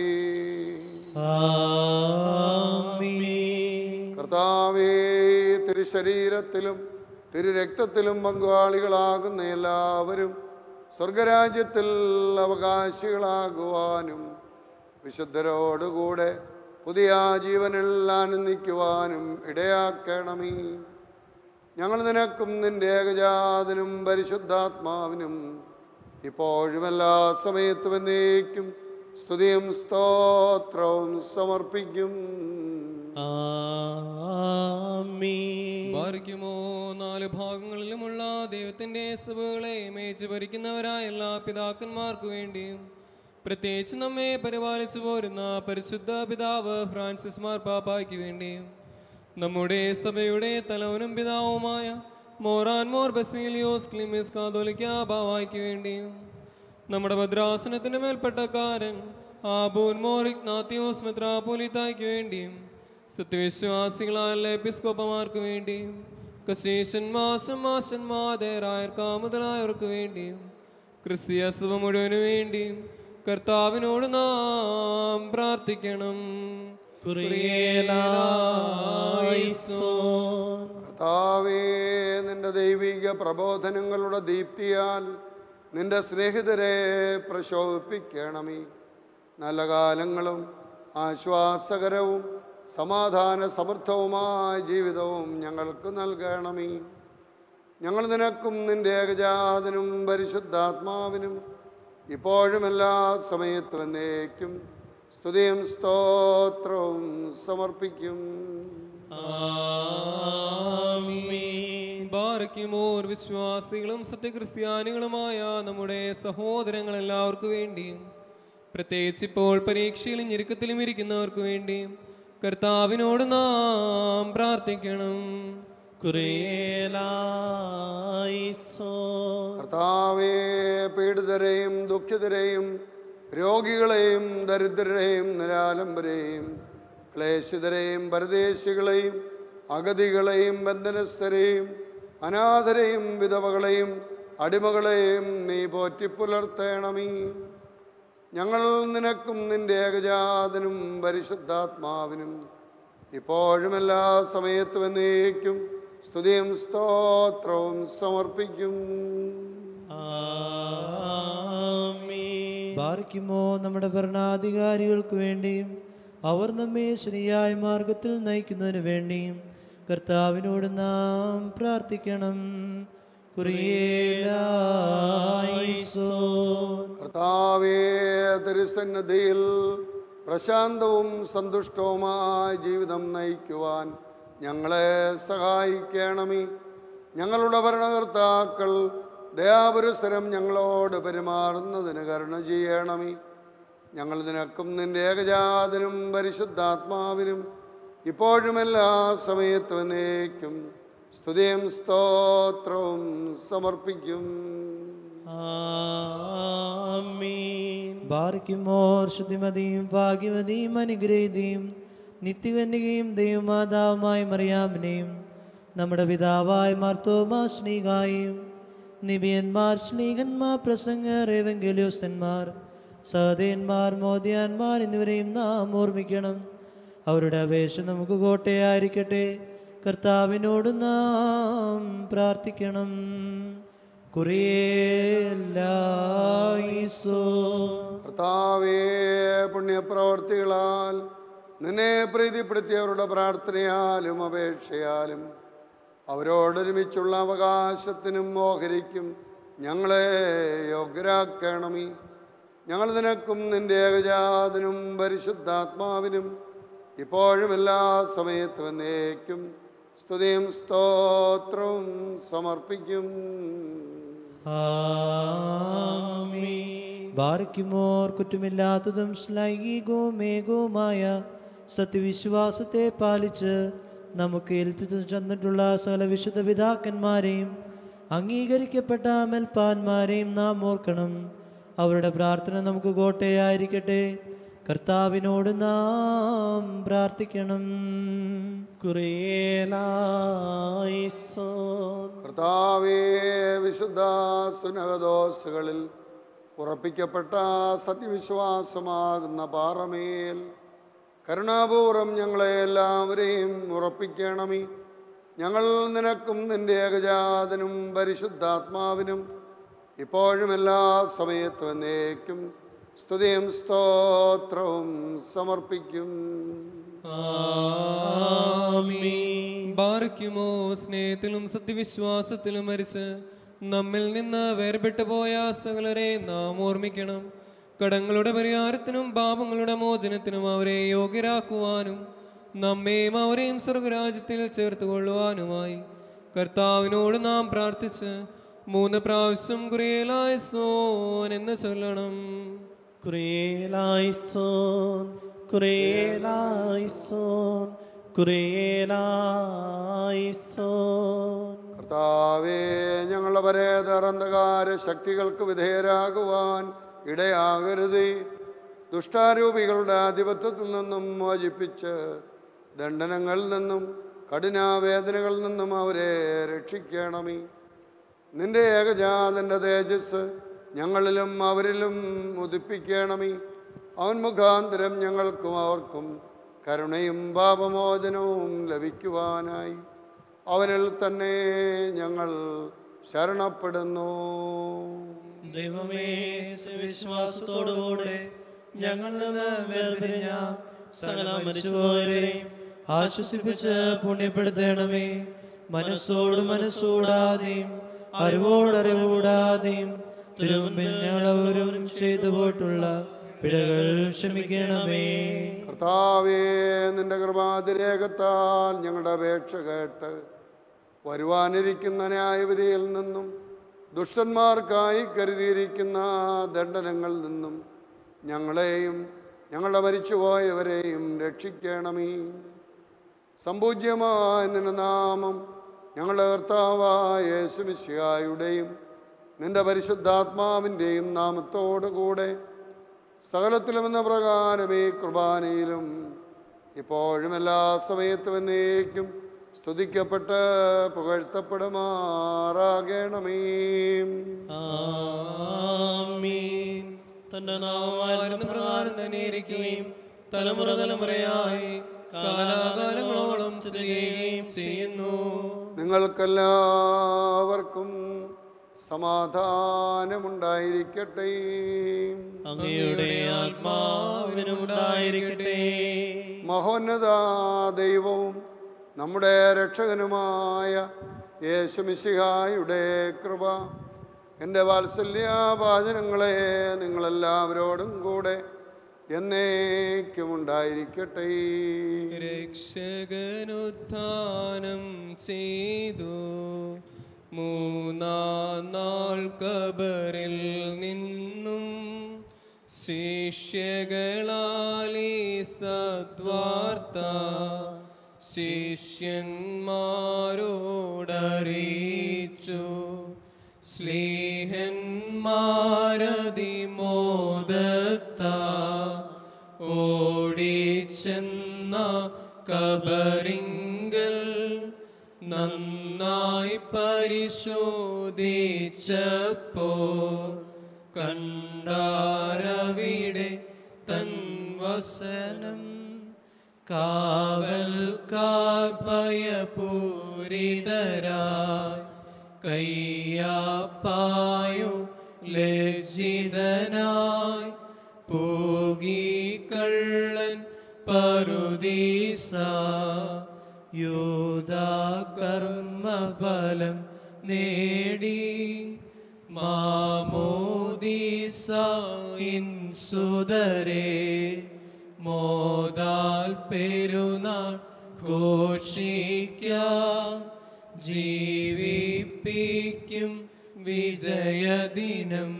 ആമീൻ കർത്താവേ തിരുശരീരത്തിലും തിരുരക്തത്തിലും പങ്കാളികളാകുന്ന എല്ലാവരും സ്വർഗരാജ്യത്തിൽ അവകാശികളാകുവാനും വിശുദ്ധരോടുകൂടെ പുതിയ ജീവനിൽ ആനന്ദിക്കുവാനും ഇടയാക്കണമേ ഞങ്ങൾ നിനക്കും നിന്റെ ഏകജാതനും പരിശുദ്ധാത്മാവിനും ഇപ്പോഴും എല്ലാ സമയത്തും എന്നേക്കും സ്തുതിയും സ്തോത്രവും സമർപ്പിക്കും ആമീൻ ബാധിക്കുമോ നാല് ഭാഗങ്ങളിലുമുള്ള ദൈവത്തിന്റെ സഭകളെ മേച്ചു ഭരിക്കുന്നവരായ എല്ലാ പിതാക്കന്മാർക്കു വേണ്ടിയും പ്രത്യേകിച്ച് നമ്മെ പരിപാലിച്ചു പോരുന്ന പരിശുദ്ധ പിതാവ് ഫ്രാൻസിസ് മാർ പാപ്പായ്ക്ക് വേണ്ടിയും നമ്മുടെ സഭയുടെ തലവനും പിതാവുമായ മോറാൻ മോർ ബസീലിയോസ് ക്ലിമിസ് കാതോലിക്ക ബാവായ്ക്ക് വേണ്ടിയും നമ്മുടെ ഭദ്രാസനത്തിന് മേൽപ്പെട്ടക്കാരൻ ആബൂൻ മോർ ഇഗ്നാത്തിയോസ് മെത്രാപോലിത്തായ്ക്ക് വേണ്ടിയും സത്യവിശ്വാസികളായ എപ്പിസ്കോപ്പമാർക്ക് വേണ്ടിയും കശീശന്മാർ മാസന്മാതേരായർക്കാ മുതലായവർക്ക് വേണ്ടിയും ക്രിസ്തീയ സഭ മുഴുവനു വേണ്ടിയും കർത്താവിനോട് നാം പ്രാർത്ഥിക്കണം കുറിയേലായിസോൻ കർത്താവേ നിന്റെ ദൈവിക പ്രബോധനങ്ങളുടെ ദീപ്തിയാൽ നിന്റെ സ്നേഹിതരെ പ്രശോഭിപ്പിക്കണമേ നല്ല കാലങ്ങളും ആശ്വാസകരവും സമാധാന സമൃദ്ധവുമായ ജീവിതവും ഞങ്ങൾക്ക് നൽകണമേ ഞങ്ങൾ നിനക്കും നിന്റെ ഏകജാതനും പരിശുദ്ധാത്മാവിനും ഇപ്പോഴും എല്ലാ സമയത്തും എന്നേക്കും സ്തുതിയും സ്തോത്രവും സമർപ്പിക്കും ബാറയ്ക്കുമോർ വിശ്വാസികളും സത്യക്രിസ്ത്യാനികളുമായ നമ്മുടെ സഹോദരങ്ങൾ എല്ലാവർക്കും വേണ്ടിയും പ്രത്യേകിച്ച് ഇപ്പോൾ പരീക്ഷയിലും ഞെരുക്കത്തിലും ഇരിക്കുന്നവർക്ക് വേണ്ടിയും കർത്താവിനോട് നാം പ്രാർത്ഥിക്കണം കുറിയേലായിസോൻ കർത്താവേ പീഡിതരെയും ദുഃഖിതരെയും രോഗികളെയും ദരിദ്രരെയും നിരാലംബരെയും ക്ലേശിതരെയും പരദേശികളെയും അഗതികളെയും ബന്ധനസ്ഥരെയും അനാഥരെയും വിധവകളെയും അടിമകളെയും നീ പോറ്റിപ്പുലർത്തേണമേ ഞങ്ങൾ നിനക്കും നിന്റെ ഏകജാതനും പരിശുദ്ധാത്മാവിനും ഇപ്പോഴും എല്ലാ സമയത്തും എന്നേക്കും സ്തുതിയും സ്തോത്രവും സമർപ്പിക്കും ആമീൻ ബാർക്കുമോ നമ്മുടെ ഭരണാധികാരികൾക്ക് വേണ്ടിയും അവർ നമ്മെ ശരിയായ മാർഗത്തിൽ നയിക്കുന്നതിന് വേണ്ടിയും കർത്താവിനോട് നാം പ്രാർത്ഥിക്കണം കുറിയേലായിസോ കർത്താവേ തിരുസന്നതിയിൽ പ്രശാന്തവും സന്തുഷ്ടവുമായ ജീവിതം നയിക്കുവാൻ ഞങ്ങളെ സഹായിക്കണമേ ഞങ്ങളുടെ ഭരണകർത്താക്കൾ ദയാപുരസ്സരം ഞങ്ങളോട് പെരുമാറുന്നതിന് കരുണ ചെയ്യണമേ ഞങ്ങൾ നിനക്കും നിന്റെ ഏകജാതനും പരിശുദ്ധാത്മാവിനും ഇപ്പോഴും എല്ലാ സമയത്തും എന്നേക്കും സ്തുതിയും സ്തോത്രവും സമർപ്പിക്കും ആമീൻ ബാർക്കുമോർ ശുദ്ധിമതിയും ഭാഗ്യമതിയും അനുഗ്രഹീതയും നിത്യകന്യകയും ദൈവമാതാവുമായ മറിയാമിനെയും നമ്മുടെ പിതാവായ മാർത്തോമാ സ്നേഹായും നിബിയന്മാർ സ്നേഹന്മാർ പ്രസംഗർ ഏവെങ്കിലോസ്തന്മാർ സഹദേന്മാർ മോദിയാന്മാർ എന്നിവരെയും നാം ഓർമ്മിക്കണം അവരുടെ അപേക്ഷ നമുക്ക് കോട്ടയായിരിക്കട്ടെ കർത്താവിനോട് നാം പ്രാർത്ഥിക്കണം കുറേല്ലായിസോ കർത്താവേ പുണ്യപ്രവർത്തികളാൽ നിന്നെ പ്രീതിപ്പെടുത്തിയവരുടെ പ്രാർത്ഥനയാലും അപേക്ഷയാലും അവരോടൊരുമിച്ചുള്ള അവകാശത്തിനും ഓഹരിക്കും ഞങ്ങളെ യോഗ്യരാക്കണമേ ഞങ്ങൾ നിനക്കും നിന്റെ ഏകജാതനും പരിശുദ്ധാത്മാവിനും ഇപ്പോഴും എല്ലാ സമയത്തും എന്നേക്കും സ്തുതിയും സ്തോത്രവും സമർപ്പിക്കും ബാർക്കുമോർ കുറ്റമില്ലാത്തതും ശ്ലൈംഗികവും ഏകവുമായ സത്യവിശ്വാസത്തെ പാലിച്ച് നമുക്ക് ഏൽപ്പിച്ചു ചെന്നിട്ടുള്ള സകല വിശുദ്ധ പിതാക്കന്മാരെയും അംഗീകരിക്കപ്പെട്ട മെൽപ്പാന്മാരെയും നാം ഓർക്കണം അവരുടെ പ്രാർത്ഥന നമുക്ക് കോട്ടയായിരിക്കട്ടെ കർത്താവിനോട് നാം പ്രാർത്ഥിക്കണം കുറേലായിസോ കർത്താവേ വിശുദ്ധ സുനഹദോസുകളിൽ ഉറപ്പിക്കപ്പെട്ട സത്യവിശ്വാസമാകുന്ന പാറമേൽ കരുണാപൂർവം ഞങ്ങളെ എല്ലാവരെയും ഉറപ്പിക്കണമേ ഞങ്ങൾ നിനക്കും നിന്റെ ഏകജാതനും പരിശുദ്ധാത്മാവിനും ഇപ്പോഴും എല്ലാ സമയത്തും എന്നേക്കും സ്തുതിയും സ്തോത്രവും സമർപ്പിക്കും ബാറയ്ക്കുമോ സ്നേഹത്തിലും സത്യവിശ്വാസത്തിലും മരിച്ച് നമ്മിൽ നിന്ന് വേർപെട്ടു പോയ സകലരെ നാം ഓർമ്മിക്കണം കടങ്ങളുടെ പരിഹാരത്തിനും പാപങ്ങളുടെ മോചനത്തിനും അവരെ യോഗ്യരാക്കുവാനും നമ്മെയും അവരെയും സ്വർഗരാജ്യത്തിൽ ചേർത്ത് കൊള്ളുവാനുമായി കർത്താവിനോട് നാം പ്രാർത്ഥിച്ച് മൂന്ന് പ്രാവശ്യം കുറേലായ സോൻ എന്ന് ചൊല്ലണം കുറേലായിസോൻ കുറേലായിസോൻ കുറേലായിസോൻ കർത്താവേ ഞങ്ങളുടെ പരേതർ അന്ധകാര ശക്തികൾക്ക് വിധേയരാകുവാൻ ഇടയാകരുതേ ദുഷ്ടാരൂപികളുടെ ആധിപത്യത്തിൽ നിന്നും മോചിപ്പിച്ച് ദണ്ഡനങ്ങളിൽ നിന്നും കഠിനാവേദനകളിൽ നിന്നും അവരെ രക്ഷിക്കണമേ നിന്റെ ഏകജാതൻ്റെ തേജസ് ഞങ്ങളിലും അവരിലും ഉദിപ്പിക്കണമേ അവൻ മുഖാന്തരം ഞങ്ങൾക്കും അവർക്കും കരുണയും പാപമോചനവും ലഭിക്കുവാനായി അവനിൽ തന്നെ ഞങ്ങൾ ശരണപ്പെടുന്നു ദൈവമേ വിശ്വാസത്തോടുകൂടെ ഞങ്ങളിൽ നിന്ന് വേർപിരിഞ്ഞ സകല മരിച്ചുപോയവരെയും ആശ്വസിപ്പിച്ച് പുണ്യപ്പെടുത്തണമേ മനസ്സോട് മനസ്സൂടാതെയും അറിവോട് അറിവൂടാതെയും തിരുമുമ്പിൽ ഞങ്ങളവരും ചെയ്തു പോയിട്ടുള്ള പിഴകൾ ക്ഷമിക്കണമേ കർത്താവേ നിന്റെ കൃപാതിരേഖത്താൽ ഞങ്ങളുടെ അപേക്ഷ കേട്ട് വരുവാനിരിക്കുന്ന ന്യായവിധിയിൽ നിന്നും ദുഷ്ടന്മാർക്കായി കരുതിയിരിക്കുന്ന ദണ്ഡനങ്ങളിൽ നിന്നും ഞങ്ങളെയും ഞങ്ങളുടെ മരിച്ചുപോയവരെയും രക്ഷിക്കണമേ സമ്പൂജ്യമായ നിന്റെ നാമം ഞങ്ങളുടെ കർത്താവായ യേശുമിശിഹായുടെയും നിന്റെ പരിശുദ്ധാത്മാവിൻ്റെയും നാമത്തോടുകൂടെ സകലത്തിലും എന്ന പ്രകാരം ഈ കുർബാനയിലും ഇപ്പോഴും എല്ലാ സമയത്തും എന്നേക്കും സ്തുതിക്കപ്പെട്ട് പുകഴ്ത്തപ്പെടുമാറാകണമേ ആമീൻ തന്റെ നാമമായിരുന്ന പ്രകാരം തന്നെ ഇരിക്കുകയും തലമുറ തലമുറയായി കാലാകാലങ്ങളോളം സ്ഥിതി ചെയ്യുകയും ചെയ്യുന്നു നിങ്ങൾക്കെല്ലാവർക്കും സമാധാനമുണ്ടായിരിക്കട്ടെ അങ്ങയുടെ ആത്മാവിനുണ്ടായിരിക്കട്ടെ മഹോന്നത ദൈവവും നമ്മുടെ രക്ഷകനുമായ യേശുമിശിഹായുടെ കൃപ എൻ്റെ വാത്സല്യഭാചനങ്ങളെ നിങ്ങളെല്ലാവരോടും കൂടെ എന്നേക്കും ഉണ്ടായിരിക്കട്ടെ രക്ഷകനുത്ഥാനം ചെയ്തു മൂന്നാം നാൾ കബറിൽ നിന്നും ശിഷ്യകളാലി സദ്വാർത്ത ശിഷ്യന്മാരോടറിയിച്ചു സ്ലീഹന്മാരതിമോദത്ത ഓടിച്ചെന്ന കബറിങ്കൽ നന്നായി പരിശോധിച്ചപ്പോ കണ്ടാരവിടെ തൻ വസനം കാവൽക്കാർ ഭയപൂരിതരായി കയ്യാപ്പായോ ലജ്ജിതനായി പോകി കള്ളൻ പറുദീസ യോധാ കർമ്മഫലം നേടി മാമോദീസ ഇൻസുതരേ മോദാൽ പെരുന്നാൾ ഘോഷിക്കാം ജീവിപ്പിക്കും വിജയദിനം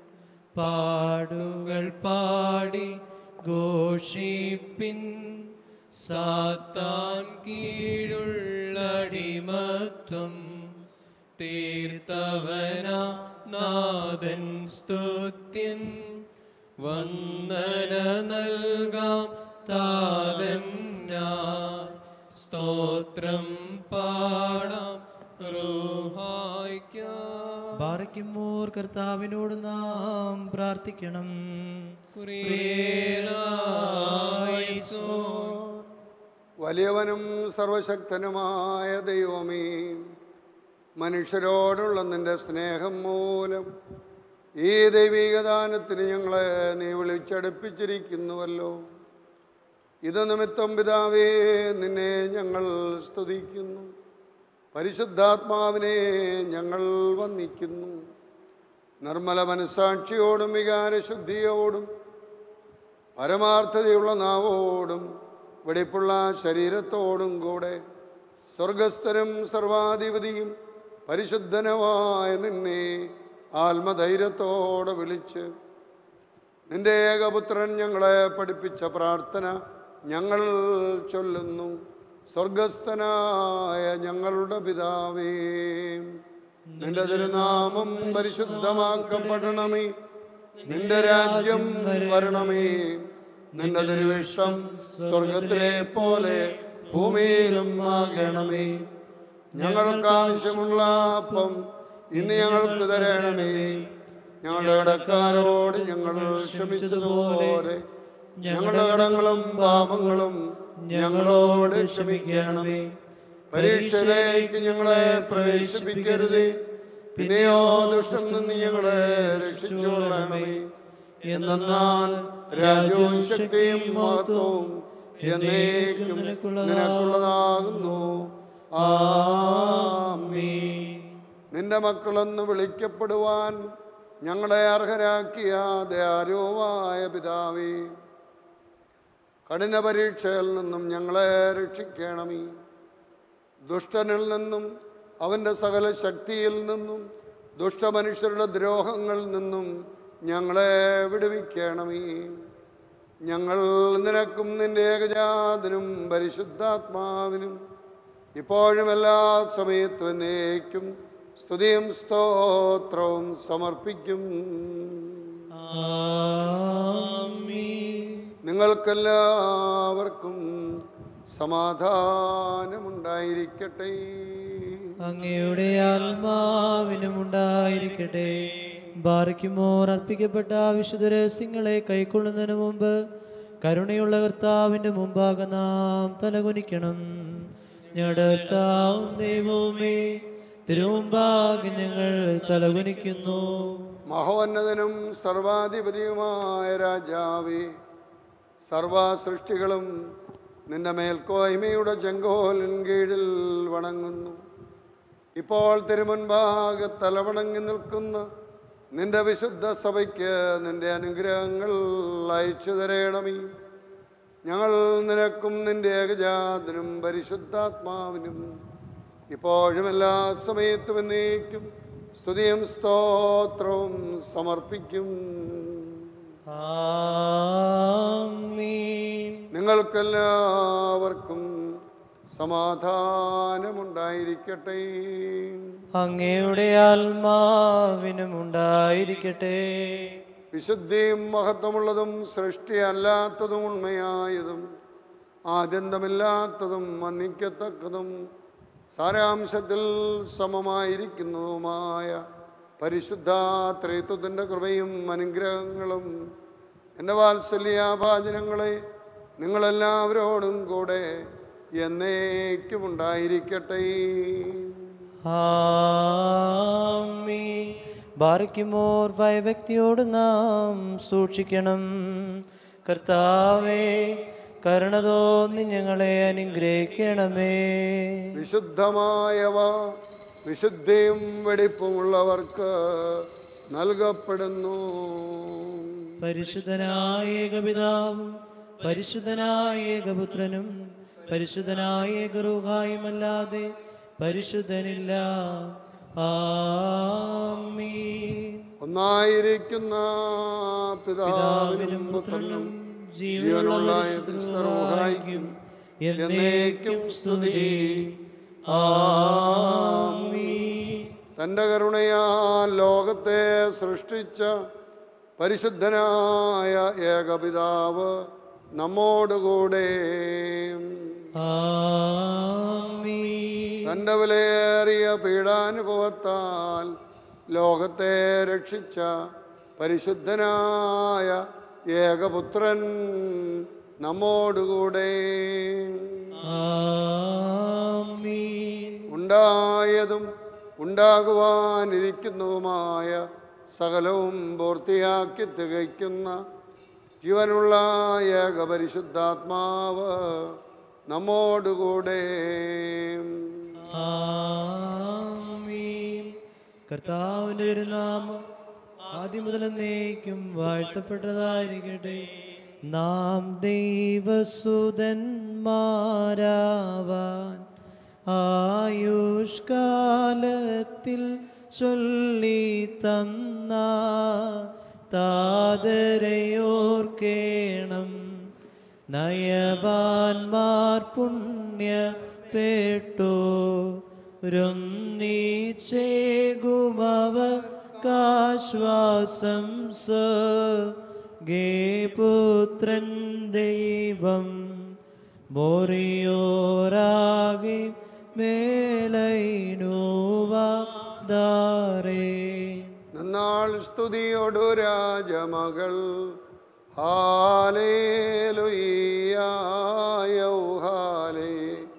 പാടുകൾ പാടി ഘോഷിപ്പിൻ സാത്താൻ കീഴുള്ളടിമത്വം തീർത്തവന നാഥൻ സ്തുത്യൻ വന്ദന നൽകാം താതൻ സ്തോത്രം പാടാം റൂഹായിക്കാം ബാറയ്ക്കുമോർ കർത്താവിനോട് നാം പ്രാർത്ഥിക്കണം വലിയവനും സർവശക്തനുമായ ദൈവമേ മനുഷ്യരോടുള്ള നിന്റെ സ്നേഹം മൂലം ഈ ദൈവികദാനത്തിന് ഞങ്ങളെ നീ വിളിച്ചടുപ്പിച്ചിരിക്കുന്നുവല്ലോ ഇത് നിമിത്തം പിതാവേ നിന്നെ ഞങ്ങൾ സ്തുതിക്കുന്നു പരിശുദ്ധാത്മാവിനെ ഞങ്ങൾ വന്ദിക്കുന്നു നിർമ്മല മനസാക്ഷിയോടും വികാരശുദ്ധിയോടും പരമാർത്ഥതയുള്ള നാവോടും വെടിപ്പുള്ള ശരീരത്തോടും കൂടെ സ്വർഗസ്ഥനും സർവാധിപതിയും പരിശുദ്ധനുമായ നിന്നെ ആത്മധൈര്യത്തോടെ വിളിച്ച് നിന്റെ ഏകപുത്രൻ ഞങ്ങളെ പഠിപ്പിച്ച പ്രാർത്ഥന ഞങ്ങൾ ചൊല്ലുന്നു സ്വർഗസ്ഥനായ ഞങ്ങളുടെ പിതാവേ നിന്റെ തിരുനാമം പരിശുദ്ധമാക്കപ്പെടണമേ നിന്റെ രാജ്യം വരണമേ നിന്റെ തിരുവിഷ്ടം സ്വർഗത്തിലെ പോലെ ഭൂമിയിലും ആകണമേ ഞങ്ങൾക്ക് ആവശ്യമുള്ള അപ്പം ഇന്ന് ഞങ്ങൾക്ക് തരണമേ ഞങ്ങളുടെ കടക്കാരോട് ഞങ്ങൾ ക്ഷമിച്ചതുപോലെ ഞങ്ങളുടെ കടങ്ങളും പാപങ്ങളും ഞങ്ങളോട് ക്ഷമിക്കണമേ പരീക്ഷയിലേക്ക് ഞങ്ങളെ പ്രവേശിപ്പിക്കരുതേ പിന്നെയോ ദുഷ്ടം നിന്ന് ഞങ്ങളെ രക്ഷിച്ചുകൊള്ളണമേ എന്നാൽ രാജ്യവും ശക്തിയും മഹത്വവും എന്നേക്കും നിനക്കുള്ളതാകുന്നു ആമീ നിന്റെ മക്കളെന്ന് വിളിക്കപ്പെടുവാൻ ഞങ്ങളെ അർഹരാക്കിയ ദയാലുവായ പിതാവേ കഠിന പരീക്ഷയിൽ നിന്നും ഞങ്ങളെ രക്ഷിക്കണമേ ദുഷ്ടനിൽ നിന്നും അവൻ്റെ സകല ശക്തിയിൽ നിന്നും ദുഷ്ടമനുഷ്യരുടെ ദ്രോഹങ്ങളിൽ നിന്നും ഞങ്ങളെ വിടുവിക്കണമേ ഞങ്ങൾ നിനക്കും നിന്റെ ഏകജാതനും പരിശുദ്ധാത്മാവിനും ഇപ്പോഴും എല്ലാ സമയത്തും എന്നേക്കും സ്തുതിയും സ്തോത്രവും സമർപ്പിക്കും നിങ്ങൾക്കെല്ലാവർക്കും സമാധാനമുണ്ടായിരിക്കട്ടെ അങ്ങയുടെ ആത്മാവിനും ഉണ്ടായിരിക്കട്ടെ ബാറിക്കുമോർ അർപ്പിക്കപ്പെട്ട വിശുദ്ധ രഹസ്യങ്ങളെ കൈക്കൊള്ളുന്നതിന് മുമ്പ് കരുണയുള്ള കർത്താവിൻ്റെ മുമ്പാകെ നാം തലകുനിക്കണം ഞങ്ങളുടെ കർത്താവും ദൈവവുമേ തിരുമുമ്പാകെ ഞങ്ങൾ തലകുനിക്കുന്നു മഹോന്നതനും സർവാധിപതിയുമായ രാജാവേ സർവസൃഷ്ടികളും നിന്റെ മേൽക്കോയ്മയുടെ ചെങ്കോലിൻ കീഴിൽ വണങ്ങുന്നു ഇപ്പോൾ തിരുമുൻപാകെ തലവണങ്ങി നിൽക്കുന്ന നിന്റെ വിശുദ്ധ സഭയ്ക്ക് നിന്റെ അനുഗ്രഹങ്ങൾ അയച്ചു തരേണമേ ഞങ്ങൾ നിനക്കും നിന്റെ ഏകജാതനും പരിശുദ്ധാത്മാവിനും ഇപ്പോഴും എല്ലാ സമയത്തും എന്നേക്കും സ്തുതിയും സ്തോത്രവും സമർപ്പിക്കും ആമീൻ നിങ്ങൾക്കെല്ലാവർക്കും സമാധാനമുണ്ടായിരിക്കട്ടെ അങ്ങയുടെ ആത്മാവിനും ഉണ്ടായിരിക്കട്ടെ വിശുദ്ധിയും മഹത്വമുള്ളതും സൃഷ്ടി അല്ലാത്തതും ഉണ്മയായതും ആദ്യന്തമില്ലാത്തതും വന്ദിക്കത്തക്കതും സാരാംശത്തിൽ സമമായിരിക്കുന്നതുമായ പരിശുദ്ധ ത്രിത്വത്തിൻ്റെ കൃപയും അനുഗ്രഹങ്ങളും എൻ്റെ വാത്സല്യാഭാചനങ്ങളെ നിങ്ങളെല്ലാവരോടും കൂടെ എന്നേക്കും ഉണ്ടായിരിക്കട്ടെ ആമീ ബാറിക്കുമോർ ഭയഭക്തിയോട് നാം സൂക്ഷിക്കണം കർത്താവേ കരുണ തോന്നി ഞങ്ങളെ അനുഗ്രഹിക്കണമേ വിശുദ്ധമായവ വിശുദ്ധിയും വെടിപ്പുമുള്ളവർക്ക് നൽകപ്പെടുന്നു പരിശുദ്ധനായ ഏകപിതാവും പരിശുദ്ധനായ ഏകപുത്രനും പരിശുദ്ധനായ ഏകറുഹായുമല്ലാതെ പരിശുദ്ധനില്ല ആമീൻ ഒന്നായിരിക്കുന്ന പിതാവിനും പുത്രനും ജീവനുള്ള ക്രിസ്തറൂഹായിക്കും എന്നേക്കും സ്തുതി ആമീൻ തൻ്റെ കരുണയാൽ ലോകത്തെ സൃഷ്ടിച്ച പരിശുദ്ധനായ ഏകപിതാവ് നമ്മോടുകൂടെ ആമീൻ തൻ്റെ വിലയേറിയ പീഡാനുഭവത്താൽ ലോകത്തെ രക്ഷിച്ച പരിശുദ്ധനായ ഏകപുത്രൻ നമ്മോടുകൂടെ ആമീൻ ഉണ്ടായതും ഉണ്ടാകുവാനിരിക്കുന്നതുമായ സകലവും പൂർത്തിയാക്കി തികയ്ക്കുന്ന ജീവനുള്ള ഏക പരിശുദ്ധാത്മാവ് നമ്മോടുകൂടെ ആമീൻ കർത്താവിൻ്റെ ഒരു നാമം ആദ്യം മുതൽ എന്നേക്കും വാഴ്ത്തപ്പെട്ടതായിരിക്കട്ടെ നാം ദൈവസുതന്മാരാവാൻ ആയുഷ്കാലത്തിൽ ചൊല്ലി തന്ന താതരയോർക്കേണം നയവാൻമാർ പുണ്യ പേട്ടോ രൊന്നീച്ചേകുമവകാശ്വാസം പുത്രൻ ദൈവം ബോറിയോരാകെ മേലൈനോവാദാരേ നന്നാൾ സ്തുതിയോടു രാജമകൾ ഹാലേലുയ്യായോ ഹാലേ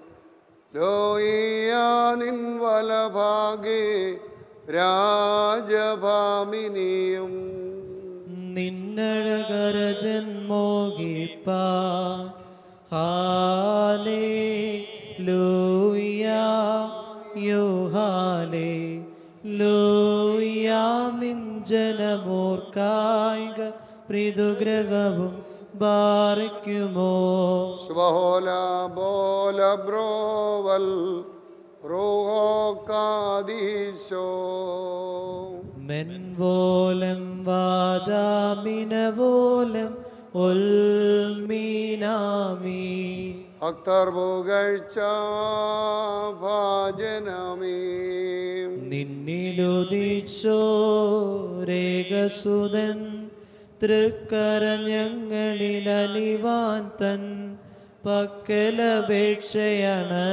ലോയ്യ നിൻ വലഭാഗേ രാജഭാമിനിയും നിന്നഴകരജൻ മോഹിപ്പ ഹാലേ ലൂയ യോ ഹാലേ ലൂയ നിഞ്ചനമോർക്കായിക പ്രീതുഗ്രഹവും ബാറയ്ക്കുമോ ശുഭഹോല ബോല ബ്രോവൽ റൂഹോ കാദീശോ മെൻപോലം വാദാമിനപോലം ഒൽമീനാമീ അക്തർ പുകഴ്ച ഭാജനമേ നിന്നിലുദിച്ചോ രേഖസുതൻ തൃക്കരഞ്ഞങ്ങളിൽ അലിവാൻ തൻ പക്കലപേക്ഷയാണ്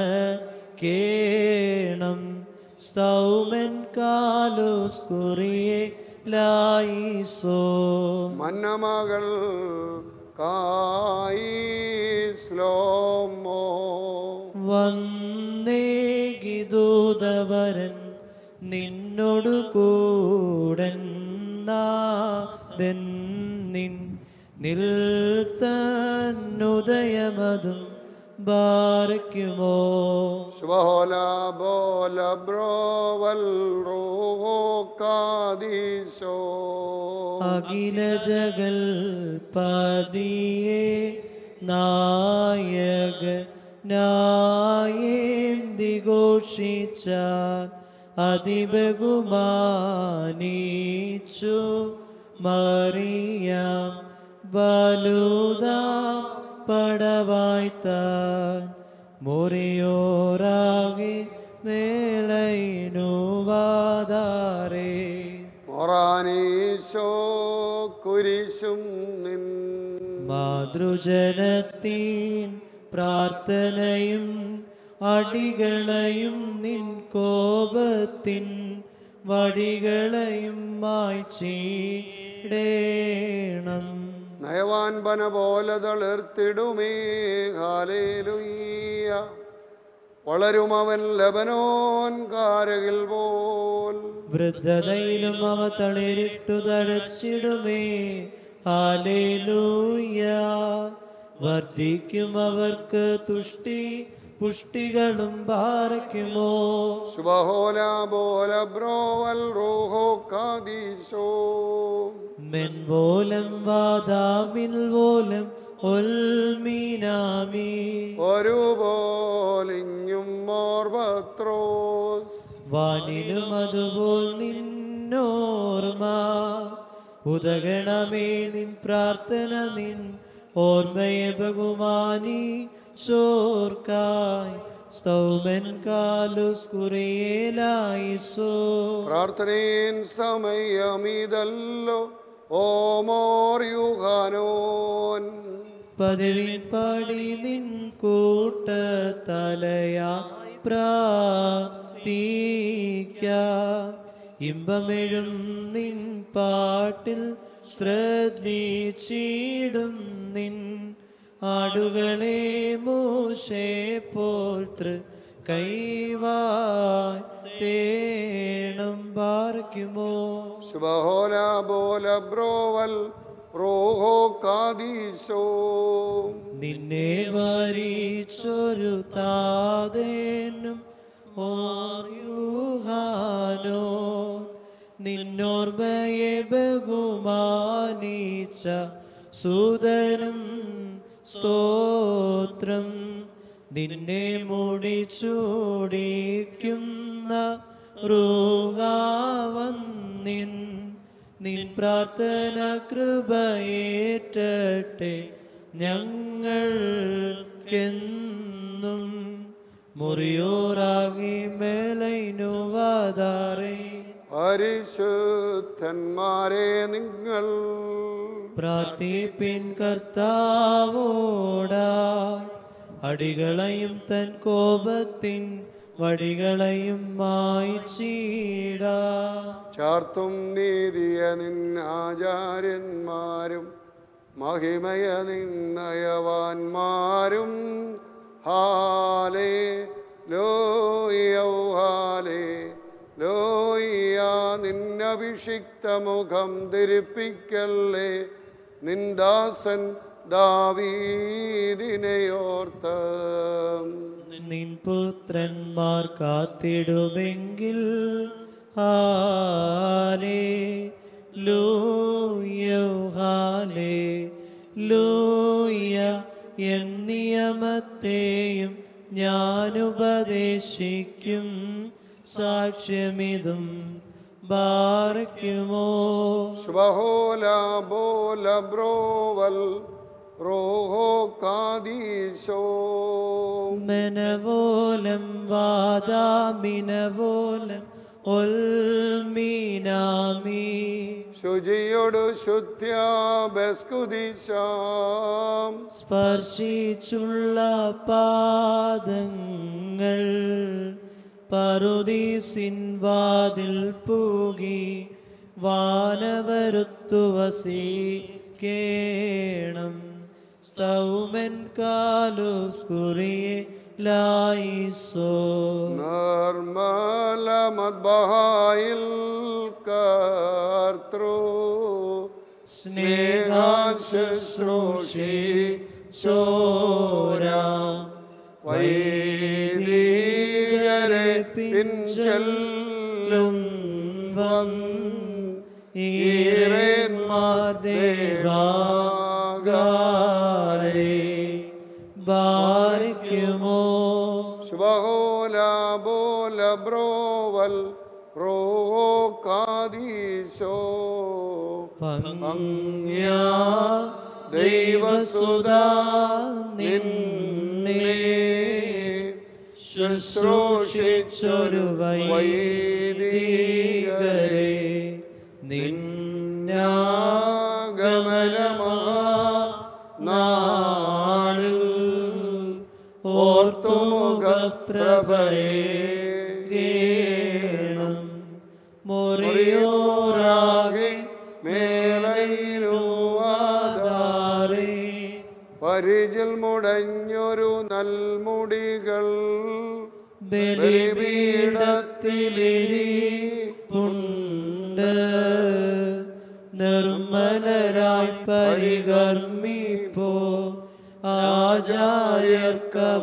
കേണം സ്തൗമൻ കാലോസ് കുറിയെ ലായിസോ മന്നമകൾ കായി സ്ലോമോ വന്നേകിദൂതവരൻ നിന്നോടു കൂടൻ നാഥൻ നിൻ നിൽത്തന്നുദയമതും ബാരയ്ക്കുമോ ശുഭോല ബോല ബ്രോവൽ റോഹോ കാദീശോ അഖില ജഗൽ പതിയെ നായക നായേന്തി ഘോഷിച്ചാൽ അതിബഹുമാനിച്ചു മറിയാം വലുതാം പടവായ്ത്താൻ മുറിയോറാകെ മേലൈനുവാതാരേ മൊറാനീശോ കുരിശും നിൻ മാതൃജനത്തിൻ പ്രാർത്ഥനയും അടികളെയും നിൻ കോപത്തിൻ വടികളെയും മായ്ച്ചിടേണം നയവാൻ പന പോലെ തളിർത്തിടുമേ ഹാലേലുയ്യ വളരും അവൻ ലബനോൻ കാരകിൽ പോൽ വൃദ്ധതയിലും അവ തളിരിട്ടു തഴച്ചിടുമേ ഹാലേലൂയ വർദ്ധിക്കും അവർക്ക് തുഷ്ടി പുഷ്ടികളും പാറയ്ക്കുമോ ശുഭഹോല ബോല ബ്രോവൽ റോഹോ കാദീശോ മെൻവോലം വാദാമിൽ വോലം ഒൽമീനാമി ഒരുപോലിഞ്ഞും മോർബത്രോസ് വാനിലും അതുപോൽ നിന്നോർമ്മ ഉദകണമേ നിൻ പ്രാർത്ഥന നിൻ ഓർമ്മയെ ബഹുമാനി ചോർക്കായി സ്തൗമൻ കാലുസ് കുറിയേലായിസോ പ്രാർത്ഥനയിൻ സമയമിതല്ലോ ഓ മോർയുഹാനോൻ പദവിൻ പാടി നിൻ കൂട്ട തലയാ പ്രാർത്ഥിക്ക ഇമ്പമെഴും നിൻ പാട്ടിൽ ശ്രദ്ധിച്ചിടും നിൻ ആടുകളെ മോശെ പോൽ തൃ കൈവായ് തേണം പാർക്കുമോ ശുഭഹോല ബോല ബ്രോവൽ റോഹോ കാദീശോ നിന്നെ വരിച്ചൊരു താതേനും ഓർയുഹാനോ നിന്നോർമ്മയെ ബഹുമാനിച്ച സുതനും സ്തോത്രം നിന്നെ മുടിച്ചൂടിക്കുന്ന റുഹാവന്നിൻ നിൻ പ്രാർത്ഥന കൃപയേറ്റട്ടെ ഞങ്ങൾക്കെന്നും മുറിയോറാകി മേലൈനുവാതാറേ പരിശുദ്ധന്മാരെ നിങ്ങൾ പ്രാർത്ഥിപ്പിൻ കർത്താവോടാ അടികളെയും തൻ കോപത്തിൻ വടികളെയും മായ്ച്ചീടാ ചാർത്തും നീതിയ നിന്നാചാര്യന്മാരും മഹിമയ നിന്നയവാന്മാരും ഹാലേ ലോയൗ ഹാലേ ലോയ നിന്നഭിഷിക്ത മുഖം ധരിപ്പിക്കല്ലേ നിന്ദാസൻ ദാവീദിനെയോർത്ത് നിൻ പുത്രന്മാർ കാത്തിടുമെങ്കിൽ ഹാലേ ലൂയോ ഹാലേ ലൂയ എന്നിയമത്തെയും ഞാൻ ഉപദേശിക്കും സാക്ഷ്യമിതും ബാറയ്ക്കുമോ ശുഭഹോല ബോല ബ്രോവൽ റോഹോ കാദീശോ മനവോലം വാദാമിനവോലം ഒൽമീനാമി ശുചിയോടു ശുദ്ധ്യാബസ്കുദിശാം സ്പർശിച്ചുള്ള പാദങ്ങൾ പറുദീസിൻ വാതിൽ പൂകി വാനവരുത്തു വസീകേണം സ്തൗമൻ കാലുസ്കുറിയെ ലായിസോ നിർമ്മല മദ്ബഹായിൽ കർത്തൃ സ്നേഹാൻ ശുശ്രൂഷി ചോര വൈദികരെ പിൻചെല്ലും വൻ ഈരന്മാർ ദേവാകാരെ ബാരിക്കുമോ ശുഭഹോല ബോല ബ്രോവൽ റോകാദീശോ ഭംഗ്യ ദൈവസുതാ നിന്നെ ശുശ്രൂഷിച്ചൊരു വൈദികരെ നിന്നാഗമനമാ നാളിൽ ഓർത്തുമുഖപ്രഭയെ ഗേണം മൊറിയോറാകെ മേലയിലുവാതാറേ പരിചിൽ മുടഞ്ഞൊരു നൽമുടികൾ ബലിപീഠത്തിലിരിപ്പുണ്ട് നിർമ്മലരായി പരികർമ്മിപ്പോ ആചാര്യർക്കവ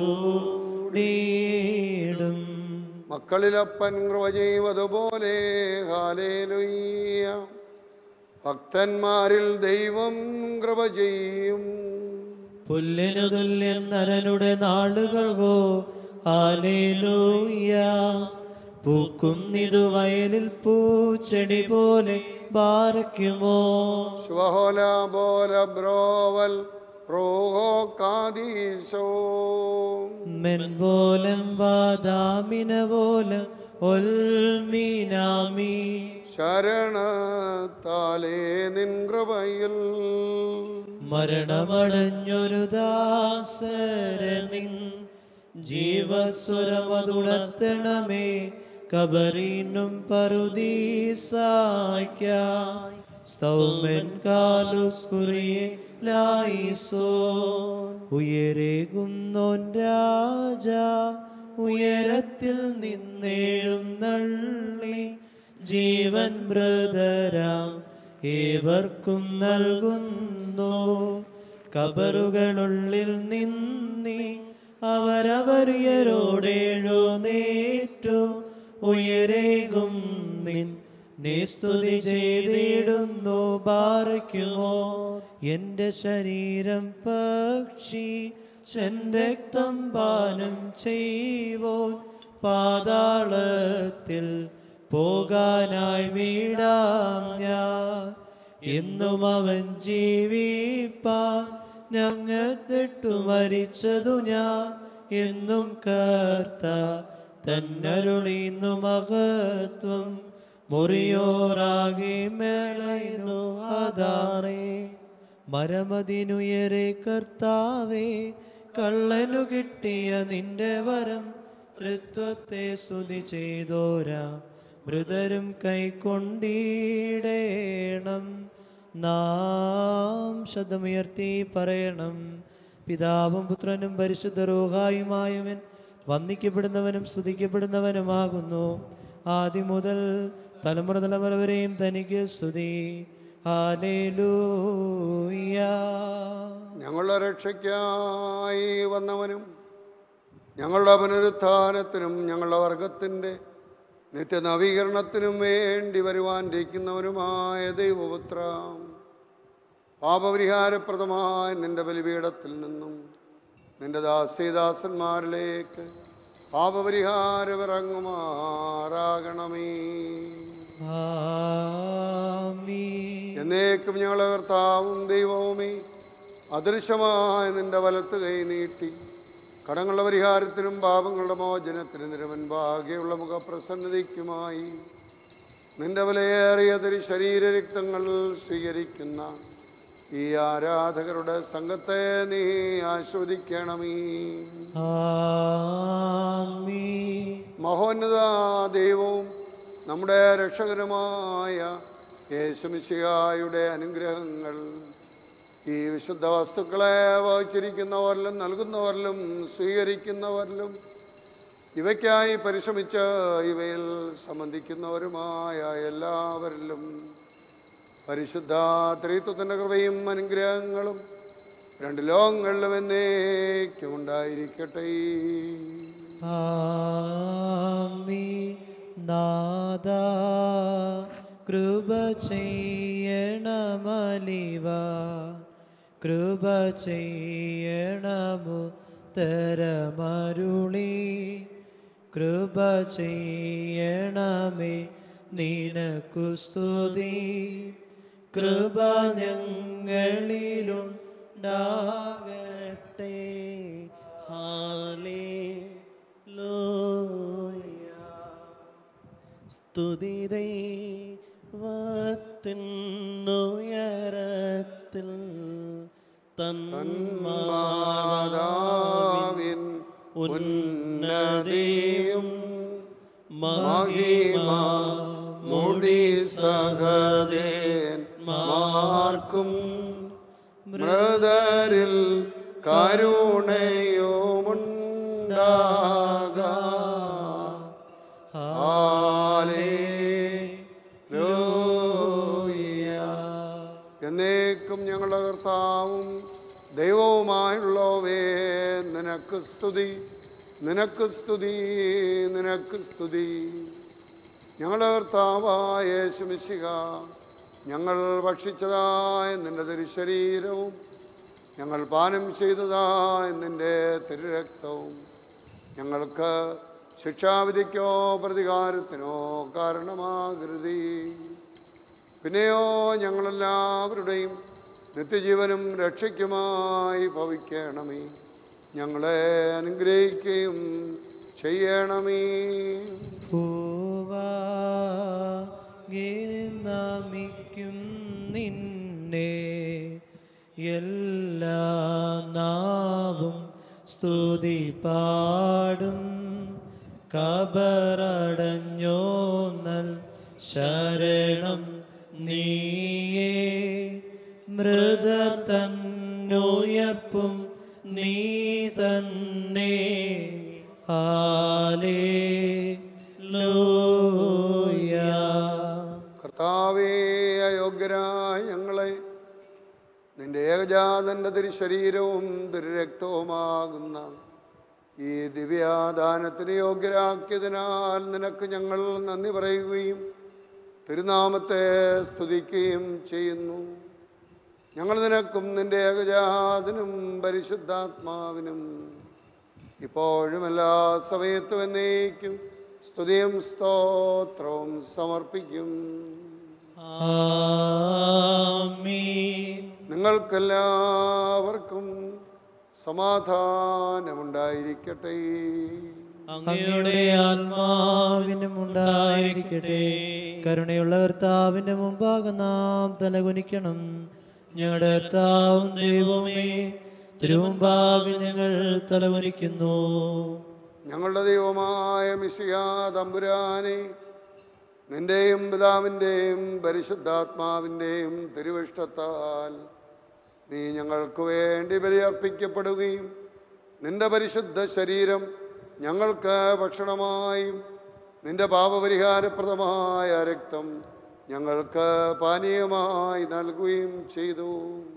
ചൂടിയിടും മക്കളിലപ്പൻ കൃപ ചെയ്വതുപോലെ ഹാലേലുയ്യ ഭക്തന്മാരിൽ ദൈവം കൃപ ചെയ്യും പുല്ലിനു തുല്യം നരനുടെ നാളുകൾക്കോ ആലേലൂയ പൂക്കുന്നിതു വയലിൽ പൂച്ചെടി പോലെ ബാരയ്ക്കുമോ ശുഭഹോല ബോല ബ്രോവൽ റോഹോ കാദീശോ മെൻപോലം വാദാമിന പോലം ഒൽമീനാമി ശരണത്താലേ നിൻ കൃപയിൽ മരണമടഞ്ഞൊരു ദാസര നിൻ ജീവസ്വരമതുണർത്തണമേ കബറിനും പറുദീസായ്ക്കായി സ്തൗമൻ കാലുസ്കുറിയെ ലായിസോ ഉയരേകുന്നോൻ രാജ ഉയരത്തിൽ നിന്നേഴും നള്ളി ജീവൻ ബ്രദരാം ഏവർക്കും നൽകുന്നു കബറുകളുള്ളിൽ നിന്നി അവരവരുയരോടേഴോ നേറ്റു ഉയരേകും നിൻ നീ സ്തുതി ചെയ്തിടുന്നു ബാറയ്ക്കുമോ എൻ്റെ ശരീരം പക്ഷി ശൻ രക്തം പാനം ചെയ്വോൻ പാതാളത്തിൽ പോകാനായി വീടാം ഞാൻ എന്നും അവൻ ജീവിപ്പാൻ ഞങ്ങത്തിട്ടു മരിച്ചതു ഞാൻ എന്നും കർത്ത തന്നരുളിന്നു മഹത്വം മുറിയോറാകെ മേളയിനു ആധാറേ മരമതിനുയരെ കർത്താവേ കള്ളനു കിട്ടിയ നിന്റെ വരം തൃത്വത്തെ സ്തുതി ചെയ്തോരാ മൃതരും കൈക്കൊണ്ടിടേണം നാം ശബ്ദമുയർത്തി പറയണം പിതാവും പുത്രനും പരിശുദ്ധ റോഹായുമായവൻ വന്ദിക്കപ്പെടുന്നവനും സ്തുതിക്കപ്പെടുന്നവനുമാകുന്നു ആദ്യം മുതൽ തലമുറ തലമുറ വരെയും തനിക്ക് സ്തുതി ഹാലേലൂയ ഞങ്ങളുടെ രക്ഷയ്ക്കായി വന്നവനും ഞങ്ങളുടെ പുനരുത്ഥാനത്തിനും ഞങ്ങളുടെ വർഗത്തിൻ്റെ നിത്യനവീകരണത്തിനും വേണ്ടി വരുവാനിരിക്കുന്നവനുമായ ദൈവപുത്ര പാപപരിഹാരപ്രദമായ നിന്റെ ബലിപീഠത്തിൽ നിന്നും നിന്റെ ദാസീദാസന്മാരിലേക്ക് പാപപരിഹാരമിറങ്ങുമാറാകണമേ ആമീൻ എന്നേക്കും ഞങ്ങളെ കർത്താവും ദൈവവുമേ അദൃശ്യമായ നിന്റെ വലത്ത് കൈ നീട്ടി കടങ്ങളുടെ പരിഹാരത്തിനും പാപങ്ങളുടെ മോചനത്തിനും നിരവൻപാകെയുള്ള മുഖപ്രസന്നതയ്ക്കുമായി നിന്റെ വിലയേറിയ തിരു ശരീരരക്തങ്ങൾ സ്വീകരിക്കുന്ന ഈ ആരാധകരുടെ സംഘത്തെ നീ ആസ്വദിക്കണമേ ആമീൻ മഹോന്നത ദൈവവും നമ്മുടെ രക്ഷകരുമായ യേശുമിശിഹായുടെ അനുഗ്രഹങ്ങൾ ഈ വിശുദ്ധ വസ്തുക്കളെ വഹിച്ചിരിക്കുന്നവരിലും നൽകുന്നവരിലും സ്വീകരിക്കുന്നവരിലും ഇവയ്ക്കായി പരിശ്രമിച്ച് ഇവയിൽ സംബന്ധിക്കുന്നവരുമായ എല്ലാവരിലും പരിശുദ്ധ ത്രിത്വത്തിൻ്റെ കൃപയും അനുഗ്രഹങ്ങളും രണ്ട് ലോകങ്ങളിലും എന്നേക്കും ഉണ്ടായിരിക്കട്ടെ ആമീൻ നാദ കൃപ ചെയ്യണമലിവ കൃപ ചെയ്യണമു തരമരുളി കൃപ ചെയ്യണമേ നിനക്കു സ്തുതി കൃപ ഞങ്ങളിലുണ്ടാകട്ടെ ഹാലേ ലോയ സ്തുതി ദൈവത്തിനുയരത്തിൽ തന്മാതാവിൻ മാതാവിൻ ഉന്നതിയും മഹിമ മുടി സഹദേൻ മാർക്കും മൃതരിൽ കരുണയുമുണ്ടാകാം എന്നേക്കും ഞങ്ങളുടെ കർത്താവും ദൈവവുമായുള്ളവേ നിനക്ക് സ്തുതി നിനക്ക് സ്തുതി നിനക്ക് സ്തുതി ഞങ്ങളുടെ കർത്താവായ യേശുമിശിക ഞങ്ങൾ ഭക്ഷിച്ചതായ നിന്റെ തിരുശരീരവും ഞങ്ങൾ പാനം ചെയ്തതായ നിന്റെ തിരുരക്തവും ഞങ്ങൾക്ക് ശിക്ഷാവിധിക്കോ പ്രതികാരത്തിനോ കാരണമാകരുതി പിന്നെയോ ഞങ്ങളെല്ലാവരുടെയും നിത്യജീവനും രക്ഷയ്ക്കുമായി ഭവിക്കണമേ ഞങ്ങളെ അനുഗ്രഹിക്കുകയും ചെയ്യണമേ നമിക്കും നിന്നെ എല്ലാ നാവും സ്തുതി പാടും കബറടഞ്ഞോ നൽ ശരണം നീയേ മൃത തന്നുയർപ്പും നീ തന്നെ ആലേ കർത്താവേ അയോഗ്യരായ ഞങ്ങളെ നിന്റെ ഏകജാതന്റെ തിരുശരീരവും തിരുരക്തവുമാകുന്ന ഈ ദിവ്യാദാനത്തിന് യോഗ്യരാക്കിയതിനാൽ നിനക്ക് ഞങ്ങൾ നന്ദി പറയുകയും തിരുനാമത്തെ സ്തുതിക്കുകയും ചെയ്യുന്നു ഞങ്ങൾ നിനക്കും നിന്റെ ഏകജാതനും പരിശുദ്ധാത്മാവിനും ഇപ്പോഴും എല്ലാ സമയത്തും എന്നേക്കും സ്തുതിയും സ്തോത്രവും സമർപ്പിക്കും ആമീൻ നിങ്ങൾക്കെല്ലാവർക്കും സമാധാനമുണ്ടായിരിക്കട്ടെ അങ്ങയുടെ ആത്മാവിനും ഉണ്ടായിരിക്കട്ടെ കരുണയുള്ള കർത്താവിന്റെ മുമ്പാകെ നാം തലകുനിക്കണം ഞങ്ങളുടെ കർത്താവും ദൈവമേ തിരുമുമ്പാകെ ഞങ്ങൾ തലകുനിക്കുന്നു ഞങ്ങളുടെ ദൈവമായ മിശിയാ തമ്പുരാനെ നിന്റെയും പിതാവിൻ്റെയും പരിശുദ്ധാത്മാവിൻ്റെയും തിരുവിഷ്ടത്താൽ നീ ഞങ്ങൾക്ക് വേണ്ടി ബലിയർപ്പിക്കപ്പെടുകയും നിന്റെ പരിശുദ്ധ ശരീരം ഞങ്ങൾക്ക് ഭക്ഷണമായും നിന്റെ പാപപരിഹാരപ്രദമായ രക്തം ഞങ്ങൾക്ക് പാനീയമായി നൽകുകയും ചെയ്തു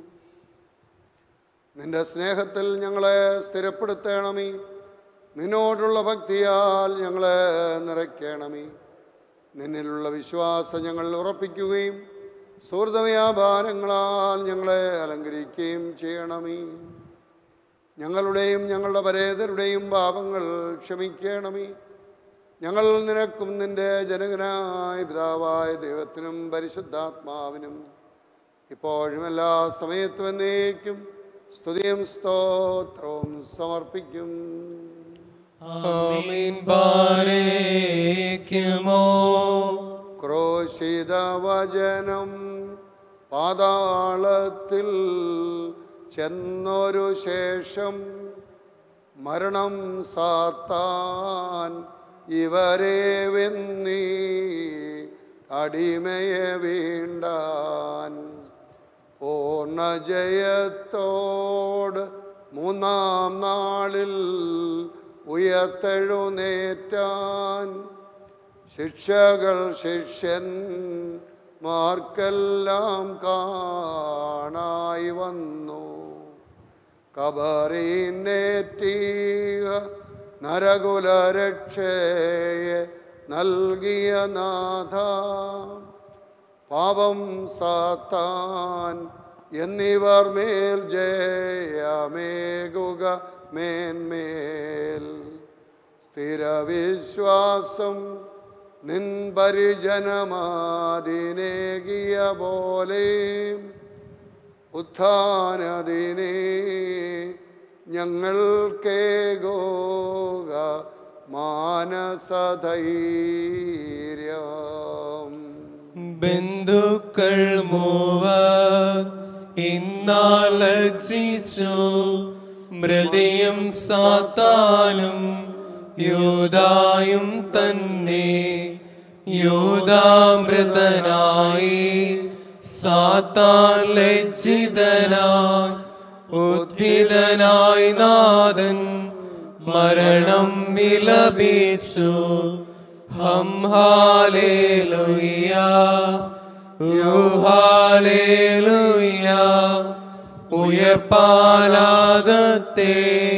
നിന്റെ സ്നേഹത്തിൽ ഞങ്ങളെ സ്ഥിരപ്പെടുത്തണമേ നിന്നോടുള്ള ഭക്തിയാൽ ഞങ്ങളെ നിറയ്ക്കണമേ നിന്നിലുള്ള വിശ്വാസം ഞങ്ങൾ ഉറപ്പിക്കുകയും സുഹൃതവ്യാപാരങ്ങളാൽ ഞങ്ങളെ അലങ്കരിക്കുകയും ചെയ്യണമേ ഞങ്ങളുടെയും ഞങ്ങളുടെ പരേതരുടെയും പാപങ്ങൾ ക്ഷമിക്കണമേ ഞങ്ങൾ നിനക്കും നിന്റെ ജനകനായ പിതാവായ ദൈവത്തിനും പരിശുദ്ധാത്മാവിനും ഇപ്പോഴും എല്ലാ സമയത്തും എന്നേക്കും സ്തുതിയും സ്തോത്രവും സമർപ്പിക്കും ആമീൻ ബാരേക്കുമോ ക്രോശിത വചനം പാതാളത്തിൽ ചെന്നൊരു ശേഷം മരണം സാത്താൻ ഇവരെ വെന്നി അടിമയെ വീണ്ടാൻ പൂർണ്ണ ജയത്തോട് മൂന്നാം നാളിൽ ഉയർത്തെഴുന്നേറ്റാൻ ശിക്ഷകൾ ശിഷ്യൻ മാർക്കെല്ലാം കാണായി വന്നു കബറീനേറ്റീക നരകുലരക്ഷയെ നൽകിയ നാഥ പാപം സാത്താൻ എന്നിവർ മേൽ ജയമേകുക മേന്മേൽ സ്ഥിരവിശ്വാസം നിൻ പരിജനമാതിനേകിയ പോലെ ഉത്ഥാനദിനെ ഞങ്ങൾക്കേകോക മാനസധൈര്യം ബന്ധുക്കൾ മൂവർ ഇന്നാലക്ഷിച്ചു മൃദയം സാത്താനും യൂതായും തന്നെ യൂതാമൃതനായി സാത്താൻ ലജ്ജിതനായി ഉദ്ധിതനായി നാഥൻ മരണം വിലപിച്ചു ഹം ഹാലേലുയ ഹാലേലുയ ഉയർപ്പാലാദത്തെ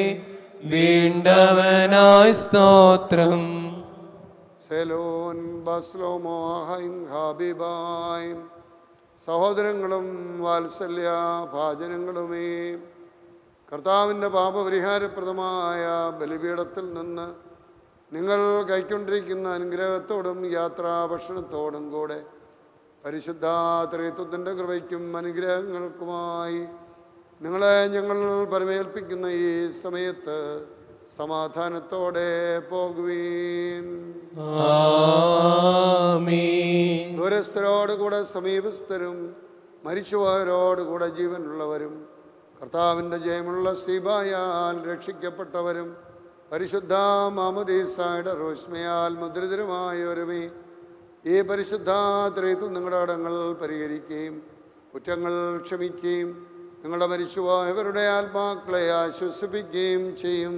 വീണ്ടവനായി സ്തോത്രം സെലോൻ ബസ്ലോമോഹൈൻ ഹാബിബായും സഹോദരങ്ങളും വാത്സല്യ ഭാജനങ്ങളുമേ കർത്താവിൻ്റെ പാപപരിഹാരപ്രദമായ ബലിപീഠത്തിൽ നിന്ന് നിങ്ങൾ കൈക്കൊണ്ടിരിക്കുന്ന അനുഗ്രഹത്തോടും യാത്രാഭക്ഷണത്തോടും കൂടെ പരിശുദ്ധ ത്രിത്വത്തിൻ്റെ കൃപയ്ക്കും അനുഗ്രഹങ്ങൾക്കുമായി നിങ്ങളെ ഞങ്ങൾ പരമേൽപ്പിക്കുന്ന ഈ സമയത്ത് സമാധാനത്തോടെ പോകുവീൻ ആമീൻ ദൂരസ്ഥരോടുകൂടെ സമീപസ്ഥരും മരിച്ചുപോയവരോടുകൂടെ ജീവനുള്ളവരും കർത്താവിൻ്റെ ജയമുള്ള സീബായാൽ രക്ഷിക്കപ്പെട്ടവരും പരിശുദ്ധ മാമദീസായുടെ റോഷ്മയാൽ മുദ്രിതരുമായവരുമേ ഈ പരിശുദ്ധ ത്രിത്വം നിങ്ങളുടെ കടങ്ങൾ പരിഹരിക്കുകയും കുറ്റങ്ങൾ ക്ഷമിക്കുകയും നിങ്ങളുടെ മരിച്ചുപോയവരുടെ ആത്മാക്കളെ ആശ്വസിപ്പിക്കുകയും ചെയ്യും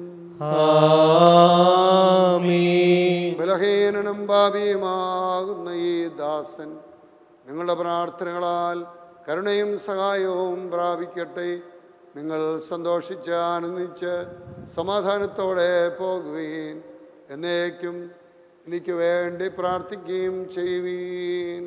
ആമീൻ ബലഹീനനും ഭാവിയുമാകുന്ന ഈ ദാസൻ നിങ്ങളുടെ പ്രാർത്ഥനകളാൽ കരുണയും സഹായവും പ്രാപിക്കട്ടെ നിങ്ങൾ സന്തോഷിച്ച് ആനന്ദിച്ച് സമാധാനത്തോടെ പോകുവീൻ എന്നേക്കും എനിക്ക് വേണ്ടി പ്രാർത്ഥിക്കുകയും ചെയ്യുവീൻ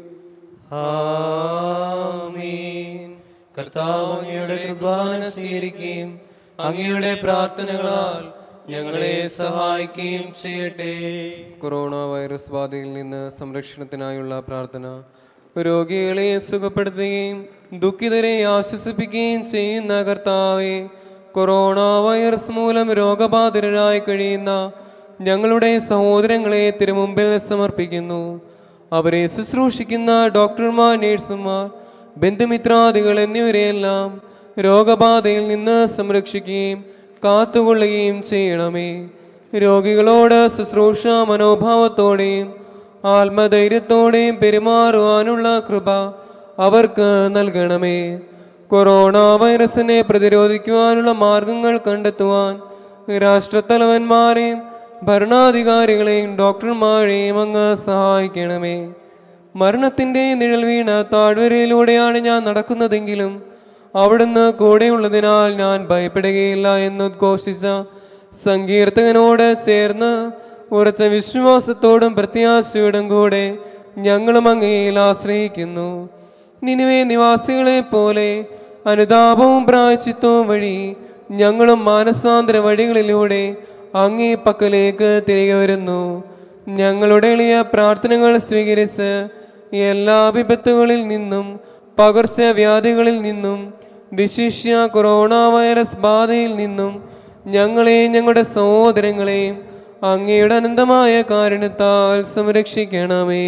ആമീൻ കർത്താവ് അങ്ങയുടെ കുർബാന സ്വീകരിക്കുകയും അങ്ങയുടെ പ്രാർത്ഥനകളാൽ ഞങ്ങളെ സഹായിക്കുകയും ചെയ്യട്ടെ കൊറോണ വൈറസ് ബാധയിൽ നിന്ന് സംരക്ഷണത്തിനായുള്ള പ്രാർത്ഥന രോഗികളെ സുഖപ്പെടുത്തുകയും ദുഃഖിതരെ ആശ്വസിപ്പിക്കുകയും ചെയ്യുന്ന കർത്താവെ കൊറോണ വൈറസ് മൂലം രോഗബാധിതരായി കഴിയുന്ന ഞങ്ങളുടെ സഹോദരങ്ങളെ തിരുമുമ്പിൽ സമർപ്പിക്കുന്നു അവരെ ശുശ്രൂഷിക്കുന്ന ഡോക്ടർമാർ നേഴ്സുമാർ ബന്ധുമിത്രാദികൾ എന്നിവരെയെല്ലാം രോഗബാധയിൽ നിന്ന് സംരക്ഷിക്കുകയും കാത്തുകൊള്ളുകയും ചെയ്യണമേ രോഗികളോട് ശുശ്രൂഷ മനോഭാവത്തോടെയും ആത്മധൈര്യത്തോടെയും പെരുമാറുവാനുള്ള കൃപ അവർക്ക് നൽകണമേ കൊറോണ വൈറസിനെ പ്രതിരോധിക്കുവാനുള്ള മാർഗങ്ങൾ കണ്ടെത്തുവാൻ രാഷ്ട്രത്തലവന്മാരെയും ഭരണാധികാരികളെയും ഡോക്ടർമാരെയും അങ്ങ് സഹായിക്കണമേ മരണത്തിൻ്റെ നിഴൽ വീണ താഴ്വരയിലൂടെയാണ് ഞാൻ നടക്കുന്നതെങ്കിലും അവിടുന്ന് കൂടെയുള്ളതിനാൽ ഞാൻ ഭയപ്പെടുകയില്ല എന്ന് ഉദ്ഘോഷിച്ച സങ്കീർത്തകനോട് ചേർന്ന് ഉറച്ച വിശ്വാസത്തോടും പ്രത്യാശയോടും കൂടെ ഞങ്ങളും അങ്ങയിൽ ആശ്രയിക്കുന്നു നിനിവേ നിവാസികളെ പോലെ അനുതാപവും പ്രായച്ചിത്വവും വഴി ഞങ്ങളും മാനസാന്തര വഴികളിലൂടെ അങ്ങേ പക്കലേക്ക് തിരികെ വരുന്നു ഞങ്ങളുടെ എളിയ പ്രാർത്ഥനകൾ സ്വീകരിച്ച് എല്ലാ വിപത്തുകളിൽ നിന്നും പകർച്ചവ്യാധികളിൽ നിന്നും വിശിഷ്യ കൊറോണ വൈറസ് ബാധയിൽ നിന്നും ഞങ്ങളെയും ഞങ്ങളുടെ സഹോദരങ്ങളെയും അങ്ങയുടെ അനന്തമായ കാരണത്താൽ സംരക്ഷിക്കണമേ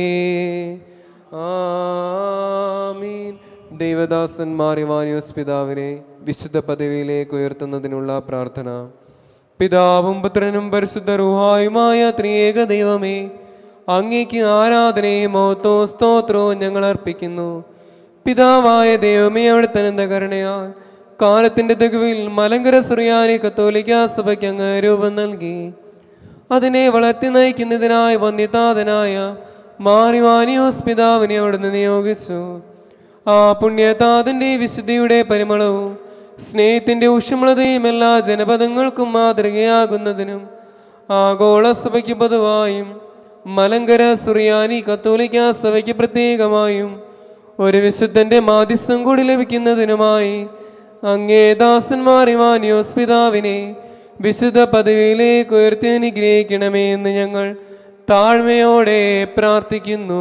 ആമീൻ ദൈവദാസന്മാർ ഇവാനിയോസ് പിതാവിനെ വിശുദ്ധ പദവിയിലേക്ക് ഉയർത്തുന്നതിനുള്ള പ്രാർത്ഥന പിതാവും പുത്രനും പരിശുദ്ധ റുഹായുമായ ത്രിയേക ദൈവമേ അങ്ങേക്ക് ആരാധനയും മഹത്വോ സ്തോത്രവും ഞങ്ങൾ അർപ്പിക്കുന്നു പിതാവായ ദൈവമേ അവിടുത്തെ അനന്ത കരുണയാൽ കാലത്തിന്റെ തെguവിൽ മലങ്കര സുറിയാനി കത്തോലിക്ക സഭയ്ക്ക് അങ്ങ് രൂപം നൽകി അതിനെ വളർത്തി നയിക്കുന്നതിനായി വന്യതാതനായ മാറിവാനിയോസ് പിതാവിനെ അവിടുന്ന് നിയോഗിച്ചു ആ പുണ്യതാതന്റെ വിശുദ്ധിയുടെ പരിമളവും സ്നേഹത്തിന്റെ ഊഷ്മളതയും എല്ലാ ജനപദങ്ങൾക്കും മാതൃകയാകുന്നതിനും ആഗോള സഭയ്ക്ക് പൊതുവായും മലങ്കര സുറിയാനി കത്തോലിക്ക സഭയ്ക്ക് പ്രത്യേകമായും ഒരു വിശുദ്ധന്റെ മാധ്യസ്ഥം കൂടി ലഭിക്കുന്നതിനുമായി അങ്ങേ ദാസന്മാർ ഇവാനിയോസ് പിതാവിനെ വിശുദ്ധ പദവിയിലേക്ക് ഉയർത്തി അനുഗ്രഹിക്കണമേ എന്ന് ഞങ്ങൾ താഴ്മയോടെ പ്രാർത്ഥിക്കുന്നു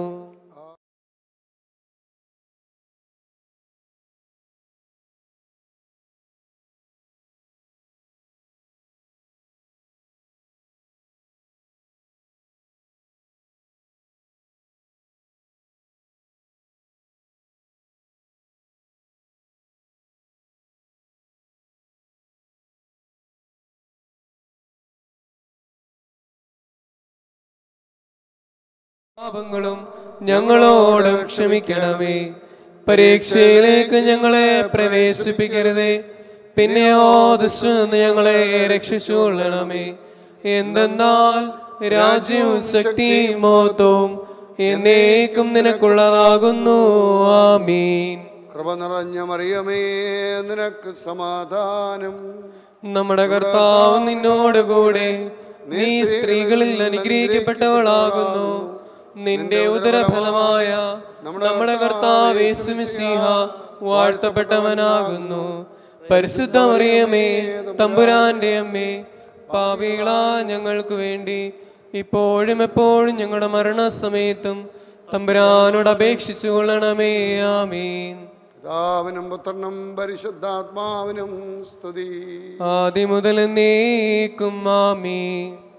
പാപങ്ങളും ഞങ്ങളോട് ക്ഷമിക്കണമേ പരീക്ഷയിലേക്ക് ഞങ്ങളെ പ്രവേശിപ്പിക്കരുതേ പിന്നെയോ ദുഷ്ടന്ന് ഞങ്ങളെ രക്ഷിച്ചുകൊള്ളണമേ എന്തെന്നാൽ രാജ്യവും ശക്തിയും മോത്തവും എന്നേക്കും നിനക്കുള്ളതാകുന്നു ആമീൻ കൃപ നിറഞ്ഞ മറിയമേ നിനക്ക് സമാധാനം നമ്മുടെ കർത്താവ് നിന്നോടുകൂടെ നീ സ്ത്രീകളിൽ അനുഗ്രഹിക്കപ്പെട്ടവളാകുന്നു നിന്റെ ഉദരഫലമായ നമ്മുടെ കർത്താവ് യേശുമിശിഹ വാഴ്ത്തപ്പെട്ടവനാകുന്നു പരിശുദ്ധ മറിയമേ തമ്പുരാന്റെ അമ്മേ പാപികളാ ഞങ്ങൾക്ക് വേണ്ടി ഇപ്പോഴും എപ്പോഴും ഞങ്ങളുടെ മരണസമയത്തും തമ്പുരാനോട് അപേക്ഷിച്ചു കൊള്ളണമേ ആമീൻ പിതാവിനും പുത്രനും പരിശുദ്ധാത്മാവിനും സ്തുതി ആദ്യം മുതൽ എന്നേക്കും ആമീൻ